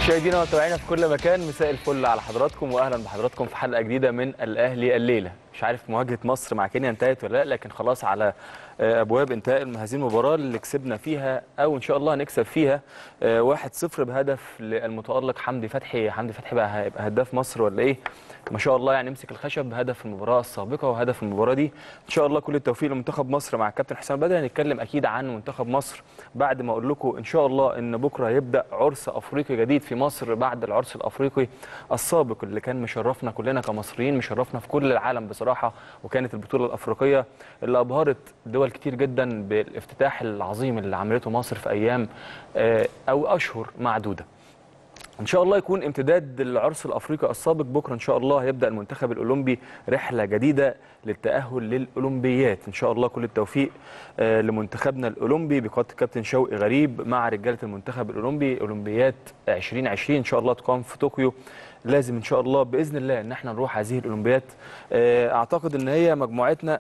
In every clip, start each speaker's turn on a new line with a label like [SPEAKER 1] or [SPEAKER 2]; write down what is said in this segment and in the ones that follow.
[SPEAKER 1] مشاهدينا ومتابعينا في كل مكان مساء الفل على حضراتكم واهلا بحضراتكم في حلقه جديده من الاهلي الليله مش عارف مواجهه مصر مع كينيا انتهت ولا لا لكن خلاص على ابواب انتهاء هذه المباراه اللي كسبنا فيها او ان شاء الله هنكسب فيها 1-0 بهدف للمتالق حمدي فتحي حمدي فتحي بقى هيبقى هداف مصر ولا ايه ما شاء الله يعني مسك الخشب بهدف المباراه السابقه وهدف المباراه دي ان شاء الله كل التوفيق لمنتخب مصر مع الكابتن حسام بدري هنتكلم اكيد عن منتخب مصر بعد ما اقول لكم ان شاء الله ان بكره يبدا عرس افريقي جديد في مصر بعد العرس الافريقي السابق اللي كان مشرفنا كلنا كمصريين مشرفنا في كل العالم بصراحه وكانت البطوله الافريقيه اللي ابهرت دول كتير جدا بالافتتاح العظيم اللي عملته مصر في ايام او اشهر معدوده ان شاء الله يكون امتداد العرس الافريقي السابق بكره ان شاء الله هيبدا المنتخب الاولمبي رحله جديده للتاهل للاولمبيات ان شاء الله كل التوفيق لمنتخبنا الاولمبي بقياده الكابتن شوقي غريب مع رجاله المنتخب الاولمبي اولمبيات 2020 ان شاء الله تقام في طوكيو لازم ان شاء الله باذن الله ان احنا نروح هذه الاولمبيات اعتقد ان هي مجموعتنا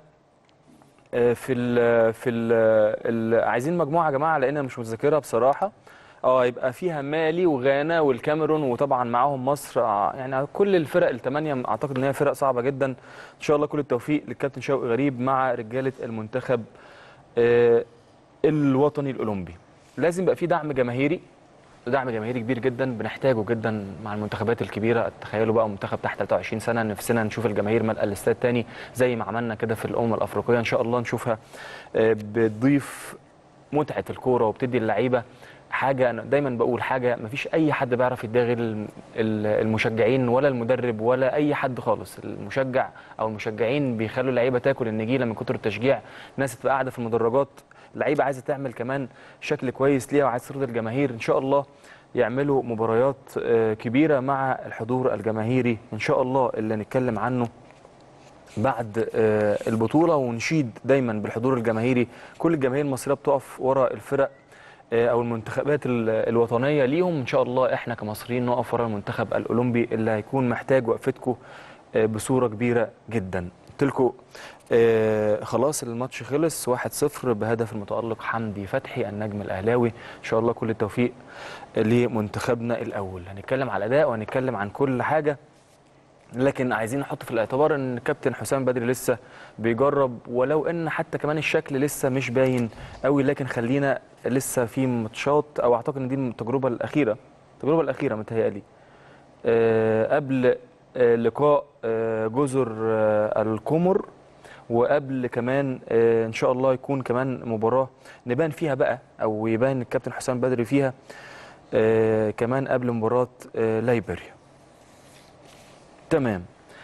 [SPEAKER 1] في ال في ال عايزين مجموعه يا جماعه لان انا مش متذكرها بصراحه اه يبقى فيها مالي وغانا والكاميرون وطبعا معاهم مصر يعني كل الفرق الثمانيه اعتقد ان هي فرق صعبه جدا ان شاء الله كل التوفيق للكابتن شوقي غريب مع رجاله المنتخب آه الوطني الاولمبي لازم يبقى في دعم جماهيري دعم جماهيري كبير جدا بنحتاجه جدا مع المنتخبات الكبيره تخيلوا بقى منتخب تحت 23 سنه نفسنا نشوف الجماهير ملء الاستاد تاني زي ما عملنا كده في الامم الافريقيه ان شاء الله نشوفها آه بتضيف متعه الكوره وبتدي اللعيبه حاجه انا دايما بقول حاجه ما فيش اي حد بيعرف يديها غير المشجعين ولا المدرب ولا اي حد خالص المشجع او المشجعين بيخلوا اللعيبه تاكل النجيله من كتر التشجيع الناس تبقى قاعده في المدرجات اللعيبه عايزه تعمل كمان شكل كويس ليها وعايزه ترضي الجماهير ان شاء الله يعملوا مباريات كبيره مع الحضور الجماهيري ان شاء الله اللي هنتكلم عنه بعد البطوله ونشيد دايما بالحضور الجماهيري كل الجماهير المصريه بتقف ورا الفرق او المنتخبات الوطنيه ليهم ان شاء الله احنا كمصريين نقف ورا المنتخب الاولمبي اللي هيكون محتاج وقفتكم بصوره كبيره جدا قلت لكم آه خلاص الماتش خلص 1-0 بهدف المتالق حمدي فتحي النجم الاهلاوي ان شاء الله كل التوفيق لمنتخبنا الاول هنتكلم على الاداء وهنتكلم عن كل حاجه لكن عايزين نحط في الاعتبار ان كابتن حسام بدري لسه بيجرب ولو ان حتى كمان الشكل لسه مش باين قوي لكن خلينا لسه في ماتشات او اعتقد ان دي التجربه الاخيره التجربه الاخيره متهيألي أه قبل أه لقاء أه جزر القمر وقبل كمان ان شاء الله يكون كمان مباراه نبان فيها بقى او يبان الكابتن حسام بدري فيها كمان قبل مباراه ليبريا تمام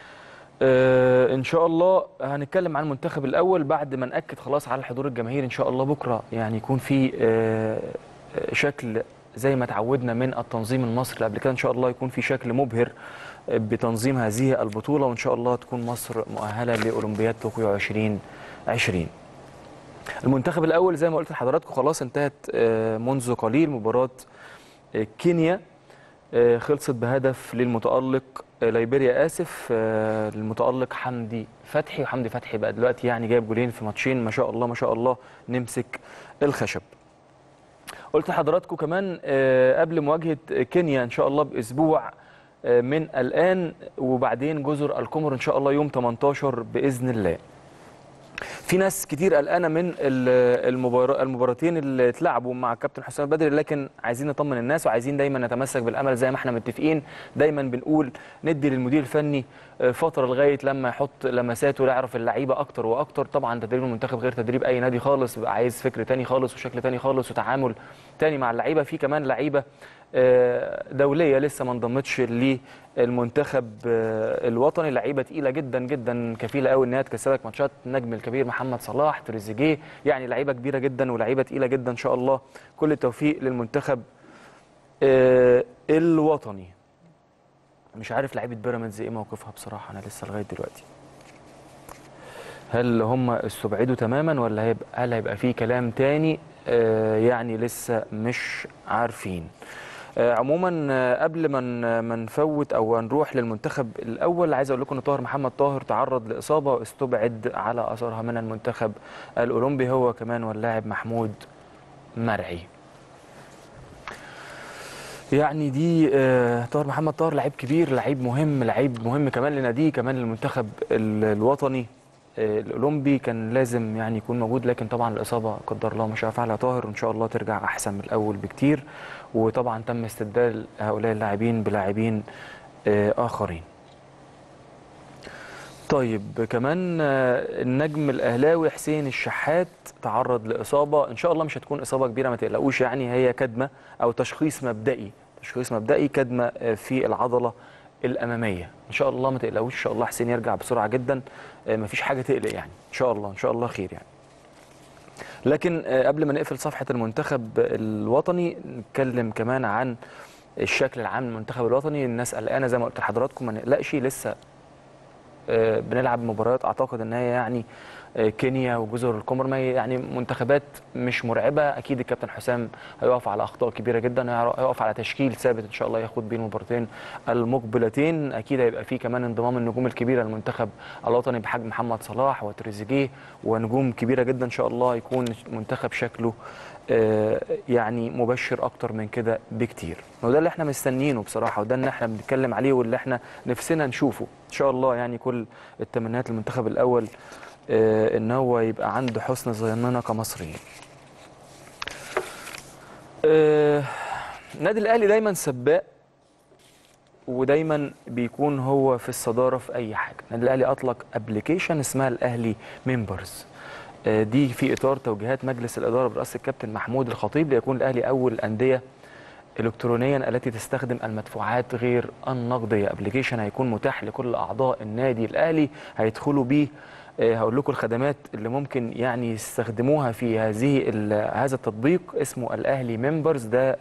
[SPEAKER 1] آه ان شاء الله هنتكلم عن المنتخب الاول بعد ما ناكد خلاص على الحضور الجماهيري ان شاء الله بكره يعني يكون في آه شكل زي ما تعودنا من التنظيم المصري قبل كده ان شاء الله يكون في شكل مبهر بتنظيم هذه البطوله وان شاء الله تكون مصر مؤهله لاولمبياد طوكيو 2020 المنتخب الاول زي ما قلت لحضراتكم خلاص انتهت آه منذ قليل مباراه كينيا خلصت بهدف للمتالق ليبيريا اسف المتالق حمدي فتحي وحمدي فتحي بقى دلوقتي يعني جايب جولين في ماتشين ما شاء الله ما شاء الله نمسك الخشب قلت لحضراتكم كمان قبل مواجهه كينيا ان شاء الله باسبوع من الان وبعدين جزر القمر ان شاء الله يوم 18 باذن الله في ناس كتير قلقانه من المبار... المباراتين اللي اتلعبوا مع كابتن حسام بدري لكن عايزين نطمن الناس وعايزين دايما نتمسك بالامل زي ما احنا متفقين دايما بنقول ندي للمدير الفني فتره لغايه لما يحط لمساته ويعرف اللعيبه اكتر واكتر طبعا تدريب المنتخب غير تدريب اي نادي خالص بيبقى عايز فكر تاني خالص وشكل تاني خالص وتعامل تاني مع اللعيبه في كمان لعيبه دوليه لسه ما انضمتش للمنتخب الوطني لعيبه تقيله جدا جدا كفيله قوي ان هي تكسبك ماتشات النجم الكبير محمد صلاح تريزيجيه يعني لعيبه كبيره جدا ولعيبه تقيله جدا ان شاء الله كل التوفيق للمنتخب الوطني مش عارف لعيبه بيراميدز ايه موقفها بصراحه انا لسه لغايه دلوقتي هل هم استبعدوا تماما ولا هيبقى هل هيبقى في كلام تاني آه يعني لسه مش عارفين آه عموما آه قبل ما ما نفوت او نروح للمنتخب الاول عايز اقول لكم ان طاهر محمد طاهر تعرض لاصابه واستبعد على اثرها من المنتخب الاولمبي هو كمان واللاعب محمود مرعي يعني دي آه، طاهر محمد طاهر لعيب كبير لعيب مهم لعيب مهم كمان لناديه كمان للمنتخب ال- الوطني آه، الاولمبي كان لازم يعني يكون موجود لكن طبعا الاصابه قدر الله ما شاء فعل يا طاهر وان شاء الله ترجع احسن من الاول بكتير وطبعا تم استبدال هؤلاء اللاعبين بلاعبين آه، اخرين طيب كمان آه، النجم الاهلاوي حسين الشحات تعرض لاصابه ان شاء الله مش هتكون اصابه كبيره ما تقلقوش يعني هي كدمه او تشخيص مبدئي تشخيص مبدئي كدمه آه، في العضله الاماميه ان شاء الله ما تقلقوش ان شاء الله حسين يرجع بسرعه جدا آه، مفيش حاجه تقلق يعني ان شاء الله ان شاء الله خير يعني لكن آه، قبل ما نقفل صفحه المنتخب الوطني نتكلم كمان عن الشكل العام للمنتخب الوطني الناس قلقانه زي ما قلت لحضراتكم ما نقلقش لسه آه، بنلعب مباريات اعتقد ان هي يعني آه، كينيا وجزر القمر ما هي يعني منتخبات مش مرعبه اكيد الكابتن حسام هيقف على اخطاء كبيره جدا هيعر- هيقف على تشكيل ثابت ان شاء الله ياخد بيه المباراتين المقبلتين اكيد هيبقى فيه كمان انضمام النجوم الكبيره للمنتخب الوطني بحجم محمد صلاح وتريزيجيه ونجوم كبيره جدا ان شاء الله يكون منتخب شكله آه، يعني مبشر اكتر من كده بكتير وده اللي احنا مستنيينه بصراحه وده اللي احنا بنتكلم عليه واللي احنا نفسنا نشوفه ان شاء الله يعني كل التمنيات للمنتخب الاول آه، ان هو يبقى عنده حسن ظننا كمصريين آه، النادي الاهلي دايما سباق ودايما بيكون هو في الصداره في اي حاجه النادي الاهلي اطلق ابلكيشن اسمها الاهلي ممبرز آه، دي في اطار توجيهات مجلس الاداره برئاسه الكابتن محمود الخطيب ليكون الاهلي اول الانديه الكترونيا التي تستخدم المدفوعات غير النقديه ابلكيشن هيكون متاح لكل اعضاء النادي الاهلي هيدخلوا بيه آه، هقول لكم الخدمات اللي ممكن يعني يستخدموها في هذه ال- هذا التطبيق اسمه الاهلي ممبرز ده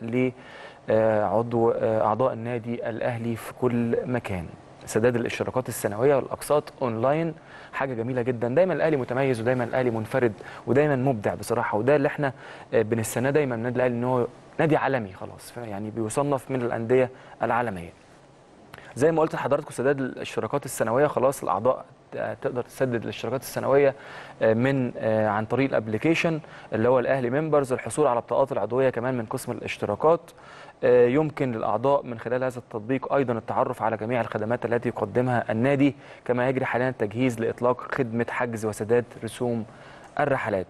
[SPEAKER 1] لعضو آه، اعضاء النادي الاهلي في كل مكان سداد الاشتراكات السنويه والاقساط اونلاين حاجه جميله جدا دايما الاهلي متميز ودايما الاهلي منفرد ودايما مبدع بصراحه وده اللي احنا آه، بنستناه دايما من النادي الاهلي ان هو نادي عالمي خلاص يعني بيصنف من الانديه العالميه زي ما قلت لحضراتكم سداد الاشتراكات السنويه خلاص الاعضاء تقدر تسدد الاشتراكات السنويه آه، من آه، عن طريق الابلكيشن اللي هو الاهلي ممبرز الحصول على بطاقات العضويه كمان من قسم الاشتراكات آه، يمكن للاعضاء من خلال هذا التطبيق ايضا التعرف على جميع الخدمات التي يقدمها النادي كما يجري حاليا التجهيز لاطلاق خدمه حجز وسداد رسوم الرحلات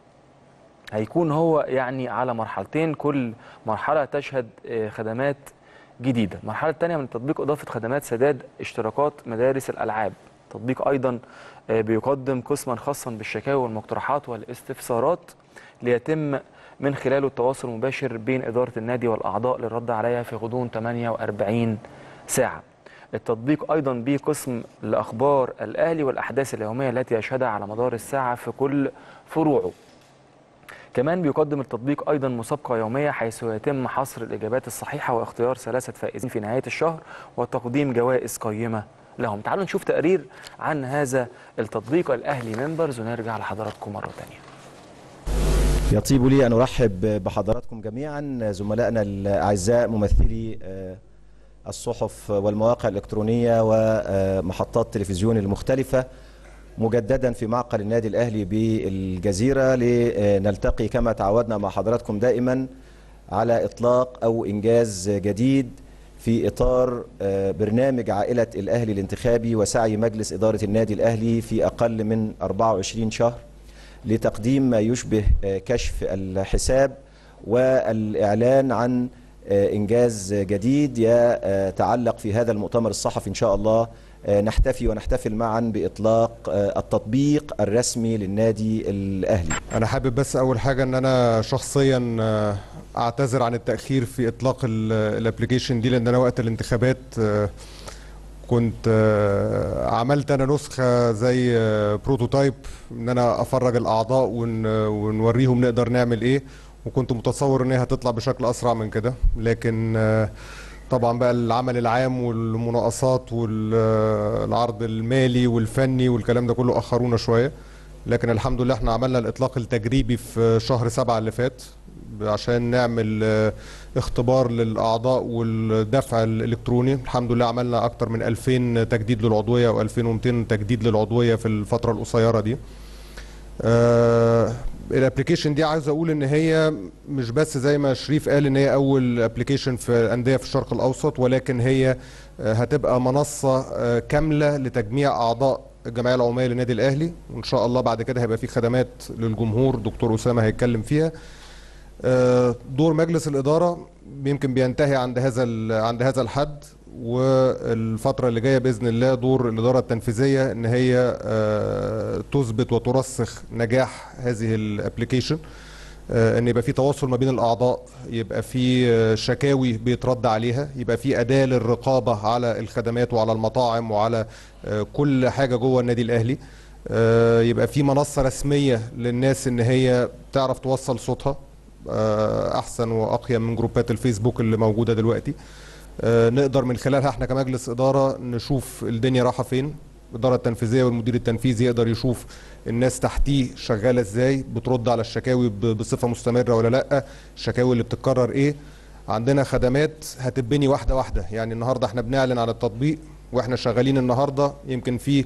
[SPEAKER 1] هيكون هو يعني على مرحلتين كل مرحله تشهد آه، خدمات جديده المرحله الثانيه من التطبيق اضافه خدمات سداد اشتراكات مدارس الالعاب تطبيق ايضا آه، بيقدم قسما خاصا بالشكاوى والمقترحات والاستفسارات ليتم من خلاله التواصل المباشر بين اداره النادي والاعضاء للرد عليها في غضون 48 ساعه التطبيق ايضا به قسم لاخبار الاهلي والاحداث اليوميه التي يشهدها على مدار الساعه في كل فروعه كمان بيقدم التطبيق ايضا مسابقه يوميه حيث يتم حصر الاجابات الصحيحه واختيار ثلاثه فائزين في نهايه الشهر وتقديم جوائز قيمه لهم تعالوا نشوف تقرير عن هذا التطبيق الاهلي ممبرز ونرجع لحضراتكم مره ثانيه
[SPEAKER 2] يطيب لي أن أرحب بحضراتكم جميعا زملائنا الأعزاء ممثلي آه، الصحف والمواقع الإلكترونية ومحطات التلفزيون المختلفة مجددا في معقل النادي الأهلي بالجزيرة لنلتقي كما تعودنا مع حضراتكم دائما على إطلاق أو إنجاز جديد في إطار آه، برنامج عائلة الأهلي الانتخابي وسعي مجلس إدارة النادي الأهلي في أقل من 24 شهر لتقديم ما يشبه آه، كشف الحساب والإعلان عن آه، إنجاز جديد يتعلق في هذا المؤتمر الصحفي إن شاء الله آه، نحتفي ونحتفل معا بإطلاق آه، التطبيق الرسمي للنادي الأهلي
[SPEAKER 3] انا حابب بس اول حاجه ان انا شخصيا آه، اعتذر عن التاخير في اطلاق الابلكيشن دي لان انا وقت الانتخابات آه، كنت آه، عملت انا نسخه زي آه، بروتوتايب ان انا افرج الاعضاء ون- ونوريهم نقدر نعمل ايه وكنت متصور ان هي هتطلع بشكل اسرع من كده لكن آه، طبعا بقى العمل العام والمناقصات والعرض المالي والفني والكلام ده كله اخرونا شويه لكن الحمد لله احنا عملنا الاطلاق التجريبي في شهر سبعة اللي فات عشان نعمل آه، اختبار للاعضاء والدفع الالكتروني الحمد لله عملنا اكتر من 2000 تجديد للعضويه و2200 تجديد للعضويه في الفتره القصيره دي آه، الابلكيشن دي عايز اقول ان هي مش بس زي ما شريف قال ان هي اول ابلكيشن في انديه في الشرق الاوسط ولكن هي آه، هتبقى منصه آه، كامله لتجميع اعضاء الجمعيه العموميه للنادي الاهلي وان شاء الله بعد كده هيبقى في خدمات للجمهور دكتور اسامه هيتكلم فيها آه، دور مجلس الاداره يمكن بينتهي عند هذا ال- عند هذا الحد والفتره اللي جايه باذن الله دور الاداره التنفيذيه ان هي آه، تثبت وترسخ نجاح هذه الابلكيشن آه، ان يبقى في تواصل ما بين الاعضاء يبقى في آه، شكاوي بيترد عليها يبقى في اداه للرقابه على الخدمات وعلى المطاعم وعلى آه، كل حاجه جوه النادي الاهلي آه، يبقى في منصه رسميه للناس ان هي تعرف توصل صوتها آه، احسن واقيم من جروبات الفيسبوك اللي موجوده دلوقتي آه، نقدر من خلالها احنا كمجلس اداره نشوف الدنيا رايحه فين الاداره التنفيذيه والمدير التنفيذي يقدر يشوف الناس تحتيه شغاله ازاي بترد على الشكاوي ب- بصفه مستمره ولا لا الشكاوي اللي بتتكرر ايه عندنا خدمات هتبني واحده واحده يعني النهارده احنا بنعلن عن التطبيق واحنا شغالين النهارده يمكن في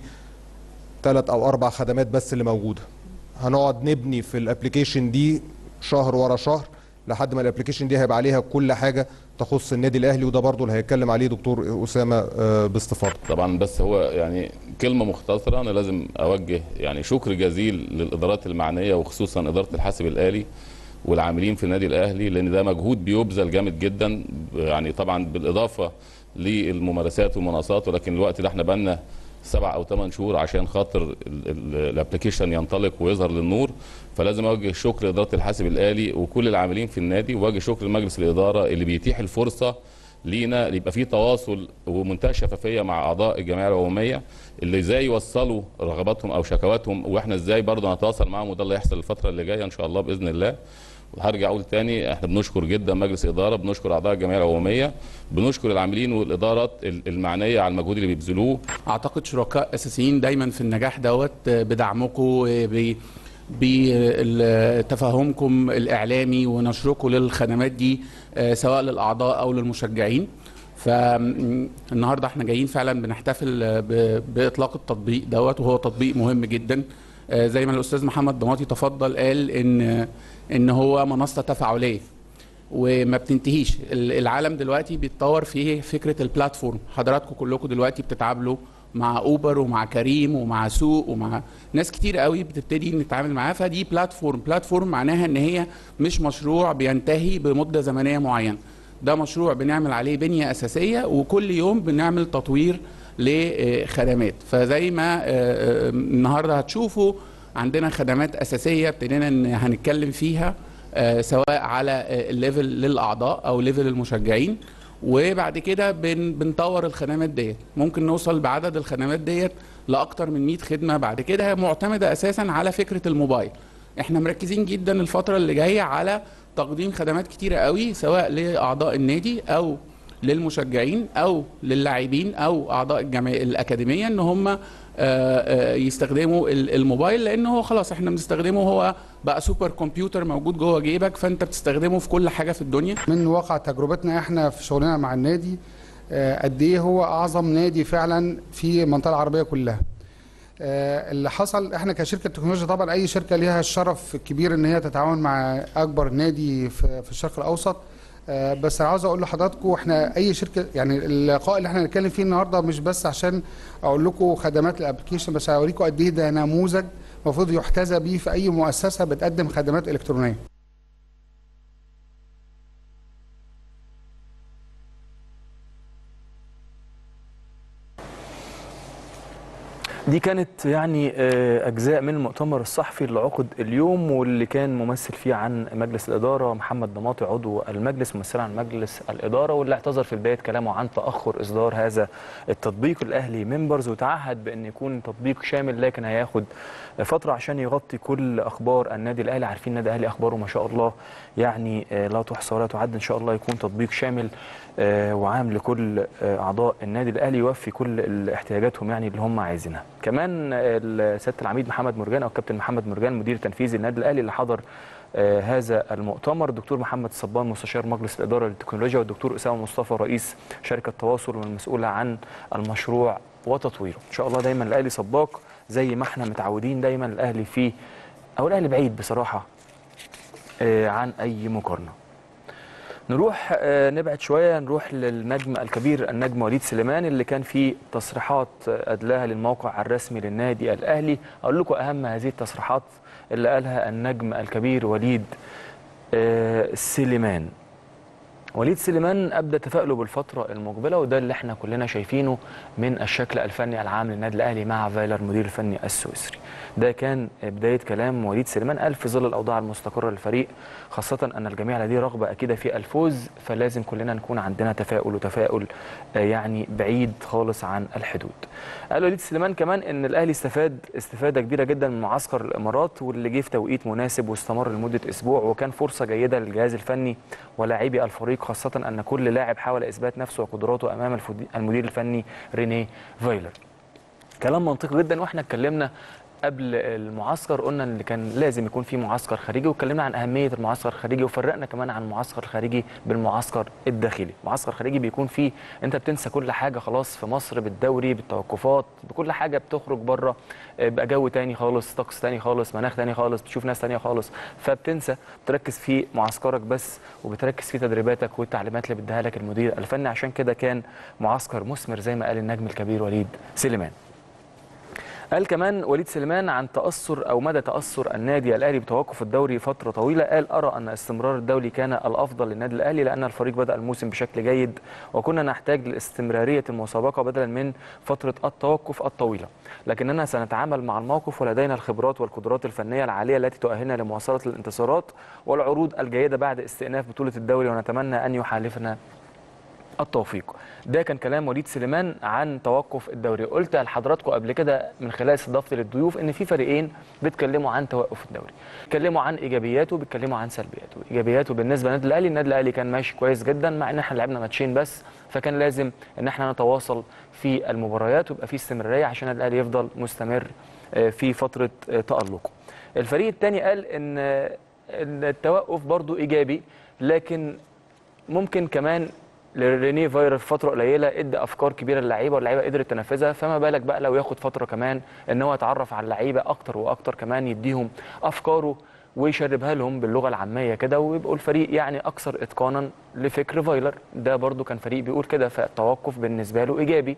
[SPEAKER 3] ثلاث او اربع خدمات بس اللي موجوده هنقعد نبني في الابلكيشن دي شهر ورا شهر لحد ما الابلكيشن دي هيبقى عليها كل حاجه تخص النادي الاهلي وده برضو اللي هيتكلم عليه دكتور اسامه آه، باستفاضه
[SPEAKER 4] طبعا بس هو يعني كلمه مختصره انا لازم اوجه يعني شكر جزيل للادارات المعنيه وخصوصا اداره الحاسب الالي والعاملين في النادي الاهلي لان ده مجهود بيبذل جامد جدا يعني طبعا بالاضافه للممارسات والمناصات ولكن الوقت ده احنا بقالنا سبع او ثمان شهور عشان خاطر الابلكيشن ينطلق ويظهر للنور فلازم اوجه شكر لاداره الحاسب الالي وكل العاملين في النادي واوجه شكر لمجلس الاداره اللي بيتيح الفرصه لينا يبقى في تواصل ومنتهى شفافيه مع اعضاء الجمعيه العموميه اللي ازاي يوصلوا رغباتهم او شكواتهم واحنا ازاي برضه نتواصل معاهم وده اللي هيحصل الفتره اللي جايه ان شاء الله باذن الله وهرجع اقول تاني احنا بنشكر جدا مجلس الاداره بنشكر اعضاء الجمعيه العموميه بنشكر العاملين والادارات المعنيه على المجهود اللي بيبذلوه
[SPEAKER 5] اعتقد شركاء اساسيين دايما في النجاح دوت بدعمكم ب بتفهمكم الاعلامي ونشركم للخدمات دي آه، سواء للاعضاء او للمشجعين فالنهارده احنا جايين فعلا بنحتفل آه، ب- باطلاق التطبيق دوت وهو تطبيق مهم جدا آه، زي ما الاستاذ محمد ضماطي تفضل قال ان ان هو منصه تفاعليه وما بتنتهيش ال- العالم دلوقتي بيتطور فيه فكره البلاتفورم حضراتكم كلكم دلوقتي بتتعاملوا مع اوبر ومع كريم ومع سوق ومع ناس كتير قوي بتبتدي نتعامل معاها فدي بلاتفورم بلاتفورم معناها ان هي مش مشروع بينتهي بمده زمنيه معينه ده مشروع بنعمل عليه بنيه اساسيه وكل يوم بنعمل تطوير لخدمات فزي ما آه، آه، النهارده هتشوفوا عندنا خدمات اساسيه ابتدينا ان هنتكلم فيها آه، سواء على آه، الليفل للاعضاء او ليفل المشجعين وبعد كده بن بنطور الخدمات ديت ممكن نوصل بعدد الخدمات ديت لاكتر من 100 خدمه بعد كده هي معتمده اساسا على فكره الموبايل احنا مركزين جدا الفتره اللي جايه على تقديم خدمات كتيره قوي سواء لاعضاء النادي او للمشجعين او للاعبين او اعضاء الجمعيه الاكاديميه ان هم آه، آه، يستخدموا ال- الموبايل لان هو خلاص احنا بنستخدمه هو بقى سوبر كمبيوتر موجود جوه جيبك فانت بتستخدمه في كل حاجه في الدنيا
[SPEAKER 6] من واقع تجربتنا احنا في شغلنا مع النادي آه، قد ايه هو اعظم نادي فعلا في المنطقه العربيه كلها آه، اللي حصل احنا كشركه تكنولوجيا طبعا اي شركه ليها الشرف الكبير ان هي تتعاون مع اكبر نادي في في الشرق الاوسط آه، بس انا عاوز اقول لحضراتكم احنا اي شركه يعني اللقاء اللي احنا هنتكلم فيه النهارده مش بس عشان اقول لكم خدمات الابلكيشن بس هوريكم قد ايه ده نموذج المفروض يحتذى بيه في اي مؤسسه بتقدم خدمات الكترونيه
[SPEAKER 1] دي كانت يعني آه، اجزاء من المؤتمر الصحفي اللي عقد اليوم واللي كان ممثل فيه عن مجلس الاداره محمد ضماطي عضو المجلس ممثلا عن مجلس الاداره واللي اعتذر في بدايه كلامه عن تاخر اصدار هذا التطبيق الاهلي ممبرز وتعهد بان يكون تطبيق شامل لكن هياخد فتره عشان يغطي كل اخبار النادي الاهلي عارفين النادي الاهلي اخباره ما شاء الله يعني آه، لا تحصى ولا تعد ان شاء الله يكون تطبيق شامل آه، وعام لكل آه، اعضاء النادي الاهلي يوفي كل ال- احتياجاتهم يعني اللي هم عايزينها كمان آه، سياده العميد محمد مرجان او الكابتن محمد مرجان مدير تنفيذي النادي الاهلي اللي حضر آه، هذا المؤتمر الدكتور محمد الصبان مستشار مجلس الاداره للتكنولوجيا والدكتور اسامه مصطفى رئيس شركه تواصل والمسؤوله عن المشروع وتطويره ان شاء الله دايما الاهلي سباق زي ما احنا متعودين دايما الاهلي في او الاهلي بعيد بصراحه آه، عن اي مقارنه نروح آه، نبعد شويه نروح للنجم الكبير النجم وليد سليمان اللي كان في تصريحات آه، ادلاها للموقع الرسمي للنادي الاهلي اقول لكم اهم هذه التصريحات اللي قالها النجم الكبير وليد آه، سليمان وليد سليمان ابدى تفائله بالفتره المقبله وده اللي احنا كلنا شايفينه من الشكل الفني العام للنادي الاهلي مع فايلر المدير الفني السويسري ده كان بدايه كلام وليد سليمان قال في ظل الاوضاع المستقره للفريق خاصه ان الجميع لديه رغبه اكيده في الفوز فلازم كلنا نكون عندنا تفاؤل وتفاؤل آه، يعني بعيد خالص عن الحدود قال وليد سليمان كمان ان الاهلي استفاد استفاده كبيره جدا من معسكر الامارات واللي جه في توقيت مناسب واستمر لمده اسبوع وكان فرصه جيده للجهاز الفني ولاعبي الفريق خاصه ان كل لاعب حاول اثبات نفسه وقدراته امام الفدي- المدير الفني رينيه فايلر كلام منطقي جدا واحنا اتكلمنا قبل المعسكر قلنا ان كان لازم يكون في معسكر خارجي واتكلمنا عن اهميه المعسكر الخارجي وفرقنا كمان عن المعسكر الخارجي بالمعسكر الداخلي المعسكر الخارجي بيكون فيه انت بتنسى كل حاجه خلاص في مصر بالدوري بالتوقفات بكل حاجه بتخرج بره بقى جو تاني خالص طقس تاني خالص مناخ تاني خالص بتشوف ناس تانية خالص فبتنسى بتركز في معسكرك بس وبتركز في تدريباتك والتعليمات اللي بيديها لك المدير الفني عشان كده كان معسكر مثمر زي ما قال النجم الكبير وليد سليمان قال كمان وليد سليمان عن تأثر أو مدى تأثر النادي الأهلي بتوقف الدوري فترة طويلة قال أرى أن استمرار الدوري كان الأفضل للنادي الأهلي لأن الفريق بدأ الموسم بشكل جيد وكنا نحتاج لاستمرارية المسابقة بدلا من فترة التوقف الطويلة لكننا سنتعامل مع الموقف ولدينا الخبرات والقدرات الفنية العالية التي تؤهلنا لمواصلة الانتصارات والعروض الجيدة بعد استئناف بطولة الدوري ونتمنى أن يحالفنا التوفيق ده كان كلام وليد سليمان عن توقف الدوري قلت لحضراتكم قبل كده من خلال استضافتي للضيوف ان في فريقين بيتكلموا عن توقف الدوري بيتكلموا عن ايجابياته بيتكلموا عن سلبياته ايجابياته بالنسبه للنادي الاهلي النادي الاهلي كان ماشي كويس جدا مع ان احنا لعبنا ماتشين بس فكان لازم ان احنا نتواصل في المباريات ويبقى في استمراريه عشان النادي الاهلي يفضل مستمر آه، في فتره آه، تالقه الفريق الثاني قال ان آه، إن التوقف برضو ايجابي لكن ممكن كمان لرينيه فاير في فتره قليله ادى افكار كبيره للعيبه واللعيبه قدرت تنفذها فما بالك بقى لو ياخد فتره كمان ان هو يتعرف على اللعيبه اكتر واكتر كمان يديهم افكاره ويشربها لهم باللغه العاميه كده ويبقوا الفريق يعني اكثر اتقانا لفكر فايلر ده برضو كان فريق بيقول كده فالتوقف بالنسبه له ايجابي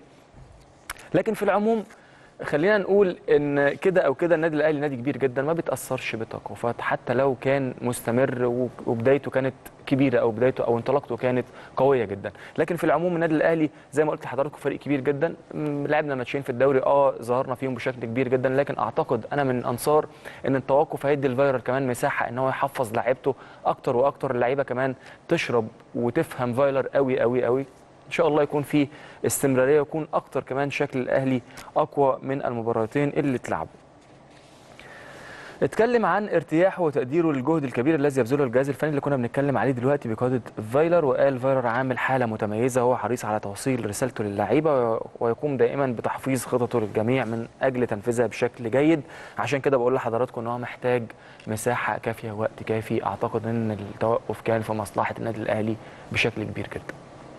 [SPEAKER 1] لكن في العموم خلينا نقول ان كده او كده النادي الاهلي نادي كبير جدا ما بيتاثرش بالتوقفات حتى لو كان مستمر و- وبدايته كانت كبيره او بدايته او انطلاقته كانت قويه جدا لكن في العموم النادي الاهلي زي ما قلت لحضراتكم فريق كبير جدا م، لعبنا ماتشين في الدوري اه ظهرنا فيهم بشكل كبير جدا لكن اعتقد انا من انصار ان التوقف هيدي الفايرال كمان مساحه ان هو يحفظ لعيبته اكتر واكتر اللعيبه كمان تشرب وتفهم فايلر قوي قوي قوي ان شاء الله يكون في استمراريه ويكون اكتر كمان شكل الاهلي اقوى من المباراتين اللي اتلعبوا اتكلم عن ارتياحه وتقديره للجهد الكبير الذي يبذله الجهاز الفني اللي كنا بنتكلم عليه دلوقتي بقياده فايلر وقال فايلر عامل حاله متميزه هو حريص على توصيل رسالته للعيبه ويقوم دائما بتحفيظ خططه للجميع من اجل تنفيذها بشكل جيد عشان كده بقول لحضراتكم ان هو محتاج مساحه كافيه وقت كافي اعتقد ان التوقف كان في مصلحه النادي الاهلي بشكل كبير جدا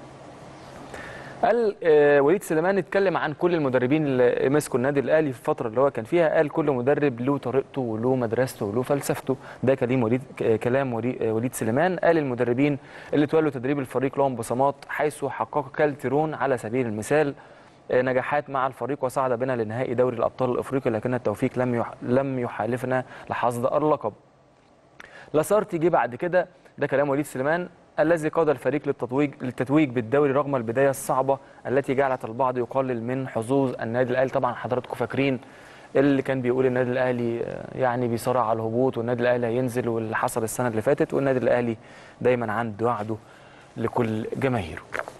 [SPEAKER 1] قال آه، وليد سليمان اتكلم عن كل المدربين اللي مسكوا النادي الاهلي في الفتره اللي هو كان فيها قال كل مدرب له طريقته وله مدرسته وله فلسفته ده كلام وليد ك- كلام ولي- آه، وليد سليمان قال المدربين اللي تولوا تدريب الفريق لهم بصمات حيث حقق كالتيرون على سبيل المثال آه، نجاحات مع الفريق وصعد بنا لنهائي دوري الابطال الافريقي لكن التوفيق لم يح- لم يحالفنا لحصد اللقب لاسارتي جه بعد كده ده كلام وليد سليمان الذي قاد الفريق للتتويج للتتويج بالدوري رغم البدايه الصعبه التي جعلت البعض يقلل من حظوظ النادي الاهلي طبعا حضراتكم فاكرين اللي كان بيقول النادي الاهلي آه، يعني بيصارع على الهبوط والنادي الاهلي هينزل واللي حصل السنه اللي فاتت والنادي الاهلي دايما عنده وعده لكل جماهيره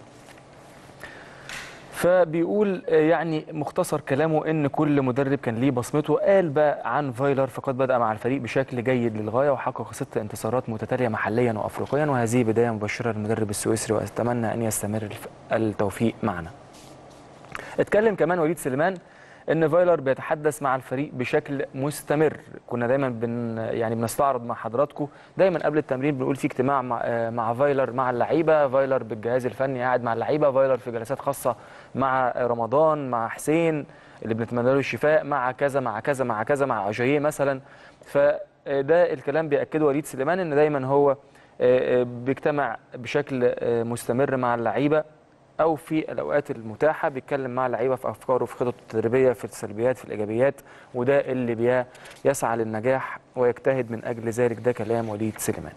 [SPEAKER 1] فبيقول آه، يعني مختصر كلامه ان كل مدرب كان ليه بصمته قال بقى عن فايلر فقد بدا مع الفريق بشكل جيد للغايه وحقق ست انتصارات متتاليه محليا وافريقيا وهذه بدايه مبشره للمدرب السويسري واتمنى ان يستمر الف- التوفيق معنا اتكلم كمان وليد سليمان ان فايلر بيتحدث مع الفريق بشكل مستمر كنا دايما بن يعني بنستعرض مع حضراتكم دايما قبل التمرين بنقول في اجتماع مع, آه، مع فايلر مع اللعيبه فايلر بالجهاز الفني قاعد مع اللعيبه فايلر في جلسات خاصه مع رمضان مع حسين اللي بنتمنى له الشفاء مع كذا مع كذا مع كذا مع اجاييه مثلا ف آه، ده الكلام بيأكده وليد سليمان ان دايما هو آه، آه، بيجتمع بشكل آه، مستمر مع اللعيبه او في الاوقات المتاحه بيتكلم مع اللعيبه في افكاره في خططه التدريبيه في السلبيات في الايجابيات وده اللي بي- يسعى للنجاح ويجتهد من اجل ذلك ده كلام وليد سليمان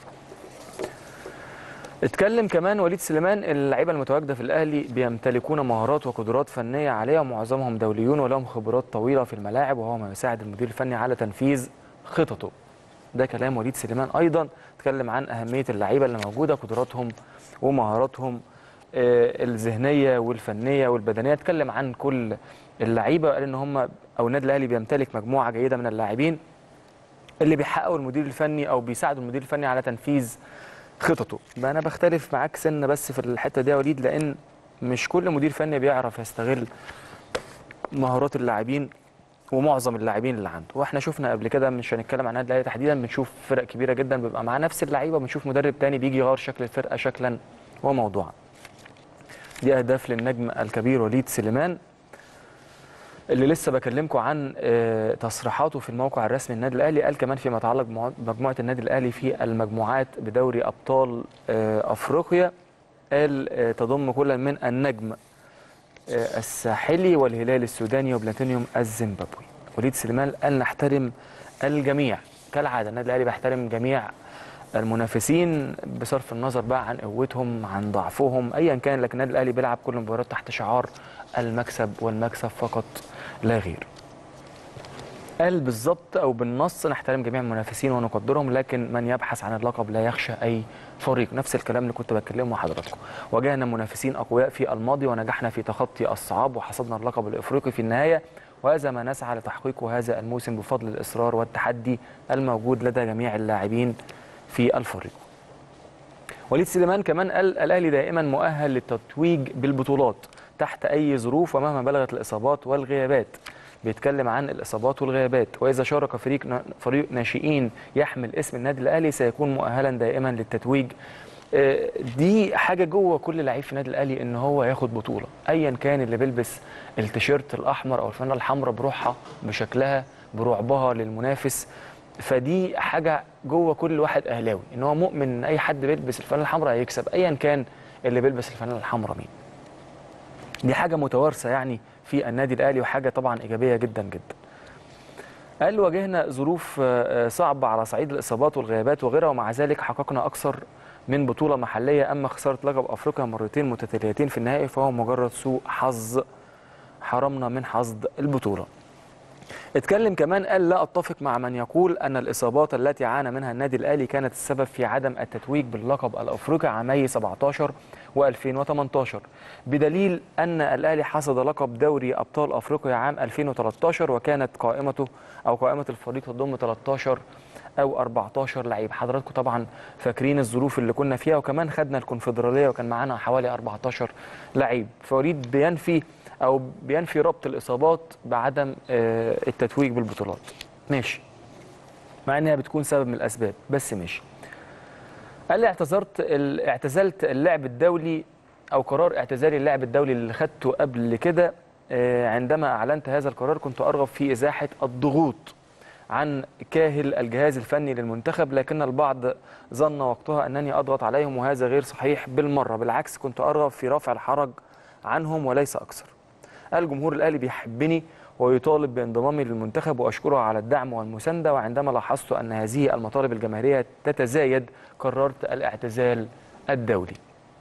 [SPEAKER 1] اتكلم كمان وليد سليمان اللعيبه المتواجده في الاهلي بيمتلكون مهارات وقدرات فنيه عاليه ومعظمهم دوليون ولهم خبرات طويله في الملاعب وهو ما يساعد المدير الفني على تنفيذ خططه ده كلام وليد سليمان ايضا اتكلم عن اهميه اللعيبه اللي موجوده قدراتهم ومهاراتهم آه، الذهنيه والفنيه والبدنيه اتكلم عن كل اللعيبه قال ان هم او النادي الاهلي بيمتلك مجموعه جيده من اللاعبين اللي بيحققوا المدير الفني او بيساعدوا المدير الفني على تنفيذ خططه بقى انا بختلف معاك سنه بس في الحته دي يا وليد لان مش كل مدير فني بيعرف يستغل مهارات اللاعبين ومعظم اللاعبين اللي عنده واحنا شفنا قبل كده مش هنتكلم عن النادي الاهلي تحديدا بنشوف فرق كبيره جدا بيبقى معاه نفس اللعيبه بنشوف مدرب تاني بيجي يغير شكل الفرقه شكلا وموضوعا دي اهداف للنجم الكبير وليد سليمان اللي لسه بكلمكم عن آه، تصريحاته في الموقع الرسمي للنادي الاهلي قال كمان فيما يتعلق بمجموعه النادي الاهلي في المجموعات بدوري ابطال آه، افريقيا قال آه، تضم كل من النجم آه، الساحلي والهلال السوداني وبلاتينيوم الزيمبابوي وليد سليمان قال نحترم الجميع كالعاده النادي الاهلي بيحترم جميع المنافسين بصرف النظر بقى عن قوتهم عن ضعفهم ايا كان لكن النادي الاهلي بيلعب كل مباراه تحت شعار المكسب والمكسب فقط لا غير قال بالظبط او بالنص نحترم جميع المنافسين ونقدرهم لكن من يبحث عن اللقب لا يخشى اي فريق نفس الكلام اللي كنت بتكلمه مع حضراتكم واجهنا منافسين اقوياء في الماضي ونجحنا في تخطي الصعاب وحصدنا اللقب الافريقي في النهايه وهذا ما نسعى لتحقيقه هذا الموسم بفضل الاصرار والتحدي الموجود لدى جميع اللاعبين في الفريق وليد سليمان كمان قال الاهلي دائما مؤهل للتتويج بالبطولات تحت اي ظروف ومهما بلغت الاصابات والغيابات بيتكلم عن الاصابات والغيابات واذا شارك فريق فريق ناشئين يحمل اسم النادي الاهلي سيكون مؤهلا دائما للتتويج آه، دي حاجه جوه كل لعيب في النادي الاهلي ان هو ياخد بطوله ايا كان اللي بيلبس التيشيرت الاحمر او الفانله الحمراء بروحها بشكلها برعبها للمنافس فدي حاجه جوه كل واحد اهلاوي ان هو مؤمن ان اي حد بيلبس الفانله الحمراء هيكسب ايا كان اللي بيلبس الفانله الحمراء مين دي حاجه متوارثه يعني في النادي الاهلي وحاجه طبعا ايجابيه جدا جدا قال واجهنا ظروف آه، صعبه على صعيد الاصابات والغيابات وغيرها ومع ذلك حققنا اكثر من بطوله محليه اما خساره لقب افريقيا مرتين متتاليتين في النهائي فهو مجرد سوء حظ حرمنا من حصد البطوله اتكلم كمان قال لا اتفق مع من يقول ان الاصابات التي عانى منها النادي الاهلي كانت السبب في عدم التتويج باللقب الافريقي عامي 17 و2018 بدليل ان الاهلي حصد لقب دوري ابطال افريقيا عام 2013 وكانت قائمته او قائمه الفريق تضم 13 او 14 لعيب حضراتكم طبعا فاكرين الظروف اللي كنا فيها وكمان خدنا الكونفدراليه وكان معانا حوالي 14 لعيب فوليد بينفي او بينفي ربط الاصابات بعدم آه، التتويج بالبطولات ماشي مع انها بتكون سبب من الاسباب بس ماشي قال لي اعتذرت ال- اعتزلت اللعب الدولي او قرار اعتزالي اللعب الدولي اللي خدته قبل كده آه، عندما اعلنت هذا القرار كنت ارغب في ازاحه الضغوط عن كاهل الجهاز الفني للمنتخب لكن البعض ظن وقتها انني اضغط عليهم وهذا غير صحيح بالمره بالعكس كنت ارغب في رفع الحرج عنهم وليس اكثر الجمهور الاهلي بيحبني ويطالب بانضمامي للمنتخب واشكره على الدعم والمسانده وعندما لاحظت ان هذه المطالب الجماهيريه تتزايد قررت الاعتزال الدولي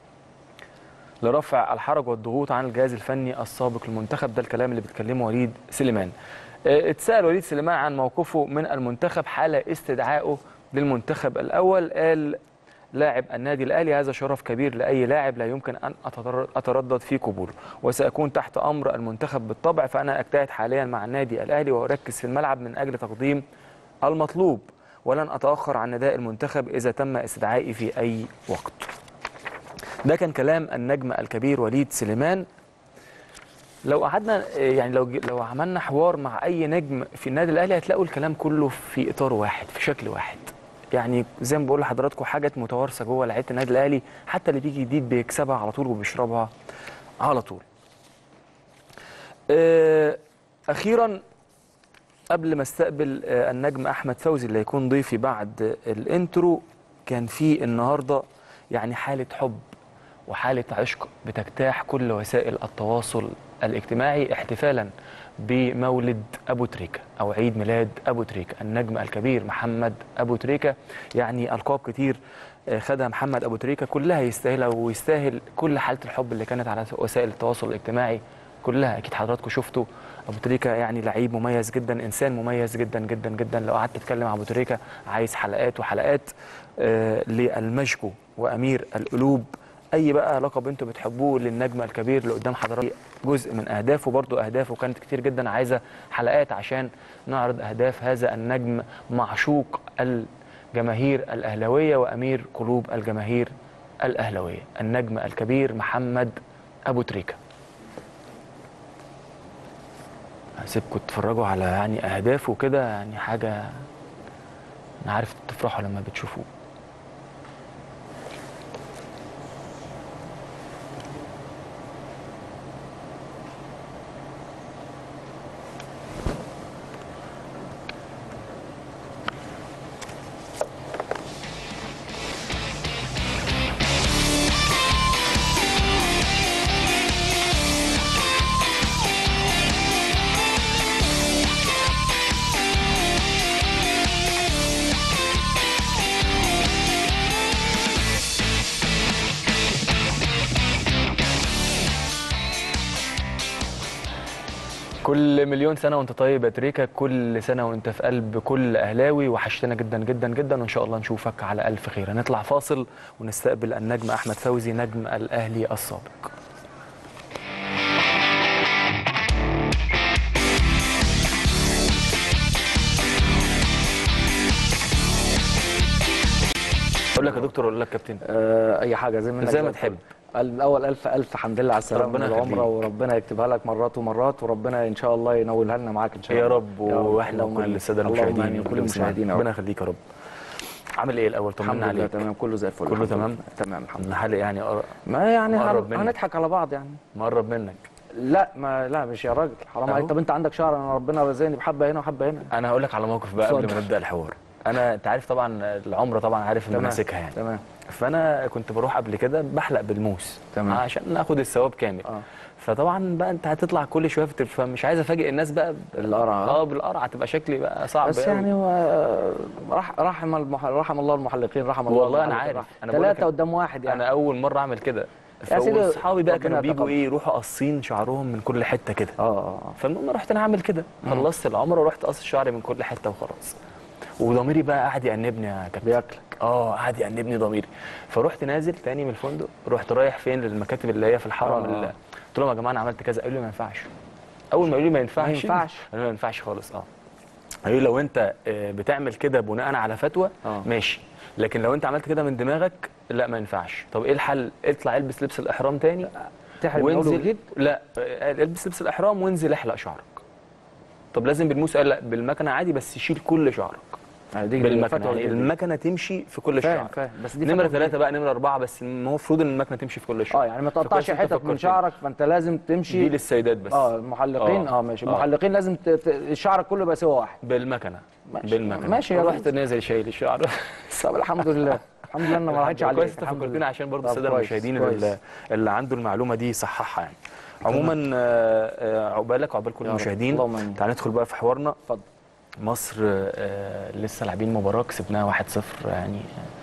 [SPEAKER 1] لرفع الحرج والضغوط عن الجهاز الفني السابق للمنتخب ده الكلام اللي بيتكلمه وليد سليمان آه، اتسال وليد سليمان عن موقفه من المنتخب حال استدعائه للمنتخب الاول قال لاعب النادي الاهلي هذا شرف كبير لاي لاعب لا يمكن ان أتر- اتردد في قبوله وساكون تحت امر المنتخب بالطبع فانا اجتهد حاليا مع النادي الاهلي واركز في الملعب من اجل تقديم المطلوب ولن اتاخر عن نداء المنتخب اذا تم استدعائي في اي وقت ده كان كلام النجم الكبير وليد سليمان لو قعدنا يعني لو لو عملنا حوار مع اي نجم في النادي الاهلي هتلاقوا الكلام كله في اطار واحد في شكل واحد يعني زي ما بقول لحضراتكم حاجات متوارثه جوه لعيبه النادي الاهلي حتى اللي بيجي جديد بيكسبها على طول وبيشربها على طول آه، اخيرا قبل ما استقبل آه، النجم احمد فوزي اللي هيكون ضيفي بعد الانترو كان في النهارده يعني حاله حب وحاله عشق بتجتاح كل وسائل التواصل الاجتماعي احتفالا بمولد ابو تريكه او عيد ميلاد ابو تريكه النجم الكبير محمد ابو تريكه يعني القاب كتير آه، خدها محمد ابو تريكه كلها يستاهلها ويستاهل كل حاله الحب اللي كانت على وسائل التواصل الاجتماعي كلها اكيد حضراتكم شفتوا ابو تريكه يعني لعيب مميز جدا انسان مميز جدا جدا جدا لو قعدت اتكلم عن ابو تريكه عايز حلقات وحلقات آه للمجكو وامير القلوب اي بقى لقب انتوا بتحبوه للنجم الكبير اللي قدام حضراتكم جزء من اهدافه برضو اهدافه كانت كتير جدا عايزه حلقات عشان نعرض اهداف هذا النجم معشوق الجماهير الاهلاويه وامير قلوب الجماهير الاهلاويه النجم الكبير محمد ابو تريكه هسيبكم تتفرجوا على يعني اهدافه كده يعني حاجه انا عارف تفرحوا لما بتشوفوه كل مليون سنه وانت طيب يا تريكا كل سنه وانت في قلب كل اهلاوي وحشتنا جدا جدا جدا وان شاء الله نشوفك على الف خير هنطلع فاصل ونستقبل النجم احمد فوزي نجم الاهلي السابق اقول لك يا دكتور اقول لك كابتن
[SPEAKER 7] آه، اي حاجه زي ما
[SPEAKER 1] زي ما تحب.
[SPEAKER 7] الاول الف الف حمد لله على السلامه
[SPEAKER 1] ربنا
[SPEAKER 7] ربنا العمره
[SPEAKER 1] يخليك.
[SPEAKER 7] وربنا يكتبها لك مرات ومرات وربنا ان شاء الله ينولها لنا معاك ان شاء الله
[SPEAKER 1] يا رب واحنا
[SPEAKER 7] اللهم
[SPEAKER 1] وكل
[SPEAKER 7] آمين.
[SPEAKER 1] الساده
[SPEAKER 7] اللهم
[SPEAKER 1] المشاهدين
[SPEAKER 7] آمين.
[SPEAKER 1] وكل
[SPEAKER 7] كل المشاهدين يا
[SPEAKER 1] ربنا
[SPEAKER 7] رب
[SPEAKER 1] يخليك يا رب عامل ايه الاول
[SPEAKER 7] الحمد
[SPEAKER 1] طمنا
[SPEAKER 7] لله
[SPEAKER 1] عليك
[SPEAKER 7] تمام كله زي الفل
[SPEAKER 1] كله
[SPEAKER 7] الحمد
[SPEAKER 1] تمام؟
[SPEAKER 7] لله. تمام الحمد لله
[SPEAKER 1] الحلقه يعني قر-
[SPEAKER 7] ما يعني
[SPEAKER 1] مقرب
[SPEAKER 7] هن-
[SPEAKER 1] منك.
[SPEAKER 7] هنضحك على بعض يعني
[SPEAKER 1] مقرب منك
[SPEAKER 7] لا ما لا مش يا راجل حرام
[SPEAKER 1] أهو.
[SPEAKER 7] عليك طب انت عندك شعر انا ربنا رزقني بحبه هنا وحبه هنا
[SPEAKER 1] انا هقول لك على موقف بقى قبل
[SPEAKER 7] اتفضل.
[SPEAKER 1] ما نبدا الحوار انا انت عارف طبعا العمره طبعا عارف
[SPEAKER 7] تمام.
[SPEAKER 1] مناسكها يعني
[SPEAKER 7] تمام
[SPEAKER 1] فانا كنت بروح قبل كده بحلق بالموس
[SPEAKER 7] تمام.
[SPEAKER 1] عشان ناخد الثواب كامل
[SPEAKER 7] اه
[SPEAKER 1] فطبعا بقى انت هتطلع كل شويه في التلفزيون مش عايز افاجئ الناس بقى ب-
[SPEAKER 7] القرعة.
[SPEAKER 1] اه بالقرعه تبقى شكلي بقى صعب
[SPEAKER 7] بس
[SPEAKER 1] أوي.
[SPEAKER 7] يعني هو رح رحم المح... رحم الله المحلقين رحم الله
[SPEAKER 1] والله أنا
[SPEAKER 7] المحلقين.
[SPEAKER 1] عارف. أنا بقول لك
[SPEAKER 7] ثلاثه قدام واحد يعني
[SPEAKER 1] انا اول مره اعمل كده
[SPEAKER 7] يا سيدي،
[SPEAKER 1] فاصحابي بقى
[SPEAKER 7] ربنا
[SPEAKER 1] كانوا بيجوا
[SPEAKER 7] يتقبل.
[SPEAKER 1] ايه يروحوا قاصين شعرهم من كل حته كده
[SPEAKER 7] اه اه
[SPEAKER 1] فالمهم رحت انا عامل كده خلصت العمره ورحت قاص شعري من كل حته وخلاص وضميري بقى قاعد يأنبني يا كابتن
[SPEAKER 7] بياكلك
[SPEAKER 1] اه قعد يأنبني ضميري فرحت نازل تاني من الفندق رحت رايح فين للمكاتب اللي هي في الحرم
[SPEAKER 7] آه.
[SPEAKER 1] اللي... قلت لهم يا جماعه انا عملت كذا قالوا لي ما ينفعش اول ما قالوا لي ما ينفعش
[SPEAKER 7] ما ينفعش.
[SPEAKER 1] قالوا لي ما ينفعش خالص اه قالوا لي لو انت آه، بتعمل كده بناء على فتوى
[SPEAKER 7] آه.
[SPEAKER 1] ماشي لكن لو انت عملت كده من دماغك لا ما ينفعش طب ايه الحل اطلع البس لبس الاحرام تاني
[SPEAKER 7] تحرم من أول
[SPEAKER 1] وانزل
[SPEAKER 7] وجديد
[SPEAKER 1] لا آه، البس لبس الاحرام وانزل احلق شعرك طب لازم بالموس قال لا بالمكنه عادي بس شيل كل شعرك
[SPEAKER 7] آه، دي
[SPEAKER 1] بالمكنه
[SPEAKER 7] فتوى
[SPEAKER 1] يعني
[SPEAKER 7] جديدة.
[SPEAKER 1] المكنه تمشي في كل
[SPEAKER 7] فاهم
[SPEAKER 1] شعر
[SPEAKER 7] فاهم بس دي
[SPEAKER 1] نمره
[SPEAKER 7] فتوى
[SPEAKER 1] ثلاثه
[SPEAKER 7] جديدة.
[SPEAKER 1] بقى نمره اربعه بس ما هو المفروض ان المكنه تمشي في كل شعر
[SPEAKER 7] اه يعني ما
[SPEAKER 1] فكويس
[SPEAKER 7] تقطعش
[SPEAKER 1] انت
[SPEAKER 7] حتت من
[SPEAKER 1] فكرتني.
[SPEAKER 7] شعرك فانت لازم تمشي
[SPEAKER 1] دي للسيدات بس
[SPEAKER 7] اه المحلقين
[SPEAKER 1] آه.
[SPEAKER 7] اه, ماشي
[SPEAKER 1] آه.
[SPEAKER 7] المحلقين لازم ت... ت... شعرك كله يبقى سوا واحد
[SPEAKER 1] بالمكنه
[SPEAKER 7] ماشي.
[SPEAKER 1] بالمكنه
[SPEAKER 7] ماشي يا
[SPEAKER 1] رحت
[SPEAKER 7] ريس.
[SPEAKER 1] نازل شايل الشعر
[SPEAKER 7] طب الحمد لله الحمد لله انا ما راحتش عليك
[SPEAKER 1] كويس انت
[SPEAKER 7] الحمد
[SPEAKER 1] فكرتني
[SPEAKER 7] لله.
[SPEAKER 1] عشان برضه
[SPEAKER 7] طب
[SPEAKER 1] الساده
[SPEAKER 7] كويس،
[SPEAKER 1] المشاهدين
[SPEAKER 7] كويس.
[SPEAKER 1] اللي, اللي عنده المعلومه دي يصححها يعني عموما آه، آه، عقبالك وعقبال كل
[SPEAKER 7] يا رب.
[SPEAKER 1] المشاهدين
[SPEAKER 7] اللهم آمين.
[SPEAKER 1] تعال ندخل بقى في حوارنا
[SPEAKER 7] اتفضل
[SPEAKER 1] مصر آه، لسه لاعبين مباراه كسبناها 1-0 يعني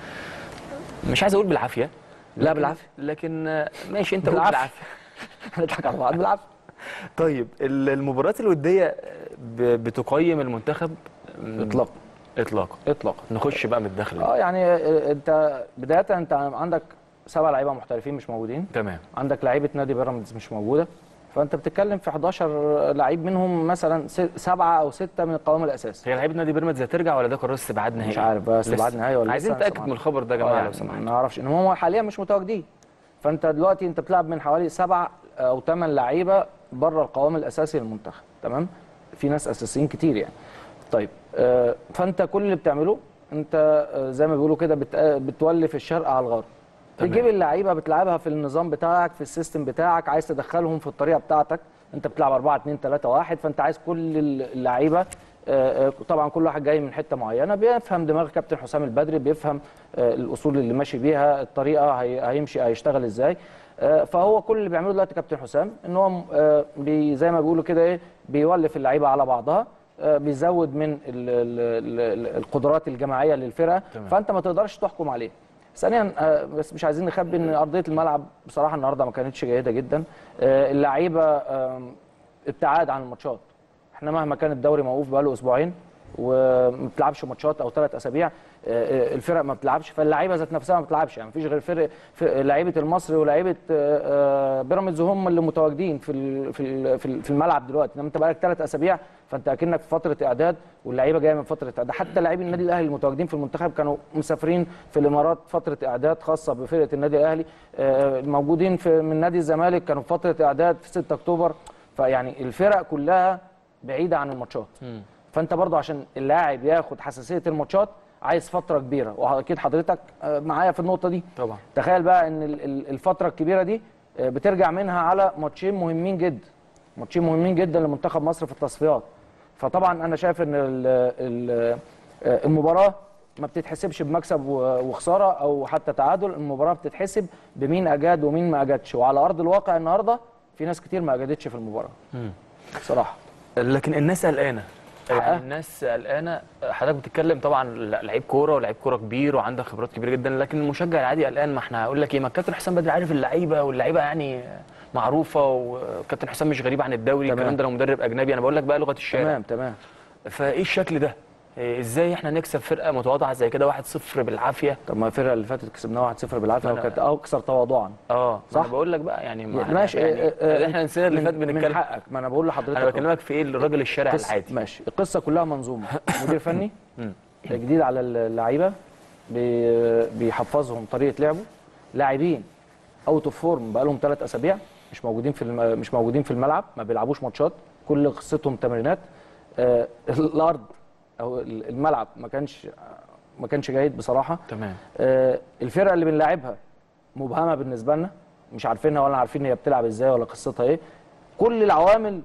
[SPEAKER 1] آه، مش عايز اقول بالعافيه
[SPEAKER 7] لا
[SPEAKER 1] لكن-
[SPEAKER 7] بالعافية.
[SPEAKER 1] لكن آه، ماشي انت قول
[SPEAKER 7] بالعافية.
[SPEAKER 1] بالعافيه
[SPEAKER 7] هنضحك على بعض بالعافيه
[SPEAKER 1] طيب ال- المباريات الوديه ب- بتقيم المنتخب م،
[SPEAKER 7] اطلاقا
[SPEAKER 1] اطلاقا
[SPEAKER 7] اطلاقا
[SPEAKER 1] نخش بقى من الداخل
[SPEAKER 7] اه يعني آه، انت بدايه انت عندك سبع لعيبه محترفين مش موجودين
[SPEAKER 1] تمام
[SPEAKER 7] عندك لعيبه نادي بيراميدز مش موجوده فانت بتتكلم في 11 لعيب منهم مثلا س- سبعه او سته من القوام الاساسي
[SPEAKER 1] هي لعيبه نادي بيراميدز هترجع ولا ده قرار استبعاد نهائي
[SPEAKER 7] مش عارف بقى استبعاد
[SPEAKER 1] لسه.
[SPEAKER 7] نهائي ولا
[SPEAKER 1] عايزين
[SPEAKER 7] لسه؟
[SPEAKER 1] نتاكد
[SPEAKER 7] سمعت.
[SPEAKER 1] من الخبر ده يا
[SPEAKER 7] آه
[SPEAKER 1] جماعه لو
[SPEAKER 7] يعني
[SPEAKER 1] سمحت
[SPEAKER 7] ما نعرفش ان هم حاليا مش متواجدين فانت دلوقتي انت بتلعب من حوالي سبع او ثمان لعيبه بره القوام الاساسي للمنتخب تمام في ناس اساسيين كتير يعني طيب آه، فانت كل اللي بتعمله انت آه، زي ما بيقولوا كده بت- آه، بتولف الشرق على الغرب
[SPEAKER 1] تمام.
[SPEAKER 7] تجيب اللعيبه بتلعبها في النظام بتاعك في السيستم بتاعك عايز تدخلهم في الطريقه بتاعتك انت بتلعب 4 2 3 1 فانت عايز كل اللعيبه آه، آه، طبعا كل واحد جاي من حته معينه بيفهم دماغ كابتن حسام البدري بيفهم آه، الاصول اللي ماشي بيها الطريقه هي- هيمشي هيشتغل ازاي آه، فهو كل اللي بيعمله دلوقتي كابتن حسام ان هو آه، بي زي ما بيقولوا كده ايه بيولف اللعيبه على بعضها آه، بيزود من ال ال ال القدرات الجماعيه للفرقه
[SPEAKER 1] تمام.
[SPEAKER 7] فانت ما تقدرش تحكم عليه ثانيا آه، بس مش عايزين نخبي ان ارضيه الملعب بصراحه النهارده ما كانتش جيده جدا آه، اللعيبه آم، ابتعاد عن الماتشات احنا مهما كان الدوري موقوف بقاله اسبوعين وما بتلعبش ماتشات او ثلاث اسابيع آه، آه، الفرق ما بتلعبش فاللعيبه ذات نفسها ما بتلعبش يعني مفيش غير فرق في- لعيبه المصري ولاعيبه آه، آه، بيراميدز هم اللي متواجدين في ال- في ال- في ال- في الملعب دلوقتي انما انت بقالك ثلاث اسابيع فانت اكنك في فتره اعداد واللعيبه جايه من فتره اعداد حتى لاعبي النادي الاهلي المتواجدين في المنتخب كانوا مسافرين في الامارات فتره اعداد خاصه بفرقه النادي الاهلي آه، موجودين في من نادي الزمالك كانوا في فتره اعداد في 6 اكتوبر فيعني الفرق كلها بعيده عن الماتشات فانت برضه عشان اللاعب ياخد حساسيه الماتشات عايز فتره كبيره واكيد حضرتك آه، معايا في النقطه دي
[SPEAKER 1] طبعا
[SPEAKER 7] تخيل بقى ان ال- ال- الفتره الكبيره دي آه، بترجع منها على ماتشين مهمين جدا ماتشين مهمين جدا لمنتخب مصر في التصفيات فطبعا انا شايف ان ال- ال- آه، المباراه ما بتتحسبش بمكسب و- وخساره او حتى تعادل المباراه بتتحسب بمين اجاد ومين ما اجادش وعلى ارض الواقع النهارده في ناس كتير ما اجادتش في المباراه بصراحه
[SPEAKER 1] لكن الناس قلقانه
[SPEAKER 7] حقها.
[SPEAKER 1] يعني الناس قلقانه حضرتك بتتكلم طبعا لعيب كوره ولعيب كوره كبير وعندك خبرات كبيره جدا لكن المشجع العادي قلقان ما احنا هقول لك ايه ما الكابتن حسام بدري عارف اللعيبه واللعيبه يعني معروفه وكابتن حسام مش غريب عن الدوري
[SPEAKER 7] تمام.
[SPEAKER 1] الكلام ده لو مدرب اجنبي انا بقول لك بقى لغه الشارع
[SPEAKER 7] تمام تمام
[SPEAKER 1] فايه الشكل ده إيه ازاي احنا نكسب فرقه متواضعه زي كده 1-0 بالعافيه
[SPEAKER 7] طب ما الفرقه اللي فاتت كسبناها 1-0 بالعافيه
[SPEAKER 1] أنا-
[SPEAKER 7] وكانت اكثر تواضعا
[SPEAKER 1] اه
[SPEAKER 7] صح.
[SPEAKER 1] انا بقول لك بقى يعني ما إحنا-
[SPEAKER 7] ماشي
[SPEAKER 1] يعني
[SPEAKER 7] آه، آه،
[SPEAKER 1] احنا نسينا اللي
[SPEAKER 7] من-
[SPEAKER 1] فات
[SPEAKER 7] من
[SPEAKER 1] بنتكلم
[SPEAKER 7] حقك ما انا بقول لحضرتك
[SPEAKER 1] انا
[SPEAKER 7] أهو.
[SPEAKER 1] بكلمك في ايه الراجل الشارع
[SPEAKER 7] قصة-
[SPEAKER 1] العادي
[SPEAKER 7] ماشي القصه كلها منظومه مدير فني جديد على اللعيبه بي- بيحفظهم طريقه لعبه لاعبين اوت اوف فورم بقى لهم ثلاث اسابيع مش موجودين في الم- مش موجودين في الملعب ما بيلعبوش ماتشات كل قصتهم تمرينات آه، الارض او الملعب ما كانش ما كانش جيد بصراحه
[SPEAKER 1] تمام
[SPEAKER 7] آه، الفرقه اللي بنلاعبها مبهمه بالنسبه لنا مش عارفينها ولا عارفين هي بتلعب ازاي ولا قصتها ايه كل العوامل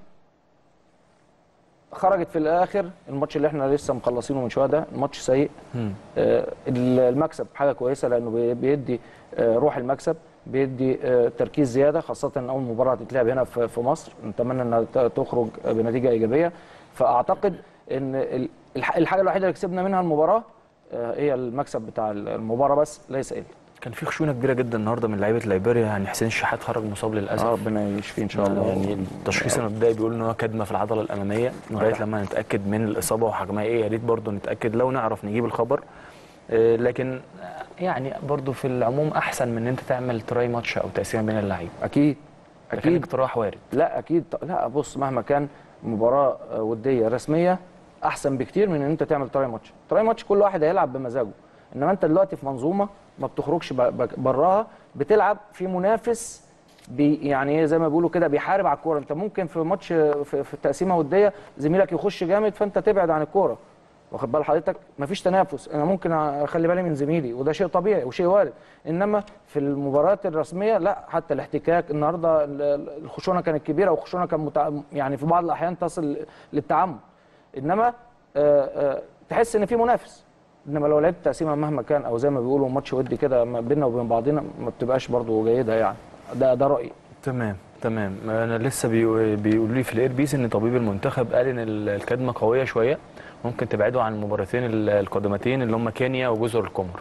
[SPEAKER 7] خرجت في الاخر الماتش اللي احنا لسه مخلصينه من شويه ده ماتش سيء آه، المكسب حاجه كويسه لانه بي- بيدي آه، روح المكسب بيدي آه، تركيز زياده خاصه ان اول مباراه هتتلعب هنا في في مصر نتمنى انها ت- تخرج بنتيجه ايجابيه فاعتقد ان ال- الح- الحاجه الوحيده اللي كسبنا منها المباراه آه، هي المكسب بتاع المباراه بس ليس الا
[SPEAKER 1] كان في خشونه كبيره جدا النهارده من لعيبه ليبيريا يعني حسين الشحات خرج مصاب للاسف
[SPEAKER 7] آه، ربنا يشفيه ان شاء الله
[SPEAKER 1] يعني التشخيص المبدئي بيقول ان هو كدمه في العضله الاماميه لغايه لما نتاكد من الاصابه وحجمها ايه يا ريت برضه نتاكد لو نعرف نجيب الخبر آه، لكن آه، يعني برضه في العموم احسن من ان انت تعمل تراي ماتش او تقسيمه بين اللعيبه
[SPEAKER 7] اكيد
[SPEAKER 1] لكن
[SPEAKER 7] اكيد
[SPEAKER 1] اقتراح وارد
[SPEAKER 7] لا اكيد ط- لا بص مهما كان مباراه آه، وديه رسميه احسن بكتير من ان انت تعمل تراي ماتش تراي ماتش كل واحد هيلعب بمزاجه انما انت دلوقتي في منظومه ما بتخرجش ب- ب- براها بتلعب في منافس بي يعني إيه زي ما بيقولوا كده بيحارب على الكوره انت ممكن في ماتش في, في تقسيمه وديه زميلك يخش جامد فانت تبعد عن الكوره واخد بال حضرتك مفيش تنافس انا ممكن اخلي بالي من زميلي وده شيء طبيعي وشيء وارد انما في المباريات الرسميه لا حتى الاحتكاك النهارده ال- ال- الخشونه كانت كبيره والخشونه كان متع... يعني في بعض الاحيان تصل للتعمد انما آه، آه، تحس ان في منافس انما لو لعبت تقسيمه مهما كان او زي ما بيقولوا ماتش ودي كده ما بيننا وبين بعضنا ما بتبقاش برضو جيده يعني ده ده رايي
[SPEAKER 1] تمام تمام انا لسه بيقو- بيقولوا لي في الاير بيس ان طبيب المنتخب قال ان ال- الكدمه قويه شويه ممكن تبعدوا عن المباراتين ال- القادمتين اللي هم كينيا وجزر القمر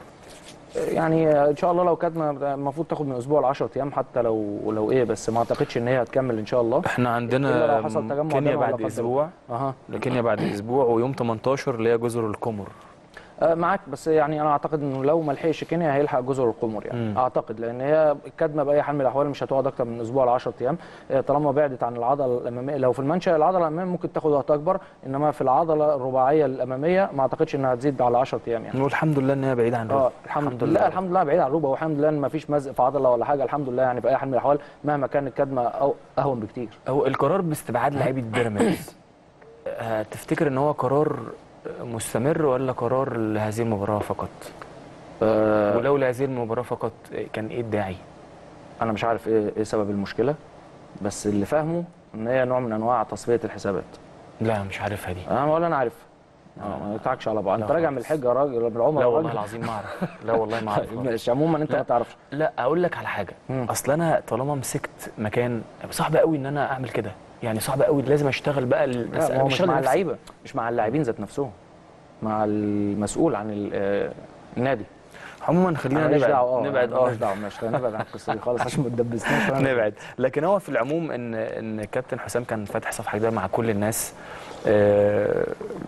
[SPEAKER 7] يعني ان شاء الله لو كانت المفروض تاخد من اسبوع ل 10 ايام حتى لو لو ايه بس ما اعتقدش ان هي هتكمل ان شاء الله
[SPEAKER 1] احنا
[SPEAKER 7] إلا لو
[SPEAKER 1] عندنا
[SPEAKER 7] حصل تجمع
[SPEAKER 1] كينيا
[SPEAKER 7] دم ولا
[SPEAKER 1] بعد
[SPEAKER 7] قدر
[SPEAKER 1] اسبوع
[SPEAKER 7] اها
[SPEAKER 1] كينيا بعد اسبوع ويوم 18 اللي هي جزر القمر
[SPEAKER 7] آه، معاك بس يعني انا اعتقد انه لو ما لحقش كينيا هيلحق جزر القمر يعني
[SPEAKER 1] مم.
[SPEAKER 7] اعتقد لان هي الكدمه باي حال من الاحوال مش هتقعد اكتر من اسبوع ل 10 ايام آه، طالما بعدت عن العضله الاماميه لو في المنشا العضله الاماميه ممكن تاخد وقت اكبر انما في العضله الرباعيه الاماميه ما اعتقدش انها هتزيد على 10 ايام يعني
[SPEAKER 1] والحمد لله ان هي بعيده عن
[SPEAKER 7] اه
[SPEAKER 1] الركبة.
[SPEAKER 7] الحمد لله الحمد لله بعيد عن الركبه والحمد لله ان ما فيش مزق في عضله ولا حاجه الحمد لله يعني في اي حال من الاحوال مهما كان الكدمه أو اهون بكتير
[SPEAKER 1] هو القرار باستبعاد لعيبه بيراميدز آه، تفتكر ان هو قرار مستمر ولا قرار لهذه المباراه فقط؟
[SPEAKER 7] آه
[SPEAKER 1] ولو لهذه المباراه فقط كان ايه الداعي؟
[SPEAKER 7] انا مش عارف ايه ايه سبب المشكله بس اللي فاهمه ان هي نوع من انواع تصفيه الحسابات
[SPEAKER 1] لا مش عارفها دي
[SPEAKER 7] انا ولا انا عارف آه، ما نضحكش على بعض
[SPEAKER 1] لا
[SPEAKER 7] انت راجع من
[SPEAKER 1] خالص.
[SPEAKER 7] الحج يا راجل من العمره
[SPEAKER 1] لا
[SPEAKER 7] يا
[SPEAKER 1] والله
[SPEAKER 7] راجل.
[SPEAKER 1] العظيم ما اعرف لا والله ما اعرف خالص.
[SPEAKER 7] مش عموما انت
[SPEAKER 1] لا.
[SPEAKER 7] ما تعرفش
[SPEAKER 1] لا اقول لك على حاجه
[SPEAKER 7] مم.
[SPEAKER 1] اصل انا طالما مسكت مكان صعب قوي ان انا اعمل كده يعني صعب قوي لازم اشتغل بقى ال-
[SPEAKER 7] لا، ما
[SPEAKER 1] أنا
[SPEAKER 7] هو مش
[SPEAKER 1] بشتغل
[SPEAKER 7] مع
[SPEAKER 1] لنفسي.
[SPEAKER 7] اللعيبه مش مع اللاعبين ذات نفسهم مع المسؤول عن ال- آه، النادي
[SPEAKER 1] عموما خلينا
[SPEAKER 7] ماليش
[SPEAKER 1] نبعد
[SPEAKER 7] دعوه اه
[SPEAKER 1] نبعد
[SPEAKER 7] ماليش
[SPEAKER 1] اه
[SPEAKER 7] دعوه ماشي خلينا نبعد عن القصه دي خالص عشان ما تدبسناش
[SPEAKER 1] نبعد لكن هو في العموم ان ان كابتن حسام كان فاتح صفحه جديده مع كل الناس آه،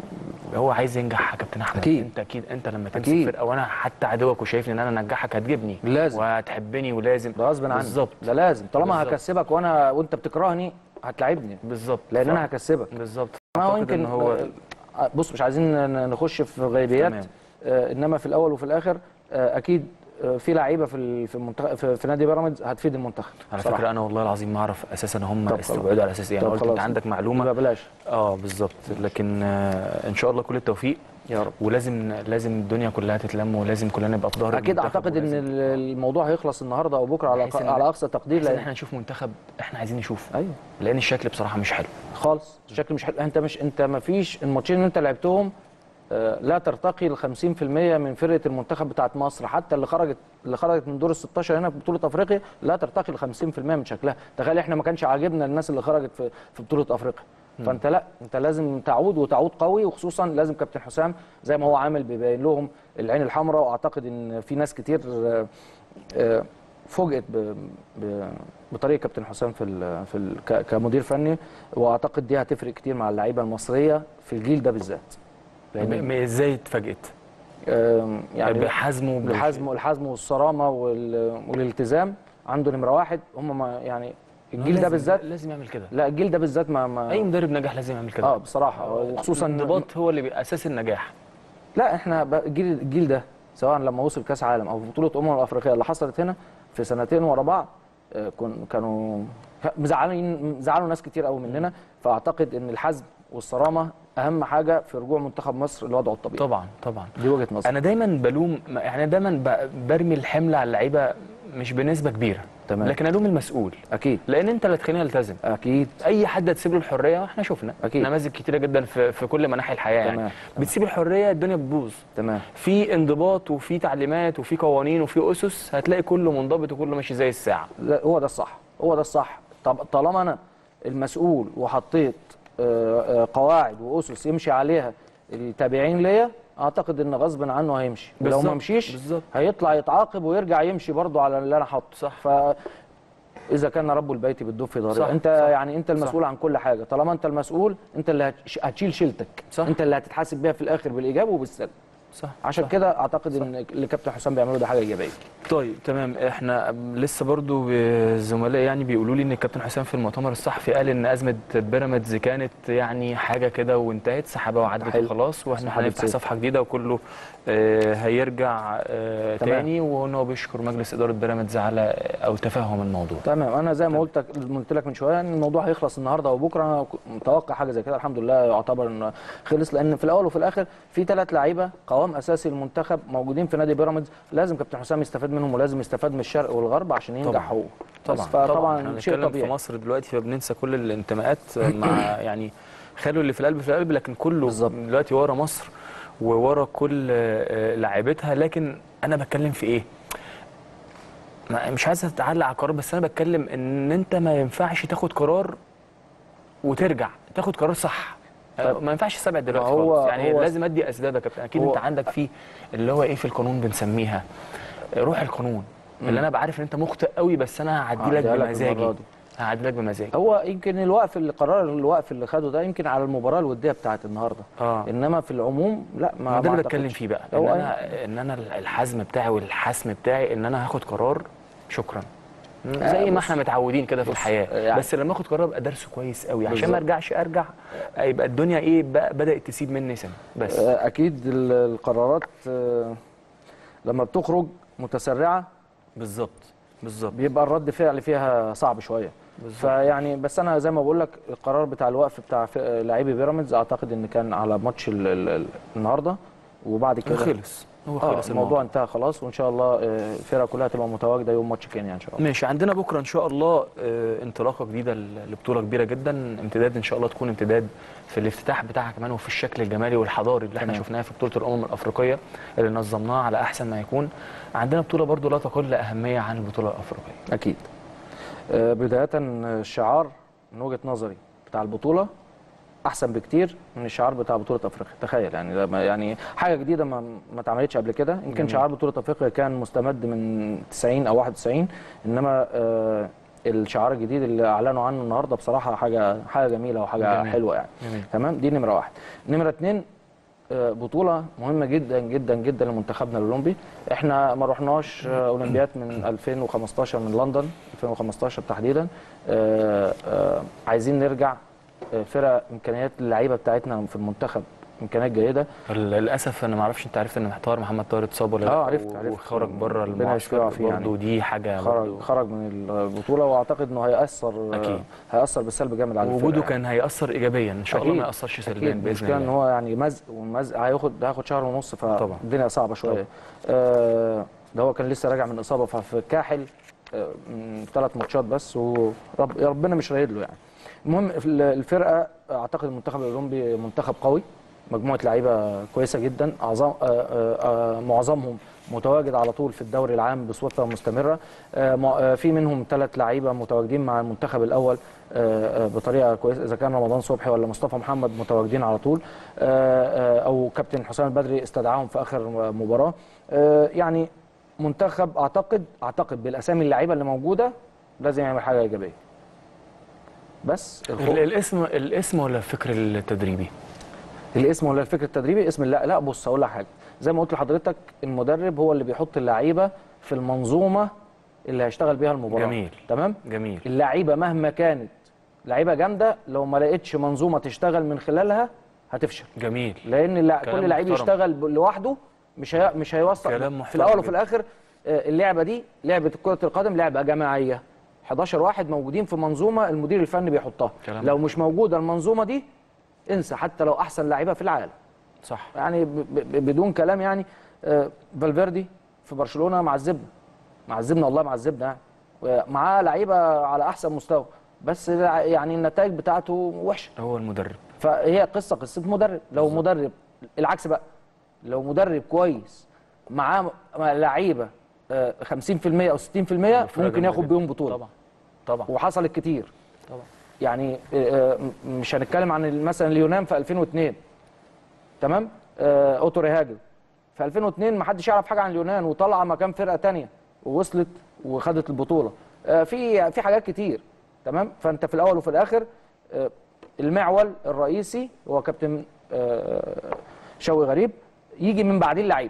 [SPEAKER 1] هو عايز ينجح يا كابتن احمد
[SPEAKER 7] أكيد.
[SPEAKER 1] انت اكيد انت لما تمسك
[SPEAKER 7] أكيد.
[SPEAKER 1] فرقه وانا حتى عدوك وشايفني ان انا انجحك هتجيبني
[SPEAKER 7] لازم.
[SPEAKER 1] وهتحبني ولازم
[SPEAKER 7] ده غصب عنك
[SPEAKER 1] بالظبط
[SPEAKER 7] ده لازم طالما
[SPEAKER 1] بالظبط.
[SPEAKER 7] هكسبك وانا وانت بتكرهني هتلاعبني
[SPEAKER 1] بالظبط
[SPEAKER 7] لان
[SPEAKER 1] ف-
[SPEAKER 7] انا هكسبك
[SPEAKER 1] بالظبط
[SPEAKER 7] ما هو
[SPEAKER 1] أعتقد
[SPEAKER 7] يمكن
[SPEAKER 1] إن هو
[SPEAKER 7] آه، بص مش عايزين ن- نخش في غيبيات
[SPEAKER 1] تمام.
[SPEAKER 7] آه، انما في الاول وفي الاخر آه، اكيد آه، في لعيبه في ال- في المنتخب في, في نادي بيراميدز هتفيد المنتخب
[SPEAKER 1] على
[SPEAKER 7] بصراحة.
[SPEAKER 1] فكره انا والله العظيم ما اعرف اساسا هم
[SPEAKER 7] طب
[SPEAKER 1] استبعدوا على اساس ايه
[SPEAKER 7] طب
[SPEAKER 1] انا قلت انت
[SPEAKER 7] خلاص.
[SPEAKER 1] عندك معلومه
[SPEAKER 7] يبقى بلاش
[SPEAKER 1] اه بالظبط لكن آه ان شاء الله كل التوفيق
[SPEAKER 7] يا رب
[SPEAKER 1] ولازم لازم الدنيا كلها تتلم ولازم كلنا نبقى في ظهر
[SPEAKER 7] اكيد
[SPEAKER 1] المنتخب
[SPEAKER 7] اعتقد ان
[SPEAKER 1] ولازم-
[SPEAKER 7] ال- الموضوع هيخلص النهارده او بكره على
[SPEAKER 1] بحيث إن-
[SPEAKER 7] على اقصى تقدير
[SPEAKER 1] بحيث ان
[SPEAKER 7] لان
[SPEAKER 1] احنا نشوف منتخب احنا عايزين نشوفه
[SPEAKER 7] ايوه
[SPEAKER 1] لان الشكل بصراحه مش حلو
[SPEAKER 7] خالص الشكل مش حلو انت مش انت ما فيش الماتشين اللي انت لعبتهم آه، لا ترتقي ل 50% من فرقه المنتخب بتاعت مصر حتى اللي خرجت اللي خرجت من دور ال 16 هنا في بطوله افريقيا لا ترتقي ل 50% من شكلها تخيل احنا ما كانش عاجبنا الناس اللي خرجت في في بطوله افريقيا فانت لا انت لازم تعود وتعود قوي وخصوصا لازم كابتن حسام زي ما هو عامل بيبين لهم العين الحمراء واعتقد ان في ناس كتير آه، آه، فوجئت ب- ب- بطريقه كابتن حسام في ال في ال ك- كمدير فني واعتقد دي هتفرق كتير مع اللعيبه المصريه في الجيل ده بالذات لان
[SPEAKER 1] م- ازاي اتفاجئت
[SPEAKER 7] آم، يعني
[SPEAKER 1] بحزمه وبش-
[SPEAKER 7] الحزم الحزم والصرامه وال- والالتزام عنده نمره واحد هم ما يعني الجيل ده
[SPEAKER 1] لازم-
[SPEAKER 7] بالذات
[SPEAKER 1] لازم يعمل كده
[SPEAKER 7] لا الجيل ده بالذات ما, ما
[SPEAKER 1] اي مدرب نجح لازم يعمل كده
[SPEAKER 7] اه بصراحه وخصوصا
[SPEAKER 1] الانضباط هو اللي بي- اساس النجاح
[SPEAKER 7] لا احنا بقى الجيل الجيل ده سواء لما وصل كاس عالم او في بطوله امم الافريقيه اللي حصلت هنا في سنتين ورا بعض آه، كن- كانوا مزعلين زعلوا ناس كتير قوي مننا فاعتقد ان الحزم والصرامه اهم حاجه في رجوع منتخب مصر لوضعه الطبيعي
[SPEAKER 1] طبعا طبعا
[SPEAKER 7] دي وجهه نظري
[SPEAKER 1] انا دايما بلوم يعني دايما ب- برمي الحمل على اللعيبه مش بنسبه كبيره
[SPEAKER 7] تمام.
[SPEAKER 1] لكن الوم المسؤول
[SPEAKER 7] اكيد
[SPEAKER 1] لان انت اللي تخلينا نلتزم
[SPEAKER 7] اكيد
[SPEAKER 1] اي حد هتسيب له الحريه واحنا شفنا
[SPEAKER 7] أكيد.
[SPEAKER 1] نماذج كتيره جدا في, في كل مناحي الحياه
[SPEAKER 7] تمام،
[SPEAKER 1] يعني
[SPEAKER 7] تمام.
[SPEAKER 1] بتسيب الحريه الدنيا بتبوظ
[SPEAKER 7] تمام
[SPEAKER 1] في انضباط وفي تعليمات وفي قوانين وفي اسس هتلاقي كله منضبط وكله ماشي زي الساعه
[SPEAKER 7] لا هو ده الصح هو ده الصح طب طالما انا المسؤول وحطيت آه، آه، قواعد واسس يمشي عليها التابعين ليا اعتقد ان غصب عنه هيمشي ولو ما
[SPEAKER 1] بالظبط،
[SPEAKER 7] مشيش
[SPEAKER 1] بالظبط.
[SPEAKER 7] هيطلع يتعاقب ويرجع يمشي برضه على اللي انا حاطه
[SPEAKER 1] صح.
[SPEAKER 7] ف اذا كان رب البيت بالدف في ضريع
[SPEAKER 1] صح،
[SPEAKER 7] انت
[SPEAKER 1] صح.
[SPEAKER 7] يعني انت المسؤول عن كل حاجه طالما انت المسؤول انت اللي هتش- هتشيل شيلتك
[SPEAKER 1] صح.
[SPEAKER 7] انت اللي هتتحاسب بيها في الاخر بالايجاب وبالسلب
[SPEAKER 1] صح
[SPEAKER 7] عشان
[SPEAKER 1] صح.
[SPEAKER 7] كده اعتقد ان اللي كابتن حسام بيعمله ده حاجه ايجابيه
[SPEAKER 1] طيب تمام احنا لسه برضو زملائي يعني بيقولوا لي ان الكابتن حسام في المؤتمر الصحفي قال ان ازمه بيراميدز كانت يعني حاجه كده وانتهت سحبها وعدت
[SPEAKER 7] حلو.
[SPEAKER 1] وخلاص واحنا
[SPEAKER 7] سحبت
[SPEAKER 1] هنفتح
[SPEAKER 7] سيف.
[SPEAKER 1] صفحه جديده وكله آه، هيرجع آه،
[SPEAKER 7] تمام.
[SPEAKER 1] تاني وان هو بيشكر مجلس اداره بيراميدز على او تفهم الموضوع
[SPEAKER 7] تمام انا زي ما قلت قلت لك من شويه ان الموضوع هيخلص النهارده وبكره انا ك- متوقع حاجه زي كده الحمد لله يعتبر انه خلص لان في الاول وفي الاخر في ثلاث لعيبه قوام اساسي للمنتخب موجودين في نادي بيراميدز لازم كابتن حسام يستفاد منهم ولازم يستفاد من الشرق والغرب عشان ينجح
[SPEAKER 1] طبعاً.
[SPEAKER 7] هو
[SPEAKER 1] طبعا
[SPEAKER 7] بس فطبعا
[SPEAKER 1] احنا
[SPEAKER 7] شيء
[SPEAKER 1] بنتكلم في
[SPEAKER 7] طبيعي
[SPEAKER 1] مصر دلوقتي فبننسى كل الانتماءات مع يعني خلوا اللي في القلب في القلب لكن كله
[SPEAKER 7] بالظبط.
[SPEAKER 1] دلوقتي ورا مصر وورا كل آه، لاعيبتها لكن انا بتكلم في ايه ما- مش عايز اتعلق على القرار بس انا بتكلم ان انت ما ينفعش تاخد قرار وترجع تاخد قرار صح آه، ما ينفعش تستبعد دلوقتي
[SPEAKER 7] ما هو-
[SPEAKER 1] خالص يعني
[SPEAKER 7] هو-
[SPEAKER 1] لازم ادي اسباب يا كابتن اكيد
[SPEAKER 7] هو-
[SPEAKER 1] انت عندك فيه اللي هو ايه في القانون بنسميها روح القانون اللي انا بعرف ان انت مخطئ قوي بس انا هعدي لك
[SPEAKER 7] هعديها لك
[SPEAKER 1] بمزاجي
[SPEAKER 7] المرة دي.
[SPEAKER 1] هعدي لك بمزاجي
[SPEAKER 7] هو يمكن الوقف اللي قرار الوقف اللي خده ده يمكن على المباراه الوديه بتاعت النهارده
[SPEAKER 1] اه
[SPEAKER 7] انما في العموم لا ما
[SPEAKER 1] ما ده
[SPEAKER 7] ما
[SPEAKER 1] اللي بتكلم
[SPEAKER 7] أعتقدش.
[SPEAKER 1] فيه بقى ان
[SPEAKER 7] هو
[SPEAKER 1] انا ان انا الحزم بتاعي والحسم بتاعي ان انا هاخد قرار شكرا زي ما
[SPEAKER 7] بص-
[SPEAKER 1] احنا متعودين كده في
[SPEAKER 7] بص،
[SPEAKER 1] الحياه
[SPEAKER 7] يعني-
[SPEAKER 1] بس لما اخد قرار ابقى درسه كويس قوي عشان
[SPEAKER 7] بالظبط.
[SPEAKER 1] ما ارجعش ارجع يبقى الدنيا ايه بقى بدات تسيب مني سنه بس
[SPEAKER 7] آه، اكيد ال- القرارات آه، لما بتخرج متسرعه
[SPEAKER 1] بالظبط بالظبط
[SPEAKER 7] بيبقى الرد فعل فيها صعب شويه
[SPEAKER 1] بالظبط.
[SPEAKER 7] فيعني بس انا زي ما بقول لك القرار بتاع الوقف بتاع ف- لاعبي بيراميدز اعتقد ان كان على ماتش ال- ال- ال- النهارده وبعد كده
[SPEAKER 1] خلص هو
[SPEAKER 7] آه
[SPEAKER 1] خلص
[SPEAKER 7] الموضوع انتهى خلاص وان شاء الله آه، الفرقه كلها تبقى متواجده يوم ماتش كينيا ان شاء الله
[SPEAKER 1] ماشي عندنا بكره ان شاء الله آه، انطلاقه جديده ل- لبطوله كبيره جدا امتداد ان شاء الله تكون امتداد في الافتتاح بتاعها كمان وفي الشكل الجمالي والحضاري اللي احنا
[SPEAKER 7] تمام.
[SPEAKER 1] شفناه في بطوله الامم الافريقيه اللي نظمناها على احسن ما يكون عندنا بطوله برضو لا تقل اهميه عن البطوله الافريقيه
[SPEAKER 7] اكيد آه، بدايه الشعار من وجهه نظري بتاع البطوله احسن بكتير من الشعار بتاع بطوله افريقيا تخيل يعني ده ما- يعني حاجه جديده ما ما اتعملتش قبل كده يمكن شعار بطوله افريقيا كان مستمد من 90 او 91 انما آه، الشعار الجديد اللي اعلنوا عنه النهارده بصراحه حاجه حاجه جميله وحاجه
[SPEAKER 1] جميل.
[SPEAKER 7] حلوه يعني
[SPEAKER 1] جميل.
[SPEAKER 7] تمام دي نمره واحد نمره اتنين آه، بطولة مهمة جدا جدا جدا لمنتخبنا الأولمبي احنا ما رحناش آه، أولمبياد من 2015 من لندن 2015 تحديدا آه، آه، عايزين نرجع آه، فرق إمكانيات اللعيبة بتاعتنا في المنتخب إمكانيات جيدة
[SPEAKER 1] للاسف انا ما اعرفش انت عرفت ان محتار محمد طاهر اتصاب ولا لا
[SPEAKER 7] آه، عرفت- عرفت.
[SPEAKER 1] وخرج بره
[SPEAKER 7] ربنا
[SPEAKER 1] المعسكر
[SPEAKER 7] يشفيه ويعافيه
[SPEAKER 1] برضه
[SPEAKER 7] يعني.
[SPEAKER 1] دي حاجه
[SPEAKER 7] خرج
[SPEAKER 1] برضه
[SPEAKER 7] خرج من البطولة وأعتقد إنه هيأثر آه،
[SPEAKER 1] أكيد.
[SPEAKER 7] هيأثر بالسلب جامد على الفرقة
[SPEAKER 1] وجوده
[SPEAKER 7] يعني.
[SPEAKER 1] كان هيأثر ايجابيا ان شاء الله
[SPEAKER 7] أكيد.
[SPEAKER 1] ما يأثرش سلبيا
[SPEAKER 7] اكيد
[SPEAKER 1] باذن
[SPEAKER 7] المشكله ان
[SPEAKER 1] الله
[SPEAKER 7] هو يعني مزق ومزق هياخد هياخد شهر ونص
[SPEAKER 1] طبعا.
[SPEAKER 7] فالدنيا صعبه شويه آه ده هو كان لسه راجع من اصابه ففي الكاحل آه من ثلاث ماتشات بس ورب ربنا مش رايد له يعني المهم في ال- الفرقه اعتقد المنتخب الاولمبي منتخب قوي مجموعه لعيبه كويسه جدا اعظم آه آه آه معظمهم متواجد على طول في الدوري العام بصفه مستمره آه مع- آه في منهم ثلاث لعيبه متواجدين مع المنتخب الاول آه، آه، بطريقه كويسه اذا كان رمضان صبحي ولا مصطفى محمد متواجدين على طول آه، آه، او كابتن حسام البدري استدعاهم في اخر مباراه آه، يعني منتخب اعتقد اعتقد بالاسامي اللعيبه اللي موجوده لازم يعمل حاجه ايجابيه بس
[SPEAKER 1] ال-
[SPEAKER 7] الخوف
[SPEAKER 1] الاسم الاسم ولا الفكر التدريبي
[SPEAKER 7] الاسم ولا الفكر التدريبي اسم لا لا بص اقول لك حاجه زي ما قلت لحضرتك المدرب هو اللي بيحط اللعيبه في المنظومه اللي هيشتغل بيها المباراه
[SPEAKER 1] جميل.
[SPEAKER 7] تمام
[SPEAKER 1] جميل
[SPEAKER 7] اللعيبه مهما كانت لعيبه جامده لو ما لقيتش منظومه تشتغل من خلالها هتفشل
[SPEAKER 1] جميل
[SPEAKER 7] لان اللع...
[SPEAKER 1] كلام
[SPEAKER 7] كل لعيب
[SPEAKER 1] محترم.
[SPEAKER 7] يشتغل ب- لوحده مش هي... مش هيوصل
[SPEAKER 1] كلام
[SPEAKER 7] في
[SPEAKER 1] محترم
[SPEAKER 7] الاول وفي
[SPEAKER 1] جدا.
[SPEAKER 7] الاخر آه، اللعبه دي لعبه كره القدم لعبه جماعيه 11 واحد موجودين في منظومه المدير الفني بيحطها
[SPEAKER 1] كلام
[SPEAKER 7] لو مش موجوده المنظومه دي انسى حتى لو احسن لعيبه في العالم
[SPEAKER 1] صح
[SPEAKER 7] يعني ب... ب... بدون كلام يعني آه، فالفيردي في برشلونه معذبنا معذبنا والله معذبنا يعني معاه لعيبه على احسن مستوى بس الع- يعني النتائج بتاعته وحشه
[SPEAKER 1] هو المدرب
[SPEAKER 7] فهي قصه قصه مدرب لو مدرب العكس بقى لو مدرب كويس معاه مع لعيبه آه، 50% او 60% ممكن
[SPEAKER 1] جامدة
[SPEAKER 7] ياخد
[SPEAKER 1] جدا.
[SPEAKER 7] بيهم بطوله
[SPEAKER 1] طبعا طبعا
[SPEAKER 7] وحصلت كتير
[SPEAKER 1] طبعا
[SPEAKER 7] يعني آه، م- مش هنتكلم عن مثلا اليونان في 2002 تمام آه، اوتو ريهاجل في 2002 ما حدش يعرف حاجه عن اليونان وطلع مكان فرقه تانية ووصلت وخدت البطوله آه، في في حاجات كتير تمام فانت في الاول وفي الاخر آه، المعول الرئيسي هو كابتن آه، شوقي غريب يجي من بعدين لعيب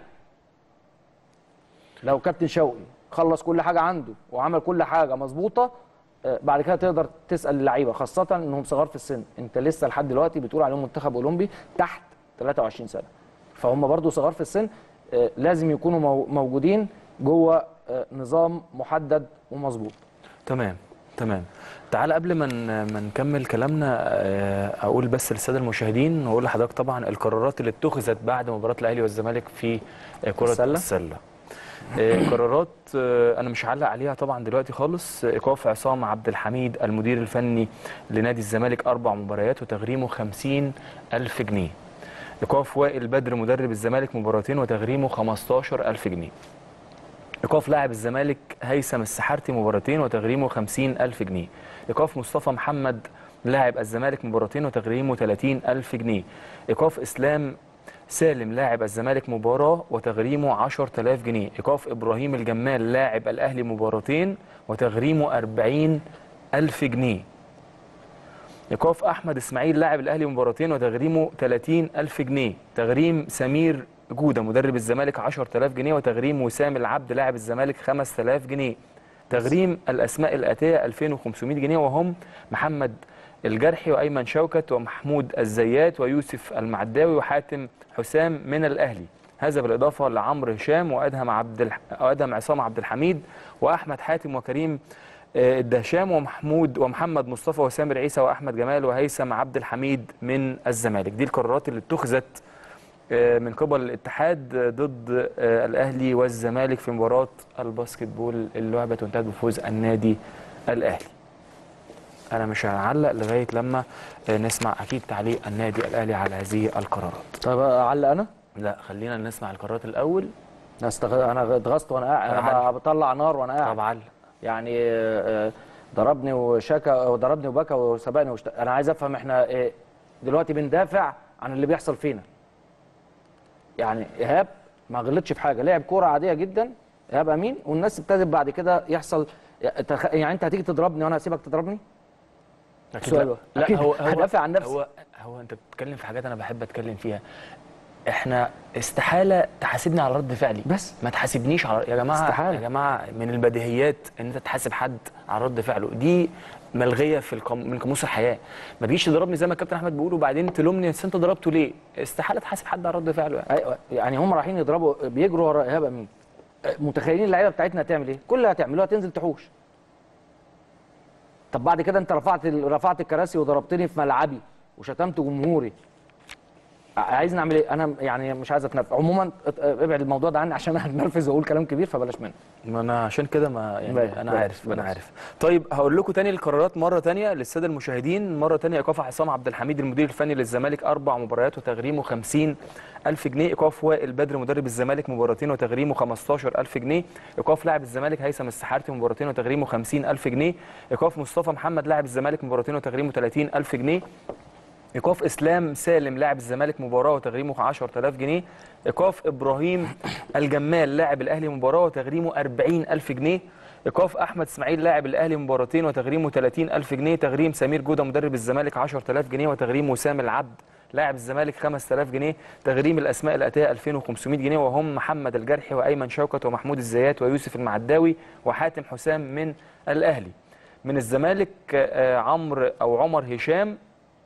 [SPEAKER 7] لو كابتن شوقي خلص كل حاجه عنده وعمل كل حاجه مظبوطه آه، بعد كده تقدر تسال اللعيبه خاصه انهم صغار في السن انت لسه لحد دلوقتي بتقول عليهم منتخب اولمبي تحت 23 سنه فهم برضو صغار في السن آه، لازم يكونوا مو- موجودين جوه آه، نظام محدد ومظبوط
[SPEAKER 1] تمام تمام تعال قبل ما ن- ما نكمل كلامنا آه، اقول بس للساده المشاهدين واقول لحضرتك طبعا القرارات اللي اتخذت بعد مباراه الاهلي والزمالك في آه، كره
[SPEAKER 7] السلة؟
[SPEAKER 1] السله آه، قرارات آه، انا مش هعلق عليها طبعا دلوقتي خالص آه، ايقاف عصام عبد الحميد المدير الفني لنادي الزمالك اربع مباريات وتغريمه 50 الف جنيه ايقاف وائل بدر مدرب الزمالك مباراتين وتغريمه 15 الف جنيه إيقاف لاعب الزمالك هيثم السحارتي مباراتين وتغريمه 50 ألف جنيه إيقاف مصطفى محمد لاعب الزمالك مباراتين وتغريمه 30 ألف جنيه إيقاف إسلام سالم لاعب الزمالك مباراة وتغريمه 10000 جنيه إيقاف إبراهيم الجمال لاعب الأهلي مباراتين وتغريمه 40 ألف جنيه إيقاف أحمد إسماعيل لاعب الأهلي مباراتين وتغريمه 30 ألف جنيه تغريم سمير جودة مدرب الزمالك 10000 جنيه وتغريم وسام العبد لاعب الزمالك 5000 جنيه تغريم الأسماء الآتية 2500 جنيه وهم محمد الجرحي وأيمن شوكت ومحمود الزيات ويوسف المعداوي وحاتم حسام من الأهلي هذا بالإضافة لعمرو هشام وأدهم عبد الح... وأدهم عصام عبد الحميد وأحمد حاتم وكريم آه، الدهشام ومحمود ومحمد مصطفى وسامر عيسى واحمد جمال وهيثم عبد الحميد من الزمالك دي القرارات اللي اتخذت آه، من قبل الاتحاد آه، ضد آه، الاهلي والزمالك في مباراه الباسكت بول اللي لعبت وانتهت بفوز النادي الاهلي انا مش هنعلق لغايه لما آه، نسمع اكيد تعليق النادي الاهلي على هذه القرارات
[SPEAKER 7] طيب اعلق انا
[SPEAKER 1] لا خلينا نسمع القرارات الاول
[SPEAKER 7] أنا استغ... انا اتغصت وانا قاعد انا
[SPEAKER 1] علق.
[SPEAKER 7] بطلع نار وانا قاعد
[SPEAKER 1] طب علق
[SPEAKER 7] يعني آه، آه، ضربني وشكى ضربني وبكى وسبقني وشت... انا عايز افهم احنا آه، دلوقتي بندافع عن اللي بيحصل فينا يعني ايهاب ما غلطش في حاجه لعب كوره عاديه جدا ايهاب امين والناس ابتدت بعد كده يحصل تخ- يعني انت هتيجي تضربني وانا هسيبك تضربني
[SPEAKER 1] أكيد
[SPEAKER 7] سؤال
[SPEAKER 1] لا,
[SPEAKER 7] بقى.
[SPEAKER 1] لا
[SPEAKER 7] أكيد
[SPEAKER 1] هو هو
[SPEAKER 7] هدافع عن نفسي.
[SPEAKER 1] هو هو انت بتتكلم في حاجات انا بحب اتكلم فيها احنا استحاله تحاسبني على رد فعلي
[SPEAKER 7] بس.
[SPEAKER 1] ما تحاسبنيش على يا جماعه
[SPEAKER 7] استحالة.
[SPEAKER 1] يا جماعه من البديهيات ان انت تحاسب حد على رد فعله دي ملغيه في القم... من قاموس الحياه ما تجيش تضربني زي ما الكابتن احمد بيقول وبعدين تلومني بس انت ضربته ليه استحاله تحاسب حد على رد فعله يعني
[SPEAKER 7] ايوه يعني هم رايحين يضربوا بيجروا ورا ايهاب امين آه، متخيلين اللعيبه بتاعتنا هتعمل ايه؟ كل اللي هتعملوه هتنزل تحوش طب بعد كده انت رفعت ال- رفعت الكراسي وضربتني في ملعبي وشتمت جمهوري ع- عايزني اعمل ايه؟ انا يعني مش عايز اتنفس عموما ات- ابعد الموضوع ده عني عشان هتنرفز واقول كلام كبير فبلاش منه
[SPEAKER 1] ما انا عشان كده ما يعني
[SPEAKER 7] بقى-
[SPEAKER 1] انا
[SPEAKER 7] بقى-
[SPEAKER 1] عارف انا
[SPEAKER 7] بلاش.
[SPEAKER 1] عارف طيب هقول لكم تاني القرارات مره تانية للساده المشاهدين مره تانية ايقاف عصام عبد الحميد المدير الفني للزمالك اربع مباريات وتغريمه 50 ألف جنيه إيقاف وائل بدر مدرب الزمالك مباراتين وتغريمه 15 ألف جنيه إيقاف لاعب الزمالك هيثم السحارتي مباراتين وتغريمه 50 ألف جنيه إيقاف مصطفى محمد لاعب الزمالك مباراتين وتغريمه 30 ألف جنيه ايقاف اسلام سالم لاعب الزمالك مباراه وتغريمه 10000 جنيه ايقاف ابراهيم الجمال لاعب الاهلي مباراه وتغريمه 40000 جنيه ايقاف احمد اسماعيل لاعب الاهلي مباراتين وتغريمه 30000 جنيه تغريم سمير جوده مدرب الزمالك 10000 جنيه وتغريم وسام العبد لاعب الزمالك 5000 جنيه تغريم الاسماء الاتيه 2500 جنيه وهم محمد الجرحي وايمن شوكت ومحمود الزيات ويوسف المعداوي وحاتم حسام من الاهلي من الزمالك آه، عمرو او عمر هشام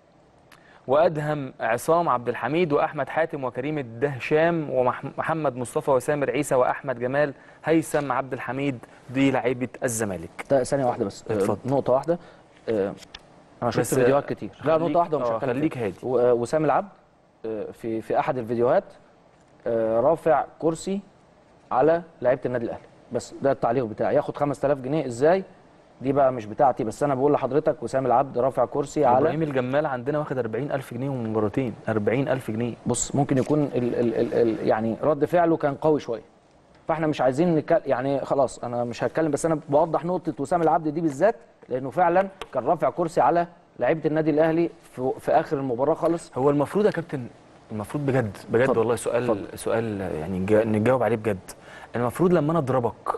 [SPEAKER 1] وادهم عصام عبد الحميد واحمد حاتم وكريم الدهشام ومحمد مصطفى وسامر عيسى واحمد جمال هيثم عبد الحميد دي لعيبه الزمالك
[SPEAKER 7] ده ثانيه واحده بس آه،
[SPEAKER 1] اتفضل.
[SPEAKER 7] نقطه واحده آه، انا شفت
[SPEAKER 1] بس،
[SPEAKER 7] فيديوهات كتير لا
[SPEAKER 1] خليك-
[SPEAKER 7] نقطه واحده ومش
[SPEAKER 1] آه،
[SPEAKER 7] هتكلم
[SPEAKER 1] خليك
[SPEAKER 7] فيها.
[SPEAKER 1] هادي.
[SPEAKER 7] و- آه، وسام العبد آه، في في احد الفيديوهات آه، رافع كرسي على لعيبه النادي الاهلي بس ده التعليق بتاعي ياخد 5000 جنيه ازاي دي بقى مش بتاعتي بس انا بقول لحضرتك وسام العبد رافع كرسي على
[SPEAKER 1] ابراهيم الجمال عندنا واخد 40000 جنيه من مباراتين 40000 جنيه
[SPEAKER 7] بص ممكن يكون ال ال ال ال يعني رد فعله كان قوي شويه فاحنا مش عايزين نتكلم يعني خلاص انا مش هتكلم بس انا بوضح نقطه وسام العبد دي بالذات لانه فعلا كان رافع كرسي على لعيبه النادي الاهلي في, في اخر المباراه خالص
[SPEAKER 1] هو المفروض يا كابتن المفروض بجد بجد
[SPEAKER 7] اتفضل.
[SPEAKER 1] والله سؤال
[SPEAKER 7] اتفضل.
[SPEAKER 1] سؤال يعني نجا- نجاوب عليه بجد المفروض لما انا اضربك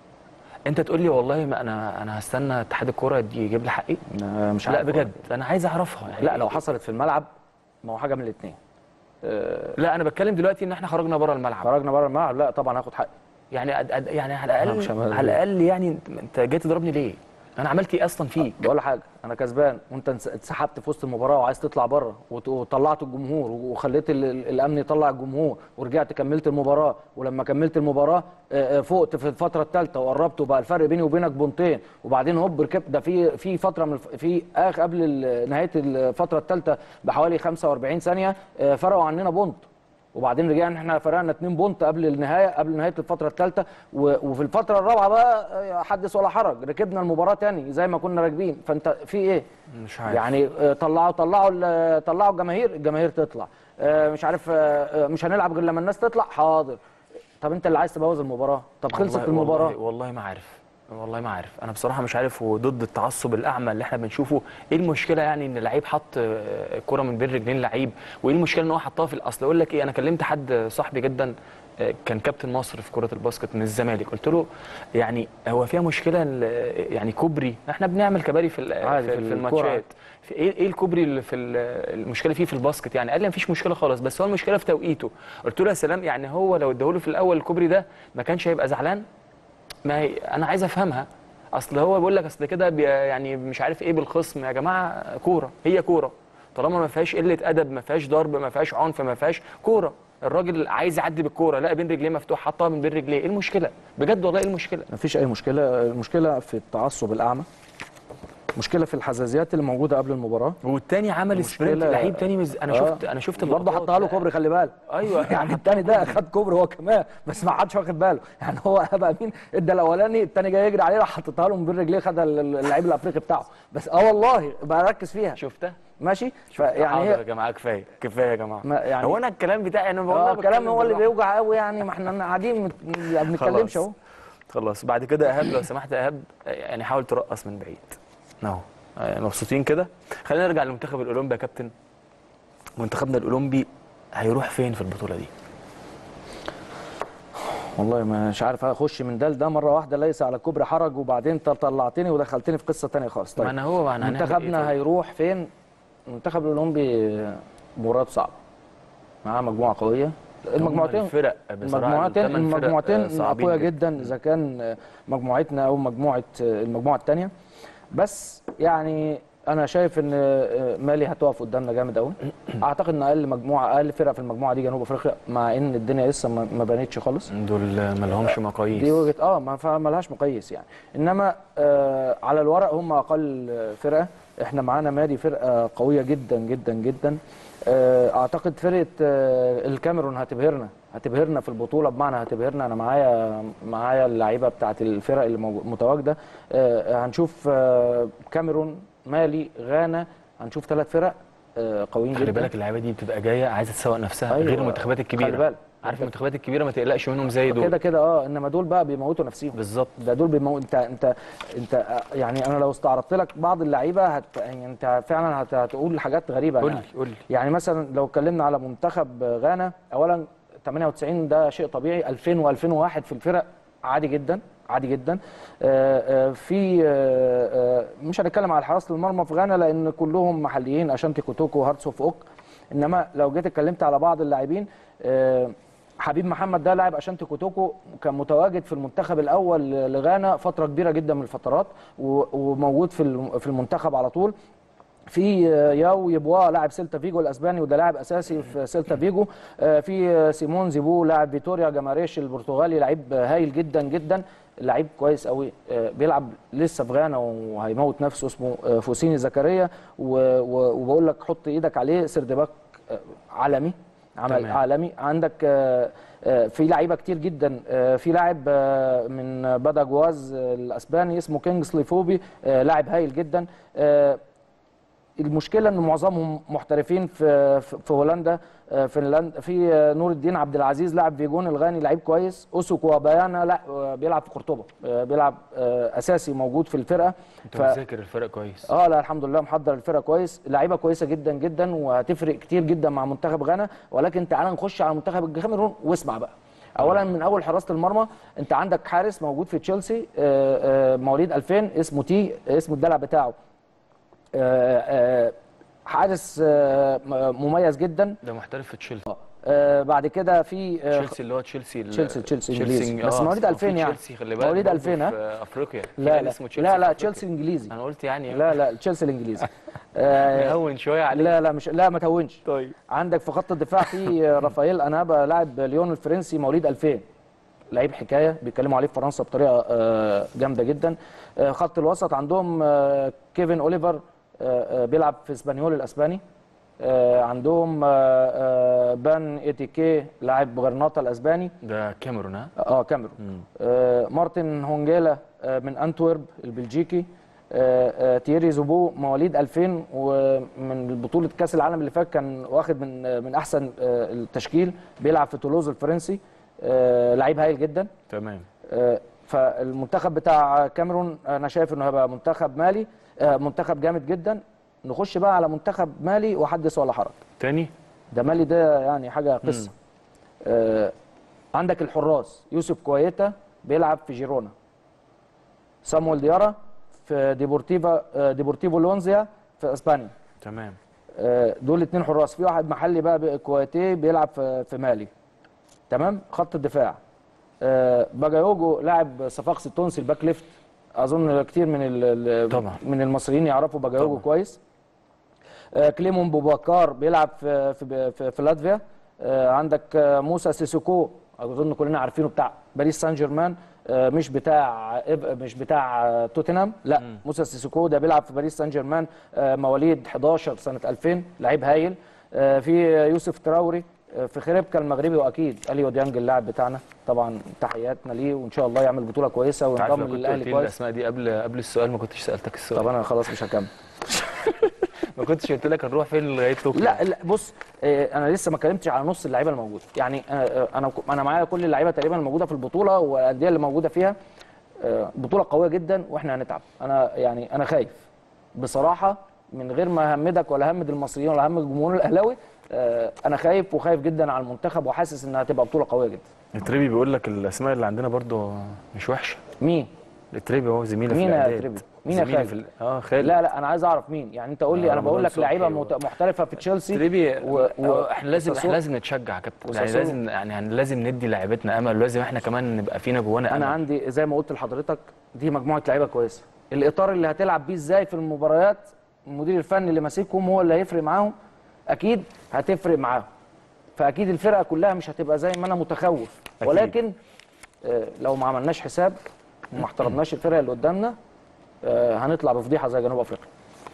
[SPEAKER 1] انت تقول لي والله ما انا انا هستنى اتحاد الكوره يدي- يجيب لي حقي
[SPEAKER 7] آه، مش
[SPEAKER 1] لا
[SPEAKER 7] عارف
[SPEAKER 1] بجد انا عايز اعرفها يعني
[SPEAKER 7] لا لو حصلت في الملعب ما هو حاجه من الاثنين
[SPEAKER 1] لا انا بتكلم دلوقتي ان احنا خرجنا بره الملعب
[SPEAKER 7] خرجنا بره الملعب لا طبعا هاخد حقي
[SPEAKER 1] يعني أد أد يعني على
[SPEAKER 7] أنا مش
[SPEAKER 1] الاقل
[SPEAKER 7] همل-
[SPEAKER 1] على الاقل يعني انت- انت جاي تضربني ليه؟ انا عملت ايه اصلا فيك؟
[SPEAKER 7] بقول حاجه انا كسبان وانت انس- اتسحبت في وسط المباراه وعايز تطلع بره وت- وطلعت الجمهور وخليت ال- ال- الامن يطلع الجمهور ورجعت كملت المباراه ولما كملت المباراه آه، آه، فقت في الفتره الثالثه وقربت وبقى الفرق بيني وبينك بونتين وبعدين هوب ركبت ده في في فتره من الف- في اخر قبل ال- نهايه الفتره الثالثه بحوالي 45 ثانيه آه، فرقوا عننا بونت وبعدين رجعنا احنا فرقنا 2 بونت قبل النهايه قبل نهايه الفتره الثالثه وفي الفتره الرابعه بقى آه، حدث ولا حرج ركبنا المباراه تاني زي ما كنا راكبين فانت في ايه
[SPEAKER 1] مش عارف
[SPEAKER 7] يعني آه، طلعوا طلعوا ال- طلعوا الجماهير الجماهير تطلع آه، مش عارف آه، آه، مش هنلعب غير لما الناس تطلع حاضر طب انت اللي عايز تبوظ المباراه طب خلصت
[SPEAKER 1] والله-
[SPEAKER 7] المباراه
[SPEAKER 1] والله, والله ما عارف والله ما عارف انا بصراحه مش عارف وضد التعصب الاعمى اللي احنا بنشوفه ايه المشكله يعني ان لعيب حط آه، كره من بين رجلين لعيب وايه المشكله ان هو حطها في الاصل اقول لك ايه انا كلمت حد صاحبي جدا آه، كان كابتن مصر في كره الباسكت من الزمالك قلت له يعني هو فيها مشكله ال- يعني كوبري احنا بنعمل كباري في ال-
[SPEAKER 7] عادي
[SPEAKER 1] في,
[SPEAKER 7] في
[SPEAKER 1] في
[SPEAKER 7] الكورة
[SPEAKER 1] الماتشات في ايه ايه الكوبري اللي في ال- المشكله فيه في الباسكت يعني قال لي مفيش مشكله خالص بس هو المشكله في توقيته قلت له يا سلام يعني هو لو اداهوله في الاول الكوبري ده ما كانش هيبقى زعلان ما هي انا عايز افهمها اصل هو بيقول لك اصل كده بي- يعني مش عارف ايه بالخصم يا جماعه كوره هي كوره طالما ما فيهاش قله ادب ما فيهاش ضرب ما فيهاش عنف ما فيهاش كوره الراجل عايز يعدي بالكوره لا بين رجليه مفتوح حطها من بين رجليه ايه المشكله بجد والله ايه المشكله
[SPEAKER 7] مفيش اي مشكله المشكله في التعصب الاعمى مشكله في الحساسيات اللي موجوده قبل المباراه
[SPEAKER 1] والتاني عمل سبرنت
[SPEAKER 7] مشكلة-
[SPEAKER 1] لعيب تاني مز... انا
[SPEAKER 7] آه.
[SPEAKER 1] شفت انا شفت
[SPEAKER 7] برضه
[SPEAKER 1] اللقطات.
[SPEAKER 7] حطها له كوبري خلي بالك
[SPEAKER 1] ايوه
[SPEAKER 7] يعني التاني ده خد كوبري هو كمان بس ما حدش واخد باله يعني هو بقى مين ادى الاولاني التاني جاي يجري عليه راح حطيتها له من بين رجليه خد اللعيب الافريقي بتاعه بس اه والله بقى ركز فيها
[SPEAKER 1] شفتها
[SPEAKER 7] ماشي
[SPEAKER 1] يعني
[SPEAKER 7] فيعني
[SPEAKER 1] يا
[SPEAKER 7] هي
[SPEAKER 1] جماعه كفايه كفايه يا جماعه
[SPEAKER 7] ما يعني
[SPEAKER 1] هو انا الكلام بتاعي انا
[SPEAKER 7] اه
[SPEAKER 1] والله
[SPEAKER 7] الكلام
[SPEAKER 1] بتكلم
[SPEAKER 7] هو اللي
[SPEAKER 1] بالراحة.
[SPEAKER 7] بيوجع قوي يعني ما احنا قاعدين مت- ما بنتكلمش
[SPEAKER 1] خلاص.
[SPEAKER 7] اهو
[SPEAKER 1] خلاص بعد كده ايهاب لو سمحت يا ايهاب يعني حاول ترقص من بعيد اهو آه، مبسوطين كده خلينا نرجع للمنتخب الاولمبي يا كابتن منتخبنا الاولمبي هيروح فين في البطوله دي
[SPEAKER 7] والله مش عارف اخش من ده لده مره واحده ليس على كوبري حرج وبعدين انت طلعتني ودخلتني في قصه تانية خالص
[SPEAKER 1] ما
[SPEAKER 7] طيب
[SPEAKER 1] انا هو ما انا هنعمل
[SPEAKER 7] منتخبنا
[SPEAKER 1] إيه طيب؟
[SPEAKER 7] هيروح فين المنتخب الاولمبي مباراه صعبه معاه مجموعه قويه المجموعتين
[SPEAKER 1] الفرق بصراحه
[SPEAKER 7] المجموعتين
[SPEAKER 1] الثمان فرق، آه،
[SPEAKER 7] المجموعتين
[SPEAKER 1] صعبين
[SPEAKER 7] قويه جدا اذا كان مجموعتنا او مجموعه المجموعه الثانيه بس يعني انا شايف ان مالي هتقف قدامنا جامد قوي اعتقد ان اقل مجموعه اقل فرقه في المجموعه دي جنوب افريقيا مع ان الدنيا لسه ما ما بانتش خالص
[SPEAKER 1] دول ما لهمش مقاييس
[SPEAKER 7] دي وجهه اه ما فما لهاش مقيس يعني انما آه على الورق هم اقل فرقه احنا معانا مالي فرقه قويه جدا جدا جدا آه اعتقد فرقه آه الكاميرون هتبهرنا هتبهرنا في البطوله بمعنى هتبهرنا انا معايا معايا اللعيبه بتاعت الفرق اللي موجو- متواجده آه هنشوف آه كاميرون مالي غانا هنشوف ثلاث فرق آه قويين
[SPEAKER 1] خلي
[SPEAKER 7] جدا
[SPEAKER 1] بالك اللعيبه دي بتبقى جايه عايزه تسوق نفسها
[SPEAKER 7] أيوة.
[SPEAKER 1] غير المنتخبات الكبيره
[SPEAKER 7] خلي بالك.
[SPEAKER 1] عارف المنتخبات الكبيره ما تقلقش منهم زي دول
[SPEAKER 7] كده كده اه انما دول بقى بيموتوا نفسهم
[SPEAKER 1] بالظبط
[SPEAKER 7] ده دول بيمو... انت انت انت يعني انا لو استعرضت لك بعض اللعيبه هت... يعني انت فعلا هت... هتقول حاجات غريبه
[SPEAKER 1] قول لي
[SPEAKER 7] يعني.
[SPEAKER 1] قول لي
[SPEAKER 7] يعني مثلا لو اتكلمنا على منتخب غانا اولا 98 ده شيء طبيعي 2000 و2001 في الفرق عادي جدا عادي جدا آه، آه، في آه، آه، مش هنتكلم على حراسه المرمى في غانا لان كلهم محليين اشانتي كوتوكو وهارتس اوف اوك انما لو جيت اتكلمت على بعض اللاعبين آه، حبيب محمد ده لاعب اشانتي كوتوكو كان متواجد في المنتخب الاول لغانا فتره كبيره جدا من الفترات و- وموجود في الم- في المنتخب على طول في ياو يبوا لاعب سيلتا فيجو الاسباني وده لاعب اساسي في سيلتا فيجو آه، في سيمون زيبو لاعب فيتوريا جاماريش البرتغالي لعيب هايل جدا جدا لعيب كويس قوي آه، بيلعب لسه في غانا وهيموت نفسه اسمه آه، فوسيني زكريا و- و- وبقول لك حط ايدك عليه سردباك آه، عالمي عمل
[SPEAKER 1] تمام.
[SPEAKER 7] عالمي عندك آه، آه، في لعيبه كتير جدا آه، في لاعب آه، من باداجواز آه، الاسباني اسمه كينجسلي فوبي آه، لاعب هايل جدا آه، المشكله ان معظمهم محترفين في في في هولندا آه، فنلندا في آه، نور الدين عبد العزيز لاعب فيجون الغاني لعيب كويس اوسوكو وبيانا لا آه، بيلعب في قرطبه آه، بيلعب آه، اساسي موجود في الفرقه
[SPEAKER 1] انت
[SPEAKER 7] ف-
[SPEAKER 1] مذاكر الفرق كويس
[SPEAKER 7] اه لا الحمد لله محضر الفرقه كويس لعيبه كويسه جدا جدا وهتفرق كتير جدا مع منتخب غانا ولكن تعال نخش على منتخب الكاميرون واسمع بقى اولا من اول حراسه المرمى انت عندك حارس موجود في تشيلسي آه، آه، مواليد 2000 اسمه تي اسمه الدلع بتاعه آه، آه، حارس آه، م- مميز جدا
[SPEAKER 1] ده محترف في تشيلسي
[SPEAKER 7] آه، بعد كده في آه،
[SPEAKER 1] تشيلسي اللي هو تشيلسي ال-
[SPEAKER 7] تشيلسي- تشيلسي إنجليزي. بس
[SPEAKER 1] آه،
[SPEAKER 7] مواليد
[SPEAKER 1] في
[SPEAKER 7] 2000 يعني.
[SPEAKER 1] تشيلسي خلي بالك
[SPEAKER 7] مواليد
[SPEAKER 1] برضه
[SPEAKER 7] 2000 ها؟
[SPEAKER 1] في افريقيا في
[SPEAKER 7] لا
[SPEAKER 1] نادي
[SPEAKER 7] لا
[SPEAKER 1] اسمه تشيلسي
[SPEAKER 7] لا
[SPEAKER 1] في
[SPEAKER 7] لا
[SPEAKER 1] أفريقيا.
[SPEAKER 7] تشيلسي انجليزي
[SPEAKER 1] انا قلت يعني
[SPEAKER 7] لا لا تشيلسي الانجليزي آه،
[SPEAKER 1] نهون شويه عليه
[SPEAKER 7] لا لا مش لا ما تهونش
[SPEAKER 1] طيب
[SPEAKER 7] عندك في خط الدفاع في رافائيل انابا لاعب ليون الفرنسي مواليد 2000 لعيب حكايه بيتكلموا عليه في فرنسا بطريقه آه، جامده جدا آه، خط الوسط عندهم آه، كيفن اوليفر آه، آه، بيلعب في اسبانيول الاسباني آه، عندهم آه، آه، بان ايتيكي لاعب غرناطه الاسباني
[SPEAKER 1] ده كاميرون ها
[SPEAKER 7] اه كاميرون آه مارتن هونجيلا آه من انتورب البلجيكي آه آه تييري زوبو مواليد 2000 ومن بطوله كاس العالم اللي فات كان واخد من آه من احسن آه التشكيل بيلعب في تولوز الفرنسي آه لعيب هايل جدا
[SPEAKER 1] تمام
[SPEAKER 7] آه فالمنتخب بتاع كاميرون انا شايف انه هيبقى منتخب مالي آه منتخب جامد جدا نخش بقى على منتخب مالي وحدث ولا حرج
[SPEAKER 1] تاني
[SPEAKER 7] ده مالي ده يعني حاجه قصه آه عندك الحراس يوسف كويتا بيلعب في جيرونا صامويل ديارا في ديبورتيفا آه ديبورتيفو لونزيا في اسبانيا
[SPEAKER 1] تمام
[SPEAKER 7] آه دول اتنين حراس في واحد محلي بقى ب- كويتي بيلعب في, في مالي تمام خط الدفاع آه باجايوجو لاعب صفاقس التونسي الباك ليفت اظن كتير من ال- ال-
[SPEAKER 1] طبعا.
[SPEAKER 7] من المصريين يعرفوا باجايوجو
[SPEAKER 1] طبعا.
[SPEAKER 7] كويس آه، كليمون بوباكار بيلعب في في في, في لاتفيا آه، عندك آه، موسى سيسوكو اظن كلنا عارفينه بتاع باريس سان جيرمان آه، مش بتاع إب- مش بتاع آه، توتنهام لا موسى سيسوكو ده بيلعب في باريس سان جيرمان آه، مواليد 11 سنه 2000 لعيب هايل آه، في يوسف تراوري آه، في خريبكا المغربي واكيد اليو ديانج اللاعب بتاعنا طبعا تحياتنا ليه وان شاء الله يعمل بطوله كويسه
[SPEAKER 1] انت عارف لو
[SPEAKER 7] وينضم
[SPEAKER 1] كنت
[SPEAKER 7] للاهلي
[SPEAKER 1] قلت لي
[SPEAKER 7] كويس
[SPEAKER 1] الاسماء دي قبل قبل السؤال ما كنتش سالتك السؤال
[SPEAKER 7] طب انا خلاص مش هكمل
[SPEAKER 1] ما كنتش قلت لك هنروح فين لغايه طوكيو
[SPEAKER 7] لا لا بص آه، انا لسه ما اتكلمتش على نص اللعيبه الموجوده يعني آه، آه، انا انا معايا كل اللعيبه تقريبا الموجوده في البطوله والانديه اللي موجوده فيها آه، بطوله قويه جدا واحنا هنتعب انا يعني انا خايف بصراحه من غير ما اهمدك ولا اهمد المصريين ولا اهمد الجمهور الاهلاوي آه، انا خايف وخايف جدا على المنتخب وحاسس انها هتبقى بطوله قويه جدا
[SPEAKER 1] التريبي بيقول لك الاسماء اللي عندنا برضو مش وحشه
[SPEAKER 7] مين
[SPEAKER 1] التريبي هو زميلي في
[SPEAKER 7] مين يا
[SPEAKER 1] الاعداد
[SPEAKER 7] تريبي؟ مين يا
[SPEAKER 1] زميلي
[SPEAKER 7] خالد؟
[SPEAKER 1] في ال- اه خالد
[SPEAKER 7] لا لا انا عايز اعرف مين يعني انت قول لي
[SPEAKER 1] آه،
[SPEAKER 7] انا بقول
[SPEAKER 1] رمضان
[SPEAKER 7] لك لعيبه
[SPEAKER 1] صبحي و-
[SPEAKER 7] مت- محترفه في تشيلسي
[SPEAKER 1] تريبي
[SPEAKER 7] و- و-
[SPEAKER 1] و... احنا لازم احنا
[SPEAKER 7] وساسولو.
[SPEAKER 1] لازم نتشجع يا كابتن يعني
[SPEAKER 7] وساسولو.
[SPEAKER 1] لازم يعني هن- لازم ندي لعيبتنا امل ولازم احنا كمان نبقى فينا جوانا
[SPEAKER 7] انا
[SPEAKER 1] امل
[SPEAKER 7] عندي زي ما قلت لحضرتك دي مجموعه لعيبه كويسه الاطار اللي هتلعب بيه ازاي في المباريات المدير الفني اللي ماسكهم هو اللي هيفرق معاهم اكيد هتفرق معاهم فاكيد الفرقه كلها مش هتبقى زي ما انا متخوف
[SPEAKER 1] أكيد.
[SPEAKER 7] ولكن آه، لو ما عملناش حساب وما احترمناش الفرقه اللي قدامنا آه، هنطلع بفضيحه زي جنوب افريقيا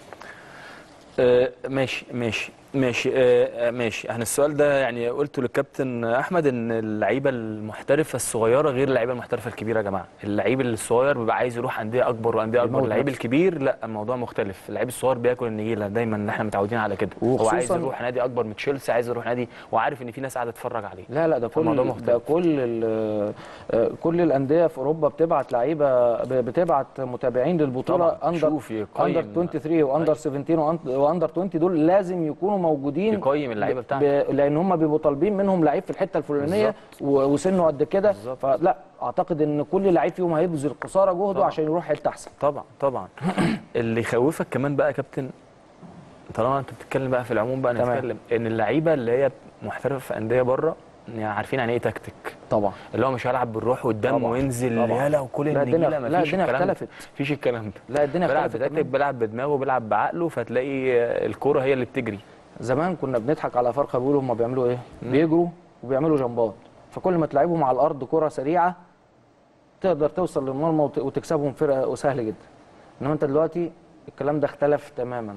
[SPEAKER 1] آه ماشي ماشي ماشي آه آه، ماشي احنا السؤال ده يعني قلته للكابتن احمد ان اللعيبه المحترفه الصغيره غير اللعيبه المحترفه الكبيره يا جماعه اللعيب الصغير بيبقى عايز يروح انديه اكبر وانديه اكبر
[SPEAKER 7] بيموت
[SPEAKER 1] اللعيب
[SPEAKER 7] نفسه.
[SPEAKER 1] الكبير لا الموضوع مختلف اللعيب الصغير بياكل النجيله دايما ان احنا متعودين على كده هو عايز
[SPEAKER 7] وخصوصاً-
[SPEAKER 1] يروح نادي اكبر من تشيلسي عايز يروح نادي وعارف ان في ناس قاعده تتفرج عليه
[SPEAKER 7] لا لا ده كل
[SPEAKER 1] الموضوع
[SPEAKER 7] ده
[SPEAKER 1] مختلف.
[SPEAKER 7] كل ال- آه، كل الانديه في اوروبا بتبعت لعيبه ب- بتبعت متابعين للبطوله
[SPEAKER 1] طبعاً.
[SPEAKER 7] اندر
[SPEAKER 1] شوف يقيم.
[SPEAKER 7] اندر 23 واندر 17 وأن- واندر 20 دول لازم يكونوا موجودين
[SPEAKER 1] يقيم اللعيبة
[SPEAKER 7] ب-
[SPEAKER 1] بتاعته.
[SPEAKER 7] ب- لان هم بيبقوا طالبين منهم لعيب في الحته الفلانيه و- وسنه قد كده
[SPEAKER 1] بالظبط.
[SPEAKER 7] فلا اعتقد ان كل لعيب فيهم هيبذل قصارى جهده
[SPEAKER 1] طبعاً.
[SPEAKER 7] عشان يروح حته احسن
[SPEAKER 1] طبعا طبعا اللي يخوفك كمان بقى يا كابتن طالما انت بتتكلم بقى في العموم بقى
[SPEAKER 7] تمام.
[SPEAKER 1] نتكلم ان اللعيبه اللي هي محترفه في انديه بره يعني عارفين يعني ايه تكتيك
[SPEAKER 7] طبعا
[SPEAKER 1] اللي هو مش هلعب بالروح والدم
[SPEAKER 7] طبعاً.
[SPEAKER 1] وينزل
[SPEAKER 7] طبعاً.
[SPEAKER 1] يلا وكل
[SPEAKER 7] لا، الدنيا-
[SPEAKER 1] النجيله
[SPEAKER 7] لا،
[SPEAKER 1] مفيش
[SPEAKER 7] الدنيا
[SPEAKER 1] الكلام ده
[SPEAKER 7] اختلفت.
[SPEAKER 1] مفيش الكلام ده
[SPEAKER 7] لا الدنيا
[SPEAKER 1] بيلعب
[SPEAKER 7] اختلفت
[SPEAKER 1] بتكتيك
[SPEAKER 7] كمان.
[SPEAKER 1] بيلعب بدماغه بيلعب بعقله فتلاقي الكوره هي اللي بتجري
[SPEAKER 7] زمان كنا بنضحك على فرقه بيقولوا هم بيعملوا ايه؟ بيجروا وبيعملوا جمبات فكل ما تلعبهم على الارض كره سريعه تقدر توصل للمرمى وت- وتكسبهم فرقه وسهل جدا انما انت دلوقتي الكلام ده اختلف تماما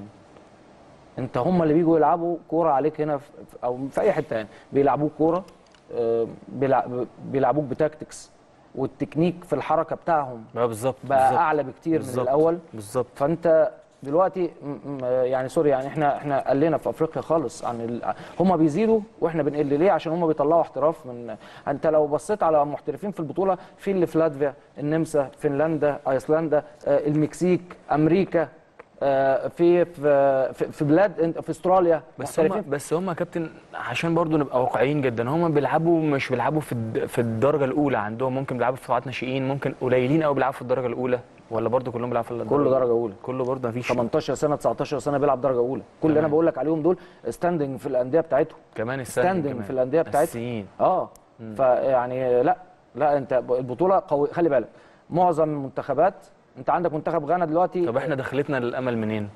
[SPEAKER 7] انت هم اللي بيجوا يلعبوا كوره عليك هنا في او في اي حته يعني بيلعبوك كوره آه، بيلع- بيلعبوك بتاكتكس والتكنيك في الحركه بتاعهم
[SPEAKER 1] بقى بالظبط
[SPEAKER 7] بقى
[SPEAKER 1] بالظبط.
[SPEAKER 7] اعلى بكتير من
[SPEAKER 1] بالظبط.
[SPEAKER 7] الاول
[SPEAKER 1] بالظبط
[SPEAKER 7] فانت دلوقتي م- م- يعني سوري يعني احنا احنا قلنا في افريقيا خالص عن ال... هم بيزيدوا واحنا بنقل ليه عشان هم بيطلعوا احتراف من انت لو بصيت على محترفين في البطوله في اللي في لاتفيا النمسا فنلندا ايسلندا آه، المكسيك امريكا آه، في في في- في بلاد في استراليا
[SPEAKER 1] بس هم
[SPEAKER 7] محترفين
[SPEAKER 1] بس هم كابتن عشان برضو نبقى واقعيين جدا هم بيلعبوا مش بيلعبوا في الد- في الدرجه الاولى عندهم ممكن بيلعبوا في قطاعات ناشئين ممكن قليلين قوي بيلعبوا في الدرجه الاولى ولا برضو كلهم بيلعبوا في الدرجه
[SPEAKER 7] كله
[SPEAKER 1] الأولى؟
[SPEAKER 7] درجه اولى
[SPEAKER 1] كله برضو مفيش
[SPEAKER 7] 18 سنه 19 سنه بيلعب درجه اولى كل اللي انا
[SPEAKER 1] تمام.
[SPEAKER 7] بقول لك عليهم دول ستاندنج في الانديه بتاعتهم
[SPEAKER 1] كمان السنة
[SPEAKER 7] ستاندنج في الانديه بتاعتهم
[SPEAKER 1] السيين
[SPEAKER 7] اه فيعني لا لا انت البطوله قوي خلي بالك معظم المنتخبات انت عندك منتخب غانا دلوقتي
[SPEAKER 1] طب احنا دخلتنا للامل منين؟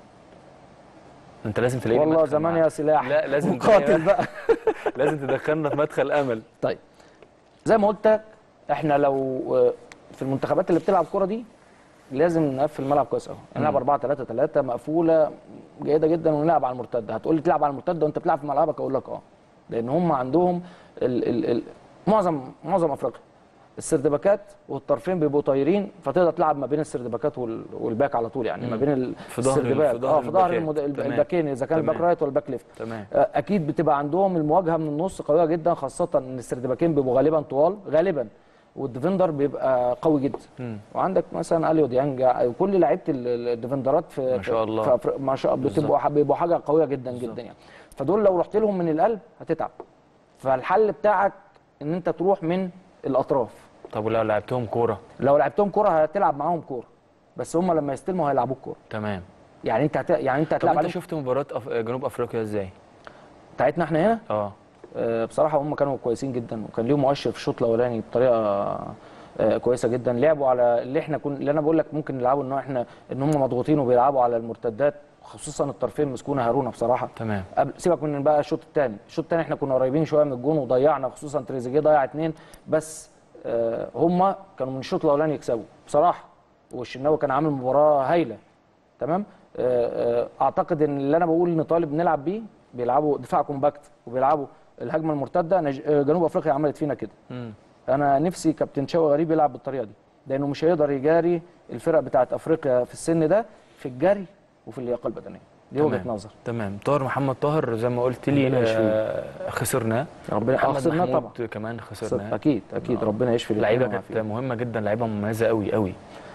[SPEAKER 1] انت لازم تلاقي لي
[SPEAKER 7] والله
[SPEAKER 1] مدخل
[SPEAKER 7] زمان
[SPEAKER 1] معاك.
[SPEAKER 7] يا سلاح
[SPEAKER 1] لا لازم
[SPEAKER 7] مقاتل بقى
[SPEAKER 1] لازم تدخلنا في مدخل امل
[SPEAKER 7] طيب زي ما قلت لك احنا لو آه، في المنتخبات اللي بتلعب كوره دي لازم نقفل الملعب كويس قوي نلعب 4 3 3 مقفوله جيده جدا ونلعب على المرتده هتقول لي تلعب على المرتده وانت بتلعب في ملعبك اقول لك اه لان هم عندهم ال ال ال معظم معظم افريقيا السردباكات والطرفين بيبقوا طايرين فتقدر تلعب ما بين السردباكات وال- والباك على طول يعني ما بين ال-
[SPEAKER 1] في ظهر ال-
[SPEAKER 7] السردباك
[SPEAKER 1] في ظهر
[SPEAKER 7] اه في ظهر
[SPEAKER 1] الباكات.
[SPEAKER 7] المد- الب-
[SPEAKER 1] تمام.
[SPEAKER 7] الباكين اذا كان الباك
[SPEAKER 1] تمام.
[SPEAKER 7] رايت والباك ليفت
[SPEAKER 1] تمام
[SPEAKER 7] آه، اكيد بتبقى عندهم المواجهه من النص قويه جدا خاصه ان السردباكين بيبقوا غالبا طوال غالبا والديفندر بيبقى قوي جدا
[SPEAKER 1] مم.
[SPEAKER 7] وعندك مثلا اليو ديانج كل لعيبه ال- ال- الديفندرات في
[SPEAKER 1] ما شاء الله.
[SPEAKER 7] في أفريقيا ما شاء الله بتبقوا ح- بيبقوا حاجه قويه جدا جدا يعني فدول لو رحت لهم من القلب هتتعب فالحل بتاعك ان انت تروح من الاطراف
[SPEAKER 1] طب ولو لعبتهم كوره
[SPEAKER 7] لو لعبتهم كوره هتلعب معاهم كوره بس هم لما يستلموا هيلعبوك كوره
[SPEAKER 1] تمام
[SPEAKER 7] يعني انت هت... يعني انت
[SPEAKER 1] طب
[SPEAKER 7] هتلعب
[SPEAKER 1] انت
[SPEAKER 7] عليهم
[SPEAKER 1] شفت مباراه أف... جنوب افريقيا ازاي؟
[SPEAKER 7] بتاعتنا احنا هنا
[SPEAKER 1] اه
[SPEAKER 7] آه، بصراحه هم كانوا كويسين جدا وكان ليهم مؤشر في الشوط الاولاني بطريقه آه، كويسه جدا لعبوا على اللي احنا كنا اللي انا بقول لك ممكن نلعبوا ان احنا ان هم مضغوطين وبيلعبوا على المرتدات خصوصا الطرفين مسكونه هارونا بصراحه
[SPEAKER 1] تمام
[SPEAKER 7] قبل سيبك من بقى الشوط الثاني الشوط الثاني احنا كنا قريبين شويه من الجون وضيعنا خصوصا تريزيجيه ضيع اثنين بس آه هم كانوا من الشوط الاولاني يكسبوا بصراحه والشناوي كان عامل مباراه هايله تمام آه آه اعتقد ان اللي انا بقول نطالب نلعب بيه بيلعبوا دفاع كومباكت وبيلعبوا الهجمه المرتده نج- آه، جنوب افريقيا عملت فينا كده
[SPEAKER 1] مم.
[SPEAKER 7] انا نفسي كابتن شوقي غريب يلعب بالطريقه دي لانه مش هيقدر يجاري الفرق بتاعت افريقيا في السن ده في الجري وفي اللياقه البدنيه دي وجهه
[SPEAKER 1] تمام.
[SPEAKER 7] نظر
[SPEAKER 1] تمام طاهر محمد طاهر زي ما قلت لي
[SPEAKER 7] ربنا يشفيه.
[SPEAKER 1] آه خسرناه
[SPEAKER 7] ربنا
[SPEAKER 1] محمد
[SPEAKER 7] خسرناه طبعا
[SPEAKER 1] محمود كمان خسرناه
[SPEAKER 7] اكيد اكيد ربنا يشفي
[SPEAKER 1] لعيبه
[SPEAKER 7] الجميع
[SPEAKER 1] كانت مهمه جدا لعيبه مميزه قوي قوي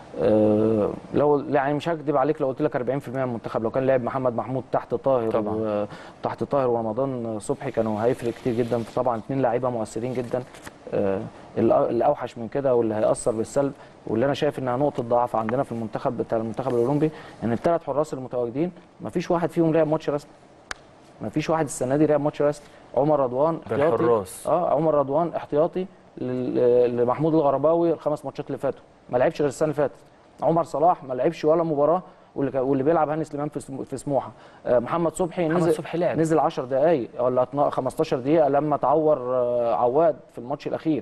[SPEAKER 7] آه، لو يعني مش هكدب عليك لو قلت لك 40% من المنتخب لو كان لعب محمد محمود تحت طاهر
[SPEAKER 1] طبعاً.
[SPEAKER 7] و- تحت طاهر ورمضان صبحي كانوا هيفرق كتير جدا طبعا اثنين لعيبه مؤثرين جدا آه، الأ- الاوحش من كده واللي هياثر بالسلب واللي انا شايف انها نقطه ضعف عندنا في المنتخب بتاع المنتخب الاولمبي ان الثلاث حراس المتواجدين ما فيش واحد فيهم لعب ماتش رسمي ما فيش واحد السنه دي لعب ماتش رسمي عمر رضوان
[SPEAKER 1] ده
[SPEAKER 7] احتياطي
[SPEAKER 1] الحراس.
[SPEAKER 7] اه عمر رضوان احتياطي لل- لمحمود الغرباوي الخمس ماتشات اللي فاتوا ما لعبش غير السنه اللي فاتت عمر صلاح ما لعبش ولا مباراه واللي كان- واللي بيلعب هاني سليمان في سمو- في سموحه آه، محمد صبحي
[SPEAKER 1] محمد
[SPEAKER 7] نزل
[SPEAKER 1] صبحي لعب.
[SPEAKER 7] نزل 10 دقائق ولا 12 15 دقيقه لما تعور آه، عواد في الماتش الاخير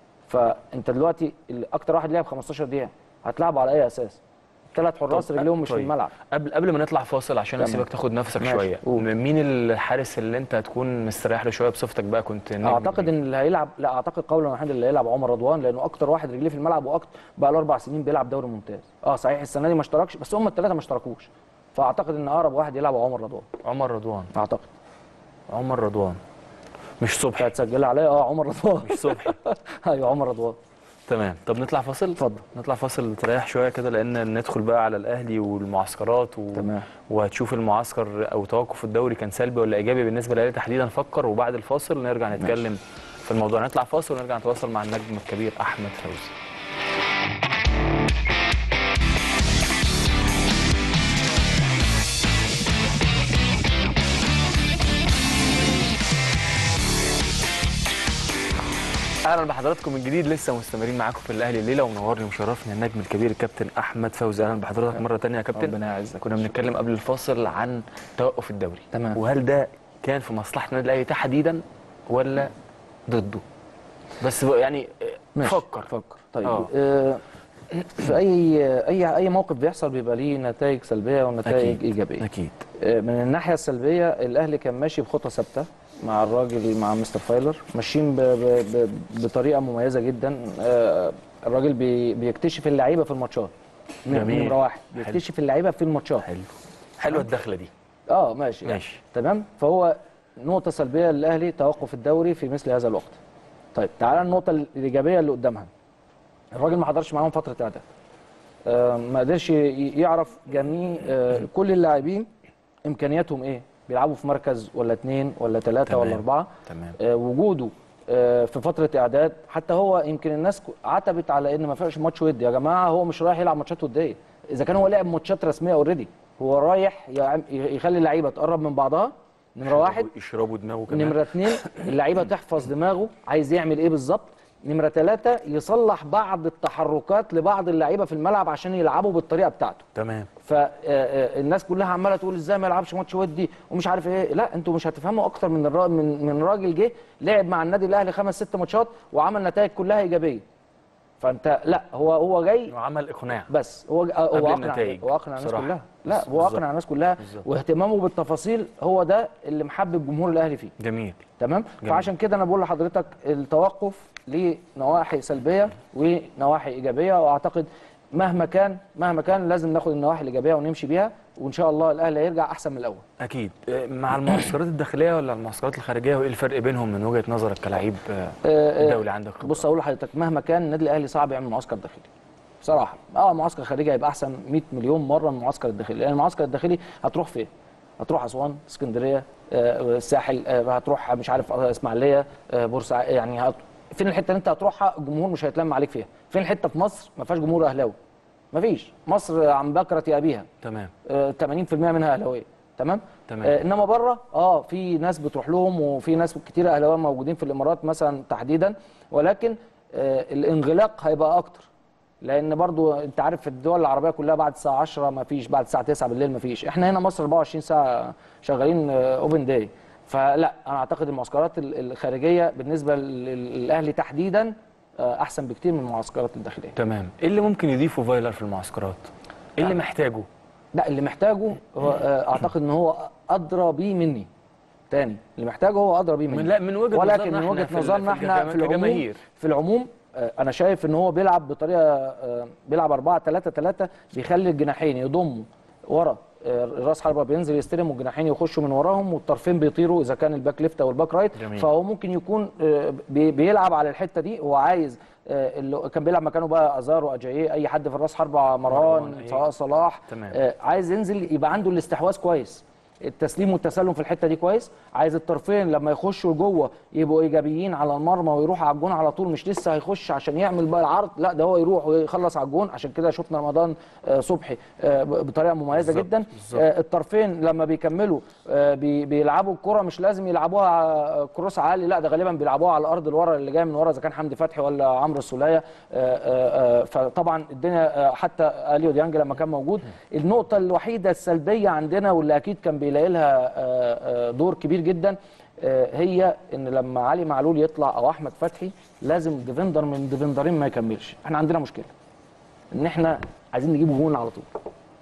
[SPEAKER 7] فانت دلوقتي ال- اكتر واحد لعب 15 دقيقه هتلعبه على اي اساس ثلاث حراس
[SPEAKER 1] طب،
[SPEAKER 7] رجليهم مش
[SPEAKER 1] طيب.
[SPEAKER 7] في الملعب
[SPEAKER 1] قبل قبل ما نطلع فاصل عشان
[SPEAKER 7] تمام.
[SPEAKER 1] اسيبك تاخد نفسك
[SPEAKER 7] ماشي.
[SPEAKER 1] شويه
[SPEAKER 7] قول.
[SPEAKER 1] مين الحارس اللي انت هتكون مستريح له شويه بصفتك بقى كنت نجم
[SPEAKER 7] اعتقد
[SPEAKER 1] كبير؟
[SPEAKER 7] ان اللي هيلعب لا اعتقد قولا واحدا اللي هيلعب عمر رضوان لانه اكتر واحد رجليه في الملعب واكتر بقى له اربع سنين بيلعب دوري ممتاز اه صحيح السنه دي ما اشتركش بس هم الثلاثه ما اشتركوش فاعتقد ان اقرب واحد يلعب هو عمر رضوان
[SPEAKER 1] عمر رضوان
[SPEAKER 7] اعتقد
[SPEAKER 1] عمر رضوان مش صبحي
[SPEAKER 7] هتسجلها عليا اه عمر رضوان
[SPEAKER 1] مش صبحي
[SPEAKER 7] ايوه عمر رضوان
[SPEAKER 1] تمام طب نطلع فاصل
[SPEAKER 7] اتفضل.
[SPEAKER 1] نطلع فاصل تريح شويه كده لان ندخل بقى على الاهلي والمعسكرات و...
[SPEAKER 7] تمام.
[SPEAKER 1] وهتشوف المعسكر او توقف الدوري كان سلبي ولا ايجابي بالنسبه للاهلي تحديدا فكر وبعد الفاصل نرجع نتكلم في الموضوع نطلع فاصل ونرجع نتواصل مع النجم الكبير احمد فوزي اهلا بحضراتكم من جديد لسه مستمرين معاكم في الاهلي الليله ومنورني ومشرفني النجم الكبير الكابتن احمد فوزي اهلا بحضرتك مره تانية يا كابتن
[SPEAKER 7] ربنا يعزك.
[SPEAKER 1] كنا بنتكلم قبل الفاصل عن توقف الدوري
[SPEAKER 7] تمام.
[SPEAKER 1] وهل ده كان في مصلحه النادي الاهلي تحديدا ولا ضده بس بقى يعني
[SPEAKER 7] ماشي.
[SPEAKER 1] فكر
[SPEAKER 7] فكر طيب
[SPEAKER 1] آه.
[SPEAKER 7] آه. في اي اي اي موقف بيحصل بيبقى ليه نتائج سلبيه ونتائج
[SPEAKER 1] أكيد.
[SPEAKER 7] ايجابيه
[SPEAKER 1] اكيد
[SPEAKER 7] آه، من الناحيه السلبيه الاهلي كان ماشي بخطه ثابته مع الراجل مع مستر فايلر ماشيين ب- ب- ب- بطريقه مميزه جدا آه، الراجل بي- بيكتشف اللعيبه في الماتشات
[SPEAKER 1] جميل.
[SPEAKER 7] نمره واحد بيكتشف اللعيبه في الماتشات
[SPEAKER 1] حلو حلوه الدخله دي
[SPEAKER 7] اه ماشي
[SPEAKER 1] ماشي.
[SPEAKER 7] تمام فهو نقطه سلبيه للاهلي توقف الدوري في مثل هذا الوقت طيب تعالى النقطه الايجابيه اللي قدامها الراجل ما حضرش معاهم فتره اعداد آه، ما قدرش ي- يعرف جميع آه، كل اللاعبين امكانياتهم ايه بيلعبوا في مركز ولا اثنين ولا ثلاثه
[SPEAKER 1] تمام.
[SPEAKER 7] ولا اربعه
[SPEAKER 1] تمام
[SPEAKER 7] آه، وجوده آه، في فتره اعداد حتى هو يمكن الناس ك- عتبت على ان ما فيش ماتش ودي يا جماعه هو مش رايح يلعب ماتشات وديه اذا كان هو لعب ماتشات رسميه اوريدي هو رايح يعم- يخلي اللعيبه تقرب من بعضها نمره واحد
[SPEAKER 1] يشربوا دماغه كمان
[SPEAKER 7] نمرة اتنين اللعيبة تحفظ دماغه عايز يعمل ايه بالظبط نمرة ثلاثة يصلح بعض التحركات لبعض اللعيبة في الملعب عشان يلعبوا بالطريقة بتاعته
[SPEAKER 1] تمام
[SPEAKER 7] فالناس كلها عماله تقول ازاي ما يلعبش ماتش ودي ومش عارف ايه لا انتوا مش هتفهموا اكتر من الرا... من من راجل جه لعب مع النادي الاهلي خمس ست ماتشات وعمل نتائج كلها ايجابيه فانت لا هو هو جاي
[SPEAKER 1] وعمل اقناع
[SPEAKER 7] بس هو هو
[SPEAKER 1] قبل
[SPEAKER 7] اقنع
[SPEAKER 1] النتائج
[SPEAKER 7] هو اقنع الناس
[SPEAKER 1] بصراحة.
[SPEAKER 7] كلها لا
[SPEAKER 1] بس-
[SPEAKER 7] هو
[SPEAKER 1] بالظبط.
[SPEAKER 7] اقنع الناس كلها
[SPEAKER 1] بالظبط.
[SPEAKER 7] واهتمامه بالتفاصيل هو ده اللي محبب جمهور الاهلي فيه
[SPEAKER 1] جميل
[SPEAKER 7] تمام
[SPEAKER 1] جميل.
[SPEAKER 7] فعشان كده انا بقول لحضرتك التوقف ليه نواحي سلبيه ونواحي ايجابيه واعتقد مهما كان مهما كان لازم ناخد النواحي الايجابيه ونمشي بيها وان شاء الله الاهلي هيرجع احسن من الاول
[SPEAKER 1] اكيد آه، مع المعسكرات الداخليه ولا المعسكرات الخارجيه وايه الفرق بينهم من وجهه نظرك كلاعب آه،
[SPEAKER 7] آه،
[SPEAKER 1] دولي عندك خبرة؟
[SPEAKER 7] بص اقول لحضرتك مهما كان النادي الاهلي صعب يعمل معسكر داخلي بصراحه اه معسكر خارجي هيبقى احسن 100 مليون مره من المعسكر الداخلي لان المعسكر الداخلي هتروح فين هتروح اسوان اسكندريه آه، الساحل آه، هتروح مش عارف آه، اسماعيليه آه، بورسعيد يعني هت... فين الحته اللي انت هتروحها الجمهور مش هيتلم عليك فيها فين الحته في مصر ما فيهاش جمهور اهلاوي ما فيش مصر عن بكره ابيها
[SPEAKER 1] تمام
[SPEAKER 7] آه، 80% منها اهلاويه تمام
[SPEAKER 1] تمام.
[SPEAKER 7] آه انما بره اه في ناس بتروح لهم وفي ناس كتير اهلاويه موجودين في الامارات مثلا تحديدا ولكن آه الانغلاق هيبقى اكتر لان برضو انت عارف في الدول العربيه كلها بعد الساعه 10 ما فيش بعد الساعه 9 بالليل ما فيش احنا هنا مصر 24 ساعه شغالين اوبن داي فلا انا اعتقد المعسكرات ال- الخارجيه بالنسبه لل- للاهلي تحديدا آه، احسن بكتير من المعسكرات الداخليه
[SPEAKER 1] تمام ايه اللي ممكن يضيفه فايلر في المعسكرات ايه اللي محتاجه
[SPEAKER 7] لا اللي محتاجه هو آه، اعتقد ان هو ادرى بيه مني تاني اللي محتاجه هو ادرى بيه مني
[SPEAKER 1] من لا من وجهه
[SPEAKER 7] ولكن
[SPEAKER 1] نظرنا
[SPEAKER 7] من وجهه
[SPEAKER 1] إحنا في ال-
[SPEAKER 7] نظرنا
[SPEAKER 1] في
[SPEAKER 7] احنا
[SPEAKER 1] الجما-
[SPEAKER 7] في العموم
[SPEAKER 1] كجماهير
[SPEAKER 7] في العموم آه، انا شايف ان هو بيلعب بطريقه آه، بيلعب 4 3 3 بيخلي الجناحين يضموا ورا آه، راس حربه بينزل يستلم والجناحين يخشوا من وراهم والطرفين بيطيروا اذا كان الباك ليفت او الباك رايت
[SPEAKER 1] جميل.
[SPEAKER 7] فهو ممكن يكون آه، بي- بيلعب على الحته دي هو عايز آه، اللي كان بيلعب مكانه بقى ازارو اجاييه اي حد في الراس حربه
[SPEAKER 1] مروان،
[SPEAKER 7] مروان
[SPEAKER 1] أي.
[SPEAKER 7] سواء صلاح
[SPEAKER 1] تمام.
[SPEAKER 7] آه، عايز ينزل يبقى عنده الاستحواذ كويس التسليم والتسلم في الحته دي كويس عايز الطرفين لما يخشوا جوه يبقوا ايجابيين على المرمى ويروح على الجون على طول مش لسه هيخش عشان يعمل بقى العرض لا ده هو يروح ويخلص على الجون عشان كده شفنا رمضان آه، صبحي آه، ب- بطريقه مميزه
[SPEAKER 1] بالظبط،
[SPEAKER 7] جدا
[SPEAKER 1] بالظبط.
[SPEAKER 7] آه، الطرفين لما بيكملوا آه، بي- بيلعبوا الكره مش لازم يلعبوها آه، كروس عالي لا ده غالبا بيلعبوها على الارض الورا اللي جاي من ورا اذا كان حمدي فتحي ولا عمرو السوليه آه، آه، آه، فطبعا الدنيا آه، حتى اليو ديانج لما كان موجود النقطه الوحيده السلبيه عندنا واللي اكيد كان بيلاقي لها آه، آه، دور كبير جدا آه، هي ان لما علي معلول يطلع او احمد فتحي لازم ديفندر من ديفندرين ما يكملش احنا عندنا مشكله ان احنا عايزين نجيب جون على طول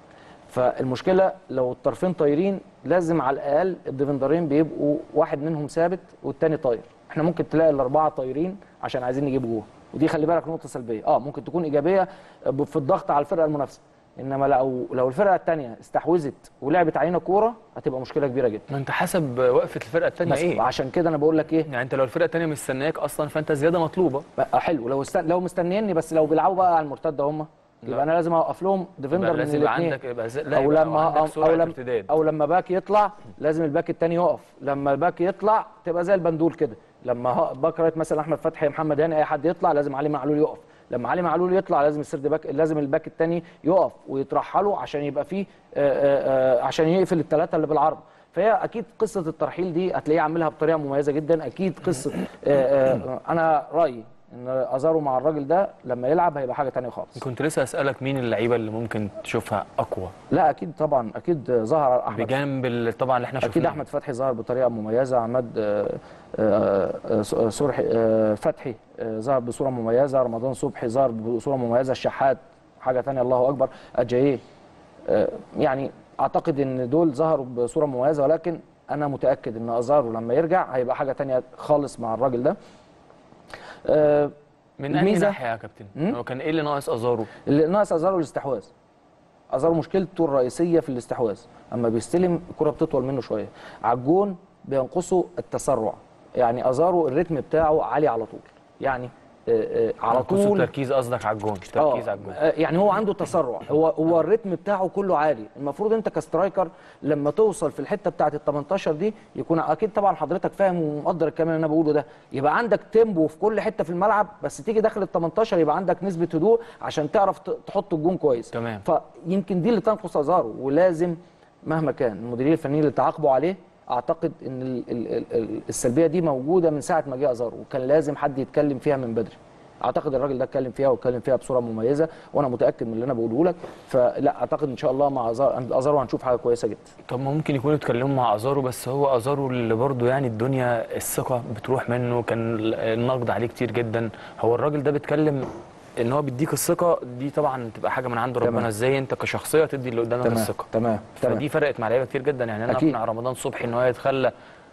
[SPEAKER 7] فالمشكله لو الطرفين طايرين لازم على الاقل الديفندرين بيبقوا واحد منهم ثابت والتاني طاير احنا ممكن تلاقي الاربعه طايرين عشان عايزين نجيب جول ودي خلي بالك نقطه سلبيه اه ممكن تكون ايجابيه في الضغط على الفرقه المنافسه انما لو لو الفرقه الثانيه استحوذت ولعبت علينا كوره هتبقى مشكله كبيره جدا
[SPEAKER 1] ما انت حسب وقفه الفرقه الثانيه
[SPEAKER 7] بس
[SPEAKER 1] ايه
[SPEAKER 7] عشان كده انا بقول لك ايه
[SPEAKER 1] يعني انت لو الفرقه الثانيه مستنياك اصلا فانت زياده مطلوبه
[SPEAKER 7] بقى حلو لو است... لو مستنيني بس لو بيلعبوا بقى على المرتده هم يبقى انا لازم اوقف لهم ديفندر
[SPEAKER 1] يبقى
[SPEAKER 7] من
[SPEAKER 1] لازم يبقى
[SPEAKER 7] الاثنين
[SPEAKER 1] عندك يبقى زي... لا
[SPEAKER 7] او
[SPEAKER 1] يبقى
[SPEAKER 7] لما
[SPEAKER 1] عندك
[SPEAKER 7] او,
[SPEAKER 1] سرعه
[SPEAKER 7] أو لما
[SPEAKER 1] ارتداد
[SPEAKER 7] او لما باك يطلع لازم الباك التاني يقف لما الباك يطلع تبقى زي البندول كده لما ه- باك رايت مثلا احمد فتحي محمد هاني اي حد يطلع لازم علي معلول يقف لما علي معلول يطلع لازم السرد باك لازم الباك التاني يقف ويترحله عشان يبقى فيه آه، آه، آه، عشان يقفل الثلاثه اللي بالعرض فهي اكيد قصه الترحيل دي هتلاقيه عاملها بطريقه مميزه جدا اكيد قصه آه، آه، انا رايي ان ازارو مع الراجل ده لما يلعب هيبقى حاجه تانية خالص
[SPEAKER 1] كنت لسه اسالك مين اللعيبه اللي ممكن تشوفها اقوى
[SPEAKER 7] لا اكيد طبعا اكيد ظهر احمد
[SPEAKER 1] بجانب ال- طبعا اللي احنا شفناه
[SPEAKER 7] اكيد احمد فتحي ظهر بطريقه مميزه عماد آه، آه، آه، صبحي آه، فتحي آه، ظهر بصوره مميزه رمضان صبحي ظهر بصوره مميزه الشحات حاجه تانية الله اكبر اجاييه آه، يعني اعتقد ان دول ظهروا بصوره مميزه ولكن انا متاكد ان ازارو لما يرجع هيبقى حاجه تانية خالص مع الراجل ده آه،
[SPEAKER 1] من انهي
[SPEAKER 7] الميزة-
[SPEAKER 1] ناحيه يا كابتن
[SPEAKER 7] مم؟
[SPEAKER 1] هو كان ايه اللي ناقص ازارو
[SPEAKER 7] اللي ناقص ازارو الاستحواذ ازارو مشكلته الرئيسيه في الاستحواذ اما بيستلم الكره بتطول منه شويه على الجون بينقصه التسرع يعني ازارو الريتم بتاعه عالي على طول يعني آه، آه، على
[SPEAKER 1] نقص
[SPEAKER 7] طول
[SPEAKER 1] التركيز قصدك على الجون تركيز
[SPEAKER 7] آه،
[SPEAKER 1] على الجون
[SPEAKER 7] آه، يعني هو عنده تسرع هو هو الريتم بتاعه كله عالي المفروض انت كسترايكر لما توصل في الحته بتاعه ال 18 دي يكون اكيد طبعا حضرتك فاهم ومقدر الكلام اللي انا بقوله ده يبقى عندك تيمبو في كل حته في الملعب بس تيجي داخل ال 18 يبقى عندك نسبه هدوء عشان تعرف ت- تحط الجون كويس
[SPEAKER 1] تمام.
[SPEAKER 7] فيمكن دي اللي تنقص ازارو ولازم مهما كان المديرين الفنيين اللي تعاقبوا عليه اعتقد ان ال- ال- ال- ال- السلبيه دي موجوده من ساعه ما جه ازارو وكان لازم حد يتكلم فيها من بدري اعتقد الراجل ده اتكلم فيها واتكلم فيها بصوره مميزه وانا متاكد من اللي انا بقوله لك فلا اعتقد ان شاء الله مع أزار- ازارو هنشوف حاجه كويسه جدا
[SPEAKER 1] طب ما ممكن يكونوا اتكلموا مع ازارو بس هو ازارو اللي برضه يعني الدنيا الثقه بتروح منه كان النقد عليه كتير جدا هو الراجل ده بيتكلم ان هو بيديك الثقه دي طبعا تبقى حاجه من عند
[SPEAKER 7] تمام.
[SPEAKER 1] ربنا ازاي انت كشخصيه تدي اللي قدامك
[SPEAKER 7] تمام
[SPEAKER 1] الثقه
[SPEAKER 7] تمام تمام
[SPEAKER 1] فدي فرقت مع لعيبه كتير جدا يعني انا
[SPEAKER 7] أكيد.
[SPEAKER 1] اقنع رمضان صبحي ان هو يتخلى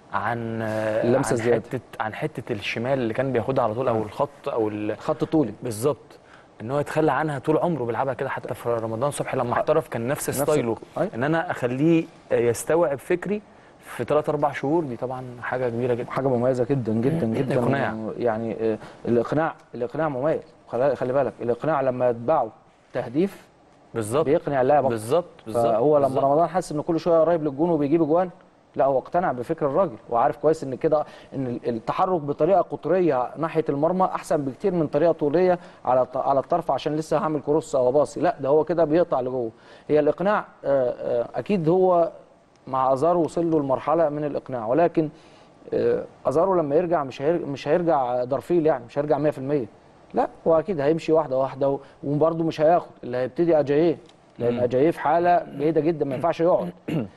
[SPEAKER 1] عن
[SPEAKER 7] اللمسة
[SPEAKER 1] عن
[SPEAKER 7] زيادة.
[SPEAKER 1] حته عن حته الشمال اللي كان بياخدها على طول او الخط او ال-
[SPEAKER 7] خط طولي
[SPEAKER 1] بالظبط ان هو يتخلى عنها طول عمره بيلعبها كده حتى في رمضان صبحي لما احترف كان نفس ستايله
[SPEAKER 7] أي.
[SPEAKER 1] ان انا اخليه يستوعب فكري في 3 4 شهور دي طبعا حاجه كبيره جدا
[SPEAKER 7] حاجه مميزه جدا جدا جدا
[SPEAKER 1] إقناع.
[SPEAKER 7] يعني آه، الاقناع الاقناع مميز خلي خلي بالك الاقناع لما يتبعه تهديف
[SPEAKER 1] بالظبط
[SPEAKER 7] بيقنع اللاعب أكتر.
[SPEAKER 1] بالظبط بالظبط
[SPEAKER 7] فهو لما
[SPEAKER 1] بالظبط.
[SPEAKER 7] رمضان حس ان كل شويه قريب للجون وبيجيب اجوان لا هو اقتنع بفكر الراجل وعارف كويس ان كده ان ال- التحرك بطريقه قطريه ناحيه المرمى احسن بكتير من طريقه طوليه على الط- على الطرف عشان لسه هعمل كروس او باصي لا ده هو كده بيقطع لجوه هي الاقناع آه، آه، اكيد هو مع ازارو وصل له المرحله من الاقناع ولكن آه، ازارو لما يرجع مش هيرجع مش هيرجع درفيل يعني مش هيرجع 100% لا هو اكيد هيمشي واحده واحده و- وبرده مش هياخد اللي هيبتدي اجاييه لان اجاييه في حاله جيده جدا ما ينفعش يقعد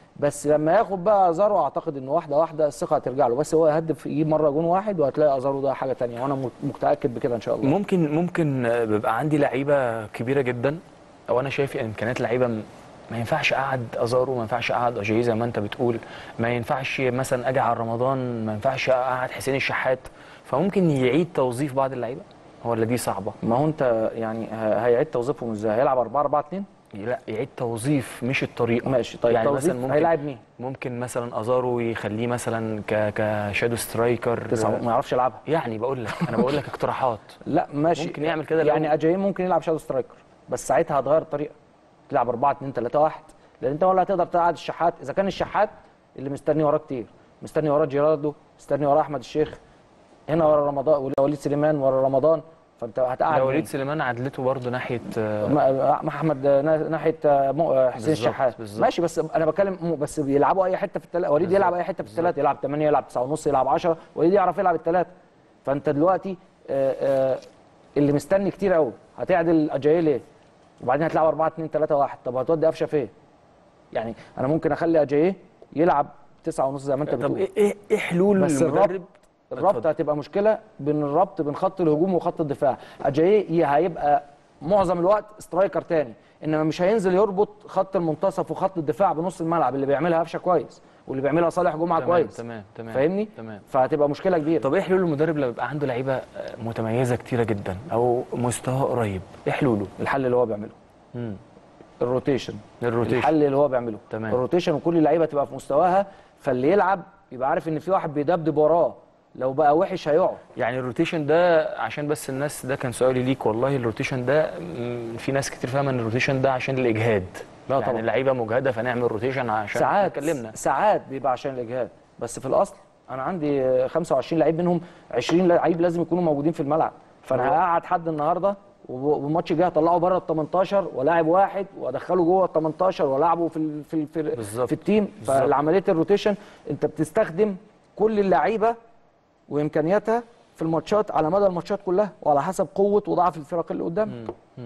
[SPEAKER 7] بس لما ياخد بقى ازارو اعتقد ان واحده واحده الثقه هترجع له بس هو يهدف يجيب مره جون واحد وهتلاقي ازارو ده حاجه تانية وانا مت- متاكد بكده ان شاء الله
[SPEAKER 1] ممكن ممكن آه، بيبقى عندي لعيبه كبيره جدا او انا شايف امكانيات لعيبه م- ما ينفعش اقعد ازارو ما ينفعش اقعد اجاي زي ما انت بتقول ما ينفعش مثلا اجي على رمضان ما ينفعش اقعد حسين الشحات فممكن يعيد توظيف بعض اللعيبه ولا دي صعبه
[SPEAKER 7] ما هو انت يعني ه- هيعيد توظيفهم ازاي هيلعب 4 4 2
[SPEAKER 1] لا يعيد توظيف مش الطريقه
[SPEAKER 7] ماشي طيب
[SPEAKER 1] يعني
[SPEAKER 7] توظيف
[SPEAKER 1] مثلا ممكن
[SPEAKER 7] هيلاعب مين
[SPEAKER 1] ممكن مثلا ازارو يخليه مثلا ك كشادو سترايكر
[SPEAKER 7] تسعة ما يعرفش يلعبها
[SPEAKER 1] يعني بقول لك انا بقول لك اقتراحات
[SPEAKER 7] لا ماشي
[SPEAKER 1] ممكن يعمل كده لو-
[SPEAKER 7] يعني اجايين ممكن يلعب شادو سترايكر بس ساعتها هتغير الطريقه تلعب 4 2 3 1 لان انت ولا هتقدر تقعد الشحات اذا كان الشحات اللي مستني وراه كتير مستني وراه جيراردو مستني وراه احمد الشيخ هنا ورا رمضان ولا وليد سليمان ورا رمضان فانت هتقعد
[SPEAKER 1] لو
[SPEAKER 7] مين؟
[SPEAKER 1] وليد سليمان عدلته برضه ناحيه آه،
[SPEAKER 7] ما- ما احمد نا- ناحيه آه، مو- آه، حسين
[SPEAKER 1] بالظبط،
[SPEAKER 7] الشحات
[SPEAKER 1] بالظبط.
[SPEAKER 7] ماشي بس انا بتكلم مو- بس بيلعبوا اي حته في الثلاثه وليد يلعب اي حته في الثلاثه يلعب 8 يلعب 9 ونص يلعب 10 وليد يعرف يلعب الثلاثه فانت دلوقتي آه، آه، اللي مستني كتير قوي هتعدل اجاي ليه وبعدين هتلعب 4 2 3 1 طب هتودي قفشه فين يعني انا ممكن اخلي اجاي يلعب 9 ونص زي ما انت
[SPEAKER 1] طب
[SPEAKER 7] بتقول
[SPEAKER 1] ايه ايه ايه حلول
[SPEAKER 7] بس
[SPEAKER 1] المدرب
[SPEAKER 7] الربط الربط
[SPEAKER 1] اتفضل.
[SPEAKER 7] هتبقى مشكله بين الربط بين خط الهجوم وخط الدفاع اجاييه هيبقى معظم الوقت سترايكر تاني انما مش هينزل يربط خط المنتصف وخط الدفاع بنص الملعب اللي بيعملها قفشه كويس واللي بيعملها صالح جمعه
[SPEAKER 1] تمام
[SPEAKER 7] كويس
[SPEAKER 1] تمام تمام
[SPEAKER 7] فاهمني
[SPEAKER 1] تمام
[SPEAKER 7] فهتبقى مشكله كبيره
[SPEAKER 1] طب ايه حلول المدرب لما يبقى عنده لعيبه آه، متميزه كتيره جدا او مستوى قريب ايه حلوله
[SPEAKER 7] الحل اللي هو بيعمله
[SPEAKER 1] مم.
[SPEAKER 7] الروتيشن
[SPEAKER 1] الروتيشن.
[SPEAKER 7] الحل اللي هو بيعمله
[SPEAKER 1] تمام.
[SPEAKER 7] الروتيشن وكل اللعيبه تبقى في مستواها فاللي يلعب يبقى عارف ان في واحد بيدبدب وراه لو بقى وحش هيقعد
[SPEAKER 1] يعني الروتيشن ده عشان بس الناس ده كان سؤالي ليك والله الروتيشن ده مم، في ناس كتير فاهمه ان الروتيشن ده عشان الاجهاد
[SPEAKER 7] لا
[SPEAKER 1] يعني
[SPEAKER 7] طبعا.
[SPEAKER 1] اللعيبه مجهده فنعمل روتيشن عشان
[SPEAKER 7] ساعات
[SPEAKER 1] اتكلمنا
[SPEAKER 7] ساعات بيبقى عشان الاجهاد بس في الاصل انا عندي آه، 25 لعيب منهم 20 لعيب لازم يكونوا موجودين في الملعب فانا هقعد حد النهارده وب- والماتش الجاي هطلعه بره ال 18 ولاعب واحد وادخله جوه ال 18 والعبه في ال- في ال- في,
[SPEAKER 1] بالظبط.
[SPEAKER 7] في التيم
[SPEAKER 1] بالظبط.
[SPEAKER 7] فالعمليه الروتيشن انت بتستخدم كل اللعيبه وامكانياتها في الماتشات على مدى الماتشات كلها وعلى حسب قوه وضعف الفرق اللي قدام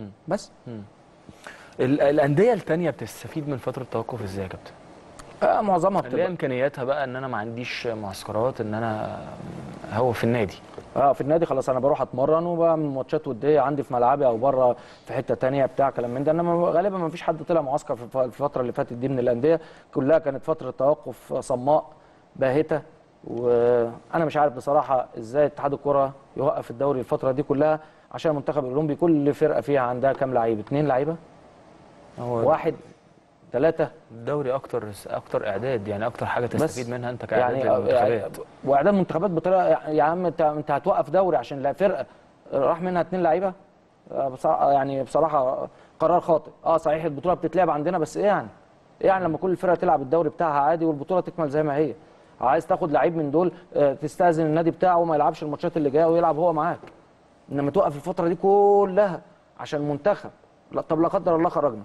[SPEAKER 7] بس
[SPEAKER 1] ال- الانديه التانية بتستفيد من فتره التوقف ازاي يا كابتن
[SPEAKER 7] آه معظمها
[SPEAKER 1] اللي هي
[SPEAKER 7] بتبقى
[SPEAKER 1] امكانياتها بقى ان انا ما عنديش معسكرات ان انا هو في النادي
[SPEAKER 7] اه في النادي خلاص انا بروح اتمرن وبعمل ماتشات وديه عندي في ملعبي او بره في حته تانية بتاع كلام من ده انما غالبا ما فيش حد طلع معسكر في الف- الفتره اللي فاتت دي من الانديه كلها كانت فتره توقف صماء باهته وانا مش عارف بصراحه ازاي اتحاد الكره يوقف الدوري الفتره دي كلها عشان المنتخب الاولمبي كل فرقه فيها عندها كام لعيب اثنين لعيبه
[SPEAKER 1] هو
[SPEAKER 7] واحد ثلاثه
[SPEAKER 1] الدوري اكتر اكتر اعداد يعني اكتر حاجه تستفيد منها انت كاعداد
[SPEAKER 7] يعني
[SPEAKER 1] للمنتخبات
[SPEAKER 7] واعداد منتخبات بطريقه يا عم انت انت هتوقف دوري عشان لا فرقه راح منها اثنين لعيبه آه، بصراحه يعني بصراحه قرار خاطئ اه صحيح البطوله بتتلعب عندنا بس ايه يعني ايه يعني لما كل الفرقه تلعب الدوري بتاعها عادي والبطوله تكمل زي ما هي عايز تاخد لعيب من دول آه، تستاذن النادي بتاعه وما يلعبش الماتشات اللي جايه ويلعب هو معاك انما توقف الفتره دي كلها عشان منتخب لا طب لا قدر الله خرجنا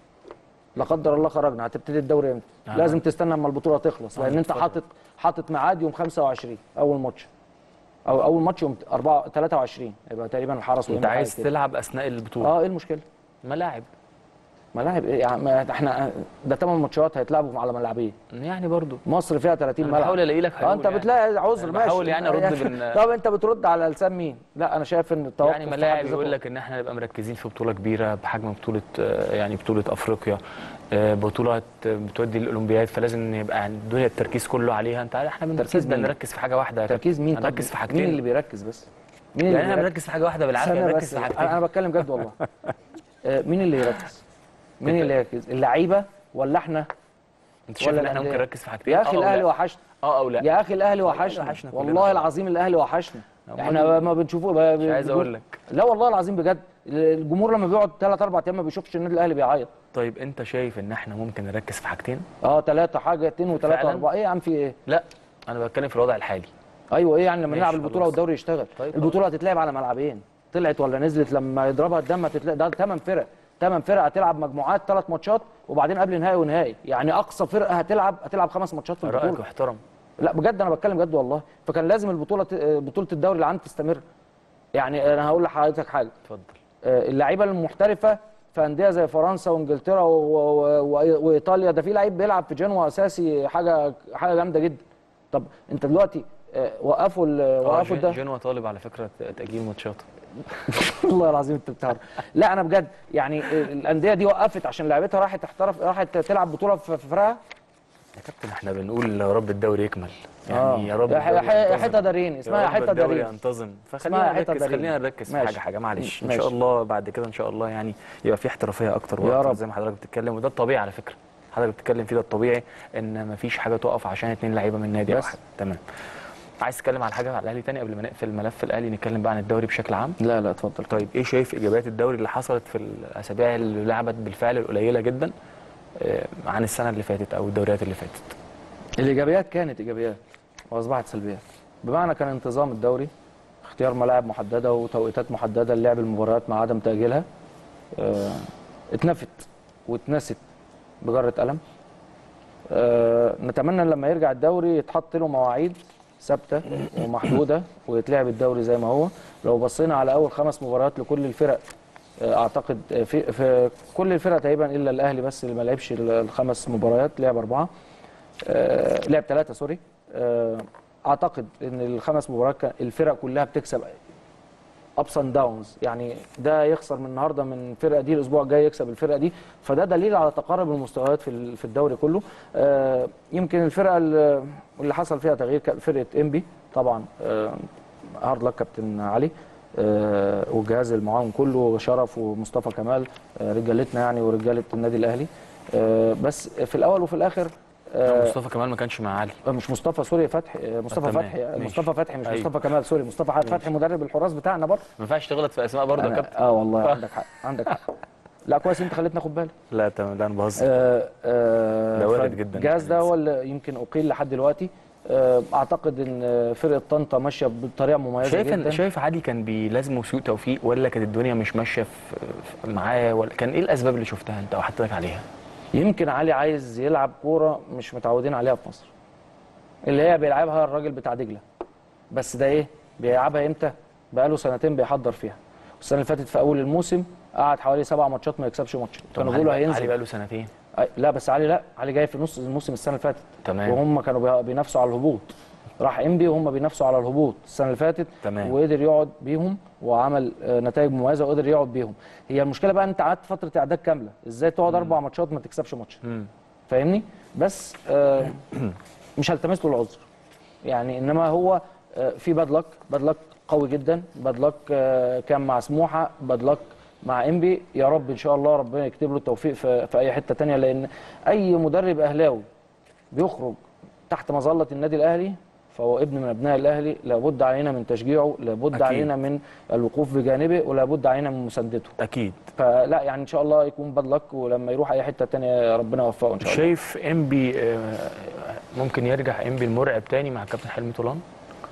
[SPEAKER 7] لا قدر الله خرجنا هتبتدي الدوري امتى؟
[SPEAKER 1] آه.
[SPEAKER 7] لازم تستنى اما البطوله تخلص لان انت حاطط حاطط ميعاد يوم 25 اول ماتش او اول ماتش يوم 4 23 يبقى تقريبا الحرس
[SPEAKER 1] انت
[SPEAKER 7] وإمتى
[SPEAKER 1] عايز
[SPEAKER 7] حاجة كده.
[SPEAKER 1] تلعب اثناء البطوله
[SPEAKER 7] اه ايه المشكله؟
[SPEAKER 1] ملاعب
[SPEAKER 7] ملاعب ايه يعني ما احنا ده 8 ماتشات هيتلعبوا على ملعبين
[SPEAKER 1] يعني برضو
[SPEAKER 7] مصر فيها 30
[SPEAKER 1] أنا
[SPEAKER 7] ملعب
[SPEAKER 1] بحاول ألاقي لك
[SPEAKER 7] اه
[SPEAKER 1] حلول
[SPEAKER 7] انت
[SPEAKER 1] يعني.
[SPEAKER 7] بتلاقي عذر
[SPEAKER 1] أنا
[SPEAKER 7] ماشي
[SPEAKER 1] بحاول يعني أرد بال-
[SPEAKER 7] طب انت بترد على لسان مين؟ لا انا شايف ان التوقف
[SPEAKER 1] يعني
[SPEAKER 7] في
[SPEAKER 1] ملاعب
[SPEAKER 7] حد ذاته-
[SPEAKER 1] يقول لك ان احنا نبقى مركزين في بطوله كبيره بحجم بطوله آه، يعني بطوله افريقيا آه، بطولات آه، بتودي الاولمبياد فلازم يبقى الدنيا التركيز كله عليها انت عارف احنا
[SPEAKER 7] تركيز
[SPEAKER 1] بنركز
[SPEAKER 7] مين؟
[SPEAKER 1] بنركز في حاجه واحده يا
[SPEAKER 7] تركيز
[SPEAKER 1] كابتن.
[SPEAKER 7] مين؟ طب
[SPEAKER 1] هنركز في حاجتين
[SPEAKER 7] مين اللي بيركز بس؟ مين
[SPEAKER 1] يعني احنا
[SPEAKER 7] بيركز؟
[SPEAKER 1] بنركز في حاجه واحده بالعافيه
[SPEAKER 7] ثانية
[SPEAKER 1] بنركز
[SPEAKER 7] بس
[SPEAKER 1] في
[SPEAKER 7] انا
[SPEAKER 1] حاجتين
[SPEAKER 7] أنا بتكلم جد والله آه، مين اللي يركز؟ مين اللي يركز؟ اللعيبه ولا احنا؟
[SPEAKER 1] انت شايف
[SPEAKER 7] ولا
[SPEAKER 1] ان احنا
[SPEAKER 7] الأندية؟
[SPEAKER 1] ممكن نركز في حاجتين
[SPEAKER 7] يا اخي
[SPEAKER 1] آه أو
[SPEAKER 7] الاهلي
[SPEAKER 1] لا؟
[SPEAKER 7] وحشنا
[SPEAKER 1] اه او لا
[SPEAKER 7] يا اخي الاهلي وحشنا
[SPEAKER 1] وحشنا كلنا
[SPEAKER 7] والله
[SPEAKER 1] طبعا.
[SPEAKER 7] العظيم الاهلي وحشنا
[SPEAKER 1] أمال
[SPEAKER 7] احنا ما بنشوفه ب-
[SPEAKER 1] مش عايز
[SPEAKER 7] ب-
[SPEAKER 1] اقول لك
[SPEAKER 7] لا والله العظيم بجد الجمهور لما بيقعد ثلاث اربع ايام ما بيشوفش النادي الاهلي بيعيط
[SPEAKER 1] طيب انت شايف ان احنا ممكن نركز في حاجتين
[SPEAKER 7] اه ثلاثه حاجه اثنين وثلاثه
[SPEAKER 1] فعلاً؟
[SPEAKER 7] اربعه ايه يا عم في ايه؟
[SPEAKER 1] لا انا بتكلم في الوضع الحالي
[SPEAKER 7] ايوه ايه يعني لما
[SPEAKER 1] ماشي،
[SPEAKER 7] نلعب البطوله
[SPEAKER 1] خلاص.
[SPEAKER 7] والدوري يشتغل
[SPEAKER 1] طيب
[SPEAKER 7] البطوله هتتلعب على ملعبين طلعت ولا نزلت لما يضربها الدم هتتلعب ده ثمان فرق ثمان فرق هتلعب مجموعات ثلاث ماتشات وبعدين قبل نهائي ونهائي يعني اقصى فرقه هتلعب هتلعب خمس ماتشات في
[SPEAKER 1] رايك
[SPEAKER 7] البطوله
[SPEAKER 1] محترم
[SPEAKER 7] لا بجد انا بتكلم جد والله فكان لازم البطوله ت- بطوله الدوري العام تستمر يعني انا هقول لحضرتك حاجه
[SPEAKER 1] اتفضل
[SPEAKER 7] آه، اللعيبه المحترفه في انديه زي فرنسا وانجلترا و... و... و... وايطاليا ده في لعيب بيلعب في جنوا اساسي حاجه حاجه جامده جدا طب انت دلوقتي آه، وقفوا ال...
[SPEAKER 1] آه،
[SPEAKER 7] وقفوا
[SPEAKER 1] جن-
[SPEAKER 7] ده
[SPEAKER 1] جنوا طالب على فكره تاجيل ماتشات
[SPEAKER 7] والله العظيم انت بتعرف لا انا بجد يعني الانديه دي وقفت عشان لعيبتها راحت تحترف راحت تلعب بطوله في في فرقها
[SPEAKER 1] يا كابتن احنا بنقول يا رب الدوري يكمل يعني يا رب
[SPEAKER 7] يا
[SPEAKER 1] الدوري
[SPEAKER 7] ح-
[SPEAKER 1] ينتظم.
[SPEAKER 7] حته دارين اسمها
[SPEAKER 1] يا
[SPEAKER 7] يا
[SPEAKER 1] رب
[SPEAKER 7] حته
[SPEAKER 1] الدوري
[SPEAKER 7] دارين
[SPEAKER 1] ينتظم
[SPEAKER 7] اسمها
[SPEAKER 1] فخلينا
[SPEAKER 7] حتة
[SPEAKER 1] نركز
[SPEAKER 7] دارين.
[SPEAKER 1] خلينا نركز في
[SPEAKER 7] ماشي.
[SPEAKER 1] حاجه حاجه معلش ان
[SPEAKER 7] ماشي.
[SPEAKER 1] شاء الله بعد كده ان شاء الله يعني يبقى في احترافيه اكتر
[SPEAKER 7] يا
[SPEAKER 1] واكتر
[SPEAKER 7] رب.
[SPEAKER 1] زي ما حضرتك بتتكلم وده الطبيعي على فكره حضرتك بتتكلم فيه ده الطبيعي ان مفيش حاجه تقف عشان اتنين لعيبه من نادي
[SPEAKER 7] بس.
[SPEAKER 1] واحد تمام عايز تتكلم على حاجه على الاهلي تاني قبل ما نقفل ملف الاهلي نتكلم بقى عن الدوري بشكل عام
[SPEAKER 7] لا لا اتفضل
[SPEAKER 1] طيب ايه شايف ايجابيات الدوري اللي حصلت في الاسابيع اللي لعبت بالفعل القليله جدا آه، عن السنه اللي فاتت او الدوريات اللي فاتت
[SPEAKER 7] الايجابيات كانت ايجابيات واصبحت سلبيات بمعنى كان انتظام الدوري اختيار ملاعب محدده وتوقيتات محدده للعب المباريات مع عدم تاجيلها اه اتنفت واتنست بجره قلم اه نتمنى لما يرجع الدوري يتحط له مواعيد ثابته ومحدوده ويتلعب الدوري زي ما هو لو بصينا على اول خمس مباريات لكل الفرق آه، اعتقد آه، في في كل الفرق تقريبا الا الاهلي بس اللي ما لعبش ال- الخمس مباريات لعب اربعه آه، لعب ثلاثه سوري آه، اعتقد ان الخمس مباريات كان الفرق كلها بتكسب ابس اند داونز يعني ده يخسر من النهارده من الفرقه دي الاسبوع الجاي يكسب الفرقه دي فده دليل على تقارب المستويات في ال- في الدوري كله آه، يمكن الفرقه اللي اللي حصل فيها تغيير كانت فرقه انبي طبعا آه، هارد لك كابتن علي آه، والجهاز اللي معاهم كله شرف ومصطفى كمال آه، رجالتنا يعني ورجاله النادي الاهلي آه، بس في الاول وفي الاخر آه،
[SPEAKER 1] مصطفى كمال ما كانش مع علي
[SPEAKER 7] مش مصطفى سوري فتحي آه، مصطفى
[SPEAKER 1] تمام،
[SPEAKER 7] فتحي آه،
[SPEAKER 1] ماشي.
[SPEAKER 7] مصطفى فتحي مش
[SPEAKER 1] أيوة.
[SPEAKER 7] مصطفى كمال سوري مصطفى فتحي مدرب الحراس بتاعنا برضه
[SPEAKER 1] ما ينفعش تغلط في اسماء برضه يا
[SPEAKER 7] أنا-
[SPEAKER 1] كابتن
[SPEAKER 7] اه والله عندك حق عندك حق لا كويس انت خليتني اخد بالي
[SPEAKER 1] لا تمام لا انا بهزر
[SPEAKER 7] آه، آه،
[SPEAKER 1] ده وارد جدا.
[SPEAKER 7] الجهاز ده هو اللي يمكن اقيل لحد دلوقتي آه، اعتقد ان فرقه طنطا ماشيه بطريقه مميزه
[SPEAKER 1] شايف
[SPEAKER 7] جدا
[SPEAKER 1] ان شايف عادي كان بيلازمه سوء توفيق ولا كانت الدنيا مش ماشيه في في- معاه ولا كان ايه الاسباب اللي شفتها انت او حطيت لك عليها
[SPEAKER 7] يمكن علي عايز يلعب كوره مش متعودين عليها في مصر اللي هي بيلعبها الراجل بتاع دجله بس ده ايه بيلعبها امتى بقاله سنتين بيحضر فيها السنه اللي فاتت في اول الموسم قعد حوالي سبع ماتشات ما يكسبش ماتش كانوا بيقولوا
[SPEAKER 1] علي
[SPEAKER 7] هينزل
[SPEAKER 1] بقى له سنتين
[SPEAKER 7] أي- لا بس علي لا علي جاي في نص الموسم السنه اللي فاتت
[SPEAKER 1] تمام.
[SPEAKER 7] وهم كانوا بي- بينافسوا على الهبوط راح انبي وهم بينافسوا على الهبوط السنه اللي فاتت
[SPEAKER 1] تمام.
[SPEAKER 7] وقدر يقعد بيهم وعمل آه، نتائج مميزه وقدر يقعد بيهم هي المشكله بقى انت قعدت فتره اعداد كامله ازاي تقعد اربع ماتشات ما تكسبش ماتش
[SPEAKER 1] مم.
[SPEAKER 7] فاهمني بس آه، مش هلتمس له العذر يعني انما هو آه، في باد لك باد لك قوي جدا باد لك آه، كان مع سموحه باد لك مع انبي يا رب ان شاء الله ربنا يكتب له التوفيق في, في اي حته تانية لان اي مدرب اهلاوي بيخرج تحت مظله النادي الاهلي فهو ابن من ابناء الاهلي لابد علينا من تشجيعه لابد
[SPEAKER 1] أكيد.
[SPEAKER 7] علينا من الوقوف بجانبه ولابد علينا من مساندته
[SPEAKER 1] اكيد
[SPEAKER 7] فلا يعني ان شاء الله يكون باد لك ولما يروح اي حته تانية ربنا يوفقه ان شاء الله
[SPEAKER 1] شايف انبي آه، ممكن يرجع انبي المرعب تاني مع كابتن حلمي طولان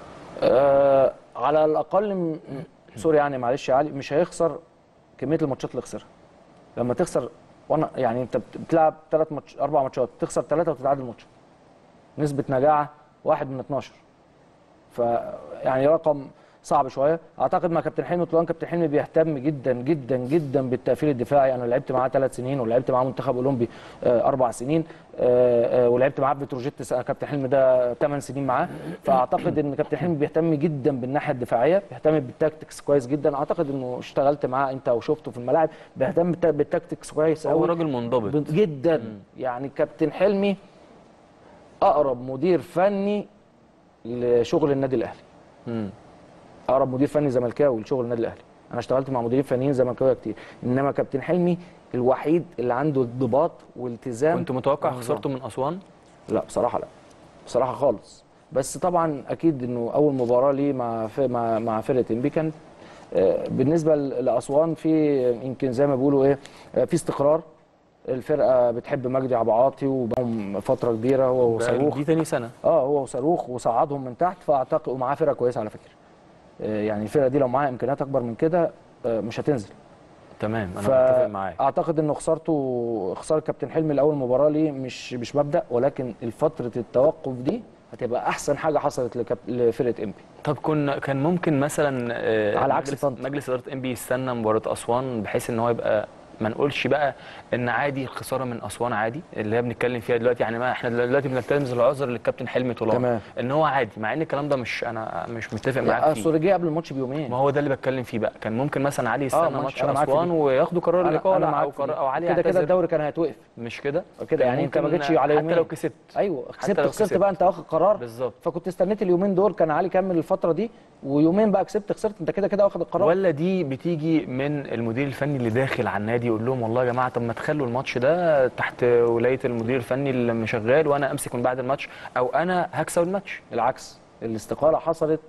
[SPEAKER 7] آه على الاقل م- م- سوري يعني معلش يا علي مش هيخسر كميه الماتشات اللي خسرها لما تخسر وانا يعني انت بت- بتلعب ثلاث ماتش اربع ماتشات تخسر ثلاثه وتتعادل ماتش نسبه نجاعه واحد من 12 ف يعني رقم صعب شويه اعتقد مع كابتن حلمي طولان كابتن حلمي بيهتم جدا جدا جدا بالتقفيل الدفاعي انا لعبت معاه ثلاث سنين ولعبت معاه منتخب اولمبي آه، اربع سنين آه، آه، ولعبت معاه في بتروجيت س- كابتن حلمي ده ثمان سنين معاه فاعتقد ان كابتن حلمي بيهتم جدا بالناحيه الدفاعيه بيهتم بالتاكتكس كويس جدا اعتقد انه اشتغلت معاه انت وشفته في الملاعب بيهتم بالت- بالتاكتكس كويس
[SPEAKER 1] هو
[SPEAKER 7] قوي
[SPEAKER 1] راجل منضبط
[SPEAKER 7] بن- جدا يعني كابتن حلمي اقرب مدير فني لشغل النادي الاهلي
[SPEAKER 1] مم.
[SPEAKER 7] اقرب مدير فني زملكاوي لشغل النادي الاهلي انا اشتغلت مع مديرين فنيين زملكاويه كتير انما كابتن حلمي الوحيد اللي عنده انضباط والتزام
[SPEAKER 1] كنت متوقع
[SPEAKER 7] ونظام.
[SPEAKER 1] خسارته من اسوان
[SPEAKER 7] لا بصراحه لا بصراحه خالص بس طبعا اكيد انه اول مباراه ليه مع ف- مع مع فرقه انبي كان آه، بالنسبه ل- لاسوان في يمكن زي ما بيقولوا ايه آه، في استقرار الفرقه بتحب مجدي عبد العاطي وبقالهم فتره كبيره هو وصاروخ
[SPEAKER 1] دي تاني سنه
[SPEAKER 7] اه هو وصاروخ وصعدهم من تحت فاعتقد ومعاه فرقه كويسه على فكره آه، يعني الفرقه دي لو معاها امكانيات اكبر من كده آه، مش هتنزل
[SPEAKER 1] تمام انا متفق معاك
[SPEAKER 7] فاعتقد انه خسارته خساره كابتن حلمي الاول مباراه ليه مش مش مبدا ولكن فتره التوقف دي هتبقى احسن حاجه حصلت لكاب... لفرقه انبي
[SPEAKER 1] طب كنا كان ممكن مثلا آه،
[SPEAKER 7] على عكس
[SPEAKER 1] مجلس,
[SPEAKER 7] طنطا.
[SPEAKER 1] مجلس اداره ام بي يستنى مباراه اسوان بحيث ان هو يبقى ما نقولش بقى ان عادي الخساره من اسوان عادي اللي هي بنتكلم فيها دلوقتي يعني ما احنا دلوقتي بنلتمس العذر للكابتن حلمي طولان
[SPEAKER 7] تمام.
[SPEAKER 1] ان هو عادي مع ان الكلام ده مش انا مش متفق معاك
[SPEAKER 7] اصل
[SPEAKER 1] فيه
[SPEAKER 7] رجع قبل الماتش بيومين
[SPEAKER 1] ما هو ده اللي بتكلم فيه بقى كان ممكن مثلا علي يستنى
[SPEAKER 7] ماشي،
[SPEAKER 1] ماتش
[SPEAKER 7] أنا معاك في
[SPEAKER 1] اسوان
[SPEAKER 7] دي.
[SPEAKER 1] وياخدوا قرار
[SPEAKER 7] انا
[SPEAKER 1] الاقاله
[SPEAKER 7] انا
[SPEAKER 1] او
[SPEAKER 7] معاك في
[SPEAKER 1] قرار
[SPEAKER 7] دي.
[SPEAKER 1] او علي
[SPEAKER 7] كده كده
[SPEAKER 1] يعتذر.
[SPEAKER 7] الدوري كان هيتوقف
[SPEAKER 1] مش كده
[SPEAKER 7] كده يعني انت ما جتش على
[SPEAKER 1] حتى
[SPEAKER 7] يومين
[SPEAKER 1] لو كسبت
[SPEAKER 7] ايوه كسبت
[SPEAKER 1] لو
[SPEAKER 7] خسرت
[SPEAKER 1] كسبت.
[SPEAKER 7] بقى انت واخد قرار
[SPEAKER 1] بالظبط
[SPEAKER 7] فكنت استنيت اليومين دول كان علي كمل الفتره دي ويومين بقى كسبت خسرت انت كده كده واخد القرار
[SPEAKER 1] ولا دي بتيجي من المدير الفني اللي داخل على النادي يقول لهم والله يا جماعه طب ما تخلوا الماتش ده تحت ولايه المدير الفني اللي شغال وانا امسك من بعد الماتش او انا هكسب الماتش
[SPEAKER 7] العكس الاستقاله حصلت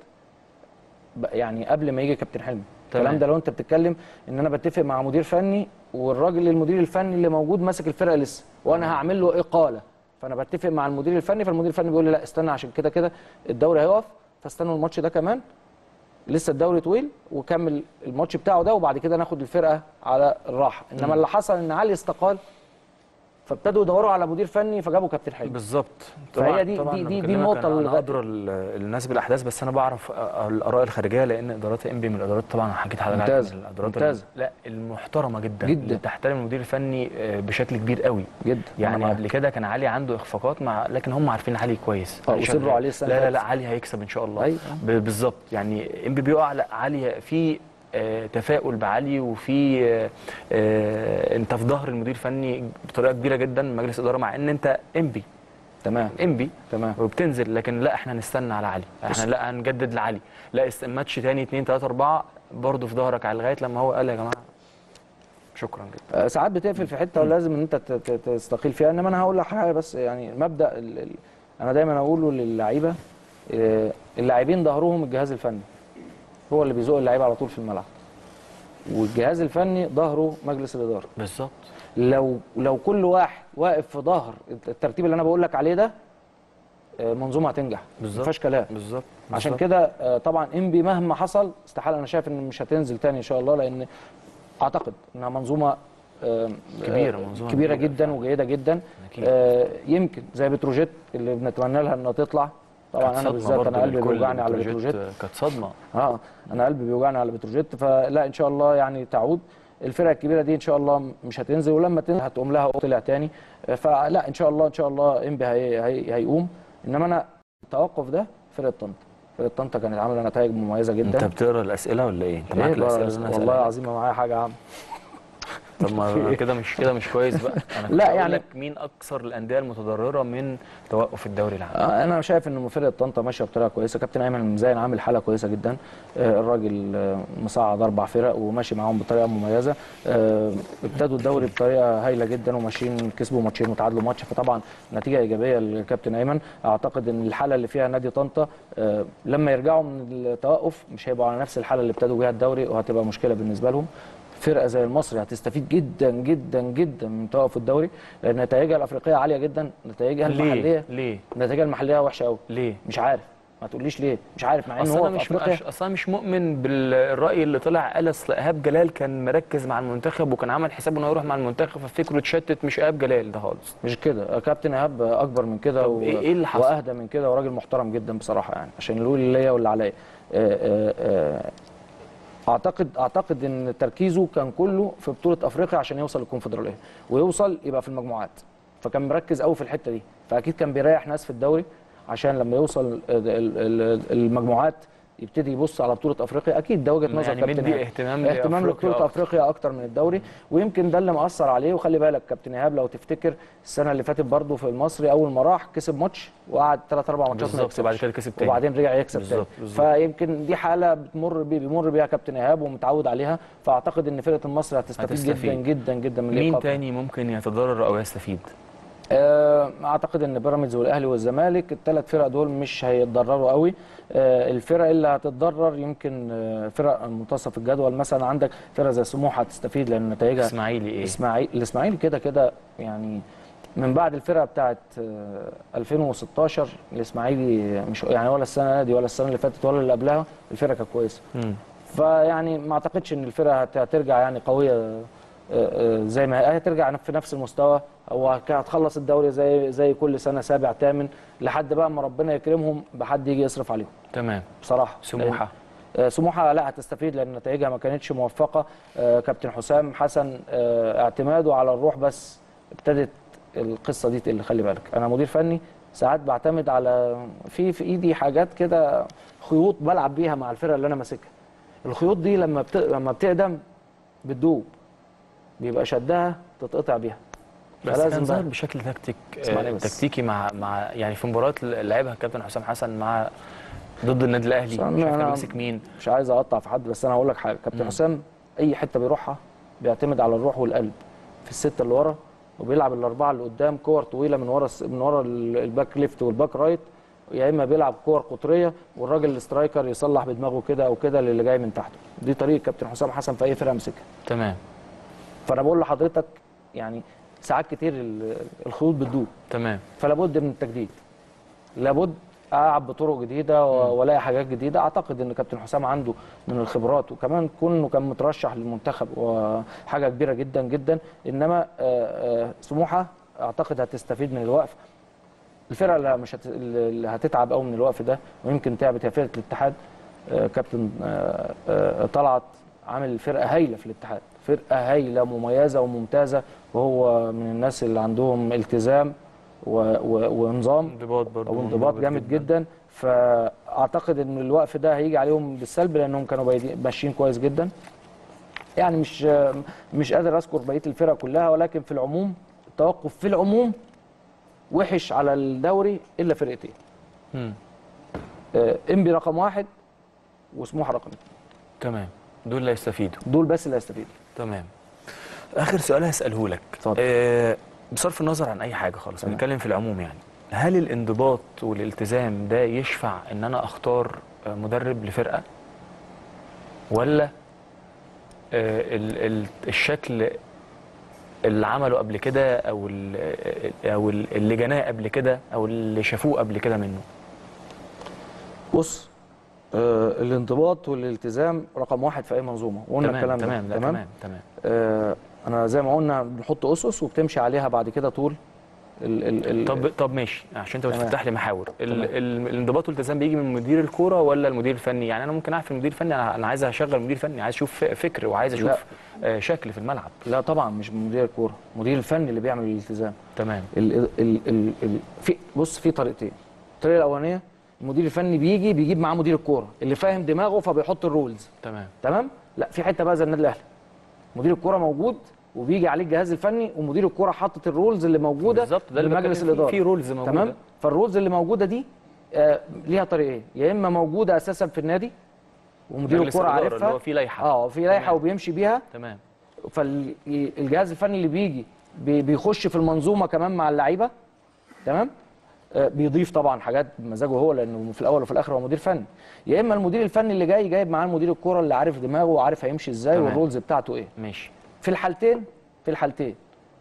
[SPEAKER 7] ب- يعني قبل ما يجي كابتن حلمي
[SPEAKER 1] تمام.
[SPEAKER 7] الكلام ده لو انت بتتكلم ان انا بتفق مع مدير فني والراجل المدير الفني اللي موجود ماسك الفرقه لسه وانا هعمل له اقاله فانا بتفق مع المدير الفني فالمدير الفني بيقول لي لا استنى عشان كده كده الدوري هيقف فاستنوا الماتش ده كمان لسه الدوري طويل وكمل الماتش بتاعه ده وبعد كده ناخد الفرقه على الراحه انما اللي حصل ان علي استقال فابتدوا يدوروا على مدير فني فجابوا كابتن حلمي
[SPEAKER 1] بالظبط
[SPEAKER 7] فهي دي-
[SPEAKER 1] طبعاً
[SPEAKER 7] دي-
[SPEAKER 1] أنا
[SPEAKER 7] دي- دي
[SPEAKER 1] بكلمك
[SPEAKER 7] النقطة
[SPEAKER 1] أنا-
[SPEAKER 7] اللي
[SPEAKER 1] انا
[SPEAKER 7] بقى-
[SPEAKER 1] ادرى ال- الناس بالاحداث بس انا بعرف أ- الاراء الخارجيه لان ادارات انبي من الادارات طبعا حكيت حضرتك عليها
[SPEAKER 7] ممتازة.
[SPEAKER 1] من الادارات
[SPEAKER 7] ممتازة.
[SPEAKER 1] ال- لا المحترمه جدا
[SPEAKER 7] جداً.
[SPEAKER 1] اللي تحترم المدير الفني آه، بشكل كبير قوي
[SPEAKER 7] جدا
[SPEAKER 1] يعني
[SPEAKER 7] أنا معاك.
[SPEAKER 1] قبل كده كان علي عنده اخفاقات مع لكن هم عارفين علي كويس
[SPEAKER 7] آه،
[SPEAKER 1] علي
[SPEAKER 7] وصبروا
[SPEAKER 1] شغال.
[SPEAKER 7] عليه السنة
[SPEAKER 1] لا لا
[SPEAKER 7] اللي
[SPEAKER 1] لا
[SPEAKER 7] فاتت.
[SPEAKER 1] علي هيكسب ان شاء الله
[SPEAKER 7] أيوة.
[SPEAKER 1] ب- بالظبط يعني انبي بيقع لا علي في آه، تفاؤل بعلي وفي آه، آه، انت في ظهر المدير الفني بطريقه كبيره جدا مجلس اداره مع ان انت انبي
[SPEAKER 7] تمام
[SPEAKER 1] انبي
[SPEAKER 7] تمام
[SPEAKER 1] وبتنزل لكن لا احنا نستنى على علي احنا لا هنجدد لعلي لا است- ماتش تاني 2 3 4 برضه في ظهرك على لغايه لما هو قال يا جماعه شكرا جدا
[SPEAKER 7] آه، ساعات بتقفل في حته ولازم ان انت ت- ت- تستقيل فيها انما انا هقول لك حاجه بس يعني مبدا ال- ال- انا دايما اقوله للعيبه آه، اللاعبين ظهرهم الجهاز الفني هو اللي بيزق اللعيبه على طول في الملعب والجهاز الفني ظهره مجلس الاداره
[SPEAKER 1] بالظبط
[SPEAKER 7] لو لو كل واحد واقف في ظهر الترتيب اللي انا بقول لك عليه ده آه، المنظومه هتنجح
[SPEAKER 1] بالظبط.
[SPEAKER 7] ما فيهاش كلام
[SPEAKER 1] بالظبط
[SPEAKER 7] عشان
[SPEAKER 1] بالظبط.
[SPEAKER 7] كده آه، طبعا انبي مهما حصل استحاله انا شايف ان مش هتنزل تاني ان شاء الله لان اعتقد انها منظومه آه،
[SPEAKER 1] كبيرة،
[SPEAKER 7] آه،
[SPEAKER 1] منظومة
[SPEAKER 7] كبيره
[SPEAKER 1] كبيرة
[SPEAKER 7] جدا وجيده جدا
[SPEAKER 1] أكيد.
[SPEAKER 7] آه، يمكن زي بتروجيت اللي بنتمنى لها انها تطلع طبعا
[SPEAKER 1] كانت
[SPEAKER 7] انا
[SPEAKER 1] صدمة
[SPEAKER 7] بالذات
[SPEAKER 1] برضه
[SPEAKER 7] انا قلبي
[SPEAKER 1] للكل.
[SPEAKER 7] بيوجعني على
[SPEAKER 1] بتروجيت
[SPEAKER 7] بتروجيت
[SPEAKER 1] كانت صدمه
[SPEAKER 7] اه انا قلبي بيوجعني على بتروجيت فلا ان شاء الله يعني تعود الفرقه الكبيره دي ان شاء الله مش هتنزل ولما تنزل هتقوم لها طلع تاني آه، فلا ان شاء الله ان شاء الله انبي هي هي هيقوم انما انا التوقف ده فرقه طنطا فرقه طنطا كانت عامله نتائج مميزه جدا
[SPEAKER 1] انت بتقرا الاسئله ولا ايه؟ انت معاك
[SPEAKER 7] إيه
[SPEAKER 1] الاسئله
[SPEAKER 7] بقى؟
[SPEAKER 1] اللي أنا
[SPEAKER 7] والله
[SPEAKER 1] هسألها؟
[SPEAKER 7] العظيم ما معايا حاجه يا عم
[SPEAKER 1] طب ما كده مش كده مش كويس بقى انا كنت
[SPEAKER 7] لا،
[SPEAKER 1] هقول
[SPEAKER 7] يعني-
[SPEAKER 1] لك مين اكثر الانديه المتضرره من توقف الدوري العام
[SPEAKER 7] آه، انا شايف ان فرقه طنطا ماشيه بطريقه كويسه كابتن ايمن المزين عامل حاله كويسه جدا آه، الراجل آه، مصعد اربع فرق وماشي معاهم بطريقه مميزه آه، ابتدوا الدوري بطريقه هايله جدا وماشيين كسبوا ماتشين وتعادلوا ماتش فطبعا نتيجه ايجابيه للكابتن ايمن اعتقد ان الحاله اللي فيها نادي طنطا آه، لما يرجعوا من التوقف مش هيبقوا على نفس الحاله اللي ابتدوا بيها الدوري وهتبقى مشكله بالنسبه لهم فرقه زي المصري هتستفيد جدا جدا جدا من توقف الدوري لان نتائجها الافريقيه عاليه جدا نتائجها المحليه
[SPEAKER 1] ليه؟ ليه؟
[SPEAKER 7] النتيجه المحليه وحشه قوي
[SPEAKER 1] ليه؟
[SPEAKER 7] مش عارف ما تقوليش ليه مش عارف مع ان
[SPEAKER 1] اصل
[SPEAKER 7] هو
[SPEAKER 1] انا
[SPEAKER 7] في
[SPEAKER 1] مش
[SPEAKER 7] افريقيا
[SPEAKER 1] مش اصل انا مش مؤمن بالراي اللي طلع قال اصل ايهاب جلال كان مركز مع المنتخب وكان عامل حسابه انه يروح مع المنتخب ففكره اتشتت مش ايهاب جلال ده خالص
[SPEAKER 7] مش كده كابتن ايهاب اكبر من كده
[SPEAKER 1] طب
[SPEAKER 7] و...
[SPEAKER 1] إيه- إيه اللي حصل؟
[SPEAKER 7] واهدى من كده وراجل محترم جدا بصراحه يعني عشان نقول اللي ليا واللي عليا آه، آه، آه، اعتقد اعتقد ان تركيزه كان كله في بطوله افريقيا عشان يوصل للكونفدراليه ويوصل يبقى في المجموعات فكان مركز قوي في الحته دي فاكيد كان بيريح ناس في الدوري عشان لما يوصل ال- ال- ال- المجموعات يبتدي يبص على بطوله افريقيا اكيد ده وجهه نظر
[SPEAKER 1] يعني
[SPEAKER 7] كابتن
[SPEAKER 1] مدي
[SPEAKER 7] إيهاب.
[SPEAKER 1] اهتمام
[SPEAKER 7] اهتمام
[SPEAKER 1] لأفريقيا
[SPEAKER 7] لبطوله
[SPEAKER 1] أكتر.
[SPEAKER 7] افريقيا اكتر من الدوري ويمكن ده اللي مأثر عليه وخلي بالك كابتن ايهاب لو تفتكر السنه اللي فاتت برضه في المصري اول ما راح كسب ماتش وقعد ثلاث اربع ماتشات ما
[SPEAKER 1] بالظبط، وبعد
[SPEAKER 7] يكسبش.
[SPEAKER 1] كده كسب تاني.
[SPEAKER 7] وبعدين رجع يكسب تاني
[SPEAKER 1] بالظبط، بالظبط.
[SPEAKER 7] فيمكن دي حاله بتمر بي بيمر بيها كابتن ايهاب ومتعود عليها فاعتقد ان فرقه المصري هتستفيد,
[SPEAKER 1] هتستفيد.
[SPEAKER 7] جدا جدا جدا من
[SPEAKER 1] مين
[SPEAKER 7] الإيقاف.
[SPEAKER 1] تاني ممكن يتضرر او يستفيد؟
[SPEAKER 7] آه، اعتقد ان بيراميدز والاهلي والزمالك الثلاث فرق دول مش هيتضرروا قوي آه، الفرق اللي هتتضرر يمكن آه، فرق منتصف الجدول مثلا عندك فرقه زي سموحه هتستفيد لان نتائجها
[SPEAKER 1] اسماعيلي ايه؟
[SPEAKER 7] اسماعيل الاسماعيلي كده كده يعني من بعد الفرقه بتاعت آه، 2016 الاسماعيلي مش يعني ولا السنه دي ولا السنه اللي فاتت ولا اللي قبلها الفرقه كانت كويسه
[SPEAKER 1] مم.
[SPEAKER 7] فيعني ما اعتقدش ان الفرقه هت- هترجع يعني قويه آه، آه، زي ما هي هترجع في نفس المستوى هو كان هتخلص الدوري زي زي كل سنه سابع ثامن لحد بقى ما ربنا يكرمهم بحد يجي يصرف عليهم
[SPEAKER 1] تمام
[SPEAKER 7] بصراحه
[SPEAKER 1] سموحه
[SPEAKER 7] لأن- آه، سموحه لا هتستفيد لان نتائجها ما كانتش موفقه آه، كابتن حسام حسن آه، اعتماده على الروح بس ابتدت القصه دي تقل خلي بالك انا مدير فني ساعات بعتمد على في في ايدي حاجات كده خيوط بلعب بيها مع الفرقه اللي انا ماسكها الخيوط دي لما بت... لما بتقدم بتدوب بيبقى شدها تتقطع بيها
[SPEAKER 1] بس
[SPEAKER 7] فلازم
[SPEAKER 1] كان
[SPEAKER 7] بقى-
[SPEAKER 1] ظاهر بشكل تكتيك
[SPEAKER 7] اسمعني
[SPEAKER 1] آه،
[SPEAKER 7] بس.
[SPEAKER 1] تكتيكي مع مع يعني في مباراه لعبها الكابتن حسام حسن مع ضد النادي الاهلي
[SPEAKER 7] بس
[SPEAKER 1] مش
[SPEAKER 7] أنا-
[SPEAKER 1] عارف كان
[SPEAKER 7] أنا-
[SPEAKER 1] ماسك مين
[SPEAKER 7] مش عايز اقطع في حد بس انا هقول لك حاجه كابتن حسام اي حته بيروحها بيعتمد على الروح والقلب في السته اللي ورا وبيلعب الاربعه اللي قدام كور طويله من ورا الس- من ورا ال- الباك ليفت والباك رايت يا اما بيلعب كور قطريه والراجل الاسترايكر يصلح بدماغه كده او كده للي جاي من تحته دي طريقه كابتن حسام حسن في اي فرقه مسكها
[SPEAKER 1] تمام
[SPEAKER 7] فانا بقول لحضرتك يعني ساعات كتير ال- الخيوط بتدوب
[SPEAKER 1] تمام
[SPEAKER 7] فلا بد من التجديد لابد العب بطرق جديده و- والاقي حاجات جديده اعتقد ان كابتن حسام عنده من الخبرات وكمان كونه كان مترشح للمنتخب وحاجه كبيره جدا جدا انما آه، آه، سموحه اعتقد هتستفيد من الوقف الفرقه اللي مش هت... اللي هتتعب قوي من الوقف ده ويمكن تعبت هي فرقه الاتحاد آه، كابتن آه، آه، طلعت عامل فرقه هايله في الاتحاد فرقه هايله مميزه وممتازه وهو من الناس اللي عندهم التزام و... و... ونظام
[SPEAKER 1] انضباط برضه
[SPEAKER 7] او انضباط جامد جدا فاعتقد ان الوقف ده هيجي عليهم بالسلب لانهم كانوا بايدين- ماشيين كويس جدا يعني مش مش قادر اذكر بقيه الفرق كلها ولكن في العموم التوقف في العموم وحش على الدوري الا فرقتين
[SPEAKER 1] مم.
[SPEAKER 7] آه، انبي رقم واحد وسموحه رقم اتنين
[SPEAKER 1] تمام دول اللي هيستفيدوا
[SPEAKER 7] دول بس اللي هيستفيدوا
[SPEAKER 1] تمام اخر سؤال هساله لك
[SPEAKER 7] اتفضل.
[SPEAKER 1] آه بصرف النظر عن اي حاجه خالص
[SPEAKER 7] تمام.
[SPEAKER 1] بنتكلم في العموم يعني هل الانضباط والالتزام ده يشفع ان انا اختار آه، مدرب لفرقه ولا آه ال ال الشكل اللي عمله قبل كده او ال او ال- اللي جناه قبل كده او اللي شافوه قبل كده منه
[SPEAKER 7] بص آه الانضباط والالتزام رقم واحد في اي منظومه وقلنا
[SPEAKER 1] تمام
[SPEAKER 7] الكلام
[SPEAKER 1] تمام
[SPEAKER 7] ده
[SPEAKER 1] لا تمام تمام
[SPEAKER 7] آه انا زي ما قلنا بنحط اسس وبتمشي عليها بعد كده طول ال ال ال
[SPEAKER 1] طب طب ماشي عشان انت
[SPEAKER 7] تمام.
[SPEAKER 1] بتفتح لي محاور ال-
[SPEAKER 7] تمام.
[SPEAKER 1] ال- الانضباط والالتزام بيجي من مدير الكوره ولا المدير الفني يعني انا ممكن اعرف المدير الفني انا انا عايز اشغل مدير فني عايز اشوف فكر وعايز
[SPEAKER 7] لا.
[SPEAKER 1] اشوف آه، شكل في الملعب
[SPEAKER 7] لا طبعا مش مدير الكوره مدير الفني اللي بيعمل الالتزام
[SPEAKER 1] تمام
[SPEAKER 7] ال ال ال ال ال في بص في طريقتين الطريقه الاولانيه المدير الفني بيجي بيجيب معاه مدير الكوره اللي فاهم دماغه فبيحط الرولز
[SPEAKER 1] تمام
[SPEAKER 7] تمام لا في حته بقى زي النادي الاهلي مدير الكوره موجود وبيجي عليه الجهاز الفني ومدير الكوره حاطط الرولز اللي موجوده
[SPEAKER 1] بالظبط ده اللي
[SPEAKER 7] لمجلس
[SPEAKER 1] بتكلم فيه.
[SPEAKER 7] الاداره
[SPEAKER 1] في رولز موجوده
[SPEAKER 7] تمام فالرولز اللي موجوده دي آه ليها طريقين يا اما موجوده اساسا في النادي ومدير
[SPEAKER 1] مجلس
[SPEAKER 7] الكوره
[SPEAKER 1] الإدارة
[SPEAKER 7] عارفها
[SPEAKER 1] اللي هو فيه لائحة.
[SPEAKER 7] اه في لائحه
[SPEAKER 1] تمام.
[SPEAKER 7] وبيمشي بيها
[SPEAKER 1] تمام
[SPEAKER 7] فالجهاز الفني اللي بيجي بي- بيخش في المنظومه كمان مع اللعيبه تمام آه، بيضيف طبعا حاجات بمزاجه هو لانه في الاول وفي الاخر هو مدير فني يا اما المدير الفني اللي جاي جايب معاه مدير الكوره اللي عارف دماغه وعارف هيمشي ازاي
[SPEAKER 1] تمام.
[SPEAKER 7] والرولز بتاعته ايه
[SPEAKER 1] ماشي
[SPEAKER 7] في الحالتين في الحالتين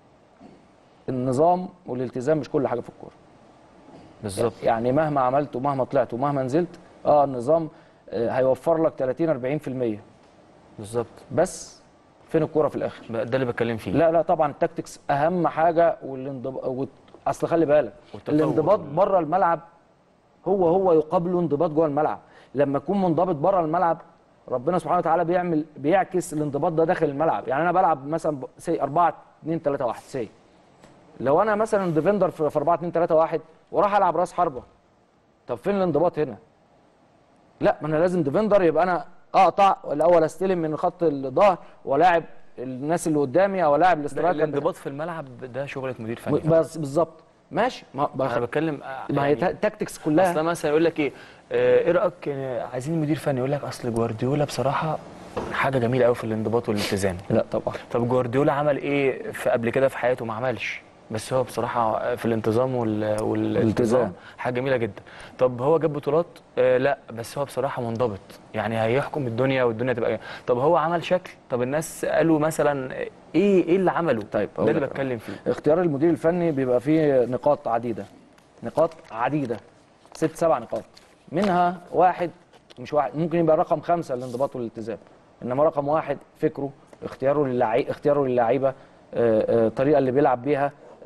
[SPEAKER 7] النظام والالتزام مش كل حاجه في الكوره
[SPEAKER 1] بالظبط
[SPEAKER 7] يعني مهما عملت ومهما طلعت ومهما نزلت اه النظام آه، هيوفر لك 30 40%
[SPEAKER 1] بالظبط
[SPEAKER 7] بس فين الكوره في الاخر
[SPEAKER 1] بقى ده اللي بتكلم فيه
[SPEAKER 7] لا لا طبعا التكتكس اهم حاجه والانضباط اصل خلي بالك
[SPEAKER 1] والتطور.
[SPEAKER 7] الانضباط بره الملعب هو هو يقابله انضباط جوه الملعب لما اكون منضبط بره الملعب ربنا سبحانه وتعالى بيعمل بيعكس الانضباط ده داخل الملعب يعني انا بلعب مثلا سي 4 2 3 1 سي لو انا مثلا ديفندر في في 4 2 3 1 وراح العب راس حربه طب فين الانضباط هنا لا ما انا لازم ديفندر يبقى انا اقطع الاول استلم من خط الظهر والاعب الناس اللي قدامي او الاعب
[SPEAKER 1] ده
[SPEAKER 7] الاسترايكر
[SPEAKER 1] الانضباط في الملعب ده شغله مدير فني
[SPEAKER 7] بس بالظبط ماشي ما
[SPEAKER 1] انا
[SPEAKER 7] ما,
[SPEAKER 1] بتكلم آه،
[SPEAKER 7] ما هي
[SPEAKER 1] يعني
[SPEAKER 7] تاكتكس كلها
[SPEAKER 1] اصل مثلا يقول لك ايه آه، ايه رايك آه، عايزين مدير فني يقول لك اصل جوارديولا بصراحه حاجه جميله قوي في الانضباط والالتزام
[SPEAKER 7] لا طبعا
[SPEAKER 1] طب جوارديولا عمل ايه في قبل كده في حياته ما عملش بس هو بصراحه في الانتظام وال... والالتزام
[SPEAKER 7] الالتزام.
[SPEAKER 1] حاجه جميله جدا طب هو جاب بطولات آه لا بس هو بصراحه منضبط يعني هيحكم الدنيا والدنيا تبقى طب هو عمل شكل طب الناس قالوا مثلا ايه ايه اللي عمله
[SPEAKER 7] طيب،
[SPEAKER 1] ده
[SPEAKER 7] أقول
[SPEAKER 1] اللي
[SPEAKER 7] لك.
[SPEAKER 1] بتكلم فيه
[SPEAKER 7] اختيار المدير الفني بيبقى فيه نقاط عديده نقاط عديده ست سبع نقاط منها واحد مش واحد ممكن يبقى رقم خمسه الانضباط والالتزام انما رقم واحد فكره اختياره للعيبه اختياره للعيبه آه، آه، الطريقه اللي بيلعب بيها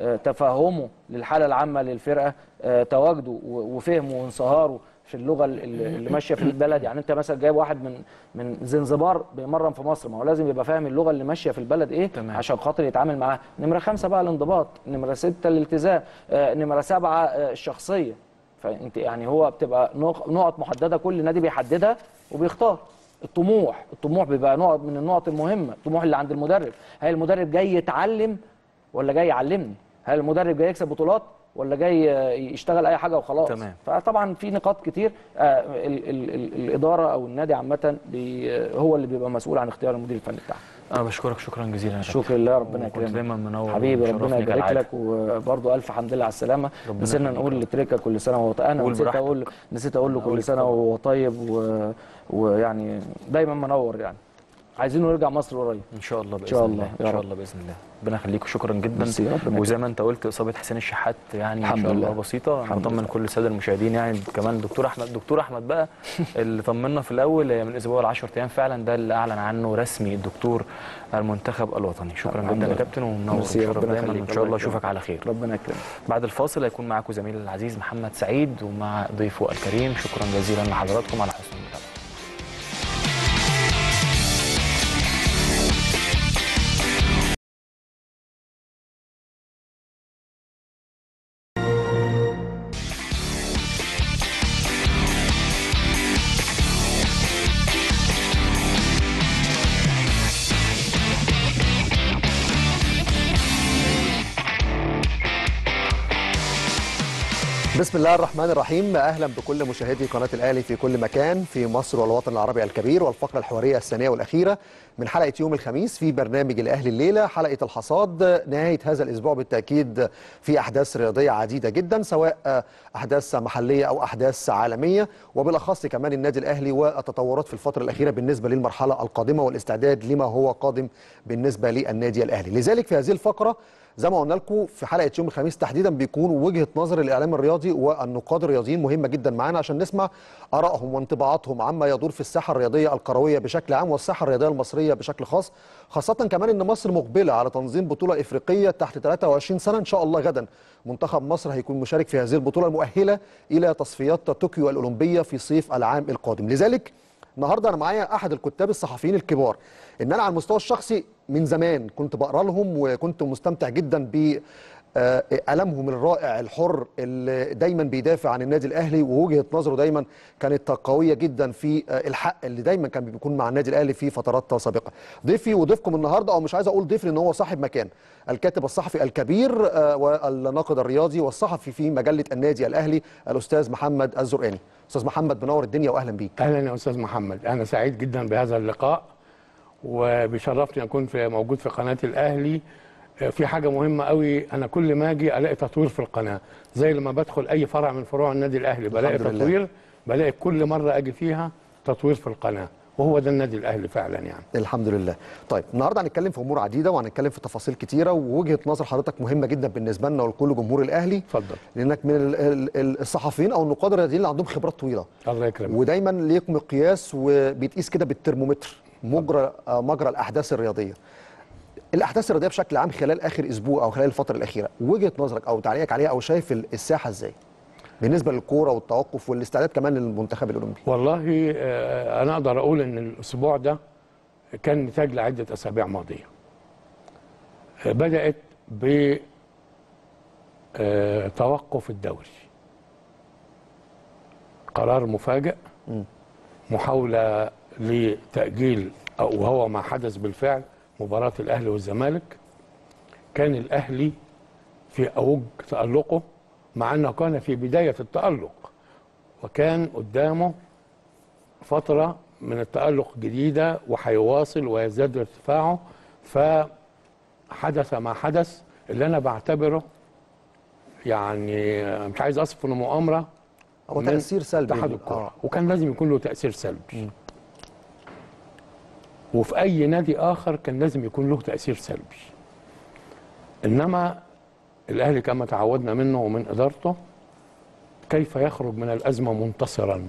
[SPEAKER 7] آه، تفهمه للحاله العامه للفرقه آه، تواجده و- وفهمه وانصهاره في اللغه ال- ال- اللي ماشيه في البلد يعني انت مثلا جايب واحد من من زنزبار بيمرن في مصر ما هو لازم يبقى فاهم اللغه اللي ماشيه في البلد ايه
[SPEAKER 1] تمام.
[SPEAKER 7] عشان خاطر يتعامل معاها نمره خمسه بقى الانضباط نمره سته الالتزام آه، نمره سبعه آه، الشخصيه فانت يعني هو بتبقى نق- نقط محدده كل نادي بيحددها وبيختار الطموح الطموح بيبقى نقط من النقط المهمه الطموح اللي عند المدرب هل المدرب جاي يتعلم ولا جاي يعلمني هل المدرب جاي يكسب بطولات ولا جاي آه، يشتغل اي حاجه وخلاص
[SPEAKER 1] تمام.
[SPEAKER 7] فطبعا في نقاط كتير آه، ال ال ال الاداره او النادي عامه بي آه، هو اللي بيبقى مسؤول عن اختيار المدير الفني بتاعه
[SPEAKER 1] انا بشكرك شكرا جزيلا يا كابتن.
[SPEAKER 7] شكرا لله ربنا
[SPEAKER 1] وكنت
[SPEAKER 7] يكرمك
[SPEAKER 1] دايما منور
[SPEAKER 7] حبيبي
[SPEAKER 1] ومشرفني
[SPEAKER 7] ربنا يبارك
[SPEAKER 1] كالعادة.
[SPEAKER 7] لك وبرضه الف حمد لله على السلامه
[SPEAKER 1] ربنا
[SPEAKER 7] نسينا
[SPEAKER 1] يخليك
[SPEAKER 7] نقول
[SPEAKER 1] يا رب.
[SPEAKER 7] لتريكا كل سنه وهو طيب. انا
[SPEAKER 1] قول
[SPEAKER 7] نسيت
[SPEAKER 1] براحتك.
[SPEAKER 7] اقول نسيت اقول له
[SPEAKER 1] أقول
[SPEAKER 7] كل سنه
[SPEAKER 1] اتفضل.
[SPEAKER 7] وهو طيب و... ويعني دايما منور يعني عايزينه يرجع مصر قريب
[SPEAKER 1] ان شاء الله باذن
[SPEAKER 7] شاء
[SPEAKER 1] الله
[SPEAKER 7] الله،
[SPEAKER 1] ان
[SPEAKER 7] يا
[SPEAKER 1] شاء
[SPEAKER 7] رب.
[SPEAKER 1] الله باذن الله ربنا يخليك وشكرا جدا
[SPEAKER 7] ميرسي، ربنا
[SPEAKER 1] وزي ما انت قلت اصابه حسين الشحات يعني
[SPEAKER 7] الحمد
[SPEAKER 1] ان شاء الله
[SPEAKER 7] لله.
[SPEAKER 1] بسيطه انا
[SPEAKER 7] الحمد
[SPEAKER 1] بطمن
[SPEAKER 7] لله.
[SPEAKER 1] كل الساده المشاهدين يعني كمان دكتور احمد دكتور احمد بقى اللي طمنا في الاول هي من اسبوع ل 10 ايام فعلا ده اللي اعلن عنه رسمي الدكتور المنتخب الوطني شكرا
[SPEAKER 7] الحمد
[SPEAKER 1] جدا يا
[SPEAKER 7] لله.
[SPEAKER 1] كابتن ومنور
[SPEAKER 7] ميرسي،
[SPEAKER 1] ومشرف
[SPEAKER 7] ربنا
[SPEAKER 1] دايما
[SPEAKER 7] يخليك،
[SPEAKER 1] وان شاء الله
[SPEAKER 7] الله
[SPEAKER 1] اشوفك
[SPEAKER 7] يكرمك.
[SPEAKER 1] على خير
[SPEAKER 7] ربنا يكرمك
[SPEAKER 1] بعد الفاصل هيكون معاكم زميلي العزيز محمد سعيد ومع ضيفه الكريم شكرا جزيلا لحضراتكم على حسن المتابعه
[SPEAKER 8] بسم الله الرحمن الرحيم اهلا بكل مشاهدي قناه الاهلي في كل مكان في مصر والوطن العربي الكبير والفقره الحواريه الثانيه والاخيره من حلقه يوم الخميس في برنامج الاهلي الليله حلقه الحصاد نهايه هذا الاسبوع بالتاكيد في احداث رياضيه عديده جدا سواء احداث محليه او احداث عالميه وبالاخص كمان النادي الاهلي والتطورات في الفتره الاخيره بالنسبه للمرحله القادمه والاستعداد لما هو قادم بالنسبه للنادي الاهلي لذلك في هذه الفقره زي ما قلنا لكم في حلقه يوم الخميس تحديدا بيكون وجهه نظر الاعلام الرياضي والنقاد الرياضيين مهمه جدا معانا عشان نسمع ارائهم وانطباعاتهم عما يدور في الساحه الرياضيه الكرويه بشكل عام والساحه الرياضيه المصريه بشكل خاص خاصه كمان ان مصر مقبله على تنظيم بطوله افريقيه تحت 23 سنه ان شاء الله غدا منتخب مصر هيكون مشارك في هذه البطوله المؤهله الى تصفيات طوكيو الاولمبيه في صيف العام القادم لذلك النهارده انا معايا احد الكتاب الصحفيين الكبار ان انا على المستوى الشخصي من زمان كنت بقرا لهم وكنت مستمتع جدا ب آه، قلمهم الرائع الحر اللي دايما بيدافع عن النادي الاهلي ووجهه نظره دايما كانت قويه جدا في آه، الحق اللي دايما كان بيكون مع النادي الاهلي في فترات سابقه. ضيفي وضيفكم النهارده او مش عايز اقول ضيف لان هو صاحب مكان الكاتب الصحفي الكبير آه، والناقد الرياضي والصحفي في مجله النادي الاهلي الاستاذ محمد الزرقاني. استاذ محمد منور الدنيا واهلا بيك.
[SPEAKER 9] اهلا يا استاذ محمد انا سعيد جدا بهذا اللقاء وبيشرفني اكون في موجود في قناه الاهلي في حاجه مهمه قوي انا كل ما اجي الاقي تطوير في القناه زي لما بدخل اي فرع من فروع النادي الاهلي بلاقي
[SPEAKER 8] الحمد لله.
[SPEAKER 9] تطوير بلاقي كل مره اجي فيها تطوير في القناه وهو ده النادي الاهلي فعلا يعني
[SPEAKER 8] الحمد لله طيب النهارده هنتكلم في امور عديده وهنتكلم في تفاصيل كتيره ووجهه نظر حضرتك مهمه جدا بالنسبه لنا ولكل جمهور الاهلي
[SPEAKER 9] اتفضل
[SPEAKER 8] لانك من ال- ال- ال- الصحفيين او النقاد الرياضيين اللي عندهم خبرات طويله
[SPEAKER 9] الله يكرمك
[SPEAKER 8] ودايما ليك مقياس وبيتقيس كده بالترمومتر مجرى آه، مجرى الاحداث الرياضيه الاحداث الرياضيه بشكل عام خلال اخر اسبوع او خلال الفتره الاخيره وجهه نظرك او تعليقك عليها او شايف ال- الساحه ازاي بالنسبه للكوره والتوقف والاستعداد كمان للمنتخب الاولمبي
[SPEAKER 9] والله آه، انا اقدر اقول ان الاسبوع ده كان نتاج لعده اسابيع ماضيه آه، بدات ب آه، توقف الدوري قرار مفاجئ محاوله لتاجيل او وهو ما حدث بالفعل مباراه الاهلي والزمالك كان الاهلي في اوج تالقه مع انه كان في بدايه التالق وكان قدامه فترة من التألق جديدة وهيواصل ويزداد ارتفاعه فحدث ما حدث اللي أنا بعتبره يعني مش عايز أصف إنه مؤامرة
[SPEAKER 8] هو
[SPEAKER 9] من
[SPEAKER 8] تاثير سلبي
[SPEAKER 9] اتحاد
[SPEAKER 8] آه.
[SPEAKER 9] الكورة وكان لازم يكون له تأثير سلبي وفي أي نادي آخر كان لازم يكون له تأثير سلبي إنما الأهلي كما تعودنا منه ومن إدارته كيف يخرج من الأزمة منتصرا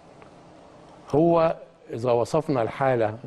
[SPEAKER 9] هو إذا وصفنا الحالة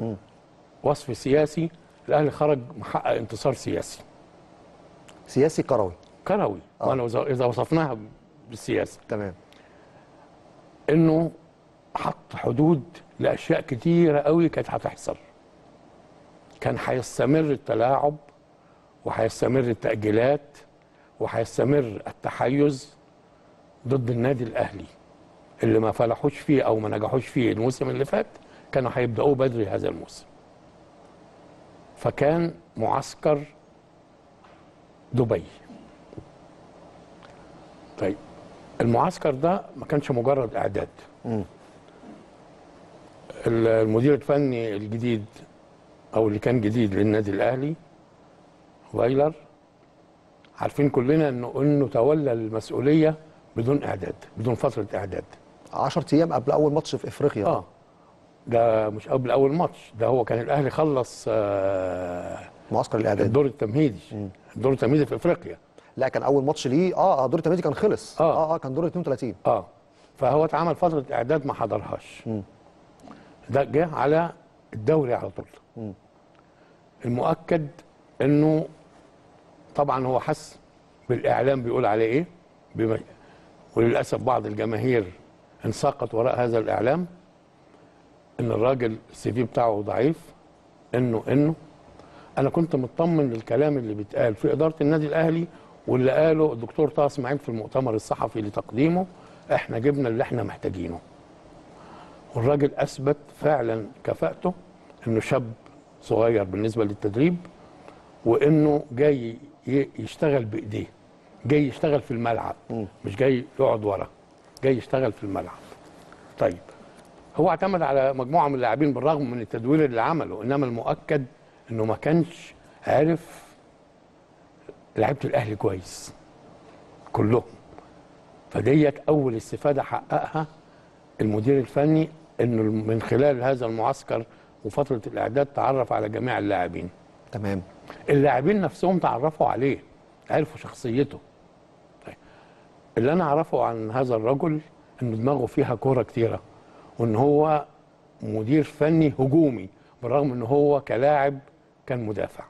[SPEAKER 8] وصف سياسي الاهلي خرج محقق انتصار سياسي
[SPEAKER 9] سياسي كروي كروي
[SPEAKER 8] آه.
[SPEAKER 9] وانا وز- اذا وصفناها بالسياسه
[SPEAKER 8] تمام
[SPEAKER 9] انه حط حدود لاشياء كتيره قوي كانت هتحصل كان هيستمر التلاعب وهيستمر التاجيلات وهيستمر التحيز ضد النادي الاهلي اللي ما فلحوش فيه او ما نجحوش فيه الموسم اللي فات كانوا هيبداوه بدري هذا الموسم فكان معسكر دبي طيب المعسكر ده ما كانش مجرد اعداد ال- المدير الفني الجديد او اللي كان جديد للنادي الاهلي فايلر عارفين كلنا انه انه تولى المسؤوليه بدون اعداد بدون فتره اعداد
[SPEAKER 8] 10 ايام قبل اول ماتش في افريقيا
[SPEAKER 9] اه ده مش قبل اول ماتش ده هو كان الاهلي خلص آه
[SPEAKER 8] معسكر الاعداد
[SPEAKER 9] الدور التمهيدي الدور التمهيدي في افريقيا
[SPEAKER 8] لا كان اول ماتش ليه اه اه دور التمهيدي كان خلص
[SPEAKER 9] آه.
[SPEAKER 8] اه اه كان دور 32
[SPEAKER 9] اه فهو اتعمل فتره اعداد ما حضرهاش ده جه على الدوري على طول المؤكد انه طبعا هو حس بالاعلام بيقول عليه ايه بما وللاسف بعض الجماهير انساقت وراء هذا الاعلام ان الراجل السي في بتاعه ضعيف انه انه انا كنت مطمن للكلام اللي بيتقال في اداره النادي الاهلي واللي قاله الدكتور طه اسماعيل في المؤتمر الصحفي لتقديمه احنا جبنا اللي احنا محتاجينه والراجل اثبت فعلا كفاءته انه شاب صغير بالنسبه للتدريب وانه جاي ي- يشتغل بايديه جاي يشتغل في الملعب مش جاي يقعد ورا جاي يشتغل في الملعب طيب هو اعتمد على مجموعه من اللاعبين بالرغم من التدوير اللي عمله انما المؤكد انه ما كانش عارف لعيبه الاهلي كويس كلهم فديت اول استفاده حققها المدير الفني انه من خلال هذا المعسكر وفتره الاعداد تعرف على جميع اللاعبين
[SPEAKER 8] تمام
[SPEAKER 9] اللاعبين نفسهم تعرفوا عليه عرفوا شخصيته طيب. اللي انا اعرفه عن هذا الرجل ان دماغه فيها كوره كتيره وان هو مدير فني هجومي بالرغم ان هو كلاعب كان مدافع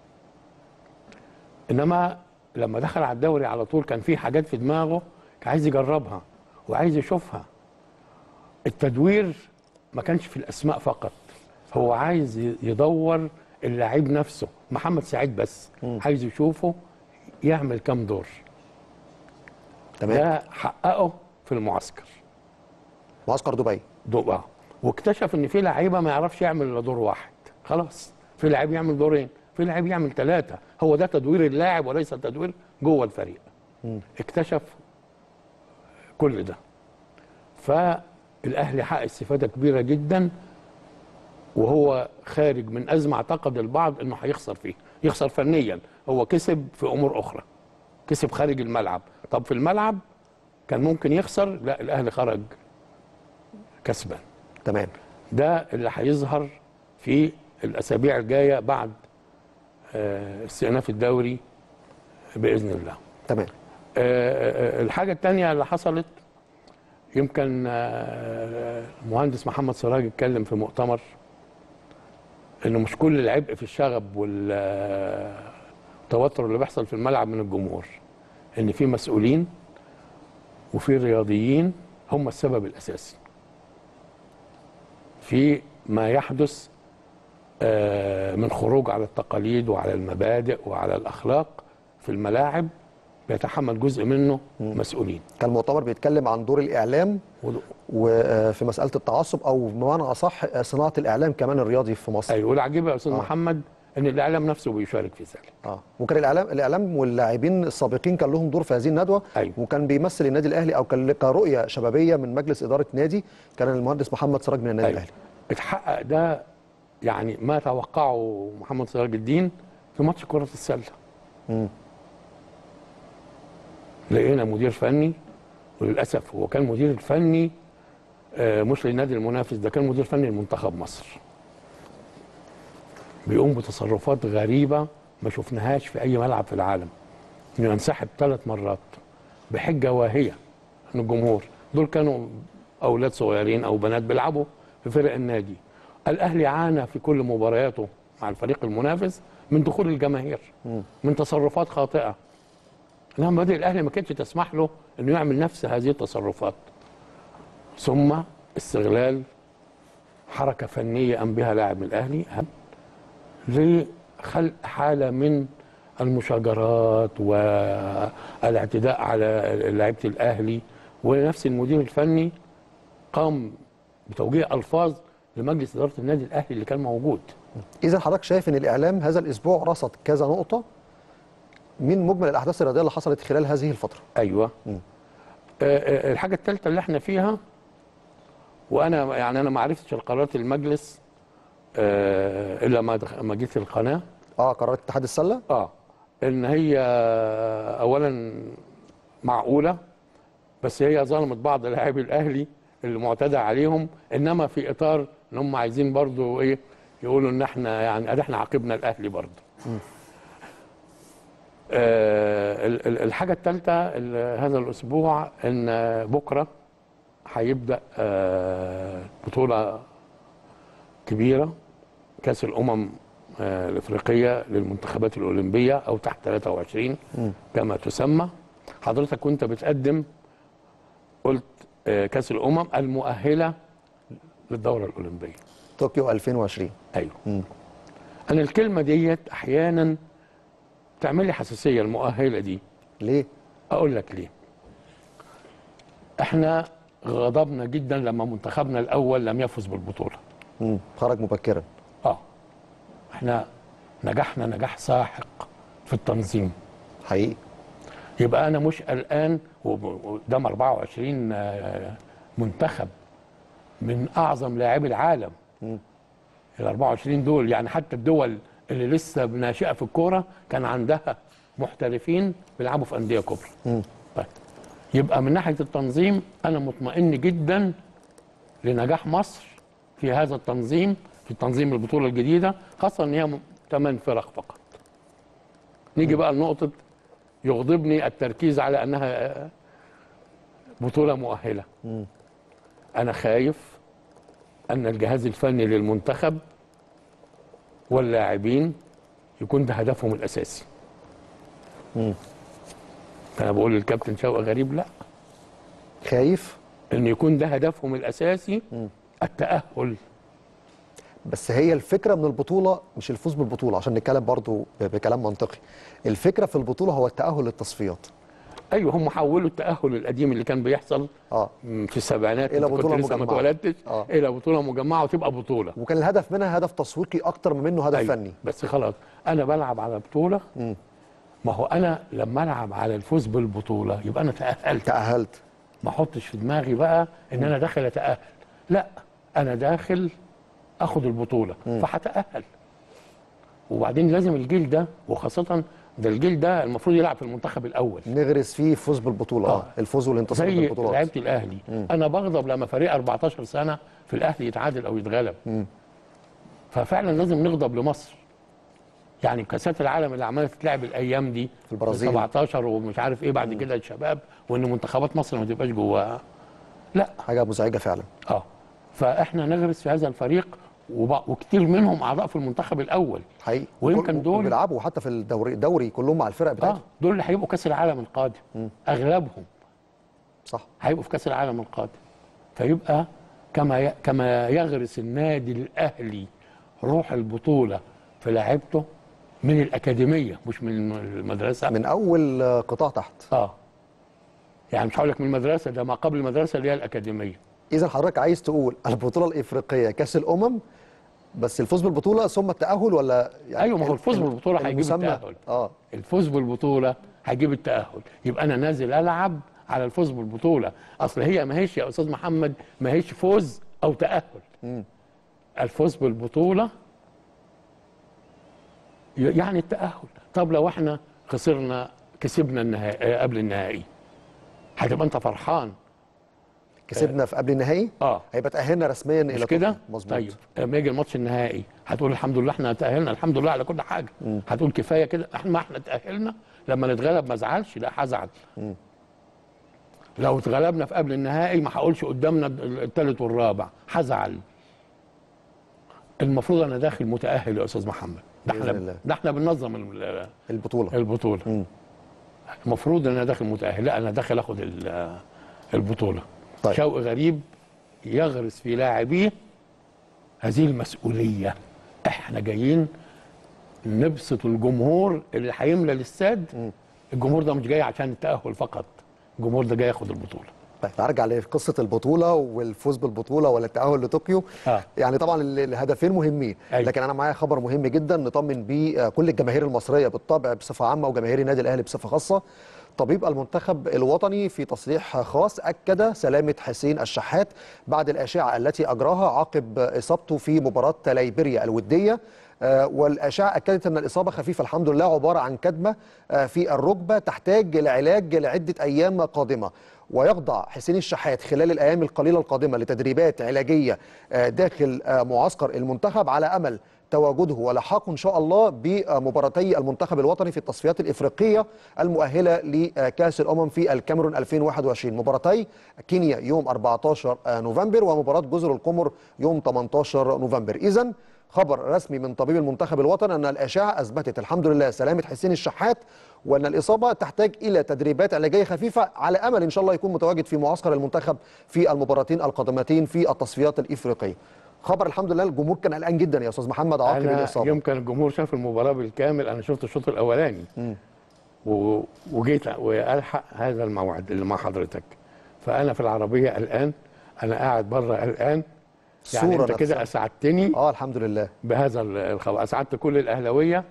[SPEAKER 9] انما لما دخل على الدوري على طول كان في حاجات في دماغه كان عايز يجربها وعايز يشوفها التدوير ما كانش في الاسماء فقط هو عايز ي- يدور اللاعب نفسه محمد سعيد بس عايز يشوفه يعمل كام دور
[SPEAKER 8] تمام
[SPEAKER 9] ده حققه في المعسكر
[SPEAKER 8] معسكر دبي
[SPEAKER 9] دو آه. واكتشف ان في لعيبه ما يعرفش يعمل الا دور واحد خلاص في لعيب يعمل دورين في لعيب يعمل ثلاثه هو ده تدوير اللاعب وليس تدوير جوه الفريق اكتشف كل ده فالاهلي حقق استفاده كبيره جدا وهو خارج من ازمه اعتقد البعض انه هيخسر فيه يخسر فنيا هو كسب في امور اخرى كسب خارج الملعب طب في الملعب كان ممكن يخسر لا الاهلي خرج كسبان
[SPEAKER 8] تمام
[SPEAKER 9] ده اللي هيظهر في الاسابيع الجايه بعد آه، استئناف الدوري باذن الله
[SPEAKER 8] تمام
[SPEAKER 9] آه، آه، الحاجه الثانيه اللي حصلت يمكن آه، المهندس محمد سراج اتكلم في مؤتمر انه مش كل العبء في الشغب والتوتر اللي بيحصل في الملعب من الجمهور ان في مسؤولين وفي رياضيين هم السبب الاساسي في ما يحدث آه، من خروج على التقاليد وعلى المبادئ وعلى الاخلاق في الملاعب بيتحمل جزء منه مسؤولين
[SPEAKER 8] كان المؤتمر بيتكلم عن دور الاعلام
[SPEAKER 9] ود-
[SPEAKER 8] وفي مساله التعصب او بمعنى اصح صناعه الاعلام كمان الرياضي في مصر
[SPEAKER 9] ايوه والعجيب يا استاذ محمد ان الاعلام نفسه بيشارك في ذلك
[SPEAKER 8] اه وكان الاعلام الاعلام واللاعبين السابقين كان لهم دور في هذه الندوه
[SPEAKER 9] أيوة.
[SPEAKER 8] وكان بيمثل النادي الاهلي او كان كرؤيه شبابيه من مجلس اداره نادي كان المهندس محمد سراج من النادي
[SPEAKER 9] أيوة.
[SPEAKER 8] الاهلي
[SPEAKER 9] اتحقق ده يعني ما توقعه محمد سراج الدين في ماتش كرة السلة لقينا مدير فني وللأسف هو كان مدير الفني آه، مش للنادي المنافس ده كان مدير فني لمنتخب مصر بيقوم بتصرفات غريبة ما شفناهاش في أي ملعب في العالم إنه ينسحب ثلاث مرات بحجة واهية من الجمهور دول كانوا أولاد صغيرين أو بنات بيلعبوا في فرق النادي الأهلي عانى في كل مبارياته مع الفريق المنافس من دخول الجماهير من تصرفات خاطئة انما مبادئ الاهلي ما كانتش تسمح له انه يعمل نفس هذه التصرفات ثم استغلال حركه فنيه قام بها لاعب الاهلي لخلق حاله من المشاجرات والاعتداء على لعيبه الاهلي ونفس المدير الفني قام بتوجيه الفاظ لمجلس اداره النادي الاهلي اللي كان موجود
[SPEAKER 8] اذا حضرتك شايف ان الاعلام هذا الاسبوع رصد كذا نقطه من مجمل الاحداث الرياضيه اللي حصلت خلال هذه الفتره
[SPEAKER 9] ايوه آه آه الحاجه الثالثه اللي احنا فيها وانا يعني انا ما عرفتش القرارات المجلس آه الا ما دخ- ما جيت القناه
[SPEAKER 8] اه قرارات اتحاد السله
[SPEAKER 9] اه ان هي اولا معقوله بس هي ظلمت بعض لاعبي الاهلي اللي معتدى عليهم انما في اطار ان هم عايزين برضو ايه يقولوا ان احنا يعني ادي احنا عاقبنا الاهلي برضو آه ال- ال- الحاجه الثالثه هذا الاسبوع ان بكره هيبدا آه بطوله كبيره كاس الامم آه، الافريقيه للمنتخبات الاولمبيه او تحت 23 كما تسمى حضرتك كنت بتقدم قلت آه، كاس الامم المؤهله للدوره الاولمبيه
[SPEAKER 8] طوكيو 2020
[SPEAKER 9] ايوه انا الكلمه ديت احيانا تعمل لي حساسيه المؤهله دي
[SPEAKER 8] ليه
[SPEAKER 9] اقول لك ليه احنا غضبنا جدا لما منتخبنا الاول لم يفز بالبطوله
[SPEAKER 8] مم. خرج مبكرا
[SPEAKER 9] اه احنا نجحنا نجاح ساحق في التنظيم
[SPEAKER 8] حقيقي
[SPEAKER 9] يبقى انا مش قلقان وقدام 24 آه، منتخب من اعظم لاعبي العالم ال 24 دول يعني حتى الدول اللي لسه ناشئه في الكوره كان عندها محترفين بيلعبوا في انديه كبرى طيب يبقى من ناحيه التنظيم انا مطمئن جدا لنجاح مصر في هذا التنظيم في تنظيم البطوله الجديده خاصه ان هي ثمان فرق فقط نيجي بقى لنقطه يغضبني التركيز على انها آه، بطوله مؤهله انا خايف ان الجهاز الفني للمنتخب واللاعبين يكون ده هدفهم الاساسي انا بقول للكابتن شوقي غريب لا
[SPEAKER 8] خايف
[SPEAKER 9] ان يكون ده هدفهم الاساسي التاهل
[SPEAKER 8] بس هي الفكره من البطوله مش الفوز بالبطوله عشان نتكلم برضو بكلام منطقي الفكره في البطوله هو التاهل للتصفيات
[SPEAKER 9] ايوه هم حولوا التاهل القديم اللي كان بيحصل
[SPEAKER 8] اه
[SPEAKER 9] في السبعينات
[SPEAKER 8] إلى
[SPEAKER 9] أنت كنت
[SPEAKER 8] بطولة
[SPEAKER 9] لسه ما
[SPEAKER 8] مجمعة.
[SPEAKER 9] اتولدتش
[SPEAKER 8] آه.
[SPEAKER 9] الى بطوله مجمعه وتبقى بطوله
[SPEAKER 8] وكان الهدف منها هدف تسويقي اكتر من منه هدف
[SPEAKER 9] أيوة.
[SPEAKER 8] فني
[SPEAKER 9] بس خلاص انا بلعب على بطوله ما هو انا لما العب على الفوز بالبطوله يبقى انا تاهلت
[SPEAKER 8] تاهلت
[SPEAKER 9] ما احطش في دماغي بقى ان انا داخل اتاهل لا انا داخل اخد البطوله فهتاهل وبعدين لازم الجيل ده وخاصه ده الجيل ده المفروض يلعب في المنتخب الاول
[SPEAKER 8] نغرس فيه الفوز بالبطوله اه الفوز والانتصار
[SPEAKER 9] زي
[SPEAKER 8] بالبطولات
[SPEAKER 9] لعيبه الاهلي انا بغضب لما فريق 14 سنه في الاهلي يتعادل او يتغلب ففعلا لازم نغضب لمصر يعني كاسات العالم اللي عماله تتلعب الايام دي
[SPEAKER 8] في البرازيل.
[SPEAKER 9] 17 ومش عارف ايه بعد كده الشباب وان منتخبات مصر ما تبقاش جواها لا
[SPEAKER 8] حاجه مزعجه فعلا
[SPEAKER 9] اه فاحنا نغرس في هذا الفريق وب- وكتير منهم اعضاء في المنتخب الاول
[SPEAKER 8] حقيقي
[SPEAKER 9] ويمكن
[SPEAKER 8] وكل-
[SPEAKER 9] دول-
[SPEAKER 8] بيلعبوا حتى في الدوري الدوري كلهم مع الفرق
[SPEAKER 9] اه
[SPEAKER 8] بتاعتهم
[SPEAKER 9] دول اللي هيبقوا كاس العالم القادم اغلبهم
[SPEAKER 8] صح
[SPEAKER 9] هيبقوا في كاس العالم القادم فيبقى كما ي... كما يغرس النادي الاهلي روح البطوله في لعيبته من الاكاديميه مش من المدرسه
[SPEAKER 8] من اول آه، قطاع تحت
[SPEAKER 9] اه يعني مش هقول لك من المدرسه ده ما قبل المدرسه اللي هي الاكاديميه
[SPEAKER 8] اذا حضرتك عايز تقول البطوله الافريقيه كاس الامم بس الفوز بالبطوله ثم التاهل ولا يعني
[SPEAKER 9] ايوه ما هو الفوز
[SPEAKER 8] ال-
[SPEAKER 9] بالبطوله هيجيب
[SPEAKER 8] المسمى-
[SPEAKER 9] التاهل
[SPEAKER 8] اه
[SPEAKER 9] الفوز بالبطوله هيجيب التاهل يبقى انا نازل العب على الفوز بالبطوله اصل هي ما هيش يا استاذ محمد ما هيش فوز او تاهل الفوز بالبطوله ي- يعني التاهل طب لو احنا خسرنا كسبنا النهائي قبل النهائي هتبقى انت فرحان
[SPEAKER 8] كسبنا في قبل النهائي
[SPEAKER 9] اه
[SPEAKER 8] هيبقى تاهلنا رسميا الى
[SPEAKER 9] مش كده
[SPEAKER 8] طوكيو. مظبوط
[SPEAKER 9] طيب لما يجي الماتش النهائي هتقول الحمد لله احنا تاهلنا الحمد لله على كل حاجه هتقول كفايه كده احنا ما احنا تاهلنا لما نتغلب ما ازعلش لا هزعل لو اتغلبنا في قبل النهائي ما هقولش قدامنا الثالث والرابع هزعل المفروض انا داخل متاهل يا استاذ محمد ده
[SPEAKER 8] بإذن
[SPEAKER 9] احنا
[SPEAKER 8] الله.
[SPEAKER 9] ده احنا بننظم ال-
[SPEAKER 8] البطوله
[SPEAKER 9] البطوله المفروض ان انا داخل متاهل لا انا داخل اخد ال- البطوله
[SPEAKER 8] طيب.
[SPEAKER 9] شوقي غريب يغرس في لاعبيه هذه المسؤوليه احنا جايين نبسط الجمهور اللي هيملى الاستاد الجمهور ده مش جاي عشان التاهل فقط الجمهور ده جاي ياخد البطوله
[SPEAKER 8] طيب ارجع لقصه البطوله والفوز بالبطوله ولا التاهل لطوكيو
[SPEAKER 9] آه.
[SPEAKER 8] يعني طبعا ال- الهدفين مهمين
[SPEAKER 9] أيوة.
[SPEAKER 8] لكن انا معايا خبر مهم جدا نطمن بيه آه، كل الجماهير المصريه بالطبع بصفه عامه وجماهير النادي الاهلي بصفه خاصه طبيب المنتخب الوطني في تصريح خاص اكد سلامه حسين الشحات بعد الاشعه التي اجراها عقب اصابته في مباراه ليبيريا الوديه آه، والاشعه اكدت ان الاصابه خفيفه الحمد لله عباره عن كدمه آه، في الركبه تحتاج لعلاج لعده ايام قادمه ويخضع حسين الشحات خلال الايام القليله القادمه لتدريبات علاجيه آه، داخل آه، معسكر المنتخب على امل تواجده ولحاقه ان شاء الله بمباراتي المنتخب الوطني في التصفيات الافريقيه المؤهله لكاس الامم في الكاميرون 2021 مباراتي كينيا يوم 14 نوفمبر ومباراه جزر القمر يوم 18 نوفمبر اذا خبر رسمي من طبيب المنتخب الوطني ان الاشعه اثبتت الحمد لله سلامه حسين الشحات وان الاصابه تحتاج الى تدريبات علاجيه خفيفه على امل ان شاء الله يكون متواجد في معسكر المنتخب في المباراتين القادمتين في التصفيات الافريقيه. خبر الحمد لله الجمهور كان قلقان جدا يا استاذ محمد عقب
[SPEAKER 9] انا
[SPEAKER 8] الاصابه.
[SPEAKER 9] يمكن الجمهور شاف المباراه بالكامل انا شفت الشوط الاولاني و- وجيت والحق هذا الموعد اللي مع حضرتك فانا في العربيه قلقان انا قاعد بره قلقان يعني
[SPEAKER 8] الصورة
[SPEAKER 9] انت كده
[SPEAKER 8] نفسها.
[SPEAKER 9] اسعدتني
[SPEAKER 8] اه الحمد لله
[SPEAKER 9] بهذا ال- الخبر اسعدت كل الاهلاويه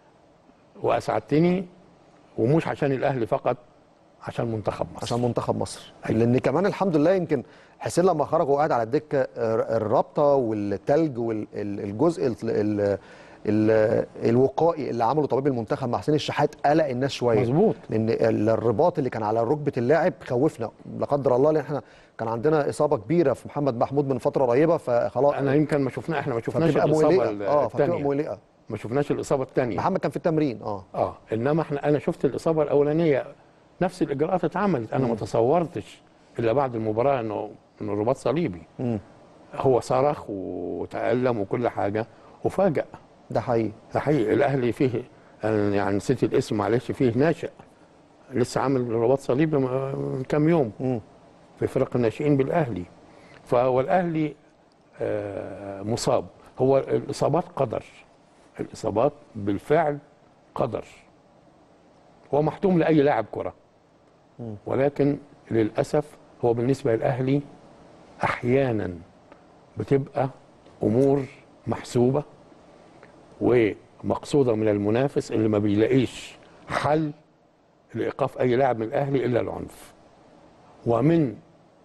[SPEAKER 9] واسعدتني ومش عشان الاهلي فقط عشان منتخب مصر
[SPEAKER 8] عشان منتخب مصر لان كمان الحمد لله يمكن حسين لما خرج وقعد على الدكه آه، الرابطه والتلج والجزء ال ال ال الوقائي اللي عمله طبيب المنتخب مع حسين الشحات قلق الناس شويه
[SPEAKER 9] مظبوط.
[SPEAKER 8] لان ال- الرباط اللي كان على ركبه اللاعب خوفنا لا قدر الله لان احنا كان عندنا اصابه كبيره في محمد محمود من فتره قريبه فخلاص
[SPEAKER 9] انا يمكن ما شفنا احنا ما شفناش
[SPEAKER 8] فبتبقى
[SPEAKER 9] الاصابه
[SPEAKER 8] مقلقه اه فبتبقى
[SPEAKER 9] الثانيه
[SPEAKER 8] مقلقه
[SPEAKER 9] ما شفناش الاصابه الثانيه
[SPEAKER 8] محمد كان في التمرين اه
[SPEAKER 9] اه انما احنا انا شفت الاصابه الاولانيه نفس الاجراءات اتعملت انا ما تصورتش الا بعد المباراه انه انه رباط صليبي هو صرخ وتالم وكل حاجه وفاجأ
[SPEAKER 8] ده حقيقي
[SPEAKER 9] ده حقيقي الاهلي فيه أنا يعني نسيت الاسم معلش فيه ناشئ لسه عامل رباط صليبي من كام يوم في فرق الناشئين بالاهلي فهو الاهلي آه، مصاب هو الاصابات قدر الاصابات بالفعل قدر هو محتوم لاي لاعب كره ولكن للاسف هو بالنسبه للاهلي احيانا بتبقى امور محسوبه ومقصوده من المنافس اللي ما بيلاقيش حل لايقاف اي لاعب من الاهلي الا العنف ومن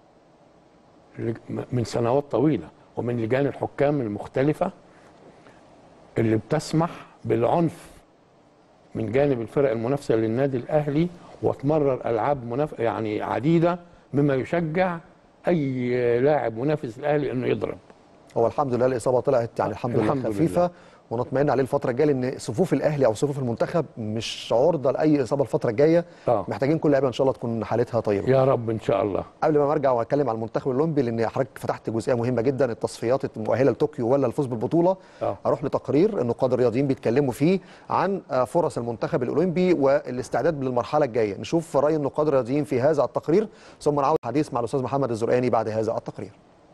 [SPEAKER 9] من سنوات طويله ومن لجان الحكام المختلفه اللي بتسمح بالعنف من جانب الفرق المنافسه للنادي الاهلي وتمرر العاب مناف... يعني عديده مما يشجع اي لاعب منافس الاهلي انه يضرب
[SPEAKER 8] هو الحمد لله الاصابه طلعت يعني الحمد,
[SPEAKER 9] الحمد
[SPEAKER 8] لله خفيفه
[SPEAKER 9] لله.
[SPEAKER 8] ونطمئن عليه الفتره الجايه لان صفوف الاهلي او صفوف المنتخب مش عرضه لاي اصابه الفتره الجايه
[SPEAKER 9] آه.
[SPEAKER 8] محتاجين كل لعيبه ان شاء الله تكون حالتها طيبه
[SPEAKER 9] يا رب ان شاء الله
[SPEAKER 8] قبل ما ارجع واتكلم عن المنتخب الاولمبي لان حضرتك فتحت جزئيه مهمه جدا التصفيات المؤهله لطوكيو ولا الفوز بالبطوله
[SPEAKER 9] آه.
[SPEAKER 8] اروح لتقرير النقاد الرياضيين بيتكلموا فيه عن آه، فرص المنتخب الاولمبي والاستعداد للمرحله الجايه نشوف راي النقاد الرياضيين في هذا التقرير ثم نعود الحديث مع الاستاذ محمد الزرقاني بعد هذا التقرير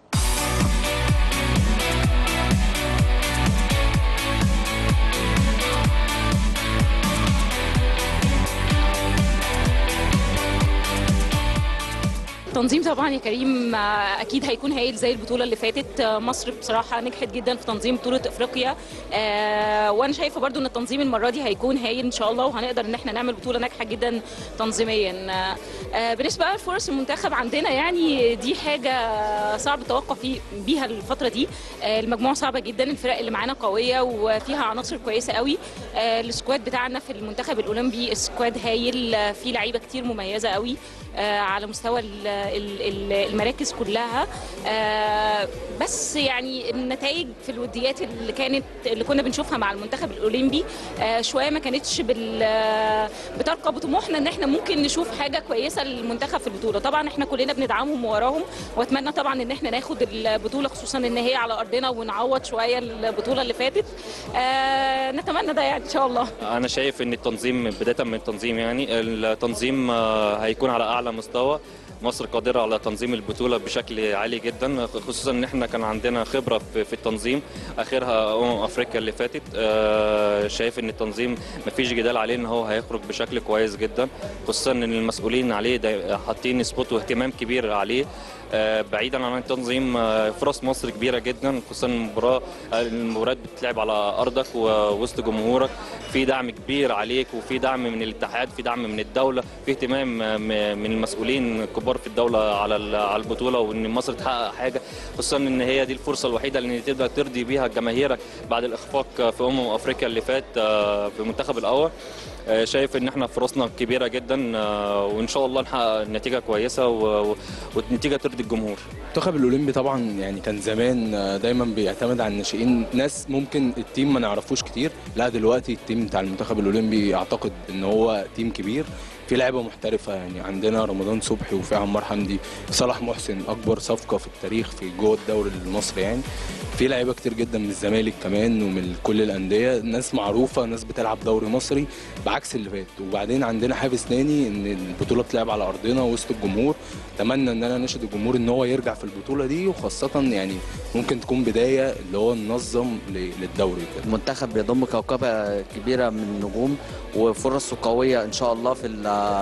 [SPEAKER 10] تنظيم طبعا يا كريم آه، اكيد هيكون هايل زي البطوله اللي فاتت آه، مصر بصراحه نجحت جدا في تنظيم بطوله افريقيا آه، وانا شايفه برضو ان التنظيم المره دي هيكون هايل ان شاء الله وهنقدر ان احنا نعمل بطوله ناجحه جدا تنظيميا آه، آه، بالنسبه بقى لفرص المنتخب عندنا يعني دي حاجه صعب التوقع في بيها الفتره دي آه، المجموعه صعبه جدا الفرق اللي معانا قويه وفيها عناصر كويسه قوي آه، السكواد بتاعنا في المنتخب الاولمبي سكواد هايل آه، فيه لعيبه كتير مميزه قوي آه، على مستوى ال- ال- ال- المراكز كلها آه، بس يعني النتائج في الوديات اللي كانت اللي كنا بنشوفها مع المنتخب الاولمبي آه، شويه ما كانتش بال آه، بترقى بطموحنا ان احنا ممكن نشوف حاجه كويسه للمنتخب في البطوله طبعا احنا كلنا بندعمهم وراهم واتمنى طبعا ان احنا ناخد البطوله خصوصا ان هي على ارضنا ونعوض شويه البطوله اللي فاتت آه، نتمنى ده يعني ان شاء الله
[SPEAKER 11] انا شايف ان التنظيم بدايه من التنظيم يعني التنظيم آه، هيكون على اعلى مستوى مصر قادره على تنظيم البطوله بشكل عالي جدا خصوصا ان احنا كان عندنا خبره في في التنظيم اخرها امم افريقيا اللي فاتت آه، شايف ان التنظيم مفيش جدال عليه ان هو هيخرج بشكل كويس جدا خصوصا ان المسؤولين عليه دا- حاطين سبوت واهتمام كبير عليه آه، بعيدا عن التنظيم آه، فرص مصر كبيره جدا خصوصا المباراه المباريات بتتلعب على ارضك ووسط جمهورك في دعم كبير عليك وفي دعم من الاتحاد في دعم من الدوله في اهتمام آه، م- من المسؤولين الكبار في الدوله على ال- على البطوله وان مصر تحقق حاجه خصوصا ان هي دي الفرصه الوحيده اللي تقدر ترضي بيها جماهيرك بعد الاخفاق في امم افريقيا اللي فات آه، في المنتخب الاول آه، شايف ان احنا فرصنا كبيره جدا آه، وان شاء الله نحقق نتيجه كويسه و- و- والنتيجه ترضي الجمهور
[SPEAKER 12] المنتخب الاولمبي طبعا يعني كان زمان آه، دايما بيعتمد على الناشئين ناس ممكن التيم ما نعرفوش كتير لا دلوقتي التيم بتاع المنتخب الاولمبي اعتقد ان هو تيم كبير في لعيبه محترفه يعني عندنا رمضان صبحي وفي عمار حمدي صلاح محسن اكبر صفقه في التاريخ في جوه الدوري المصري يعني في لعيبه كتير جدا من الزمالك كمان ومن كل الانديه ناس معروفه ناس بتلعب دوري مصري بعكس اللي فات وبعدين عندنا حافز تاني ان البطوله بتلعب على ارضنا وسط الجمهور اتمنى ان انا نشهد الجمهور ان هو يرجع في البطوله دي وخاصه يعني ممكن تكون بدايه اللي هو ننظم ل- للدوري كده
[SPEAKER 13] المنتخب بيضم كوكبة كبيرة من النجوم وفرصه قوية إن شاء الله في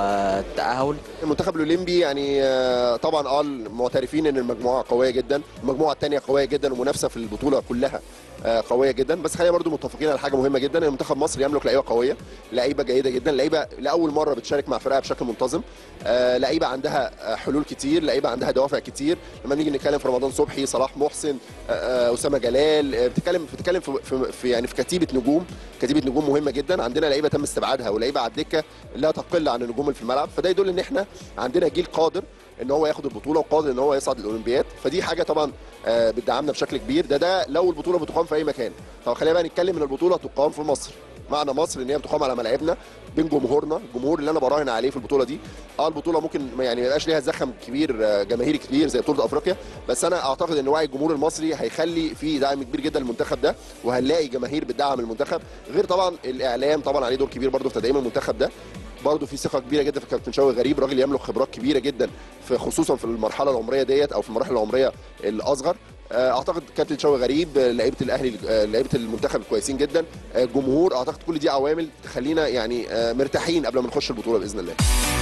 [SPEAKER 13] التأهل
[SPEAKER 14] المنتخب الاولمبي يعني آه، طبعا اه معترفين ان المجموعه قويه جدا المجموعه الثانيه قويه جدا ومنافسه في البطوله كلها آه، قويه جدا بس خلينا برضو متفقين على حاجه مهمه جدا ان منتخب مصر يملك لعيبه قويه لعيبه جيده جدا لعيبه لاول مره بتشارك مع فرقها بشكل منتظم آه، لعيبه عندها آه، حلول كتير لعيبه عندها دوافع كتير لما نيجي نتكلم في رمضان صبحي صلاح محسن آه، آه، اسامه جلال آه، بتتكلم بتتكلم في, في, في يعني في كتيبه نجوم كتيبه نجوم مهمه جدا عندنا لعيبه تم استبعادها ولعيبه على الدكه لا تقل عن النجوم اللي في الملعب فده يدل ان احنا عندنا جيل قادر ان هو ياخد البطوله وقادر ان هو يصعد الاولمبياد فدي حاجه طبعا آه، بتدعمنا بشكل كبير ده ده لو البطوله بتقام في اي مكان طب خلينا بقى نتكلم ان البطوله تقام في مصر معنى مصر ان هي بتقام على ملاعبنا بين جمهورنا الجمهور اللي انا براهن عليه في البطوله دي اه البطوله ممكن ما- يعني ما يبقاش ليها زخم كبير آه، جماهيري كبير زي بطوله افريقيا بس انا اعتقد ان وعي الجمهور المصري هيخلي في دعم كبير جدا للمنتخب ده وهنلاقي جماهير بتدعم المنتخب غير طبعا الاعلام طبعا عليه دور كبير برضه في تدعيم المنتخب ده برضه في ثقه كبيره جدا في كابتن شوقي غريب راجل يملك خبرات كبيره جدا في خصوصا في المرحله العمريه ديت او في المراحل العمريه الاصغر آه، اعتقد كابتن شوقي غريب آه، لعيبه الاهلي آه، لعيبه المنتخب كويسين جدا آه، الجمهور اعتقد كل دي عوامل تخلينا يعني آه، مرتاحين قبل ما نخش البطوله باذن الله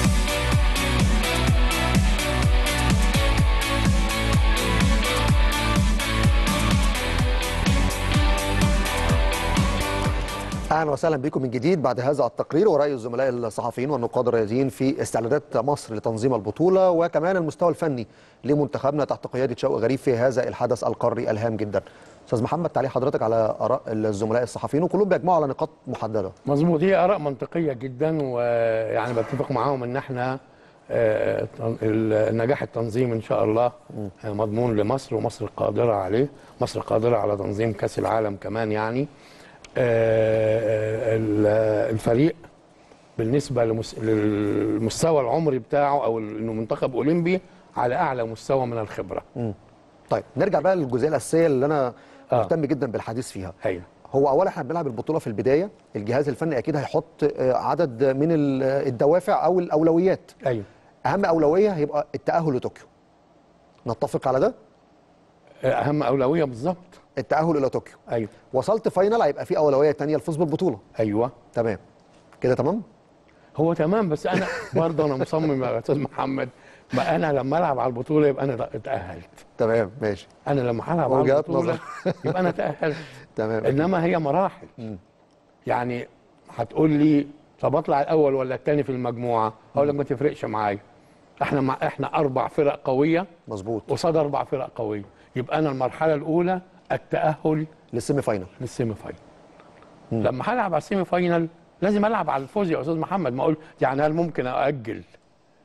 [SPEAKER 8] اهلا وسهلا بكم من جديد بعد هذا التقرير وراي الزملاء الصحفيين والنقاد الرياضيين في استعدادات مصر لتنظيم البطوله وكمان المستوى الفني لمنتخبنا تحت قياده شوقي غريب في هذا الحدث القاري الهام جدا. استاذ محمد تعليق حضرتك على اراء الزملاء الصحفيين وكلهم بيجمعوا على نقاط محدده.
[SPEAKER 9] مظبوط هي اراء منطقيه جدا ويعني بتفق معاهم ان احنا آه، تن- ال- نجاح التنظيم ان شاء الله آه، مضمون لمصر ومصر قادره عليه مصر قادره على تنظيم كاس العالم كمان يعني آه، ال- الفريق بالنسبه لمس- للمستوى العمري بتاعه او انه منتخب اولمبي على اعلى مستوى من الخبره
[SPEAKER 8] طيب نرجع بقى للجزئيه الاساسيه اللي انا مهتم جدا بالحديث فيها.
[SPEAKER 9] ايوه
[SPEAKER 8] هو اولا احنا بنلعب البطوله في البدايه الجهاز الفني اكيد هيحط آه، عدد من ال- الدوافع او الاولويات.
[SPEAKER 9] ايوه
[SPEAKER 8] اهم اولويه هيبقى التاهل لطوكيو. نتفق على ده؟
[SPEAKER 9] اهم اولويه بالظبط
[SPEAKER 8] التاهل الى طوكيو
[SPEAKER 9] ايوه
[SPEAKER 8] وصلت فاينل هيبقى في اولويه تانية الفوز بالبطوله
[SPEAKER 9] ايوه
[SPEAKER 8] تمام كده تمام
[SPEAKER 9] هو تمام بس انا برضه انا مصمم يا استاذ محمد ما انا لما العب على البطوله يبقى انا اتاهلت
[SPEAKER 8] تمام ماشي
[SPEAKER 9] انا لما هلعب على
[SPEAKER 8] وجهات
[SPEAKER 9] البطوله
[SPEAKER 8] نظر.
[SPEAKER 9] يبقى انا تاهلت
[SPEAKER 8] تمام
[SPEAKER 9] انما هي مراحل يعني هتقول لي طب اطلع الاول ولا الثاني في المجموعه اقول لك ما تفرقش معايا احنا مع احنا اربع فرق قويه
[SPEAKER 8] مظبوط
[SPEAKER 9] قصاد اربع فرق قويه يبقى انا المرحله الاولى التاهل
[SPEAKER 8] للسيمي فاينل
[SPEAKER 9] للسيمي فاينل لما هلعب على السيمي فاينل لازم العب على الفوز يا استاذ محمد ما اقول يعني هل ممكن ااجل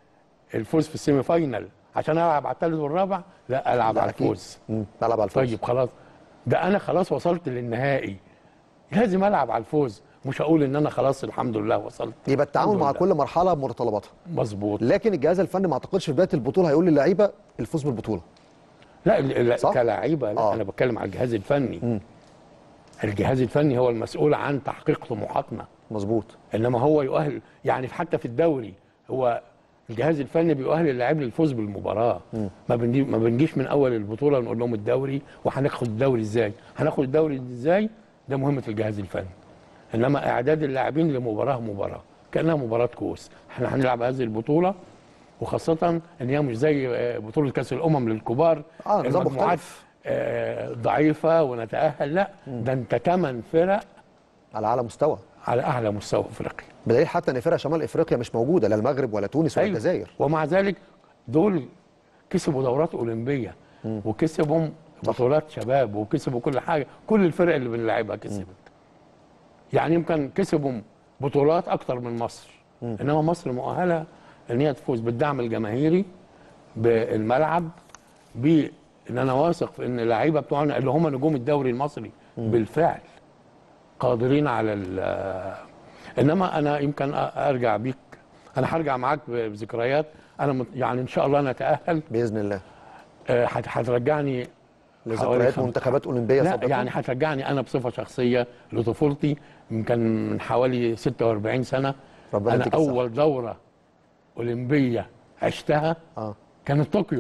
[SPEAKER 9] الفوز في السيمي فاينل عشان العب على الثالث والرابع لا العب
[SPEAKER 8] لا
[SPEAKER 9] على
[SPEAKER 8] أكيد.
[SPEAKER 9] الفوز
[SPEAKER 8] مم. العب على الفوز
[SPEAKER 9] طيب خلاص ده انا خلاص وصلت للنهائي لازم العب على الفوز مش هقول ان انا خلاص الحمد لله وصلت
[SPEAKER 8] يبقى التعامل
[SPEAKER 9] الحمد
[SPEAKER 8] مع
[SPEAKER 9] لله.
[SPEAKER 8] كل مرحله بمتطلباتها
[SPEAKER 9] مظبوط
[SPEAKER 8] لكن الجهاز الفني ما اعتقدش في بدايه البطوله هيقول للعيبه الفوز بالبطوله
[SPEAKER 9] لا ال- ال-
[SPEAKER 8] صح؟
[SPEAKER 9] كلاعيبه لا
[SPEAKER 8] آه.
[SPEAKER 9] انا بتكلم على الجهاز الفني الجهاز الفني هو المسؤول عن تحقيق طموحاتنا
[SPEAKER 8] مظبوط
[SPEAKER 9] انما هو يؤهل يعني حتى في الدوري هو الجهاز الفني بيؤهل اللاعب للفوز بالمباراه ما بنجي ما بنجيش من اول البطوله نقول لهم الدوري وهناخد الدوري ازاي هناخد الدوري ازاي ده مهمه الجهاز الفني انما اعداد اللاعبين لمباراه مباراه كانها مباراه كوس احنا هنلعب هذه البطوله وخاصه ان هي مش زي آه، بطوله كاس الامم للكبار
[SPEAKER 8] اه نظام
[SPEAKER 9] المجموعات
[SPEAKER 8] مختلف
[SPEAKER 9] آه، ضعيفه ونتاهل لا ده انت ثمان فرق
[SPEAKER 8] على اعلى مستوى
[SPEAKER 9] على اعلى مستوى افريقيا
[SPEAKER 8] بدليل حتى ان فرق شمال افريقيا مش موجوده لا المغرب ولا تونس ولا
[SPEAKER 9] أيوة.
[SPEAKER 8] الجزائر
[SPEAKER 9] ومع ذلك دول كسبوا دورات اولمبيه وكسبوا بطولات شباب وكسبوا كل حاجه كل الفرق اللي بنلعبها كسبت يعني يمكن كسبوا بطولات اكتر من مصر انما مصر مؤهله ان هي تفوز بالدعم الجماهيري بالملعب بان انا واثق في ان اللعيبه بتوعنا اللي هم نجوم الدوري المصري بالفعل قادرين على ال- انما انا يمكن أ- ارجع بيك انا هرجع معاك ب- بذكريات انا مت- يعني ان شاء الله نتاهل
[SPEAKER 8] باذن الله
[SPEAKER 9] آه، هت- هترجعني حوالي
[SPEAKER 8] لذكريات
[SPEAKER 9] خم-
[SPEAKER 8] منتخبات اولمبيه
[SPEAKER 9] لا
[SPEAKER 8] سابقة.
[SPEAKER 9] يعني هترجعني انا بصفه شخصيه لطفولتي يمكن من حوالي 46 سنه
[SPEAKER 8] ربنا
[SPEAKER 9] انا
[SPEAKER 8] يديك الصحة.
[SPEAKER 9] اول دوره اولمبيه عشتها
[SPEAKER 8] اه
[SPEAKER 9] كانت طوكيو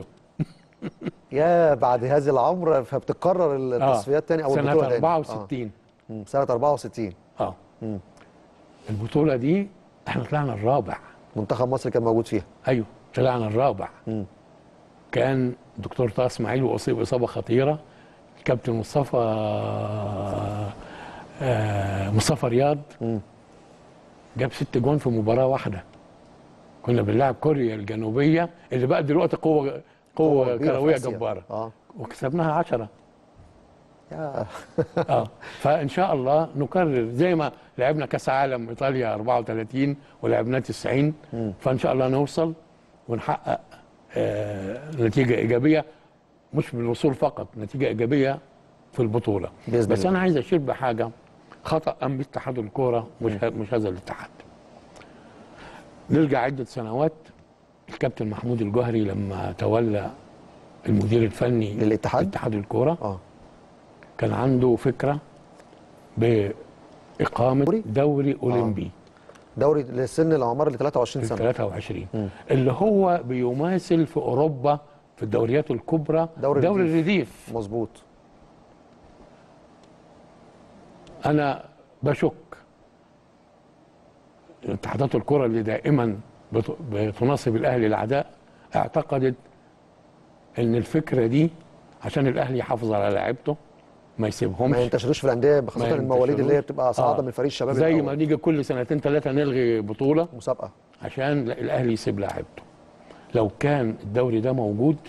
[SPEAKER 8] يا بعد هذا العمر فبتكرر التصفيات تاني او
[SPEAKER 9] سنه
[SPEAKER 8] البطوله تاني
[SPEAKER 9] 64
[SPEAKER 8] آه. مم. سنه 64
[SPEAKER 9] اه
[SPEAKER 8] مم.
[SPEAKER 9] البطوله دي احنا طلعنا الرابع
[SPEAKER 8] منتخب مصر كان موجود فيها
[SPEAKER 9] ايوه طلعنا الرابع
[SPEAKER 8] مم.
[SPEAKER 9] كان دكتور طه اسماعيل واصيب اصابه خطيره كابتن مصطفى آه، مصطفى رياض
[SPEAKER 8] مم.
[SPEAKER 9] جاب ست جوان في مباراه واحده كنا بنلعب كوريا الجنوبيه اللي بقى دلوقتي قوه قوه
[SPEAKER 8] كبيرة في
[SPEAKER 9] كرويه
[SPEAKER 8] آسيا.
[SPEAKER 9] جباره
[SPEAKER 8] اه
[SPEAKER 9] وكسبناها عشرة
[SPEAKER 8] يا
[SPEAKER 9] اه فان شاء الله نكرر زي ما لعبنا كاس عالم ايطاليا 34 ولعبناه 90 فان شاء الله نوصل ونحقق آه نتيجه ايجابيه مش بالوصول فقط نتيجه ايجابيه في البطوله
[SPEAKER 8] بإذن
[SPEAKER 9] بس
[SPEAKER 8] الله.
[SPEAKER 9] انا عايز اشير بحاجه خطا قام به اتحاد الكوره مش ه- مش هذا الاتحاد نرجع عده سنوات الكابتن محمود الجوهري لما تولى المدير الفني
[SPEAKER 8] للاتحاد
[SPEAKER 9] اتحاد الكوره
[SPEAKER 8] اه
[SPEAKER 9] كان عنده فكره باقامه دوري اولمبي
[SPEAKER 8] دوري للسن الاعمار اللي 23
[SPEAKER 9] في
[SPEAKER 8] سنه
[SPEAKER 9] 23 اللي هو بيماثل في اوروبا في الدوريات الكبرى
[SPEAKER 8] دوري
[SPEAKER 9] دوري
[SPEAKER 8] الريديف.
[SPEAKER 9] الرديف
[SPEAKER 8] مظبوط
[SPEAKER 9] انا بشك اتحادات الكره اللي دائما بت- بتناصب الاهلي العداء اعتقدت ان الفكره دي عشان الاهلي يحافظ على لعيبته ما يسيبهمش
[SPEAKER 8] ما ينتشروش في الانديه خاصه
[SPEAKER 9] ما
[SPEAKER 8] المواليد اللي هي
[SPEAKER 9] ينتشروش.
[SPEAKER 8] بتبقى صاعده
[SPEAKER 9] آه.
[SPEAKER 8] من فريق الشباب
[SPEAKER 9] زي
[SPEAKER 8] الأول.
[SPEAKER 9] ما نيجي كل سنتين ثلاثه نلغي بطوله
[SPEAKER 8] مسابقه
[SPEAKER 9] عشان لا- الاهلي يسيب لاعيبته لو كان الدوري ده موجود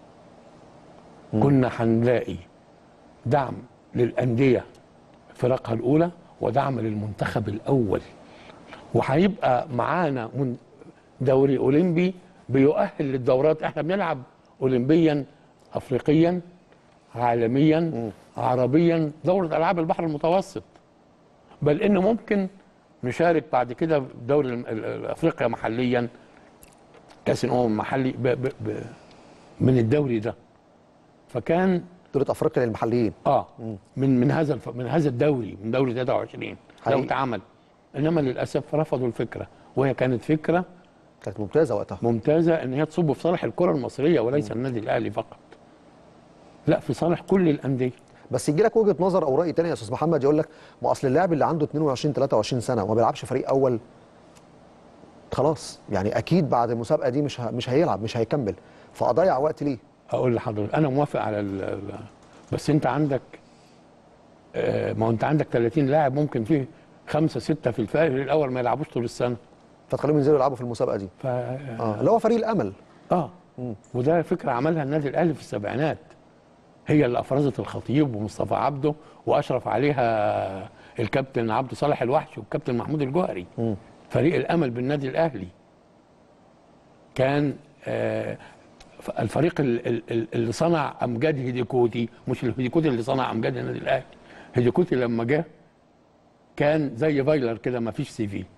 [SPEAKER 9] كنا هنلاقي دعم للانديه فرقها الاولى ودعم للمنتخب الاول وهيبقى معانا من دوري اولمبي بيؤهل للدورات احنا بنلعب اولمبيا افريقيا عالميا عربيا دوره العاب البحر المتوسط بل ان ممكن نشارك بعد كده في دوري ال- ال- افريقيا محليا كاس الامم المحلي ب ب ب من الدوري ده فكان
[SPEAKER 8] بطوله افريقيا للمحليين
[SPEAKER 9] اه من من هذا الف... من هذا الدوري من دوري 23 لو
[SPEAKER 8] حقيقي.
[SPEAKER 9] اتعمل انما للاسف رفضوا الفكره وهي كانت فكره
[SPEAKER 8] كانت ممتازه وقتها
[SPEAKER 9] ممتازه ان هي تصب في صالح الكره المصريه وليس النادي الاهلي فقط لا في صالح كل الانديه
[SPEAKER 8] بس يجي لك وجهه نظر او راي تاني يا استاذ محمد يقول لك ما اصل اللاعب اللي عنده 22 23 سنه وما بيلعبش فريق اول خلاص يعني اكيد بعد المسابقه دي مش ه... مش هيلعب مش هيكمل فاضيع وقت ليه
[SPEAKER 9] اقول لحضرتك انا موافق على ال... ال- بس انت عندك آه، ما هو انت عندك 30 لاعب ممكن فيه خمسه سته في الفريق الاول ما يلعبوش طول السنه
[SPEAKER 8] فتخليهم ينزلوا يلعبوا في المسابقه دي
[SPEAKER 9] ف
[SPEAKER 8] اه اللي هو فريق الامل
[SPEAKER 9] اه وده فكره عملها النادي الاهلي في السبعينات هي اللي افرزت الخطيب ومصطفى عبده واشرف عليها الكابتن عبد صالح الوحش والكابتن محمود الجوهري فريق الامل بالنادي الاهلي كان آه، ف- الفريق ال- ال- ال- اللي صنع امجاد هيديكوتي مش الهيديكوتي اللي صنع امجاد النادي الاهلي هيديكوتي لما جه كان زي فايلر كده ما فيش سي في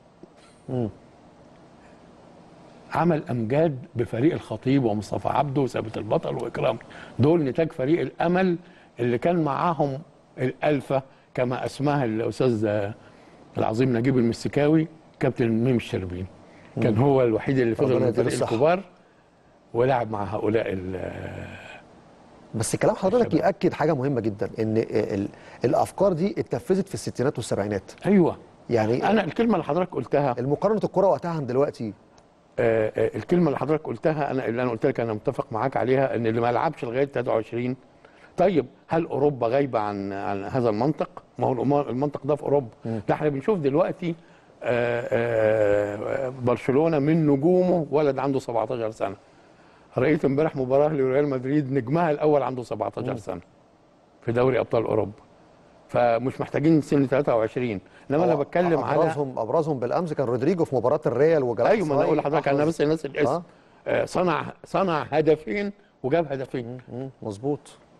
[SPEAKER 9] عمل امجاد بفريق الخطيب ومصطفى عبده وثابت البطل واكرام دول نتاج فريق الامل اللي كان معاهم الالفه كما اسماها الاستاذ آه، العظيم نجيب المسكاوي كابتن ميم الشربين كان هو الوحيد اللي فضل
[SPEAKER 8] ربنا
[SPEAKER 9] من
[SPEAKER 8] يديله
[SPEAKER 9] فريق
[SPEAKER 8] الصحة.
[SPEAKER 9] الكبار ولعب مع هؤلاء ال-
[SPEAKER 8] بس كلام حضرتك ياكد حاجه مهمه جدا ان ال- الافكار دي اتنفذت في الستينات والسبعينات
[SPEAKER 9] ايوه
[SPEAKER 8] يعني
[SPEAKER 9] انا الكلمه اللي حضرتك قلتها
[SPEAKER 8] المقارنه الكره وقتها عن دلوقتي
[SPEAKER 9] آه، آه، الكلمه اللي حضرتك قلتها انا اللي انا قلت لك انا متفق معاك عليها ان اللي ما لعبش لغايه 23 طيب هل اوروبا غايبه عن عن هذا المنطق؟ ما هو الأمور- المنطق ده في اوروبا ده احنا بنشوف دلوقتي آه، آه، برشلونه من نجومه ولد عنده 17 سنه رايت امبارح مباراه لريال مدريد نجمها الاول عنده 17 سنه في دوري ابطال اوروبا فمش محتاجين سن 23 انما انا
[SPEAKER 8] هو
[SPEAKER 9] بتكلم على
[SPEAKER 8] ابرزهم ابرزهم بالامس كان رودريجو في مباراه الريال وجلاله
[SPEAKER 9] ايوه ما انا اقول لحضرتك انا بس الناس الاسم
[SPEAKER 8] آه.
[SPEAKER 9] آه. صنع صنع هدفين وجاب هدفين
[SPEAKER 8] مظبوط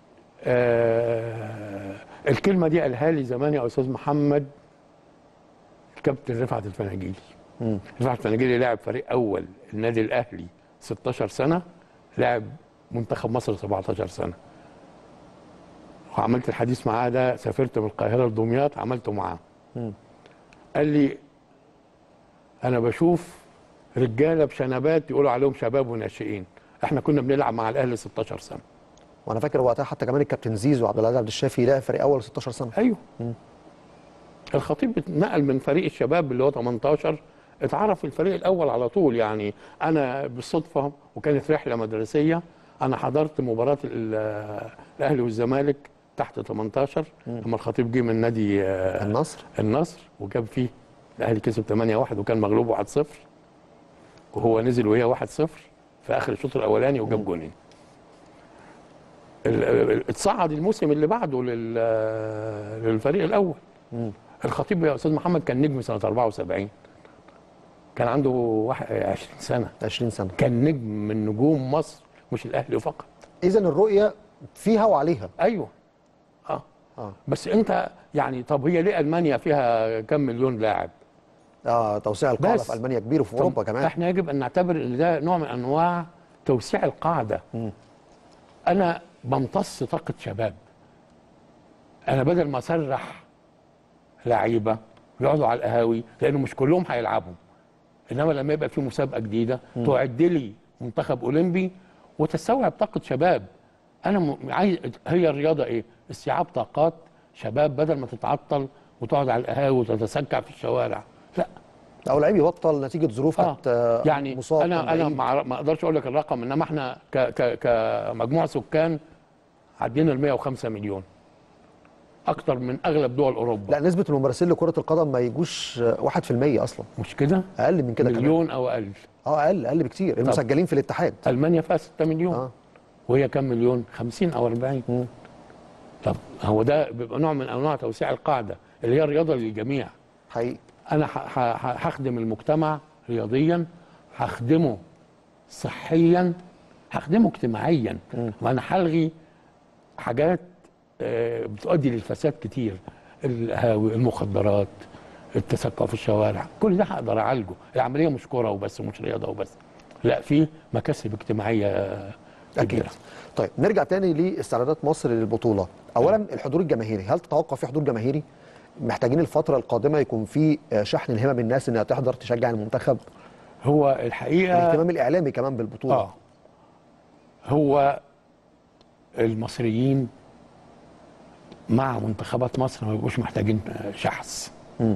[SPEAKER 9] آه الكلمه دي قالها لي زمان يا استاذ محمد الكابتن رفعت الفناجيلي رفعت الفناجيلي لاعب فريق اول النادي الاهلي 16 سنه لاعب منتخب مصر 17 سنه وعملت الحديث معاه ده سافرت من القاهره لدمياط عملته معاه قال لي انا بشوف رجاله بشنبات يقولوا عليهم شباب وناشئين احنا كنا بنلعب مع الاهلي 16 سنه
[SPEAKER 8] وانا فاكر وقتها حتى كمان الكابتن زيزو عبد العزيز عبد الشافي لاعب فريق اول 16 سنه
[SPEAKER 9] ايوه الخطيب اتنقل من فريق الشباب اللي هو 18 اتعرف في الفريق الاول على طول يعني انا بالصدفه وكانت رحله مدرسيه انا حضرت مباراه ال- الاهلي والزمالك تحت 18 لما الخطيب جه من نادي آه،
[SPEAKER 8] النصر
[SPEAKER 9] النصر وجاب فيه الاهلي كسب 8-1 وكان مغلوب 1-0 وهو نزل وهي 1-0 في اخر الشوط الاولاني وجاب جونين ال- ال- اتصعد الموسم اللي بعده لل- للفريق الاول الخطيب يا استاذ محمد كان نجم سنه 74 كان عنده واحد- 20 سنه
[SPEAKER 8] 20 سنه
[SPEAKER 9] كان نجم من نجوم مصر مش الاهلي فقط
[SPEAKER 8] اذا الرؤيه فيها وعليها
[SPEAKER 9] ايوه اه
[SPEAKER 8] اه
[SPEAKER 9] بس انت يعني طب هي ليه المانيا فيها كم مليون لاعب
[SPEAKER 8] اه توسيع القاعده
[SPEAKER 9] بس.
[SPEAKER 8] في المانيا كبير وفي
[SPEAKER 9] طب
[SPEAKER 8] اوروبا كمان
[SPEAKER 9] احنا يجب ان نعتبر ان ده نوع من انواع توسيع القاعده انا بمتص طاقه شباب انا بدل ما اسرح لعيبه يقعدوا على القهاوي لانه مش كلهم هيلعبوا انما لما يبقى في مسابقه جديده تعد لي منتخب اولمبي وتستوعب طاقه شباب انا م... عايز هي الرياضه ايه استيعاب طاقات شباب بدل ما تتعطل وتقعد على القهاوي وتتسكع في الشوارع لا
[SPEAKER 8] او لعيب يبطل نتيجه ظروف
[SPEAKER 9] آه.
[SPEAKER 8] كانت آه،
[SPEAKER 9] يعني
[SPEAKER 8] مصاب كان
[SPEAKER 9] انا انا
[SPEAKER 8] بعيد.
[SPEAKER 9] ما أعرف- ما اقدرش اقول لك الرقم انما احنا ك ك كمجموع سكان عدينا ال 105 مليون اكتر من اغلب دول اوروبا
[SPEAKER 8] لا نسبه الممارسين لكره القدم ما يجوش آه، 1% اصلا
[SPEAKER 9] مش كده
[SPEAKER 8] اقل من كده كمان
[SPEAKER 9] مليون او اقل
[SPEAKER 8] اه اقل اقل بكتير المسجلين في الاتحاد
[SPEAKER 9] المانيا فيها 6 مليون
[SPEAKER 8] آه.
[SPEAKER 9] وهي كم مليون 50 او 40 طب هو ده بيبقى نوع من انواع توسيع القاعده اللي هي الرياضه للجميع
[SPEAKER 8] حقيقي
[SPEAKER 9] انا ح- ح- ح- هخدم المجتمع رياضيا هخدمه صحيا هخدمه اجتماعيا وانا هلغي حاجات آه، بتؤدي للفساد كتير القهاوي المخدرات التسكع في الشوارع كل ده هقدر اعالجه العمليه مش كوره وبس ومش رياضه وبس لا في مكاسب اجتماعيه
[SPEAKER 8] اكيد
[SPEAKER 9] كبيره
[SPEAKER 8] طيب نرجع تاني لاستعدادات مصر للبطوله اولا الحضور الجماهيري هل تتوقع في حضور جماهيري محتاجين الفتره القادمه يكون في آه، شحن الهمم الناس انها تحضر تشجع المنتخب
[SPEAKER 9] هو الحقيقه
[SPEAKER 8] الاهتمام الاعلامي كمان بالبطوله
[SPEAKER 9] اه هو المصريين مع منتخبات مصر ما بيبقوش محتاجين شحذ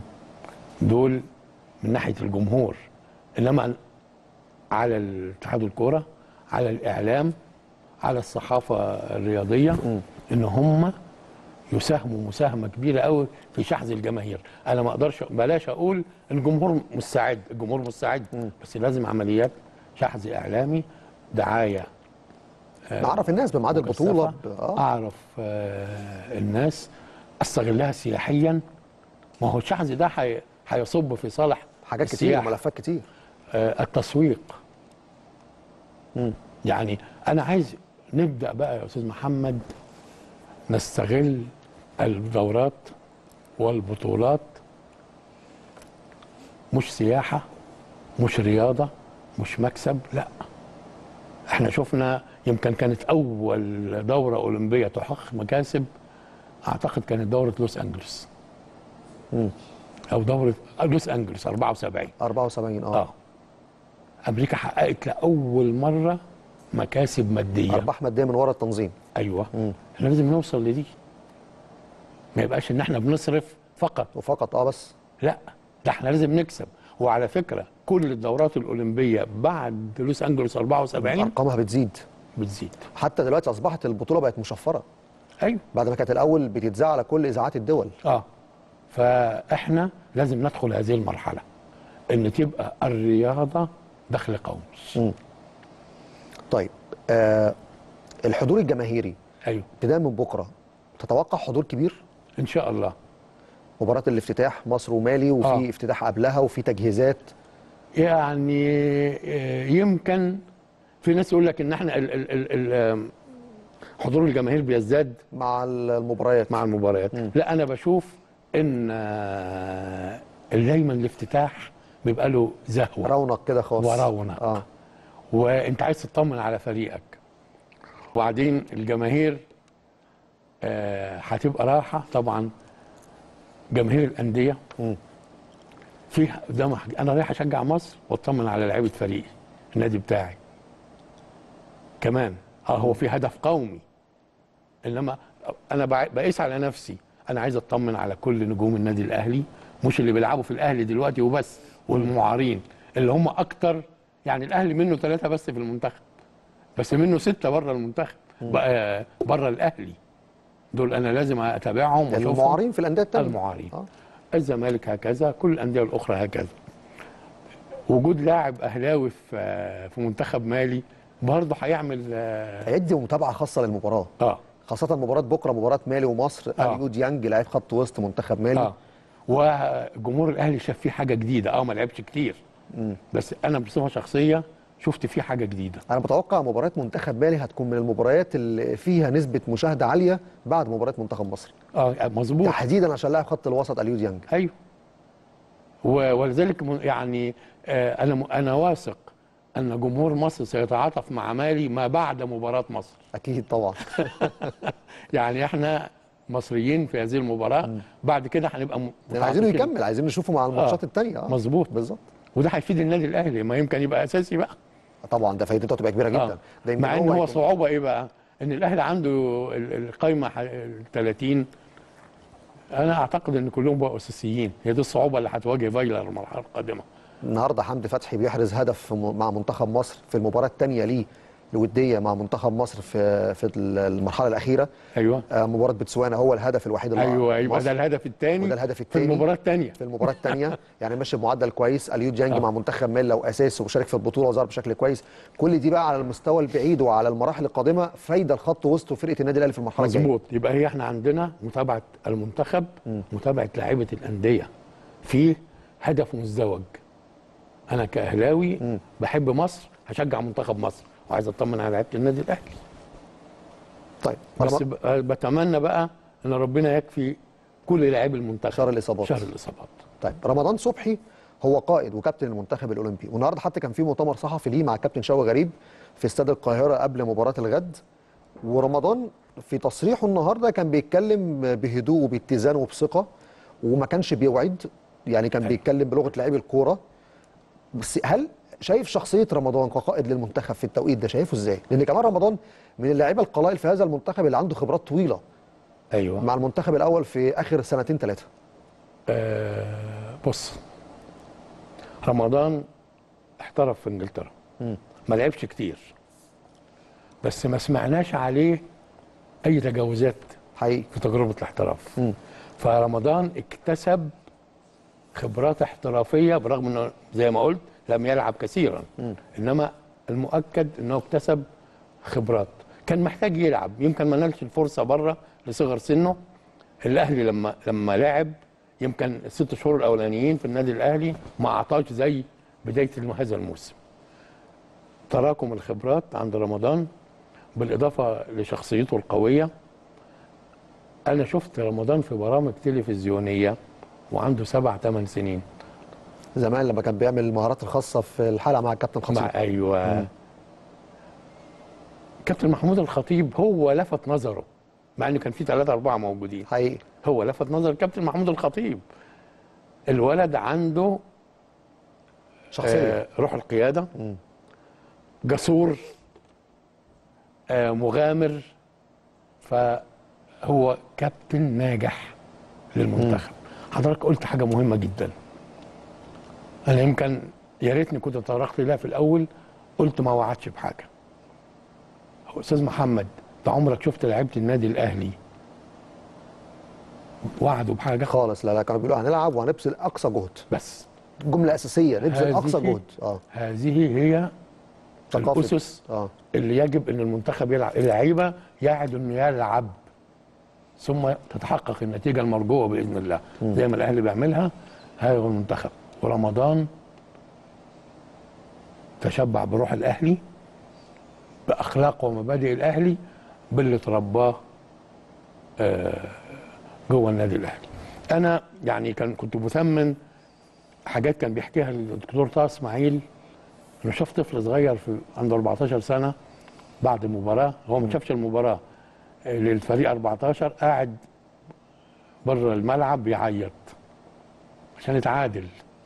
[SPEAKER 9] دول من ناحيه الجمهور انما على الاتحاد الكوره على الاعلام على الصحافه الرياضيه ان هم يساهموا مساهمه كبيره قوي في شحذ الجماهير انا ما اقدرش بلاش اقول الجمهور مستعد الجمهور مستعد بس لازم عمليات شحذ اعلامي دعايه
[SPEAKER 8] نعرف الناس بميعاد البطوله ب- اه
[SPEAKER 9] اعرف آه الناس استغلها سياحيا ما هو الشحذ ده هي- هيصب في صالح
[SPEAKER 8] حاجات كتير
[SPEAKER 9] السياحة.
[SPEAKER 8] وملفات كتير
[SPEAKER 9] آه التسويق يعني انا عايز نبدا بقى يا استاذ محمد نستغل الدورات والبطولات مش سياحه مش رياضه مش مكسب لا احنا شفنا يمكن كانت اول دوره اولمبيه تحقق مكاسب اعتقد كانت دوره لوس انجلوس او دوره لوس انجلوس 74
[SPEAKER 8] 74 اه
[SPEAKER 9] اه امريكا حققت لاول مره مكاسب ماديه
[SPEAKER 8] ارباح ماديه من وراء التنظيم
[SPEAKER 9] ايوه احنا لازم نوصل لدي ما يبقاش ان احنا بنصرف فقط
[SPEAKER 8] وفقط اه بس
[SPEAKER 9] لا ده احنا لازم نكسب وعلى فكره كل الدورات الاولمبيه بعد لوس انجلوس 74
[SPEAKER 8] ارقامها بتزيد
[SPEAKER 9] بتزيد
[SPEAKER 8] حتى دلوقتي اصبحت البطوله بقت مشفره
[SPEAKER 9] ايوه
[SPEAKER 8] بعد ما كانت الاول بتتذاع على كل اذاعات الدول
[SPEAKER 9] اه فاحنا لازم ندخل هذه المرحله ان تبقى الرياضه دخل قومي
[SPEAKER 8] طيب آه الحضور الجماهيري
[SPEAKER 9] ايوه
[SPEAKER 8] ابتداء من بكره تتوقع حضور كبير
[SPEAKER 9] ان شاء الله
[SPEAKER 8] مباراه الافتتاح مصر ومالي وفي
[SPEAKER 9] آه.
[SPEAKER 8] افتتاح قبلها وفي تجهيزات
[SPEAKER 9] يعني آه، يمكن في ناس يقول لك ان احنا ال ال ال ال حضور الجماهير بيزداد
[SPEAKER 8] مع المباريات
[SPEAKER 9] مع المباريات لا انا بشوف ان آه، دايما الافتتاح بيبقى له زهوه
[SPEAKER 8] رونق كده خاص
[SPEAKER 9] ورونق
[SPEAKER 8] اه
[SPEAKER 9] وانت عايز تطمن على فريقك وبعدين الجماهير آه، هتبقى راحه طبعا جماهير الانديه في قدام انا رايح اشجع مصر واطمن على لعيبه فريقي النادي بتاعي كمان اه هو في هدف قومي انما انا بع- بقيس على نفسي انا عايز اطمن على كل نجوم النادي الاهلي مش اللي بيلعبوا في الاهلي دلوقتي وبس والمعارين اللي هم اكتر يعني الاهلي منه ثلاثه بس في المنتخب بس منه سته بره المنتخب بقى بره الاهلي دول انا لازم اتابعهم
[SPEAKER 8] يعني
[SPEAKER 9] واشوفهم
[SPEAKER 8] المعارين في الانديه الثانيه
[SPEAKER 9] المعارين الزمالك هكذا كل الانديه الاخرى هكذا وجود لاعب اهلاوي في في منتخب مالي برضه هيعمل آه،
[SPEAKER 8] هيدي متابعه خاصه للمباراه
[SPEAKER 9] اه
[SPEAKER 8] خاصه مباراه بكره مباراه مالي ومصر
[SPEAKER 9] آه.
[SPEAKER 8] اليو ديانج لاعب خط وسط منتخب مالي
[SPEAKER 9] اه وجمهور الاهلي شاف فيه حاجه جديده اه ما لعبش كتير بس انا بصفه شخصيه شفت فيه حاجه جديده
[SPEAKER 8] انا متوقع مباراه منتخب مالي هتكون من المباريات اللي فيها نسبه مشاهده عاليه بعد مباراه منتخب مصر
[SPEAKER 9] اه مظبوط
[SPEAKER 8] تحديدا عشان لاعب خط الوسط اليو ديانج
[SPEAKER 9] ايوه و- ولذلك م- يعني آه، انا م- انا واثق ان جمهور مصر سيتعاطف مع مالي ما بعد مباراه مصر
[SPEAKER 8] اكيد طبعا
[SPEAKER 9] يعني احنا مصريين في هذه المباراه بعد كده هنبقى م-
[SPEAKER 8] لان عايزينه
[SPEAKER 9] متعاطفين.
[SPEAKER 8] يكمل عايزين نشوفه مع الماتشات
[SPEAKER 9] آه.
[SPEAKER 8] الثانيه اه
[SPEAKER 9] مظبوط
[SPEAKER 8] بالظبط
[SPEAKER 9] وده هيفيد النادي الاهلي ما يمكن يبقى اساسي بقى
[SPEAKER 8] طبعا ده فايدته تبقى كبيره جدا
[SPEAKER 9] آه.
[SPEAKER 8] ده يمكن
[SPEAKER 9] مع ان هو
[SPEAKER 8] هيكون-
[SPEAKER 9] صعوبه ايه بقى ان الاهلي عنده ال- القايمه ال 30 انا اعتقد ان كلهم بقوا اساسيين هي دي الصعوبه اللي هتواجه فايلر المرحله القادمه
[SPEAKER 8] النهارده حمدي فتحي بيحرز هدف في م- مع منتخب مصر في المباراه الثانيه ليه الوديه مع منتخب مصر في في المرحله الاخيره
[SPEAKER 9] ايوه
[SPEAKER 8] آه مباراه بتسوانا هو الهدف الوحيد اللي
[SPEAKER 9] ايوه يبقى
[SPEAKER 8] مصر.
[SPEAKER 9] ده الهدف الثاني
[SPEAKER 8] وده الهدف
[SPEAKER 9] في
[SPEAKER 8] الثاني
[SPEAKER 9] المباراه الثانيه
[SPEAKER 8] في المباراه الثانيه يعني ماشي بمعدل كويس اليو ديانج مع منتخب مال لو اساسي وشارك في البطوله وظهر بشكل كويس كل دي بقى على المستوى البعيد وعلى المراحل القادمه فايده لخط وسط وفرقه النادي الاهلي في المرحله الجايه
[SPEAKER 9] مظبوط يبقى هي احنا عندنا متابعه المنتخب متابعه لاعيبه الانديه في هدف مزدوج انا كاهلاوي بحب مصر هشجع منتخب مصر وعايز اطمن على لعيبه النادي الاهلي
[SPEAKER 8] طيب
[SPEAKER 9] بس ب- بتمنى بقى ان ربنا يكفي كل لاعبي المنتخب
[SPEAKER 8] شهر الاصابات
[SPEAKER 9] شهر الاصابات
[SPEAKER 8] طيب رمضان صبحي هو قائد وكابتن المنتخب الاولمبي والنهارده حتى كان في مؤتمر صحفي ليه مع كابتن شوقي غريب في استاد القاهره قبل مباراه الغد ورمضان في تصريحه النهارده كان بيتكلم بهدوء وباتزان وبثقه وما كانش بيوعد يعني كان بيتكلم بلغه لاعبي الكوره بس هل شايف شخصيه رمضان كقائد للمنتخب في التوقيت ده شايفه ازاي؟ لان كمان رمضان من اللاعيبه القلائل في هذا المنتخب اللي عنده خبرات طويله
[SPEAKER 9] ايوه
[SPEAKER 8] مع المنتخب الاول في اخر سنتين ثلاثه
[SPEAKER 9] آه بص رمضان احترف في انجلترا ما لعبش كتير بس ما سمعناش عليه اي تجاوزات
[SPEAKER 8] حقيقي
[SPEAKER 9] في تجربه الاحتراف فرمضان اكتسب خبرات احترافيه برغم انه زي ما قلت لم يلعب كثيرا انما المؤكد انه اكتسب خبرات كان محتاج يلعب يمكن ما نالش الفرصه بره لصغر سنه الاهلي لما لما لعب يمكن الست شهور الاولانيين في النادي الاهلي ما اعطاش زي بدايه الم- هذا الموسم تراكم الخبرات عند رمضان بالاضافه لشخصيته القويه انا شفت رمضان في برامج تلفزيونيه وعنده سبع ثمان سنين
[SPEAKER 8] زمان لما كان بيعمل المهارات الخاصه في الحلقه مع الكابتن خطيب
[SPEAKER 9] مع ايوه
[SPEAKER 8] مم.
[SPEAKER 9] كابتن محمود الخطيب هو لفت نظره مع ان كان في ثلاثة أربعة موجودين
[SPEAKER 8] حقيقي
[SPEAKER 9] هو لفت نظر الكابتن محمود الخطيب الولد عنده
[SPEAKER 8] شخصيه
[SPEAKER 9] آه روح القيادة جسور آه مغامر فهو كابتن ناجح للمنتخب حضرتك قلت حاجة مهمة جدا أنا يمكن يا ريتني كنت تطرقت لها في الأول قلت ما وعدش بحاجة هو أستاذ محمد أنت عمرك شفت لعيبة النادي الأهلي وعدوا بحاجة
[SPEAKER 8] خالص لا لا كانوا بيقولوا هنلعب وهنبذل اقصى جهد
[SPEAKER 9] بس
[SPEAKER 8] جمله اساسيه نبذل
[SPEAKER 9] هذه-
[SPEAKER 8] اقصى جهد اه
[SPEAKER 9] هذه هي
[SPEAKER 8] ثقافة.
[SPEAKER 9] الأسس
[SPEAKER 8] اه
[SPEAKER 9] اللي يجب ان المنتخب يلعب اللعيبه يعد انه يلعب ثم تتحقق النتيجه المرجوه باذن الله
[SPEAKER 8] مم.
[SPEAKER 9] زي ما الاهلي بيعملها هذا هو المنتخب ورمضان تشبع بروح الاهلي باخلاق ومبادئ الاهلي باللي ترباه آه، جوه النادي الاهلي انا يعني كان كنت مثمن حاجات كان بيحكيها الدكتور طه اسماعيل انا شفت طفل صغير في عنده 14 سنه بعد مباراه هو ما شافش المباراه آه، للفريق 14 قاعد بره الملعب بيعيط عشان يتعادل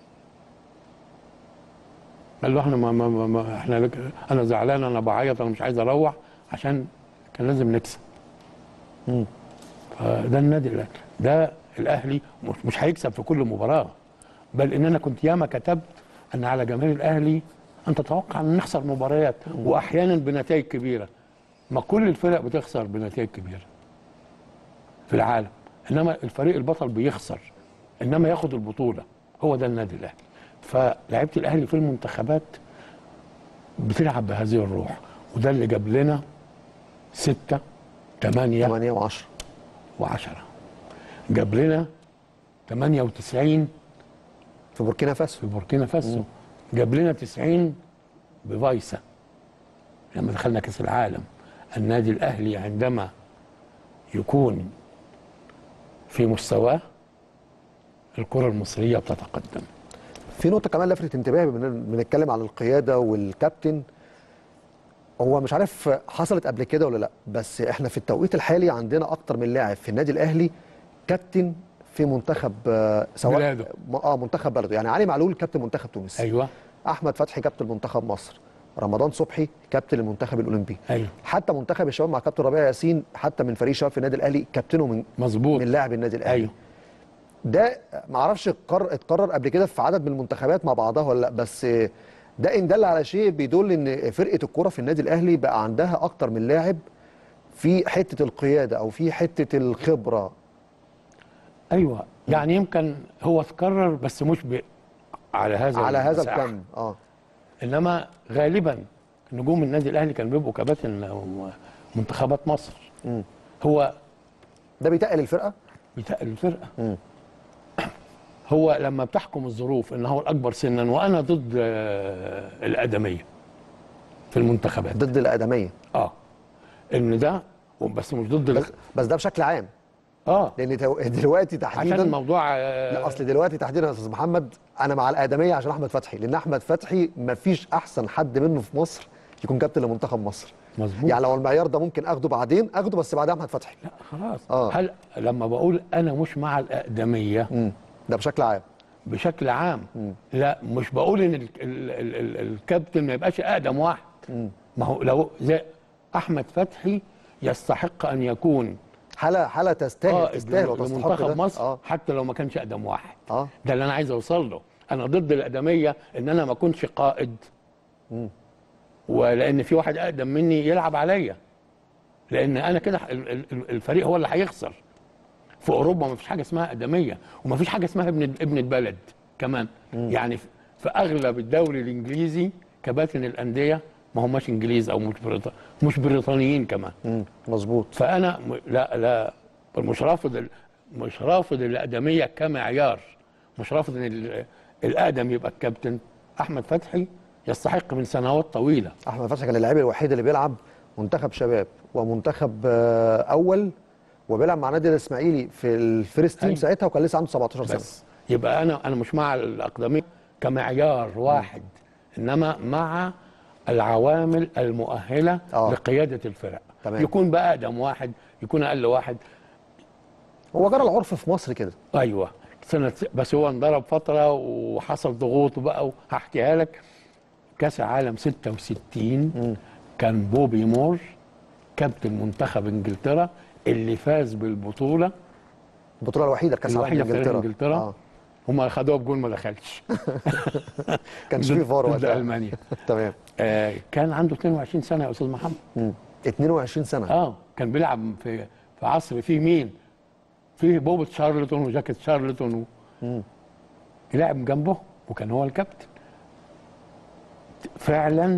[SPEAKER 9] قال له احنا ما ما ما- ما احنا لك- انا زعلان انا بعيط انا مش عايز اروح عشان كان لازم نكسب فده النادي الاهلي ده الاهلي مش- مش هيكسب في كل مباراه بل ان انا كنت ياما كتبت ان على جماهير الاهلي ان تتوقع ان نخسر مباريات واحيانا بنتائج كبيره ما كل الفرق بتخسر بنتائج كبيره في العالم انما الفريق البطل بيخسر انما ياخد البطوله هو ده النادي الاهلي فلعيبه الاهلي في المنتخبات بتلعب بهذه الروح وده اللي جاب لنا ستة ثمانية
[SPEAKER 8] ثمانية وعشرة
[SPEAKER 9] وعشرة جاب لنا 98
[SPEAKER 8] في بوركينا فاسو
[SPEAKER 9] في بوركينا فاسو جاب لنا 90 بفايسا لما دخلنا كاس العالم النادي الاهلي عندما يكون في مستواه الكره المصريه بتتقدم
[SPEAKER 8] في نقطة كمان لفتت انتباهي بما إننا بنتكلم عن القيادة والكابتن هو مش عارف حصلت قبل كده ولا لا بس احنا في التوقيت الحالي عندنا اكتر من لاعب في النادي الاهلي كابتن في منتخب آه، سواء
[SPEAKER 9] بلاده.
[SPEAKER 8] م- اه منتخب بلده يعني علي معلول كابتن منتخب تونس
[SPEAKER 9] ايوه
[SPEAKER 8] احمد فتحي كابتن منتخب مصر رمضان صبحي كابتن المنتخب الاولمبي
[SPEAKER 9] ايوه
[SPEAKER 8] حتى منتخب الشباب مع كابتن ربيع ياسين حتى من فريق الشباب في النادي الاهلي كابتنه من
[SPEAKER 9] مظبوط
[SPEAKER 8] من لاعب النادي الاهلي
[SPEAKER 9] ايوه
[SPEAKER 8] ده معرفش اتقر- اتكرر قبل كده في عدد من المنتخبات مع بعضها ولا لا بس ده ان دل على شيء بيدل ان فرقه الكوره في النادي الاهلي بقى عندها اكتر من لاعب في حته القياده او في حته الخبره
[SPEAKER 9] ايوه يعني يمكن هو اتكرر بس مش ب... على هذا
[SPEAKER 8] على هذا
[SPEAKER 9] المساحة.
[SPEAKER 8] الكم اه
[SPEAKER 9] انما غالبا نجوم النادي الاهلي كانوا بيبقوا كباتن منتخبات مصر
[SPEAKER 8] مم.
[SPEAKER 9] هو
[SPEAKER 8] ده بيتقل الفرقه
[SPEAKER 9] بيتقل الفرقه
[SPEAKER 8] مم.
[SPEAKER 9] هو لما بتحكم الظروف ان هو الاكبر سنا وانا ضد آه، الادميه في المنتخبات
[SPEAKER 8] ضد الادميه
[SPEAKER 9] اه ان ده بس مش ضد
[SPEAKER 8] بس, بس ده بشكل عام
[SPEAKER 9] اه
[SPEAKER 8] لان تو- دلوقتي تحديدا
[SPEAKER 9] عشان الموضوع آه،
[SPEAKER 8] لا اصل دلوقتي تحديدا يا استاذ محمد انا مع الادميه عشان احمد فتحي لان احمد فتحي ما فيش احسن حد منه في مصر يكون كابتن لمنتخب مصر
[SPEAKER 9] مظبوط
[SPEAKER 8] يعني لو المعيار ده ممكن اخده بعدين اخده بس بعد احمد فتحي
[SPEAKER 9] لا خلاص
[SPEAKER 8] آه.
[SPEAKER 9] هل لما بقول انا مش مع الاقدميه
[SPEAKER 8] مم. ده بشكل عام
[SPEAKER 9] بشكل عام
[SPEAKER 8] مم.
[SPEAKER 9] لا مش بقول ان ال ال ال ال الكابتن ما يبقاش اقدم واحد
[SPEAKER 8] مم.
[SPEAKER 9] ما هو لو زي احمد فتحي يستحق ان يكون
[SPEAKER 8] حاله حاله تستاهل
[SPEAKER 9] اه
[SPEAKER 8] تستاهل وتستحق
[SPEAKER 9] لمنتخب
[SPEAKER 8] ده.
[SPEAKER 9] مصر
[SPEAKER 8] اه
[SPEAKER 9] حتى لو ما كانش اقدم واحد
[SPEAKER 8] اه
[SPEAKER 9] ده اللي انا عايز اوصل له انا ضد الادميه ان انا ما اكونش قائد
[SPEAKER 8] مم.
[SPEAKER 9] ولان في واحد اقدم مني يلعب عليا لان انا كده ال- ال- ال- الفريق هو اللي هيخسر في اوروبا ما فيش حاجه اسمها ادميه وما فيش حاجه اسمها ابن ابن البلد كمان يعني في في اغلب الدوري الانجليزي كباتن الانديه ما هماش انجليز او مش بريط... مش بريطانيين كمان
[SPEAKER 8] مم. مظبوط
[SPEAKER 9] فانا م- لا لا مش رافض ال- مش رافض الادميه كمعيار مش رافض ان ال- الاقدم يبقى الكابتن احمد فتحي يستحق من سنوات طويله
[SPEAKER 8] احمد فتحي كان اللاعب الوحيد اللي بيلعب منتخب شباب ومنتخب آه، اول وبيلعب مع نادي الاسماعيلي في الفيرست تيم
[SPEAKER 9] أيوة.
[SPEAKER 8] ساعتها وكان لسه عنده 17 سنه
[SPEAKER 9] بس يبقى انا انا مش مع الاقدميه كمعيار واحد انما مع العوامل المؤهله
[SPEAKER 8] آه.
[SPEAKER 9] لقياده الفرق
[SPEAKER 8] تمام.
[SPEAKER 9] يكون بقى اقدم واحد يكون اقل واحد
[SPEAKER 8] هو جرى العرف في مصر كده
[SPEAKER 9] ايوه سنه بس هو انضرب فتره وحصل ضغوط بقى وهحكيها لك كاس العالم 66 كان بوبي مور كابتن منتخب انجلترا اللي فاز بالبطوله
[SPEAKER 8] البطوله الوحيده لكاس العالم
[SPEAKER 9] الوحيده في تاريخ
[SPEAKER 8] انجلترا
[SPEAKER 9] انجلترا
[SPEAKER 8] آه.
[SPEAKER 9] هم خدوها بجول ما دخلش
[SPEAKER 8] كانش فيه فار
[SPEAKER 9] ضد
[SPEAKER 8] وقتها
[SPEAKER 9] المانيا
[SPEAKER 8] تمام
[SPEAKER 9] آه كان عنده 22 سنه يا استاذ محمد
[SPEAKER 8] مم. 22 سنه
[SPEAKER 9] اه كان بيلعب في في عصر فيه مين؟ فيه بوبة شارلتون وجاكيت شارلتون و...
[SPEAKER 8] مم.
[SPEAKER 9] يلعب جنبه وكان هو الكابتن فعلا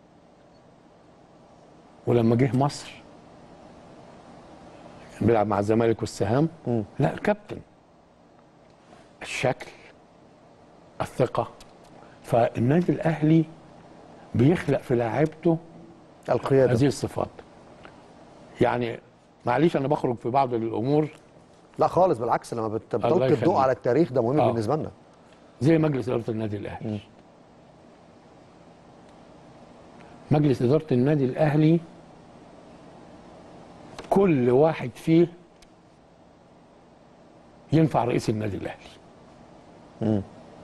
[SPEAKER 9] ولما جه مصر كان بيلعب مع الزمالك والسهام
[SPEAKER 8] مم.
[SPEAKER 9] لا الكابتن الشكل الثقة فالنادي الأهلي بيخلق في لاعيبته
[SPEAKER 8] القياده
[SPEAKER 9] هذه الصفات يعني معلش انا بخرج في بعض الامور
[SPEAKER 8] لا خالص بالعكس لما بت-
[SPEAKER 9] الله
[SPEAKER 8] بتلقي الضوء
[SPEAKER 9] يخليك.
[SPEAKER 8] على التاريخ ده مهم
[SPEAKER 9] آه.
[SPEAKER 8] بالنسبه لنا
[SPEAKER 9] زي مجلس اداره النادي الاهلي مجلس اداره النادي الاهلي كل واحد فيه ينفع رئيس النادي الاهلي
[SPEAKER 8] مم.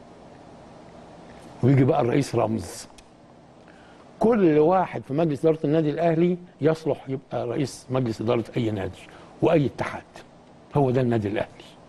[SPEAKER 9] ويجي بقى الرئيس رمز كل واحد في مجلس اداره النادي الاهلي يصلح يبقى رئيس مجلس اداره اي نادي واي اتحاد هو ده النادي الاهلي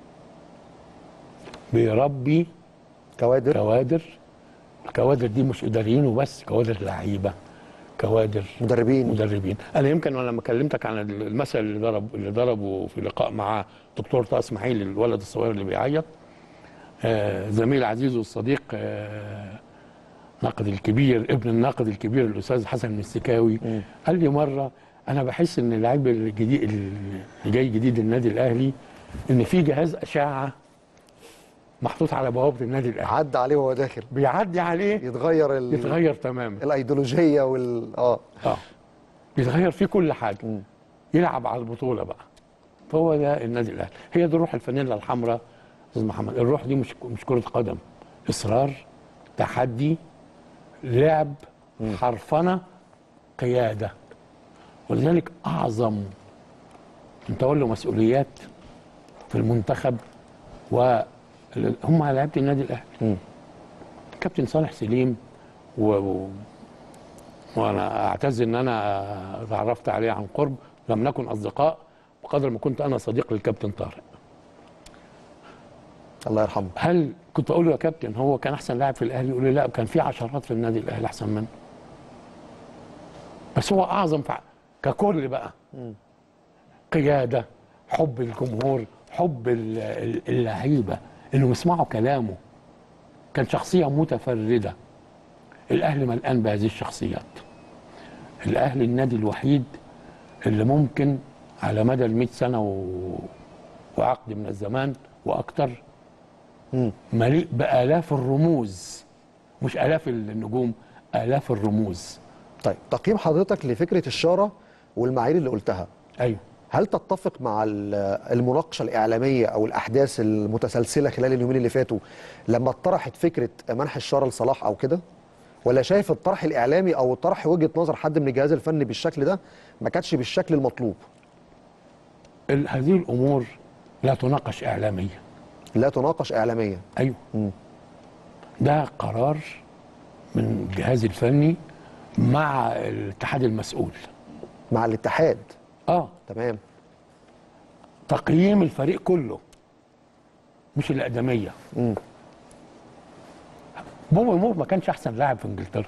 [SPEAKER 9] بيربي
[SPEAKER 8] كوادر
[SPEAKER 9] كوادر الكوادر دي مش اداريين وبس كوادر لعيبه كوادر
[SPEAKER 8] مدربين
[SPEAKER 9] مدربين انا يمكن وانا لما كلمتك عن المثل اللي ضرب اللي ضربه في لقاء مع دكتور طه اسماعيل الولد الصغير اللي بيعيط آه زميل عزيز والصديق آه ناقد الكبير ابن الناقد الكبير الاستاذ حسن المستكاوي قال لي مره انا بحس ان اللعيب الجديد اللي جاي جديد النادي الاهلي ان في جهاز اشعه محطوط على بوابه النادي الاهلي
[SPEAKER 8] عدى عليه وهو داخل
[SPEAKER 9] بيعدي عليه
[SPEAKER 8] يتغير ال...
[SPEAKER 9] يتغير تماما
[SPEAKER 8] الايديولوجيه وال اه
[SPEAKER 9] اه يتغير فيه كل حاجه يلعب على البطوله بقى فهو ده النادي الاهلي هي دي روح الفانيلا الحمراء استاذ محمد الروح دي مش مش كره قدم اصرار تحدي لعب حرفنه قياده ولذلك اعظم من تولوا مسؤوليات في المنتخب وهم لعيبه النادي الاهلي كابتن صالح سليم و... و... وانا اعتز ان انا تعرفت عليه عن قرب لم نكن اصدقاء بقدر ما كنت انا صديق للكابتن طارق
[SPEAKER 8] الله يرحمه
[SPEAKER 9] هل كنت اقول له يا كابتن هو كان احسن لاعب في الاهلي يقول لي لا كان في عشرات في النادي الاهلي احسن منه بس هو اعظم فع... ككل بقى قياده حب الجمهور حب ال- ال- اللعيبه انهم يسمعوا كلامه كان شخصيه متفرده الاهلي ملقان بهذه الشخصيات الاهلي النادي الوحيد اللي ممكن على مدى ال 100 سنه و... وعقد من الزمان واكثر مليء بالاف الرموز مش الاف النجوم الاف الرموز
[SPEAKER 8] طيب تقييم حضرتك لفكره الشاره والمعايير اللي قلتها
[SPEAKER 9] ايوه
[SPEAKER 8] هل تتفق مع ال- المناقشه الاعلاميه او الاحداث المتسلسله خلال اليومين اللي فاتوا لما اتطرحت فكره منح الشاره لصلاح او كده ولا شايف الطرح الاعلامي او طرح وجهه نظر حد من الجهاز الفني بالشكل ده ما كانتش بالشكل المطلوب
[SPEAKER 9] ال- هذه الامور لا تناقش اعلاميا
[SPEAKER 8] لا تناقش اعلاميا
[SPEAKER 9] ايوه ده قرار من الجهاز الفني مع الاتحاد المسؤول
[SPEAKER 8] مع الاتحاد
[SPEAKER 9] اه
[SPEAKER 8] تمام
[SPEAKER 9] تقييم الفريق كله مش الاقدميه
[SPEAKER 8] مم.
[SPEAKER 9] بوبي مور ما كانش احسن لاعب في انجلترا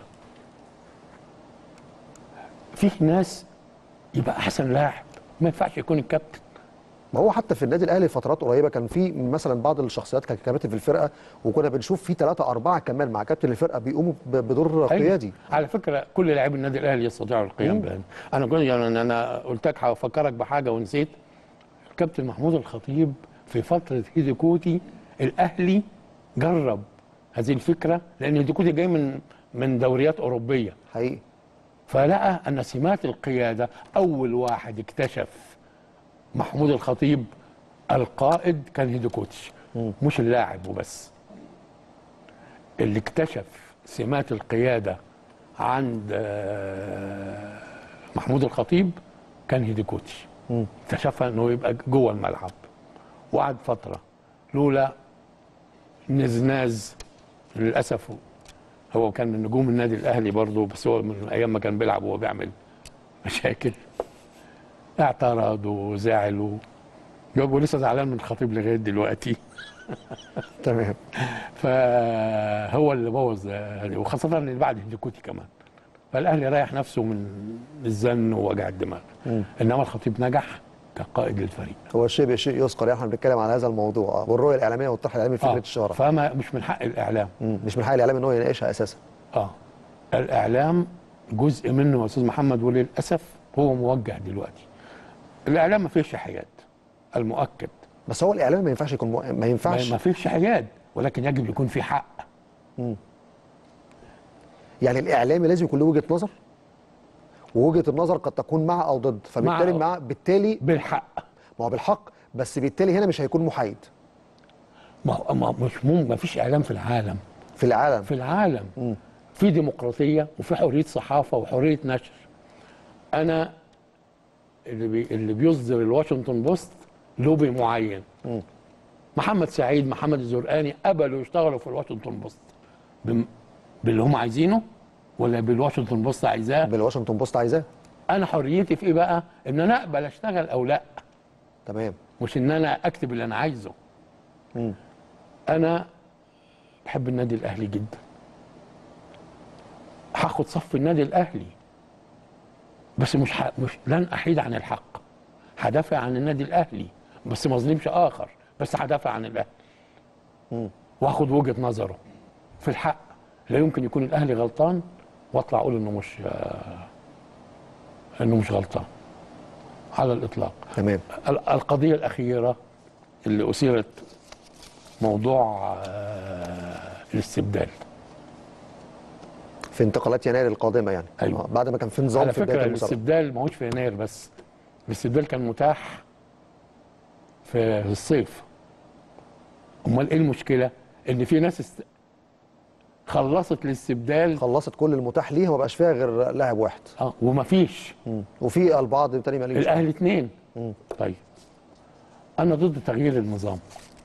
[SPEAKER 9] في ناس يبقى احسن لاعب ما ينفعش يكون الكابتن
[SPEAKER 8] ما هو حتى في النادي الاهلي فترات قريبه كان في مثلا بعض الشخصيات كانت كابتن في الفرقه وكنا بنشوف في ثلاثه اربعه كمان مع كابتن الفرقه بيقوموا ب- بدور
[SPEAKER 9] أيوة.
[SPEAKER 8] قيادي
[SPEAKER 9] على فكره كل لاعبي النادي الاهلي يستطيعوا القيام بهذا انا كنت يعني انا قلت لك هفكرك بحاجه ونسيت الكابتن محمود الخطيب في فتره هيديكوتي الاهلي جرب هذه الفكره لان هيديكوتي جاي من من دوريات اوروبيه
[SPEAKER 8] حقيقي
[SPEAKER 9] فلقى ان سمات القياده اول واحد اكتشف محمود الخطيب القائد كان هيدوكوتش مش اللاعب وبس اللي اكتشف سمات القياده عند آه، محمود الخطيب كان هيدوكوتش اكتشفها انه يبقى جوه الملعب وقعد فتره لولا نزناز للاسف هو كان من نجوم النادي الاهلي برضه بس هو من ايام ما كان بيلعب وهو بيعمل مشاكل اعترض وزعل و... جاب لسه زعلان من الخطيب لغايه دلوقتي
[SPEAKER 8] تمام
[SPEAKER 9] فهو اللي بوظ هذه وخاصه اللي بعد هندكوتي كمان فالاهلي ريح نفسه من الزن ووجع الدماغ انما الخطيب نجح كقائد للفريق
[SPEAKER 8] هو الشيء بشيء يذكر احنا بنتكلم على هذا الموضوع آه، والرؤيه الاعلاميه والطرح الاعلامي فكره
[SPEAKER 9] آه،
[SPEAKER 8] الشهره
[SPEAKER 9] فما مش من حق الاعلام
[SPEAKER 8] مم. مش من حق الاعلام ان هو يناقشها اساسا
[SPEAKER 9] اه الاعلام جزء منه يا استاذ محمد وللاسف هو موجه دلوقتي الاعلام ما فيش حياد المؤكد
[SPEAKER 8] بس هو الاعلام ما ينفعش يكون مو... ما ينفعش
[SPEAKER 9] ما فيش حياد ولكن يجب يكون في حق
[SPEAKER 8] يعني الاعلامي لازم يكون له وجهه نظر ووجهه النظر قد تكون مع او ضد فبالتالي
[SPEAKER 9] مع-
[SPEAKER 8] مع بالتالي
[SPEAKER 9] بالحق
[SPEAKER 8] ما هو بالحق بس بالتالي هنا مش هيكون محايد
[SPEAKER 9] ما هو ما مش مم ما فيش اعلام في العالم
[SPEAKER 8] في العالم
[SPEAKER 9] في العالم في ديمقراطيه وفي حريه صحافه وحريه نشر انا اللي بي اللي بيصدر الواشنطن بوست لوبي معين محمد سعيد محمد الزرقاني قبلوا يشتغلوا في الواشنطن بوست بم- باللي هم عايزينه ولا بالواشنطن بوست عايزاه
[SPEAKER 8] بالواشنطن بوست عايزاه
[SPEAKER 9] انا حريتي في ايه بقى ان انا اقبل اشتغل او لا
[SPEAKER 8] تمام
[SPEAKER 9] مش ان انا اكتب اللي انا عايزه
[SPEAKER 8] مم.
[SPEAKER 9] انا بحب النادي الاهلي جدا هاخد صف النادي الاهلي بس مش ح... مش لن احيد عن الحق هدافع عن النادي الاهلي بس ما اظلمش اخر بس هدافع عن الاهلي
[SPEAKER 8] مم.
[SPEAKER 9] واخد وجهه نظره في الحق لا يمكن يكون الاهلي غلطان واطلع اقول انه مش آه، انه مش غلطان على الاطلاق
[SPEAKER 8] تمام
[SPEAKER 9] ال- القضيه الاخيره اللي اثيرت موضوع آه، الاستبدال
[SPEAKER 8] في انتقالات يناير القادمه يعني
[SPEAKER 9] أيوة.
[SPEAKER 8] آه، بعد ما كان في نظام
[SPEAKER 9] على
[SPEAKER 8] في بدايه
[SPEAKER 9] فكره
[SPEAKER 8] المسابقه
[SPEAKER 9] الاستبدال ما هوش في يناير بس الاستبدال كان متاح في الصيف امال ايه المشكله ان في ناس است... خلصت الاستبدال
[SPEAKER 8] خلصت كل المتاح ليها ما بقاش فيها غير لاعب واحد
[SPEAKER 9] اه ومفيش
[SPEAKER 8] مم. وفي البعض تاني ما ليش
[SPEAKER 9] الاهلي اثنين طيب انا ضد تغيير النظام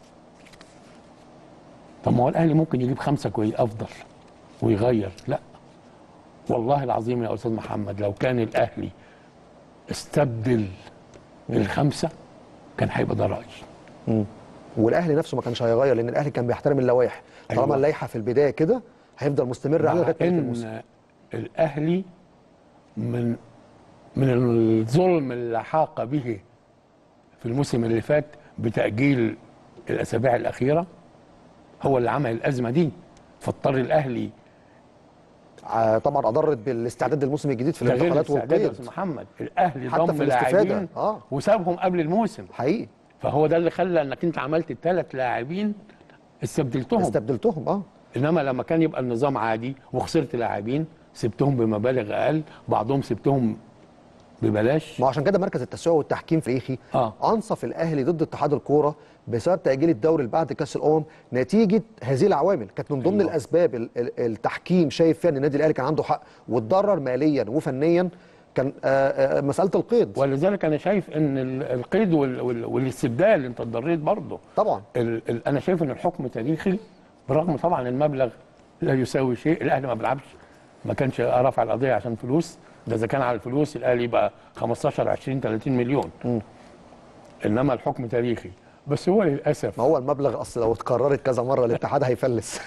[SPEAKER 9] طب ما هو الاهلي ممكن يجيب خمسه كويس افضل ويغير لا والله العظيم يا استاذ محمد لو كان الاهلي استبدل الخمسه كان هيبقى ده رايي
[SPEAKER 8] مم. والاهلي نفسه ما كانش هيغير لان الاهلي كان بيحترم اللوائح طالما
[SPEAKER 9] أيوة.
[SPEAKER 8] اللائحه في البدايه كده هيفضل مستمر عليها
[SPEAKER 9] مع
[SPEAKER 8] لغايه نهايه الموسم
[SPEAKER 9] ان الاهلي من من الظلم اللي حاق به في الموسم اللي فات بتاجيل الاسابيع الاخيره هو اللي عمل الازمه دي فاضطر الاهلي
[SPEAKER 8] آه، طبعا اضرت بالاستعداد للموسم الجديد في
[SPEAKER 9] تغيير
[SPEAKER 8] الانتقالات
[SPEAKER 9] الاستعداد يا
[SPEAKER 8] والقيد
[SPEAKER 9] استاذ محمد الاهلي
[SPEAKER 8] حتى
[SPEAKER 9] ضم
[SPEAKER 8] في الاستفادة.
[SPEAKER 9] لاعبين
[SPEAKER 8] آه.
[SPEAKER 9] وسابهم قبل الموسم
[SPEAKER 8] حقيقي
[SPEAKER 9] فهو ده اللي خلى انك انت عملت الثلاث لاعبين استبدلتهم
[SPEAKER 8] استبدلتهم اه
[SPEAKER 9] انما لما كان يبقى النظام عادي وخسرت لاعبين سبتهم بمبالغ اقل بعضهم سبتهم ببلاش
[SPEAKER 8] ما عشان كده مركز التسويق والتحكيم فريخي
[SPEAKER 9] اه
[SPEAKER 8] انصف الاهلي ضد اتحاد الكوره بسبب تاجيل الدوري اللي بعد كاس الامم نتيجه هذه العوامل كانت من ضمن
[SPEAKER 9] أيوة.
[SPEAKER 8] أيوة. الاسباب ال- ال- التحكيم شايف فيها ان النادي الاهلي كان عنده حق واتضرر ماليا وفنيا كان آه، آه، مساله القيد
[SPEAKER 9] ولذلك انا شايف ان ال- القيد وال- وال- والاستبدال انت اتضريت برضه
[SPEAKER 8] طبعا
[SPEAKER 9] ال ال انا شايف ان الحكم تاريخي برغم طبعا المبلغ لا يساوي شيء الاهلي ما بيلعبش ما كانش رافع القضيه عشان فلوس ده اذا كان على الفلوس الاهلي يبقى 15 20 30 مليون انما الحكم تاريخي بس هو للاسف
[SPEAKER 8] ما هو المبلغ اصل لو اتكررت كذا مره الاتحاد هيفلس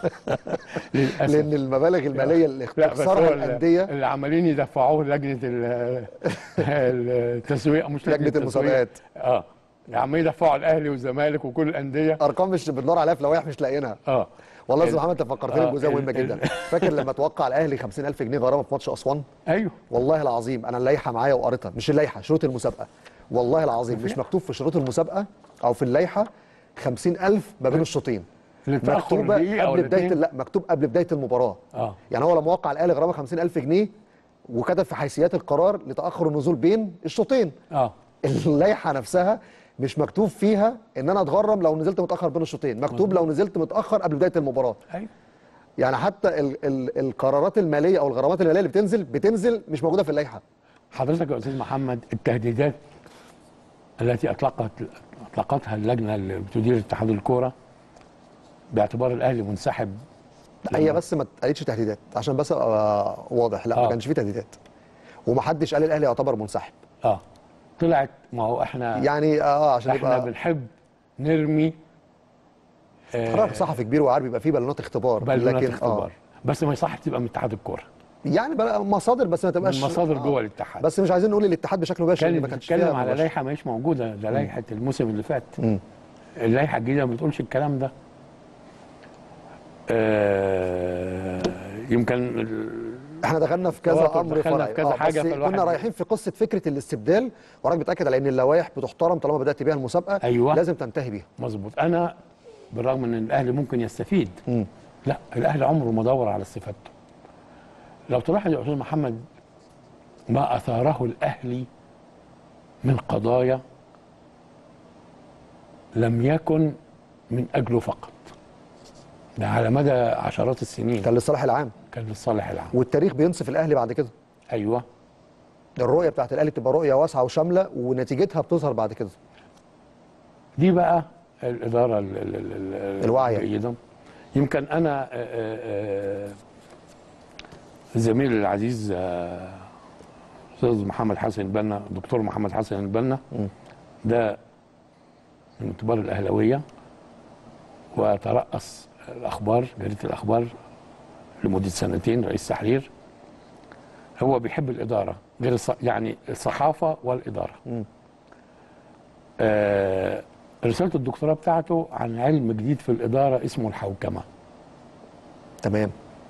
[SPEAKER 9] للاسف
[SPEAKER 8] لان المبالغ الماليه اللي
[SPEAKER 9] لا بس
[SPEAKER 8] اختصرها
[SPEAKER 9] هو
[SPEAKER 8] الانديه
[SPEAKER 9] اللي عمالين يدفعوه لجنه ال- التسويق مش
[SPEAKER 8] لجنة
[SPEAKER 9] التسويق.
[SPEAKER 8] المسابقات.
[SPEAKER 9] اه عمالين يدفعوا الاهلي والزمالك وكل الانديه
[SPEAKER 8] ارقام مش بندور عليها في لوائح مش لاقيينها
[SPEAKER 9] اه
[SPEAKER 8] والله يا
[SPEAKER 9] ال-
[SPEAKER 8] استاذ محمد انت فكرتني
[SPEAKER 9] آه،
[SPEAKER 8] بجزئيه
[SPEAKER 9] ال-
[SPEAKER 8] مهمه
[SPEAKER 9] ال-
[SPEAKER 8] جدا فاكر لما توقع الاهلي 50000 جنيه غرامه في ماتش اسوان
[SPEAKER 9] ايوه
[SPEAKER 8] والله العظيم انا اللائحه معايا وقريتها مش اللائحه شروط المسابقه والله العظيم مش مكتوب في شروط المسابقه او في اللائحه 50000 ما بين الشوطين
[SPEAKER 9] اللي تأخر
[SPEAKER 8] مكتوبه
[SPEAKER 9] دقيقة
[SPEAKER 8] قبل
[SPEAKER 9] ولا
[SPEAKER 8] بدايه
[SPEAKER 9] اتنين.
[SPEAKER 8] لا مكتوب قبل بدايه المباراه
[SPEAKER 9] اه
[SPEAKER 8] يعني هو لما وقع الاهلي غرامه 50000 جنيه وكتب في حيثيات القرار لتاخر النزول بين الشوطين
[SPEAKER 9] اه
[SPEAKER 8] اللائحه نفسها مش مكتوب فيها ان انا اتغرم لو نزلت متاخر بين الشوطين مكتوب لو نزلت متاخر قبل بدايه المباراه
[SPEAKER 9] ايوه
[SPEAKER 8] يعني حتى ال ال القرارات الماليه او الغرامات الماليه اللي بتنزل بتنزل مش موجوده في اللائحه
[SPEAKER 9] حضرتك يا استاذ محمد التهديدات التي اطلقت اطلقتها اللجنه اللي بتدير اتحاد الكوره باعتبار الاهلي منسحب
[SPEAKER 8] لا هي بس ما اتقالتش تهديدات عشان بس ابقى واضح لا ما
[SPEAKER 9] آه.
[SPEAKER 8] كانش في تهديدات ومحدش قال الاهلي يعتبر منسحب
[SPEAKER 9] اه طلعت ما هو احنا
[SPEAKER 8] يعني اه عشان
[SPEAKER 9] احنا
[SPEAKER 8] يبقى
[SPEAKER 9] بنحب نرمي
[SPEAKER 8] قرار صحفي كبير وعارف بيبقى فيه بالونات اختبار
[SPEAKER 9] بالونات
[SPEAKER 8] لكن
[SPEAKER 9] اختبار بس ما يصحش تبقى من اتحاد الكوره
[SPEAKER 8] يعني بقى مصادر بس ما تبقاش
[SPEAKER 9] من مصادر
[SPEAKER 8] آه.
[SPEAKER 9] جوه الاتحاد
[SPEAKER 8] بس مش عايزين نقول الاتحاد بشكل مباشر لأن
[SPEAKER 9] كانت
[SPEAKER 8] ما كانش فيها
[SPEAKER 9] بتتكلم على
[SPEAKER 8] مباشر.
[SPEAKER 9] لائحه مش موجوده ده لائحه الموسم اللي فات
[SPEAKER 8] مم.
[SPEAKER 9] اللائحه الجديده ما بتقولش الكلام ده آه يمكن ال-
[SPEAKER 8] احنا دخلنا في كذا
[SPEAKER 9] تواتر،
[SPEAKER 8] امر
[SPEAKER 9] دخلنا
[SPEAKER 8] فرعي
[SPEAKER 9] في كذا
[SPEAKER 8] آه،
[SPEAKER 9] حاجة،
[SPEAKER 8] بس
[SPEAKER 9] فالواحد
[SPEAKER 8] كنا رايحين في قصه فكره الاستبدال وراك بتاكد على ان اللوائح بتحترم طالما بدات بيها المسابقه
[SPEAKER 9] أيوة.
[SPEAKER 8] لازم تنتهي بيها
[SPEAKER 9] مظبوط انا بالرغم ان الاهلي ممكن يستفيد لا الاهلي عمره ما دور على استفادته لو تلاحظ يا استاذ محمد ما اثاره الاهلي من قضايا لم يكن من اجله فقط ده على مدى عشرات السنين
[SPEAKER 8] كان للصالح العام
[SPEAKER 9] كان للصالح العام
[SPEAKER 8] والتاريخ بينصف الاهلي بعد كده
[SPEAKER 9] ايوه
[SPEAKER 8] الرؤيه بتاعت الاهلي بتبقى رؤيه واسعه وشامله ونتيجتها بتظهر بعد كده
[SPEAKER 9] دي بقى الاداره ال- ال- ال- ال-
[SPEAKER 8] الواعية.
[SPEAKER 9] الجيده يمكن انا آه، آه، آه، زميلي العزيز آه، استاذ محمد حسن البنا دكتور محمد حسن البنا ده من كبار الاهلاويه وترأس الاخبار جريده الاخبار لمده سنتين رئيس تحرير هو بيحب الاداره غير الص... يعني الصحافه والاداره آه رساله الدكتوراه بتاعته عن علم جديد في الاداره اسمه الحوكمه
[SPEAKER 8] تمام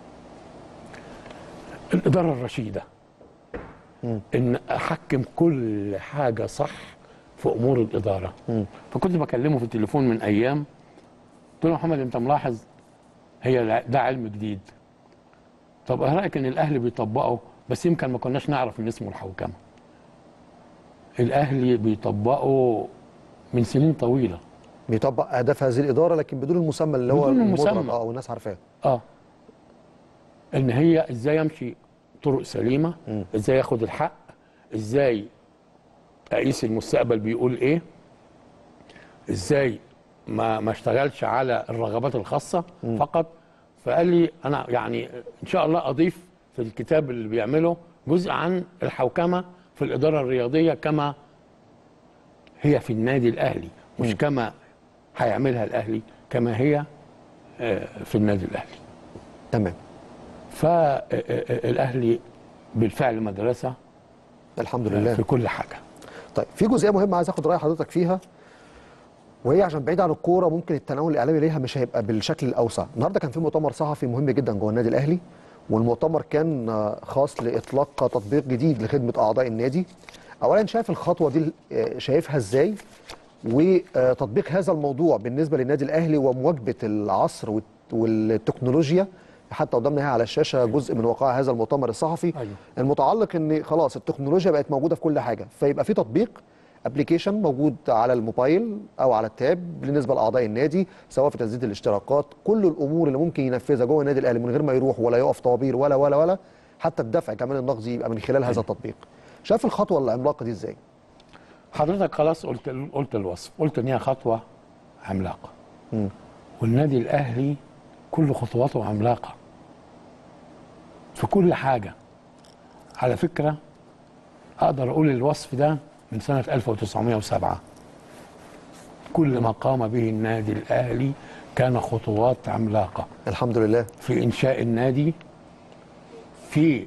[SPEAKER 9] الاداره الرشيده ان احكم كل حاجه صح في امور الاداره فكنت بكلمه في التليفون من ايام قلت له يا محمد انت ملاحظ هي الع- ده علم جديد طب ايه رايك ان الاهلي بيطبقه بس يمكن ما كناش نعرف ان اسمه الحوكمه الاهلي بيطبقه من سنين طويله
[SPEAKER 8] بيطبق اهداف هذه الاداره لكن بدون المسمى اللي هو
[SPEAKER 9] بدون
[SPEAKER 8] المدرج
[SPEAKER 9] المسمى.
[SPEAKER 8] اه والناس عارفاه
[SPEAKER 9] اه ان هي ازاي امشي طرق سليمه ازاي اخد الحق ازاي اقيس المستقبل بيقول ايه ازاي ما ما اشتغلش على الرغبات الخاصه فقط فقال لي انا يعني ان شاء الله اضيف في الكتاب اللي بيعمله جزء عن الحوكمه في الاداره الرياضيه كما هي في النادي الاهلي مش كما هيعملها الاهلي كما هي آه، في النادي الاهلي
[SPEAKER 8] تمام
[SPEAKER 9] فالاهلي بالفعل مدرسه
[SPEAKER 8] الحمد لله
[SPEAKER 9] في كل حاجه
[SPEAKER 8] طيب في جزئيه مهمه عايز اخد راي حضرتك فيها وهي عشان بعيد عن الكوره ممكن التناول الاعلامي ليها مش هيبقى بالشكل الاوسع النهارده كان في مؤتمر صحفي مهم جدا جوه النادي الاهلي والمؤتمر كان آه، خاص لاطلاق تطبيق جديد لخدمه اعضاء النادي اولا شايف الخطوه دي آه، شايفها ازاي وتطبيق هذا الموضوع بالنسبه للنادي الاهلي ومواكبه العصر والت- والتكنولوجيا حتى قدامنا هي على الشاشه جزء من وقائع هذا المؤتمر الصحفي
[SPEAKER 9] أيوة.
[SPEAKER 8] المتعلق ان خلاص التكنولوجيا بقت موجوده في كل حاجه فيبقى في تطبيق ابلكيشن موجود على الموبايل او على التاب بالنسبه لاعضاء النادي سواء في تسديد الاشتراكات كل الامور اللي ممكن ينفذها جوه النادي الاهلي من غير ما يروح ولا يقف طوابير ولا ولا ولا حتى الدفع كمان النقدي يبقى من خلال هذا التطبيق شايف الخطوه العملاقه دي ازاي
[SPEAKER 9] حضرتك خلاص قلت قلت الوصف قلت ان هي خطوه عملاقه والنادي الاهلي كل خطواته عملاقه في كل حاجه على فكره اقدر اقول الوصف ده من سنه 1907 كل ما قام به النادي الاهلي كان خطوات عملاقه
[SPEAKER 8] الحمد لله
[SPEAKER 9] في انشاء النادي في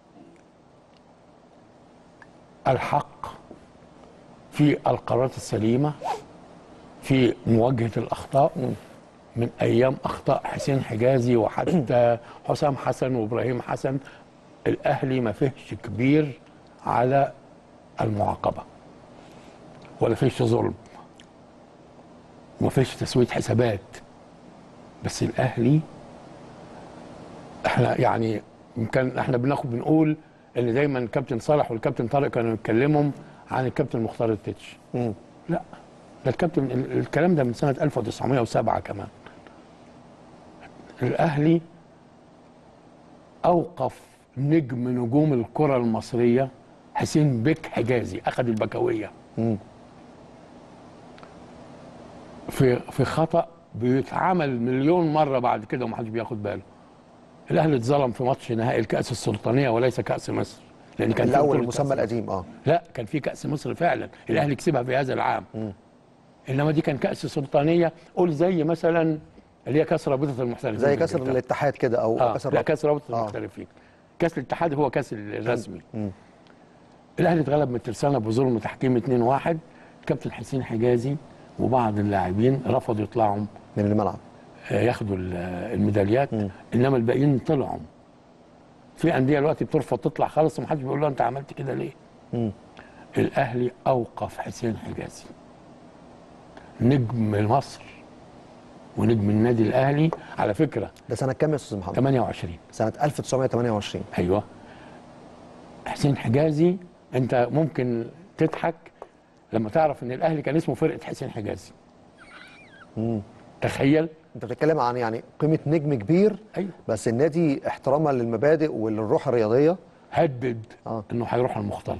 [SPEAKER 9] الحق في القرارات السليمه في مواجهه الاخطاء من ايام اخطاء حسين حجازي وحتى حسام حسن وابراهيم حسن الاهلي ما فيهش كبير على المعاقبه ولا فيش ظلم وما فيش تسويه حسابات بس الاهلي احنا يعني يمكن احنا بناخد بنقول ان دايما الكابتن صالح والكابتن طارق كانوا يتكلموا عن الكابتن مختار التتش لا ده الكابتن ال- الكلام ده من سنه 1907 كمان الاهلي اوقف نجم نجوم الكره المصريه حسين بك حجازي اخذ البكويه في في خطا بيتعمل مليون مره بعد كده ومحدش بياخد باله الاهلي اتظلم في ماتش نهائي الكاس السلطانيه وليس كاس مصر لان كان في
[SPEAKER 8] الاول
[SPEAKER 9] بطولة
[SPEAKER 8] المسمى
[SPEAKER 9] كأس
[SPEAKER 8] القديم اه
[SPEAKER 9] لا كان في كاس مصر فعلا الاهلي كسبها في هذا العام انما دي كان كاس سلطانيه قول زي مثلا اللي هي كاس رابطه المحترفين
[SPEAKER 8] زي كاس الاتحاد كده او
[SPEAKER 9] آه
[SPEAKER 8] كاس
[SPEAKER 9] لا
[SPEAKER 8] الرابطة.
[SPEAKER 9] كاس رابطه
[SPEAKER 8] آه.
[SPEAKER 9] المحترفين كاس الاتحاد هو كاس الرسمي
[SPEAKER 8] مم.
[SPEAKER 9] الاهلي اتغلب من الترسانه بظلم تحكيم 2-1 كابتن حسين حجازي وبعض اللاعبين رفضوا يطلعوا
[SPEAKER 8] من الملعب
[SPEAKER 9] ياخدوا ال- الميداليات انما الباقيين طلعوا في انديه دلوقتي بترفض تطلع خالص ومحدش بيقول له انت عملت كده ليه
[SPEAKER 8] مم.
[SPEAKER 9] الاهلي اوقف حسين حجازي نجم مصر ونجم النادي الاهلي على فكره
[SPEAKER 8] ده سنه كام يا استاذ محمد
[SPEAKER 9] 28
[SPEAKER 8] سنه 1928
[SPEAKER 9] ايوه حسين حجازي انت ممكن تضحك لما تعرف ان الاهلي كان اسمه فرقه حسين حجازي
[SPEAKER 8] مم.
[SPEAKER 9] تخيل
[SPEAKER 8] انت بتتكلم عن يعني قيمه نجم كبير
[SPEAKER 9] ايوه
[SPEAKER 8] بس النادي احتراما للمبادئ وللروح الرياضيه
[SPEAKER 9] هدد
[SPEAKER 8] آه.
[SPEAKER 9] انه هيروح المختلط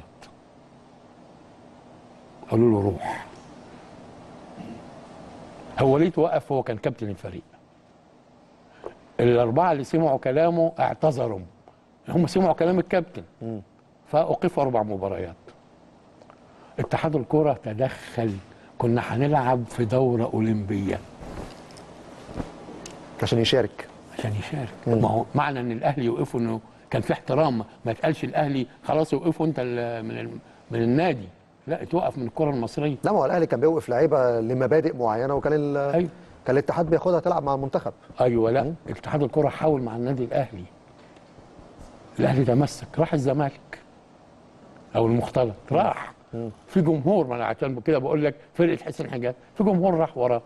[SPEAKER 9] قالوا له روح هو ليه توقف هو كان كابتن الفريق الاربعه اللي سمعوا كلامه اعتذروا هم سمعوا كلام الكابتن فاوقفوا اربع مباريات اتحاد الكره تدخل كنا هنلعب في دوره اولمبيه
[SPEAKER 8] عشان يشارك
[SPEAKER 9] عشان يشارك ما هو معنى ان الاهلي يوقفوا انه كان في احترام ما يتقالش الاهلي خلاص يوقفوا انت ال- من ال- من النادي لا اتوقف من الكره المصريه
[SPEAKER 8] لا ما هو الاهلي كان بيوقف لعيبه لمبادئ معينه وكان ال...
[SPEAKER 9] أيوة.
[SPEAKER 8] كان الاتحاد بياخدها تلعب مع المنتخب
[SPEAKER 9] ايوه لا اتحاد الكره حاول مع النادي الاهلي الاهلي تمسك راح الزمالك او المختلط راح في جمهور ما انا عشان كده بقول لك فرقه حسين حجاج في جمهور راح وراه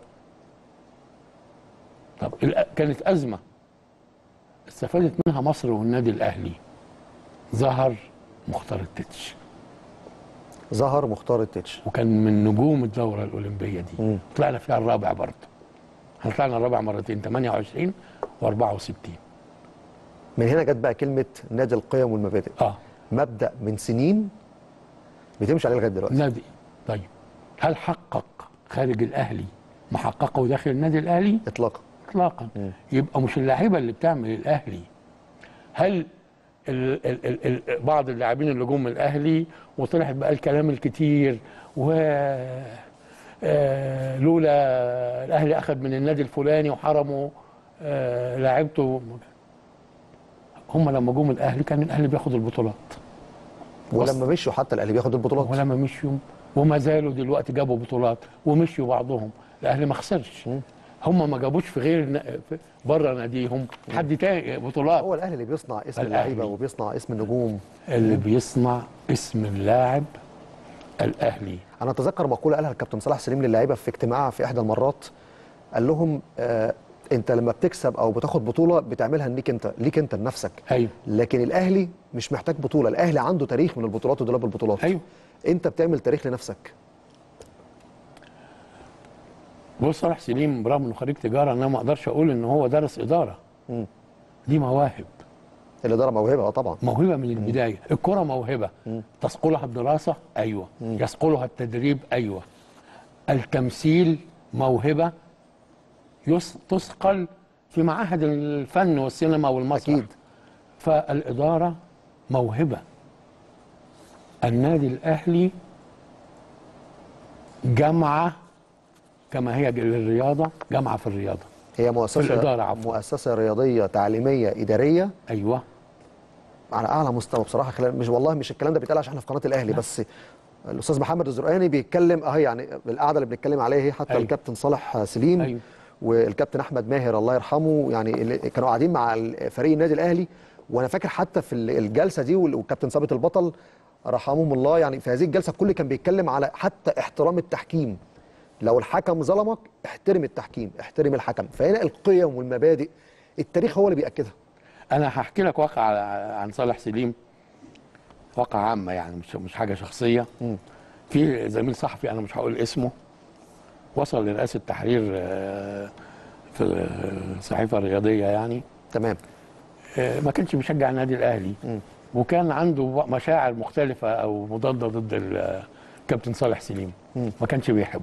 [SPEAKER 9] طب الأ- كانت ازمه استفادت منها مصر والنادي الاهلي ظهر مختار التتش
[SPEAKER 8] ظهر مختار التتش
[SPEAKER 9] وكان من نجوم الدوره الاولمبيه دي طلعنا فيها الرابع برضه احنا طلعنا الرابع مرتين 28 و64
[SPEAKER 8] من هنا جت بقى كلمه نادي القيم والمبادئ
[SPEAKER 9] اه
[SPEAKER 8] مبدا من سنين بتمشي عليه لغايه دلوقتي
[SPEAKER 9] نادي طيب هل حقق خارج الاهلي ما حققه داخل النادي الاهلي
[SPEAKER 8] اطلاقا
[SPEAKER 9] اطلاقا يبقى مش اللعيبه اللي بتعمل الاهلي هل ال ال ال ال بعض اللاعبين اللي جم من الاهلي وطلعت بقى الكلام الكتير و آه، لولا الاهلي اخذ من النادي الفلاني وحرمه آه، لاعبته هم لما جم الاهلي كان الاهلي بياخد البطولات
[SPEAKER 8] ولما مشوا حتى الاهلي بياخد البطولات
[SPEAKER 9] ولما مشيوا وما زالوا دلوقتي جابوا بطولات ومشيوا بعضهم الاهلي ما خسرش هم ما جابوش في غير ن- في- بره ناديهم حد تاني بطولات
[SPEAKER 8] هو الاهلي اللي بيصنع اسم
[SPEAKER 9] الأهلي.
[SPEAKER 8] اللعيبه وبيصنع اسم النجوم
[SPEAKER 9] اللي بيصنع اسم اللاعب الاهلي
[SPEAKER 8] انا اتذكر مقوله قالها الكابتن صلاح سليم للعيبه في اجتماع في احدى المرات قال لهم آه انت لما بتكسب او بتاخد بطوله بتعملها ليك انت ليك انت لنفسك
[SPEAKER 9] ايوه
[SPEAKER 8] لكن الاهلي مش محتاج بطوله الاهلي عنده تاريخ من البطولات ودولاب البطولات
[SPEAKER 9] ايوه
[SPEAKER 8] انت بتعمل تاريخ لنفسك
[SPEAKER 9] بص صلاح سليم برغم انه خريج تجاره انا ما اقدرش اقول ان هو درس اداره
[SPEAKER 8] مم.
[SPEAKER 9] دي مواهب
[SPEAKER 8] الاداره موهبه اه طبعا
[SPEAKER 9] موهبه من البدايه الكره موهبه تثقلها الدراسه ايوه يثقلها التدريب ايوه التمثيل موهبه يس- تثقل في معاهد الفن والسينما والمسرح
[SPEAKER 8] أكيد.
[SPEAKER 9] فالاداره موهبه النادي الاهلي جامعه كما هي للرياضه جامعه في الرياضه
[SPEAKER 8] هي
[SPEAKER 9] في
[SPEAKER 8] مؤسسه
[SPEAKER 9] الإدارة، عفواً.
[SPEAKER 8] مؤسسه رياضيه تعليميه اداريه
[SPEAKER 9] ايوه
[SPEAKER 8] على اعلى مستوى بصراحه خلال مش والله مش الكلام ده بيتقال عشان احنا في قناه الاهلي بس الاستاذ محمد الزرقاني بيتكلم اهي يعني القعده اللي بنتكلم عليها هي حتى
[SPEAKER 9] أيوة.
[SPEAKER 8] الكابتن صالح سليم
[SPEAKER 9] أيوة.
[SPEAKER 8] والكابتن احمد ماهر الله يرحمه يعني اللي كانوا قاعدين مع فريق النادي الاهلي وانا فاكر حتى في الجلسه دي والكابتن ثابت البطل رحمهم الله يعني في هذه الجلسه الكل كان بيتكلم على حتى احترام التحكيم لو الحكم ظلمك احترم التحكيم احترم الحكم فهنا القيم والمبادئ التاريخ هو اللي بيأكدها
[SPEAKER 9] انا هحكي لك واقع عن صالح سليم واقع عامه يعني مش مش حاجه شخصيه في زميل صحفي انا مش هقول اسمه وصل لرئاسه تحرير آه، في الصحيفه الرياضيه يعني
[SPEAKER 8] تمام
[SPEAKER 9] ما كانش بيشجع النادي الاهلي وكان عنده مشاعر مختلفه او مضاده ضد الكابتن صالح سليم ما كانش بيحبه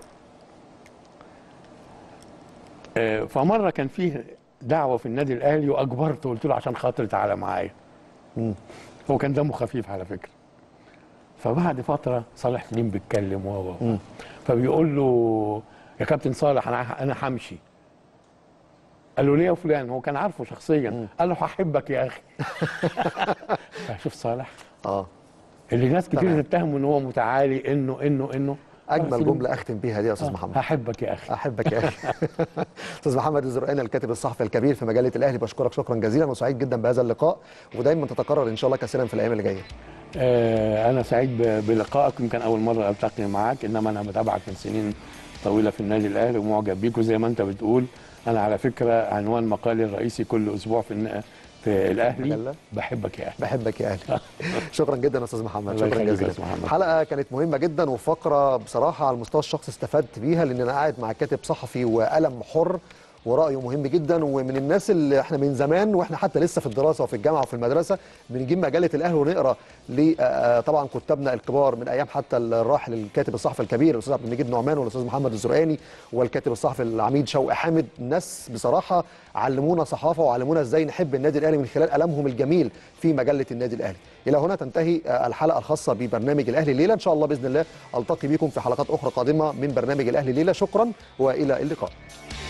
[SPEAKER 9] آه، فمره كان فيه دعوه في النادي الاهلي واجبرته قلت له عشان خاطري تعالى معايا هو كان دمه خفيف على فكره فبعد فتره صالح سليم بيتكلم وهو فبيقول له يا كابتن صالح انا انا همشي قال له ليه يا فلان هو كان عارفه شخصيا قال له هحبك يا اخي شوف صالح
[SPEAKER 8] اه
[SPEAKER 9] اللي ناس كتير
[SPEAKER 8] تمام.
[SPEAKER 9] اتهموا ان هو متعالي انه انه انه
[SPEAKER 8] اجمل
[SPEAKER 9] صالح
[SPEAKER 8] جمله اختم بيها دي يا استاذ
[SPEAKER 9] آه،
[SPEAKER 8] محمد
[SPEAKER 9] هحبك يا اخي
[SPEAKER 8] احبك يا اخي استاذ محمد الزرقاني الكاتب الصحفي الكبير في مجله الاهلي بشكرك شكرا جزيلا وسعيد جدا بهذا اللقاء ودايما تتكرر ان شاء الله كثيرا في الايام اللي جايه
[SPEAKER 9] آه، انا سعيد ب- بلقائك يمكن اول مره التقي معاك انما انا بتابعك من سنين طويله في النادي الاهلي ومعجب بيك وزي ما انت بتقول انا على فكره عنوان مقالي الرئيسي كل اسبوع في الن- في الاهلي بحبك يا اهلي
[SPEAKER 8] بحبك يا اهلي شكرا جدا يا استاذ محمد
[SPEAKER 9] الله
[SPEAKER 8] شكرا
[SPEAKER 9] يخليك يا
[SPEAKER 8] جزيلا
[SPEAKER 9] أستاذ محمد.
[SPEAKER 8] حلقه كانت مهمه جدا وفقره بصراحه على المستوى الشخصي استفدت بيها لان انا قاعد مع كاتب صحفي وقلم حر ورايه مهم جدا ومن الناس اللي احنا من زمان واحنا حتى لسه في الدراسه وفي الجامعه وفي المدرسه بنجيب مجله الاهلي ونقرا ل- آه، طبعا كتابنا الكبار من ايام حتى الراحل الكاتب الصحفي الكبير الاستاذ عبد المجيد نعمان والاستاذ محمد الزرقاني والكاتب الصحفي العميد شوقي حامد ناس بصراحه علمونا صحافه وعلمونا ازاي نحب النادي الاهلي من خلال قلمهم الجميل في مجله النادي الاهلي الى هنا تنتهي آه، الحلقه الخاصه ببرنامج الاهلي الليله ان شاء الله باذن الله التقي بكم في حلقات اخرى قادمه من برنامج الاهلي الليله شكرا والى اللقاء